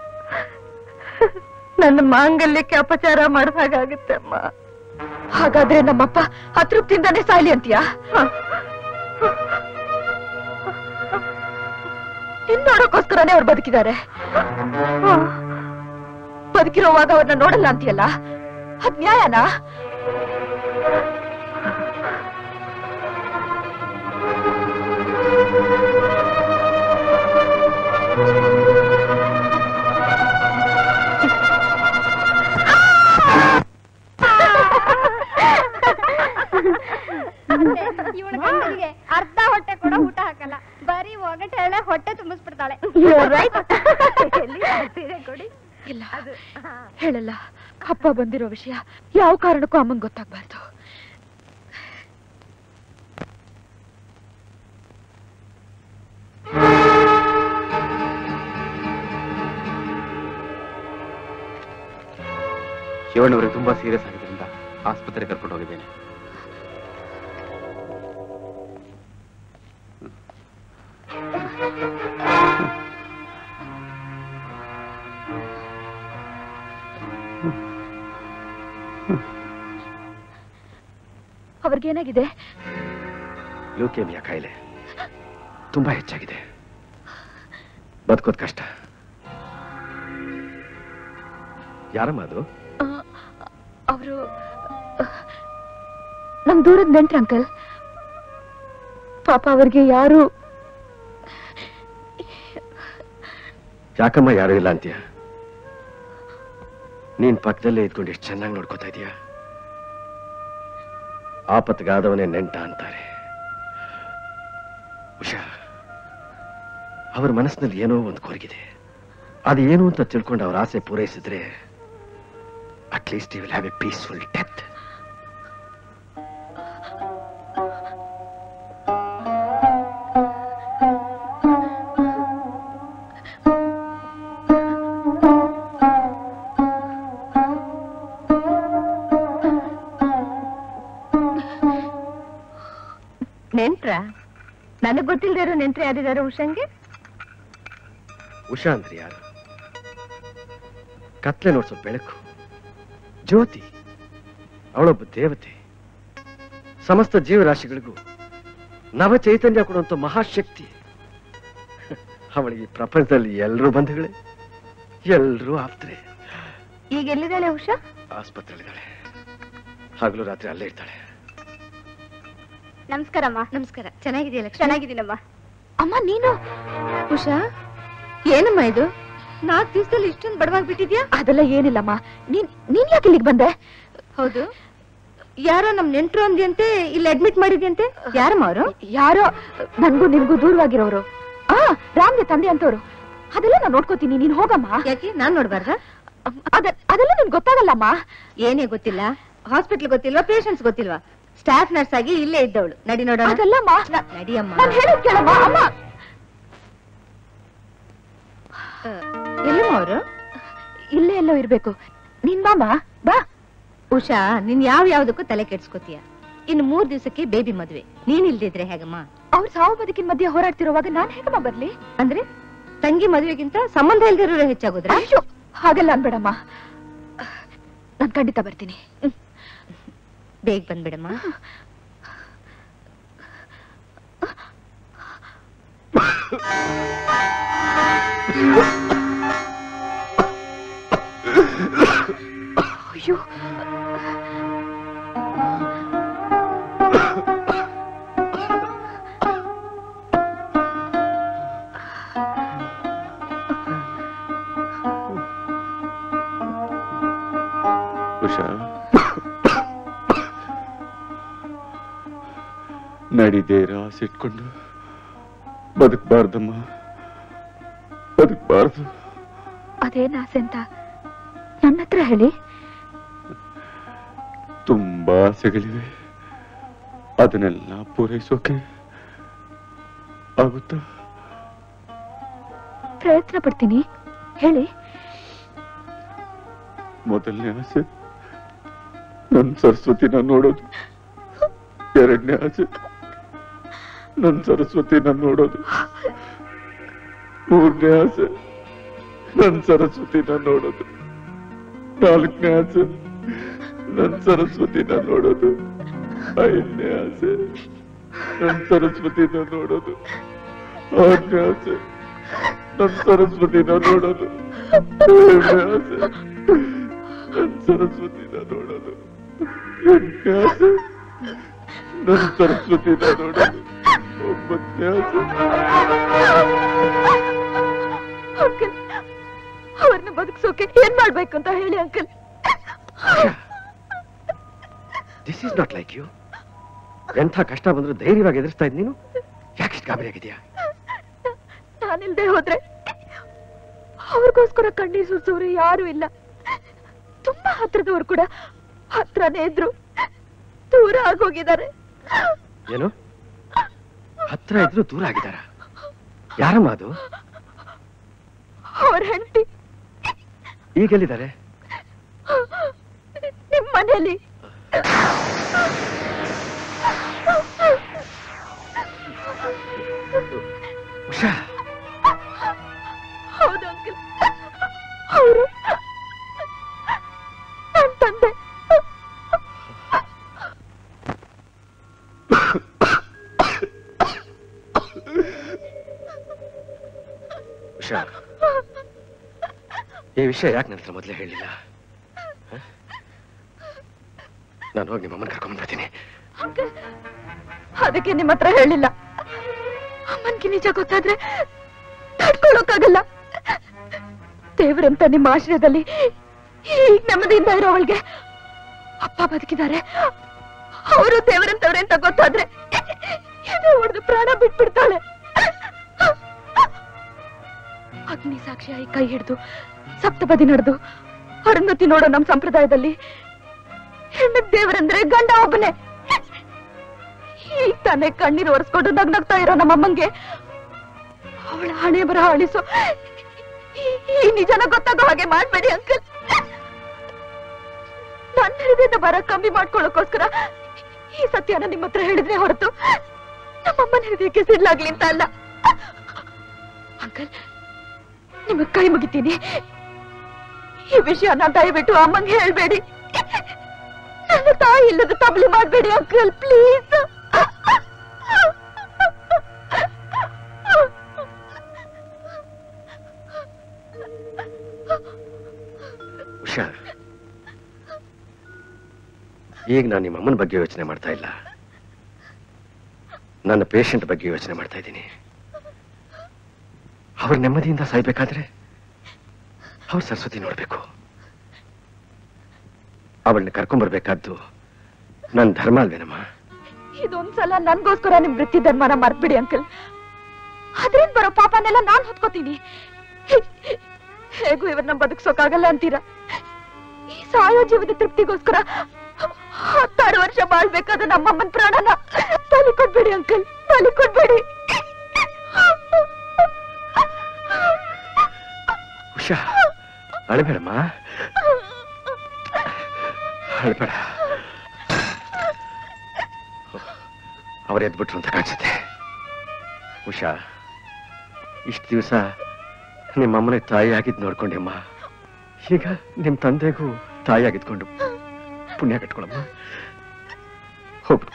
ನನ್ನ ಮಾಂಗಲ್ಯಕ್ಕೆ ಅಪಚಾರ ಮಾಡಿದ ಹಾಗಾಗುತ್ತೆ ಅಮ್ಮ ಹಾಗಾದ್ರೆ ನಮ್ಮಪ್ಪ ಅತೃಪ್ತಿಯಿಂದಾನೇ ಸಾಯ್ಲಿ ಅಂತೀಯಾ ನಿನ್ ನೋಡೋಕೋಸ್ಕರನೇ ಅವ್ರು ಬದುಕಿದ್ದಾರೆ ಬದುಕಿರೋವಾಗ ಅವ್ರನ್ನ ನೋಡಲ್ಲ ಅಂತೀಯಲ್ಲ ಅದ್ ನ್ಯಾಯನಾ ಇವಳ ಗಂಡನಿಗೆ ಅರ್ಧ ಹೊಟ್ಟೆ ಕೂಡ ಊಟ ಹಾಕಲ್ಲ ಬರೀ ಒಗಟೆ ಹೇಳ ಹೊಟ್ಟೆ ತುಂಬಿಸ್ಬಿಡ್ತಾಳೆ ಇಲ್ಲ ಹೇಳಲ್ಲ ಅಪ್ಪ ಬಂದಿರೋ ವಿಷಯ ಯಾವ ಕಾರಣಕ್ಕೂ ಅಮ್ಮಂಗ್ ಗೊತ್ತಾಗ್ಬಾರ್ದು ಶಿವಣ್ಣವರಿಗೆ ತುಂಬಾ ಸೀರಿಯಸ್ ಆಗಿದ್ರಿಂದ ಆಸ್ಪತ್ರೆಗೆ ಕರ್ಕೊಂಡು ಹೋಗಿದ್ದೇನೆ ಅವ್ರಿಗೇನಾಗಿದೆ ಲ್ಯೂಕೇಮಿಯಾ ಕಾಯಿಲೆ ತುಂಬಾ ಹೆಚ್ಚಾಗಿದೆ ಬದುಕೋದ್ ಕಷ್ಟ ಯಾರಮ್ಮ ಅದು ಅವರು ನಮ್ ದೂರದ ನೆಂಟ್ರ ಅಂಕಲ್ ಪಾಪ ಅವ್ರಿಗೆ ಯಾರು ಯಾಕಮ್ಮ ಯಾರು ಇಲ್ಲ ಅಂತೀಯ ನೀನ್ ಪಕ್ಕದಲ್ಲೇ ಇದ್ಕೊಂಡು ಎಷ್ಟು ಚೆನ್ನಾಗಿ ನೋಡ್ಕೋತಾ ಇದೀಯ ಆಪತ್ಗಾದವನೇ ನೆಂಟ ಅಂತಾರೆ ಉಷಾ ಅವ್ರ ಮನಸ್ಸಿನಲ್ಲಿ ಏನೋ ಒಂದು ಕೊರಗಿದೆ ಅದು ಏನು ಅಂತ ತಿಳ್ಕೊಂಡು ಅವ್ರ ಆಸೆ ಪೂರೈಸಿದ್ರೆ at least you will have a peaceful death ನೆಂಟ್ರ ನನಗ್ ಗೊತ್ತಿಲ್ದೇ ಇರೋ ನೆಂಟ್ರ ಯಾರಿದಾರೆ ಉಷಂಗೆ ಉಷಾ ಅಂದ್ರೆ ಯಾರು ಕತ್ಲೆ ನೋಡ್ಸೋ ಬೆಳಕು ಜ್ಯೋತಿ ಅವಳೊಬ್ಬ ದೇವತೆ ಸಮಸ್ತ ಜೀವರಾಶಿಗಳಿಗೂ ನವ ಚೈತನ್ಯ ಕೊಡುವಂತ ಮಹಾಶಕ್ತಿ ಅವಳಿಗೆ ಈ ಪ್ರಪಂಚದಲ್ಲಿ ಎಲ್ಲರೂ ಬಂಧುಗಳೇ ಎಲ್ಲರೂ ಆಪ್ತರೆ ಈಗ ಎಲ್ಲಿದ್ದಾಳೆ ಉಷಾ ಆಸ್ಪತ್ರೆಯಲ್ಲಿದ್ದಾಳೆ ಹಗಲು ರಾತ್ರಿ ಅಲ್ಲೇ ಇರ್ತಾಳೆ ನಮಸ್ಕಾರಮ್ಮ ನಮಸ್ಕಾರ ಚೆನ್ನಾಗಿದೆಯಲ್ಲ ಚೆನ್ನಾಗಿದ್ದೀನಮ್ಮ ಅಮ್ಮ ನೀನು ಉಷಾ ಏನಮ್ಮ ಇದು ನಾಲ್ಕು ದಿವಸದಲ್ಲಿ ಇಷ್ಟೊಂದು ಬಡವಾಗ್ಬಿಟ್ಟಿದ್ಯಾ ಅದೆಲ್ಲ ಏನಿಲ್ಲಮ್ಮ ನೀನ್ ನೀನ್ ಯಾಕೆ ಇಲ್ಲಿಗೆ ಬಂದೆ ಹೌದು ಯಾರೋ ನಮ್ ನೆಂಟ್ರು ಅಂದ್ಯಂತೆ ಇಲ್ಲಿ ಅಡ್ಮಿಟ್ ಮಾಡಿದ್ಯಂತೆ ಯಾರಮ್ಮ ಅವರು ಯಾರೋ ನನ್ಗೂ ನಿನ್ಗೂ ದೂರವಾಗಿರೋರು ಆ ರಾಮ್ಗೆ ತಂದೆ ಅಂತವ್ರು ಅದೆಲ್ಲ ನಾನು ನೋಡ್ಕೋತೀನಿ ನೀನ್ ಹೋಗಮ್ಮ ಯಾಕೆ ನಾನ್ ನೋಡ್ಬಾರ್ದ ಅದ- ಅದೆಲ್ಲ ನಿನ್ ಗೊತ್ತಾಗಲ್ಲಮ್ಮ ಏನೇ ಗೊತ್ತಿಲ್ಲ ಹಾಸ್ಪಿಟ್ಲ್ ಗೊತ್ತಿಲ್ವಾ ಪೇಷಂಟ್ಸ್ ಗೊತ್ತಿಲ್ವಾ ಸ್ಟಾಫ್ ನರ್ಸ್ ಆಗಿ ಇಲ್ಲೇ ಇದ್ದವಳು ನಡಿ ನೋಡೋಣ ಅದೆಲ್ಲಮ್ಮ ನ- ನಡಿಯಮ್ಮ ನಾನ್ ಹೇಳೋದ್ ಕೇಳಮ್ಮ ಅಮ್ಮ ಎಲ್ಲಮ್ಮ ಅವರು ಇಲ್ಲೇ ಎಲ್ಲೋ ಇರ್ಬೇಕು ನಿನ್ ಬಾಮ ಬಾ ಉಷಾ ನೀನ್ ಯಾವ ಯಾವ್ದಕ್ಕೂ ತಲೆ ಕೆಡ್ಸ್ಕೊತೀಯ ಇನ್ನು ಮೂರ್ ದಿವಸಕ್ಕೆ ಬೇಬಿ ಮದ್ವೆ ನೀನ್ ಇಲ್ದಿದ್ರೆ ಹೇಗಮ್ಮ ಅವ್ರ ಸಾವು ಬದುಕಿನ ಮಧ್ಯೆ ಹೋರಾಡ್ತಿರುವಾಗ ನಾನ್ ಹೇಗಮ್ಮ ಬರ್ಲಿ ಅಂದ್ರೆ ತಂಗಿ ಮದುವೆಗಿಂತ ಸಂಬಂಧ ಇಲ್ದಿರೋರೇ ಹೆಚ್ಚಾಗೋದ್ರ ಅಯ್ಯೋ ಹಾಗೆಲ್ಲ ಅನ್ಬೇಡಮ್ಮ ನಾನ್ ಖಂಡಿತ ಬರ್ತೀನಿ ಬೇಗ ಬಂದ್ಬಿಡಮ್ಮ ಅಯ್ಯೋ ಉಷಾ ನಡಿದೇರ ಸಿಟ್ಕೊಂಡು ಬದುಕಬಾರ್ದಮ್ಮ ಬದುಕಬಾರ್ದು ಅದೇನ್ ಆಸೆ ಅಂತ ನನ್ನ ಹತ್ರ ಹೇಳಿ ತುಂಬಾ ಆಸೆಗಳಿವೆ ಅದನ್ನೆಲ್ಲ ಪೂರೈಸೋಕೆ ಆಗುತ್ತಾ ಪ್ರಯತ್ನ ಪಡ್ತೀನಿ ಹೇಳಿ ಮೊದಲನೇ ಆಸೆ ನನ್ ಸರಸ್ವತಿನ ನೋಡೋದು ಎರಡನೇ ಆಸೆ ನನ್ ಸರಸ್ವತಿನ ನೋಡೋದು ಮೂರನೇ ಆಸೆ ನನ್ ಸರಸ್ವತಿನ ನೋಡೋದು ನಾಲ್ಕನೇ ಆಸೆ ನನ್ ಸರಸ್ವತಿನ ನೋಡೋದು ಐದನೇ ಆಸೆ ನನ್ ಸರಸ್ವತಿನ ನೋಡೋದು ಆರನೇ ಆಸೆ ನನ್ ಸರಸ್ವತಿನ ನೋಡೋದು ಏಳನೇ ಆಸೆ ನನ್ ಸರಸ್ವತಿನ ನೋಡೋದು ಎಂಟನೇ ಆಸೆ ನನ್ ಸರಸ್ವತಿನ ನೋಡೋದು ಒಂಬತ್ತನೇ ಅಂಕಲ್ ಅವ್ರನ್ನ ಬದುಕ್ಸೋಕೆ ಏನ್ ಮಾಡ್ಬೇಕು ಅಂತ ಹೇಳಿ uncle this is not like you ಎಂಥ ಕಷ್ಟ ಬಂದ್ರು ಧೈರ್ಯವಾಗಿ ಎದುರಿಸ್ತಾ ಇದ್ ನೀನು ಯಾಕಿಷ್ಟು ಗಾಬರಿ ಆಗಿದ್ಯಾ ನಾನಿಲ್ದೆ ಹೋದ್ರೆ ಅವ್ರಿಗೋಸ್ಕರ ಕಣ್ಣೀರ್ ಸುರಿಸೋರು ಯಾರು ಇಲ್ಲ ತುಂಬಾ ಹತ್ರದವ್ರು ಕೂಡ ಹತ್ರನೇ ಇದ್ರು ದೂರ ಆಗೋಗಿದ್ದಾರೆ ಏನು ಹತ್ರ ಇದ್ರು ದೂರ ಆಗಿದಾರ ಯಾರಮ್ಮ ಅದು ಅವ್ರ ಹೆಂಡತಿ ಈಗೆಲ್ಲಿದ್ದಾರೆ ನಿಮ್ ಮನೇಲಿ ಉಷಾ ಹೌದು ಅಂಕಲ್ ಅವರು ನನ್ ತಂದೆ ಉಷಾ ಈ ವಿಷಯ ಯಾಕೆ ನನ್ನ ಹತ್ರ ಮೊದಲೇ ಹೇಳಿಲ್ಲ ಹ? ನಾನು ಹೋಗಿ ನಿಮ್ಮ ಅಮ್ಮನ ಕರ್ಕೊಂಡ್ ಬರ್ತೀನಿ ಅಂಕಲ್ ಅದಕ್ಕೆ ನಿಮ್ಮ ಹತ್ರ ಹೇಳಿಲ್ಲ ಅಮ್ಮನ್ಗೆ ನಿಜ ಗೊತ್ತಾದ್ರೆ ತಡ್ಕೊಳ್ಳೋಕ್ಕಾಗಲ್ಲ ದೇವರಂತ ನಿಮ್ಮ ಆಶ್ರಯದಲ್ಲಿ ಈಗ ನೆಮ್ಮದಿಯಿಂದ ಇರೋವಳಿಗೆ ಅಪ್ಪ ಬದುಕಿದ್ದಾರೆ ಅವರು ದೇವರಂತವ್ರೆ ಅಂತ ಗೊತ್ತಾದ್ರೆ ಎದೆ ಹೊಡೆದು ಪ್ರಾಣ ಬಿಟ್ಬಿಡ್ತಾಳೆ ಅಗ್ನಿ ಸಾಕ್ಷಿಯಾಗಿ ಕೈ ಹಿಡಿದು ಸಪ್ತಪದಿ ನಡೆದು ಅರುಂಧತಿ ನೋಡೋ ನಮ್ ಸಂಪ್ರದಾಯದಲ್ಲಿ ಹೆಣ್ಣಕ್ ದೇವರಂದ್ರೆ ಗಂಡ ಒಬ್ಬನೇ ಈಗ ತಾನೇ ಕಣ್ಣೀರು ಒರೆಸ್ಕೊಂಡು ನಗ್ನಗ್ತಾ ಇರೋ ನಮ್ಮಮ್ಮಂಗೆ ಅವಳ ಹಣೆ ಬರಹ ಅಳಿಸೋ ಈ- ಈ ನಿಜನ ಗೊತ್ತಾಗೋ ಹಾಗೆ ಮಾಡ್ಬೇಡಿ ಅಂಕಲ್ ನನ್ನ ಹೃದಯದ ಬರ ಕಮ್ಮಿ ಮಾಡ್ಕೊಳ್ಳೋಕೋಸ್ಕರ ಈ ಸತ್ಯನ ನಿಮ್ಮ ಹತ್ರ ಹೇಳಿದ್ರೆ ಹೊರತು ನಮ್ಮಮ್ಮನ ಹೃದಯಕ್ಕೆ ಸಿಡ್ಲಾಗ್ಲಿ ಅಂತ ಅಲ್ಲ ಅಂಕಲ್ ನಿಮಗ್ ಕೈ ಮುಗಿತೀನಿ ಈ ವಿಷಯನ ದಯವಿಟ್ಟು ಅಮ್ಮಂಗೆ ಹೇಳ್ಬೇಡಿ ನನ್ನ ತಾಯಿ ಇಲ್ಲದ ತಬ್ಲಿ ಮಾಡ್ಬೇಡಿ ಅಂಕಲ್ ಪ್ಲೀಸ್ ಉಷಾ ಈಗ ನಾನು ನಿಮ್ಮ ಅಮ್ಮನ ಬಗ್ಗೆ ಯೋಚನೆ ಮಾಡ್ತಾ ಇಲ್ಲ ನನ್ನ ಪೇಷಂಟ್ ಬಗ್ಗೆ ಯೋಚನೆ ಮಾಡ್ತಾ ಇದ್ದೀನಿ ಅವ್ರ ನೆಮ್ಮದಿಯಿಂದ ಸಾಯ್ಬೇಕಾದ್ರೆ ಅವ್ರ ಸರಸ್ವತಿ ನೋಡ್ಬೇಕು ಅವಳನ್ನ ಕರ್ಕೊಂಡ್ಬರ್ಬೇಕಾದ್ದು ನನ್ನ ಧರ್ಮ ಅಲ್ವೇನಮ್ಮ ಇದೊಂದ್ಸಲ ನನ್ಗೋಸ್ಕರ ನಿಮ್ ವೃತ್ತಿ ಧರ್ಮನ ಮರ್ತ್ಬಿಡಿ ಅಂಕಲ್ ಅದ್ರಿಂದ ಬರೋ ಪಾಪನೆಲ್ಲ ನಾನ್ ಹೊತ್ಕೋತೀನಿ ಹೇಗೂ ಇವ್ರನ್ನ ಬದುಕ್ಸೋಕಾಗಲ್ಲ ಅಂತೀರಾ ಈ ಸಾಯೋ ಜೀವದ ತೃಪ್ತಿಗೋಸ್ಕರ ಹತ್ತಾರು ವರ್ಷ ಬಾಳ್ಬೇಕಾದ ನಮ್ಮಮ್ಮನ್ ಪ್ರಾಣನ ಬಲಿ ಕೊಡ್ಬೇಡಿ ಅಂಕಲ್ ಬಲಿ ಕೊಡ್ಬೇಡಿ ಉಷಾ ಅಳಬೇಡಮ್ಮ ಅಳಬೇಡ ಅವ್ರು ಎದ್ಬಿಟ್ರು ಅಂತ ಕಾಣಿಸುತ್ತೆ ಉಷಾ ಇಷ್ಟು ದಿವಸ ನಿಮ್ಮ ಅಮ್ಮನಿಗೆ ತಾಯಿ ಆಗಿದ್ದು ನೋಡ್ಕೊಂಡೆಮ್ಮ ಈಗ ನಿಮ್ಮ ತಂದೆಗೂ ತಾಯಿ ಆಗಿದ್ಕೊಂಡು ಪುಣ್ಯ ಕಟ್ಕೊಳಮ್ಮ ಹೋಗ್ಬಿಡಪ್ಪ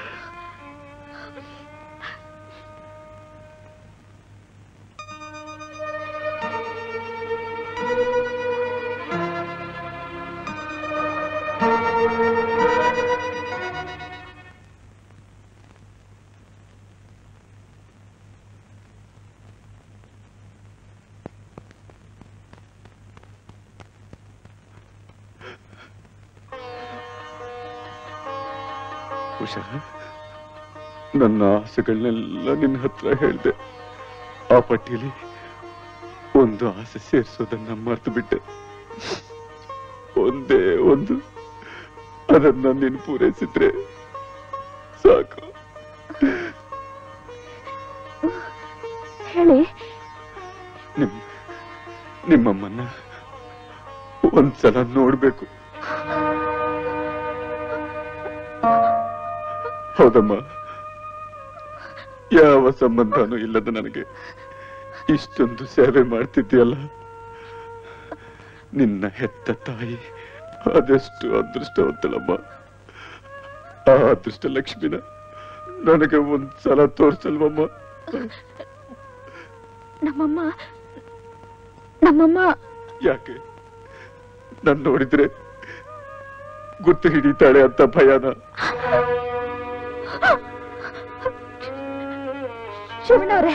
ಉಷಾ ನನ್ನ ಆಸೆಗಳನ್ನೆಲ್ಲ ನಿನ್ನ ಹತ್ರ ಹೇಳಿದೆ ಆ ಪಟ್ಟಿಯಲ್ಲಿ ಒಂದು ಆಸೆ ಸೇರಿಸೋದನ್ನ ಮರ್ತು ಬಿಟ್ಟೆ ಒಂದೇ ಒಂದು ಅದನ್ನ ನೀನು ಪೂರೈಸಿದ್ರೆ ಸಾಕು ಹೇಳಿ ನಿಮ್ ನಿಮ್ಮಮ್ಮನ್ನ ಒಂದ್ಸಲ ನೋಡ್ಬೇಕು ಹೌದಮ್ಮ ಯಾವ ಸಂಬಂಧನೂ ಇಲ್ಲದ ನನಗೆ ಇಷ್ಟೊಂದು ಸೇವೆ ಮಾಡ್ತಿದ್ಯಲ್ಲ ನಿನ್ನ ಹೆತ್ತ ತಾಯಿ ಅದೆಷ್ಟು ಅದೃಷ್ಟವಂತಳಮ್ಮ ಆ ಅದೃಷ್ಟ ಲಕ್ಷ್ಮಿನ ನನಗೆ ಒಂದ್ಸಲ ತೋರ್ಸಲ್ವಮ್ಮ ನಮ್ಮಮ್ಮ ನಮ್ಮಮ್ಮ ಯಾಕೆ ನನ್ ನೋಡಿದ್ರೆ ಗುರ್ತು ಹಿಡಿತಾಳೆ ಅಂತ ಭಯನ ಶಿವನವ್ರೆ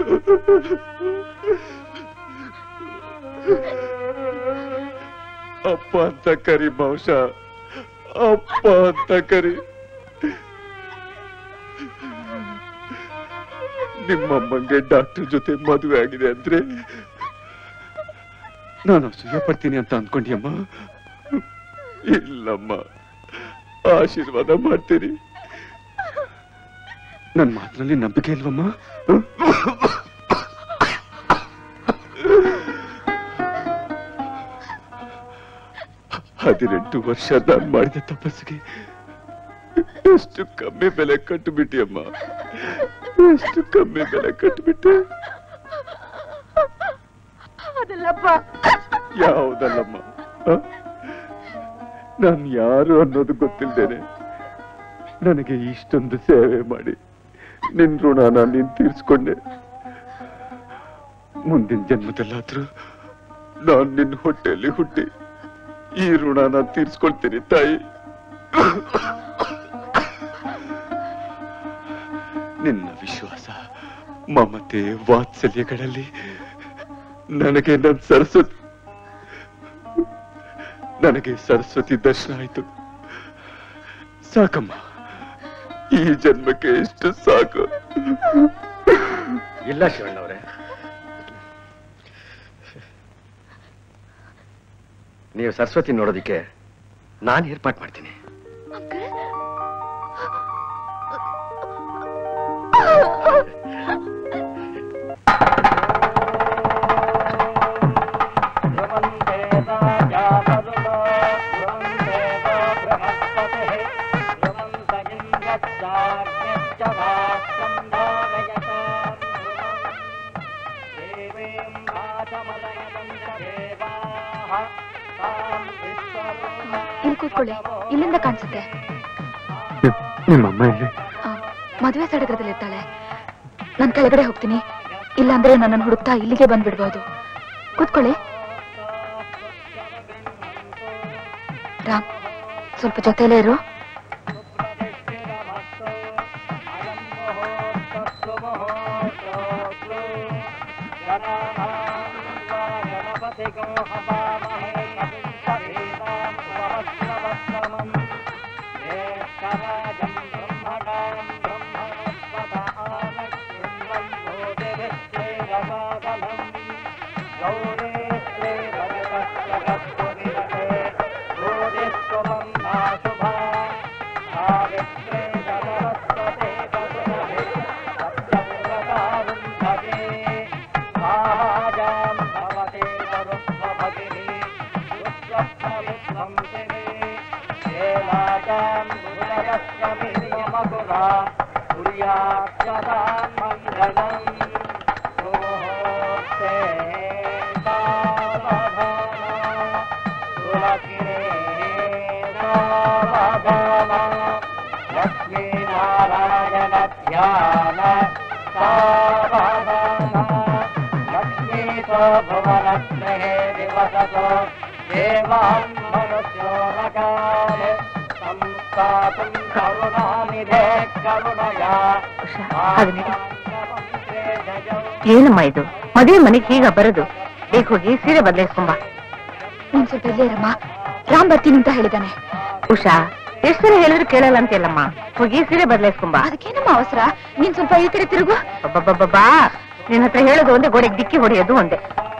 ಅಪ್ಪ ಅಂತ ಕರಿ ಮಾಂಸ ಅಪ್ಪ ಅಂತ ಕರಿ ನಿಮ್ಮಮ್ಮಂಗೆ ಡಾಕ್ಟರ್ ಜೊತೆ ಮದುವೆ ಆಗಿದೆ ಅಂದ್ರೆ ನಾನು ಅಸೂಯ ಪಡ್ತೀನಿ ಅಂತ ಅನ್ಕೊಂಡಿಯಮ್ಮ ಇಲ್ಲಮ್ಮ ಆಶೀರ್ವಾದ ಮಾಡ್ತೀನಿ ನನ್ ಮಾತಿನಲ್ಲಿ ನಂಬಿಕೆ ಇಲ್ವಮ್ಮ ಹದಿನೆಂಟು ವರ್ಷ ನಾನು ಮಾಡಿದ ತಪಸ್ಸಿಗೆ ಎಷ್ಟು ಕಮ್ಮಿ ಬೆಲೆ ಕಟ್ಟುಬಿಟ್ಟಿಯಮ್ಮ ಎಷ್ಟು ಕಮ್ಮಿ ಬೆಲೆ ಕಟ್ಟುಬಿಟ್ಟೆ ಅದಲ್ಲಪ್ಪ ಯಾವುದಲ್ಲಮ್ಮ ಆ? ನಾನ್ ಯಾರು ಅನ್ನೋದು ಗೊತ್ತಿಲ್ದೇನೆ ನನಗೆ ಇಷ್ಟೊಂದು ಸೇವೆ ಮಾಡಿ ನಿನ್ ಋಣನ ನೀನ್ ತೀರ್ಸ್ಕೊಂಡೆ ಮುಂದಿನ ಜನ್ಮದಲ್ಲಾದ್ರೂ ನಾನ್ ನಿನ್ ಹೊಟ್ಟೆಯಲ್ಲಿ ಹುಟ್ಟಿ ಈ ಋಣನ ತೀರ್ಸ್ಕೊಳ್ತೀನಿ ತಾಯಿ ನಿನ್ನ ವಿಶ್ವಾಸ ಮಮತೆ ವಾತ್ಸಲ್ಯಗಳಲ್ಲಿ ನನಗೆ ನನ್ ಸರಸ್ವತಿ ನನಗೆ ಸರಸ್ವತಿ ದರ್ಶನ ಆಯ್ತು ಸಾಕಮ್ಮ ಈ ಜನ್ಮಕ್ಕೆ ಎಷ್ಟು ಸಾಕು ಇಲ್ಲ ಶಿವಣ್ಣವ್ರೆ ನೀವು ಸರಸ್ವತಿ ನೋಡೋದಿಕ್ಕೆ ನಾನು ಏರ್ಪಾಟ್ ಮಾಡ್ತೀನಿ ಇಲ್ಲಿ ಕೂತ್ಕೊಳ್ಳಿ ಇಲ್ಲಿಂದ ಕಾಣಿಸುತ್ತೆ ನಿಮ್ಮಮ್ಮ ಇಲ್ಲಿ ಮದುವೆ ಸಡಗರದಲ್ಲಿ ಇರ್ತಾಳೆ ನಾನು ಕೆಳಗಡೆ ಹೋಗ್ತೀನಿ ಇಲ್ಲಾಂದ್ರೆ ನನ್ನನ್ನು ಹುಡುಕ್ತಾ ಇಲ್ಲಿಗೆ ಬಂದ್ಬಿಡ್ಬೋದು ಕೂತ್ಕೊಳ್ಳಿ ರಾಮ್ ಸ್ವಲ್ಪ ಜೊತೆಲೇ ಇರು ಸಂವಸತೋ ದೇವಾನ್ ಮನುಷ್ಯೋ ನಗಾಲೆ ಸಂಸ್ಥಾತುಂ ಕರುಣಾನಿಧೆ ಕರುಣಯ ಏನಮ್ಮ ಇದು ಮದುವೆ ಮನೆಗೆ ಹೀಗ ಬರೋದು ಬೇಗ ಹೋಗಿ ಸೀರೆ ಬದಲಾಯಿಸ್ಕೊಂಬ ನೀನ್ ಸ್ವಲ್ಪ ಇಲ್ಲೇ ಇರಮ್ಮ ರಾಮ್ ಬರ್ತೀನಿ ಅಂತ ಹೇಳಿದಾನೆ ಉಷಾ ಎಷ್ಟು ಸಲ ಹೇಳಿದ್ರು ಕೇಳಲ್ಲ ಅಂತೆಲ್ಲಮ್ಮ ಹೋಗಿ ಸೀರೆ ಬದಲಾಯಿಸ್ಕೊಂಬ ಅದಕ್ಕೇನಮ್ಮ ಅವಸರ ನೀನ್ ಸ್ವಲ್ಪ ಈ ಕಡೆ ತಿರುಗು ಬಾ ನಿನ್ನ ಹತ್ರ ಹೇಳೋದು ಒಂದೇ ಗೋಡೆಗೆ ದಿಕ್ಕಿ ಹೊಡೆಯೋದು ಒಂದೇ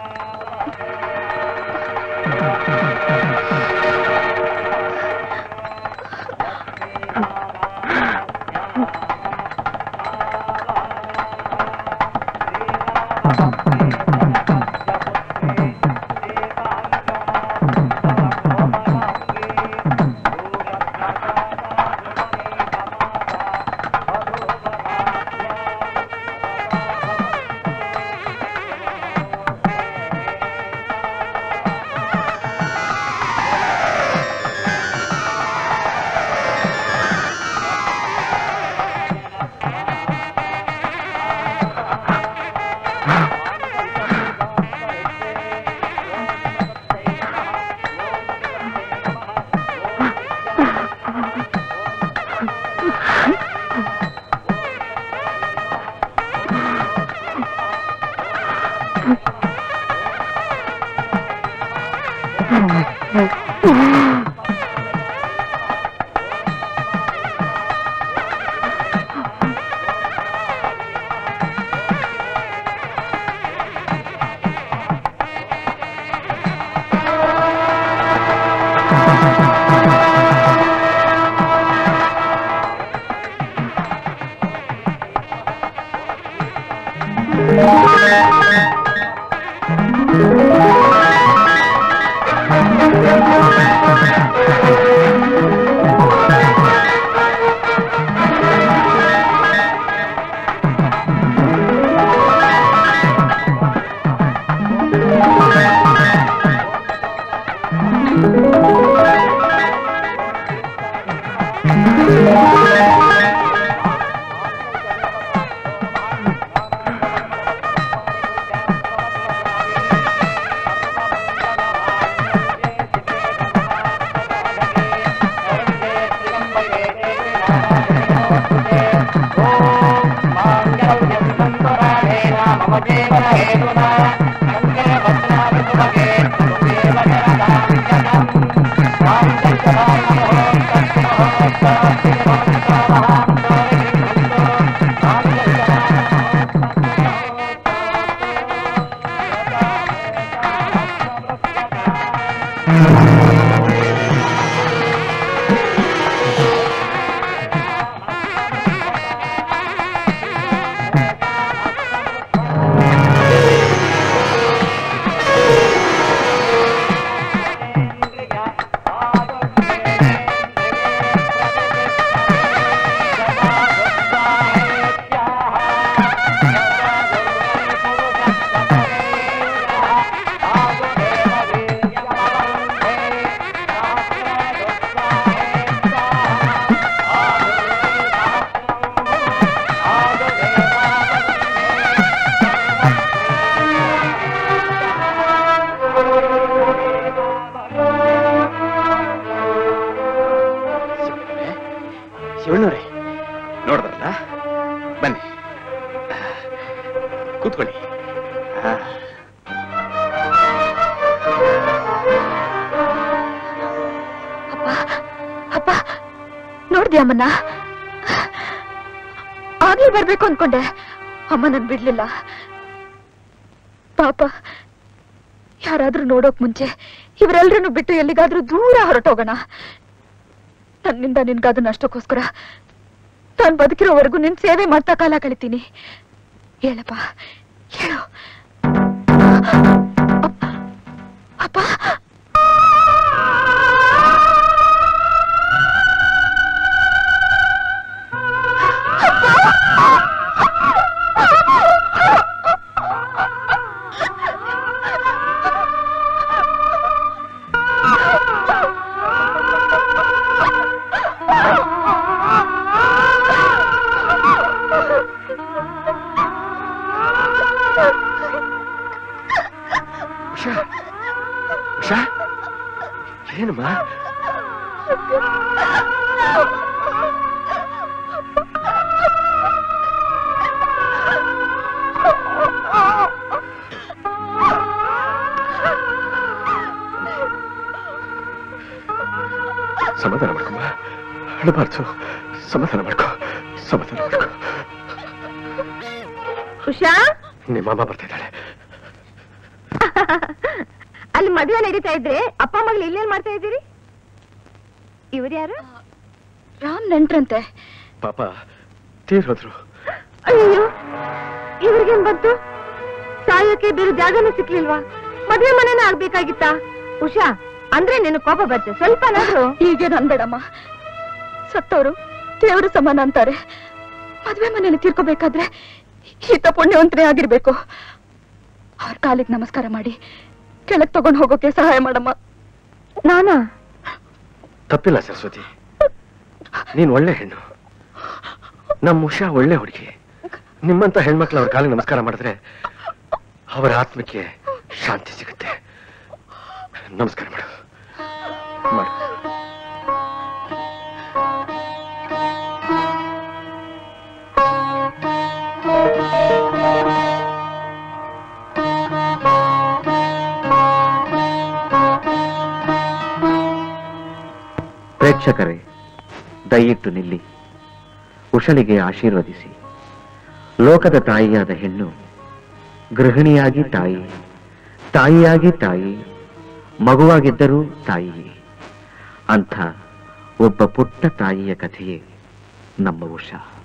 ಶಿವಣ್ಣವ್ರೆ ನೋಡಿದ್ರಲ್ಲ ಬನ್ನಿ ಕೂತ್ಕೊಳ್ಳಿ ಆ, ಅಪ್ಪ ನೋಡ್ದೆ ಅಮ್ಮನ್ನ ಆಗ್ಲೇ ಬರ್ಬೇಕು ಅನ್ಕೊಂಡೆ ಅಮ್ಮ ನನ್ ಬಿಡ್ಲಿಲ್ಲ ಪಾಪ ಯಾರಾದ್ರೂ ನೋಡೋಕ್ ಮುಂಚೆ ಇವರೆಲ್ರನ್ನು ಬಿಟ್ಟು ಎಲ್ಲಿಗಾದ್ರೂ ದೂರ ಹೊರಟೋಗೋಣ ನನ್ನಿಂದ ನಿನ್ಗಾದ ನಷ್ಟಕ್ಕೋಸ್ಕರ ನಾನ್ ಬದುಕಿರೋವರೆಗೂ ನಿನ್ ಸೇವೆ ಮಾಡ್ತಾ ಕಾಲ ಕಳಿತೀನಿ ಹೇಳಪ್ಪ ಹೇಳು ಅಪ್ಪ ಉಷಾ ಏನಮ್ಮ ಸಮಾಧಾನ ಮಾಡ್ಕೊಮ್ಮ ಅಳಬಾರ್ದು ಸಮಾಧಾನ ಮಾಡ್ಕೊ ಸಮಾಧಾನ ಮಾಡ್ಕೊ ಉಷಾ ನಿಮ್ಮ ಅಮ್ಮ ಬರ್ತಾ ಇದ್ದಾಳೆ ಅಲ್ಲಿ ಮದುವೆ ನಡೀತಾ ಇದ್ರೆ ಅಪ್ಪ ಮಗಳು ಇಲ್ಲೇನ್ ಮಾಡ್ತಾ ಇದ್ದೀರಿ ಇವ್ರು ಯಾರು ರಾಮ್ ನೆಂಟ್ರಂತೆ ಪಾಪ ತೀರೋದ್ರು ಅಯ್ಯೋ ಇವ್ರಿಗೇನ್ ಬಂತು ಸಾಯಕ್ಕೆ ಬೇರೆ ಜಾಗನೂ ಸಿಕ್ಲಿಲ್ವಾ ಮದ್ವೆ ಮನೆನೇ ಆಗ್ಬೇಕಾಗಿತ್ತಾ ಉಷಾ ಅಂದ್ರೆ ನಿನ್ನ ಕೋಪ ಬರುತ್ತೆ ಸ್ವಲ್ಪನಾದ್ರೂ ಈಗೇನು ಅನ್ಬೇಡಮ್ಮ ಸತ್ತವರು ದೇವರು ಸಮಾನ ಅಂತಾರೆ ಮದ್ವೆ ಮನೇಲಿ ತೀರ್ಕೋಬೇಕಾದ್ರೆ ಹಿತ ಪುಣ್ಯವಂತರೇ ಆಗಿರ್ಬೇಕು ಅವ್ರ ಕಾಲಿಗೆ ನಮಸ್ಕಾರ ಮಾಡಿ ಕೆಳಗ್ ತಗೊಂಡ್ ಹೋಗೋಕೆ ಸಹಾಯ ಮಾಡಮ್ಮ ನಾನಾ ತಪ್ಪಿಲ್ಲ ಸರಸ್ವತಿ ನೀನ್ ಒಳ್ಳೆ ಹೆಣ್ಣು ನಮ್ಮ ಉಷಾ ಒಳ್ಳೆ ಹುಡುಗಿ ನಿಮ್ಮಂತ ಹೆಣ್ಮಕ್ಳು ಅವ್ರ ಕಾಲಿಗೆ ನಮಸ್ಕಾರ ಮಾಡಿದ್ರೆ ಅವರ ಆತ್ಮಕ್ಕೆ ಶಾಂತಿ ಸಿಗುತ್ತೆ ನಮಸ್ಕಾರ ಮಾಡು ಮಾಡು ಪ್ರೇಕ್ಷಕರೇ ದಯವಿಟ್ಟು ನಿಲ್ಲಿ ಕುಶಲಿಗೆ ಆಶೀರ್ವದಿಸಿ ಲೋಕದ ತಾಯಿಯಾದ ಹೆಣ್ಣು ಗೃಹಿಣಿಯಾಗಿ ತಾಯಿ ತಾಯಿಯಾಗಿ ತಾಯಿ ಮಗುವಾಗಿದ್ದರೂ ತಾಯಿಯೇ ಅಂಥ ಒಬ್ಬ ಪುಟ್ಟ ತಾಯಿಯ ಕಥೆಯೇ ನಮ್ಮ ಉಷಾ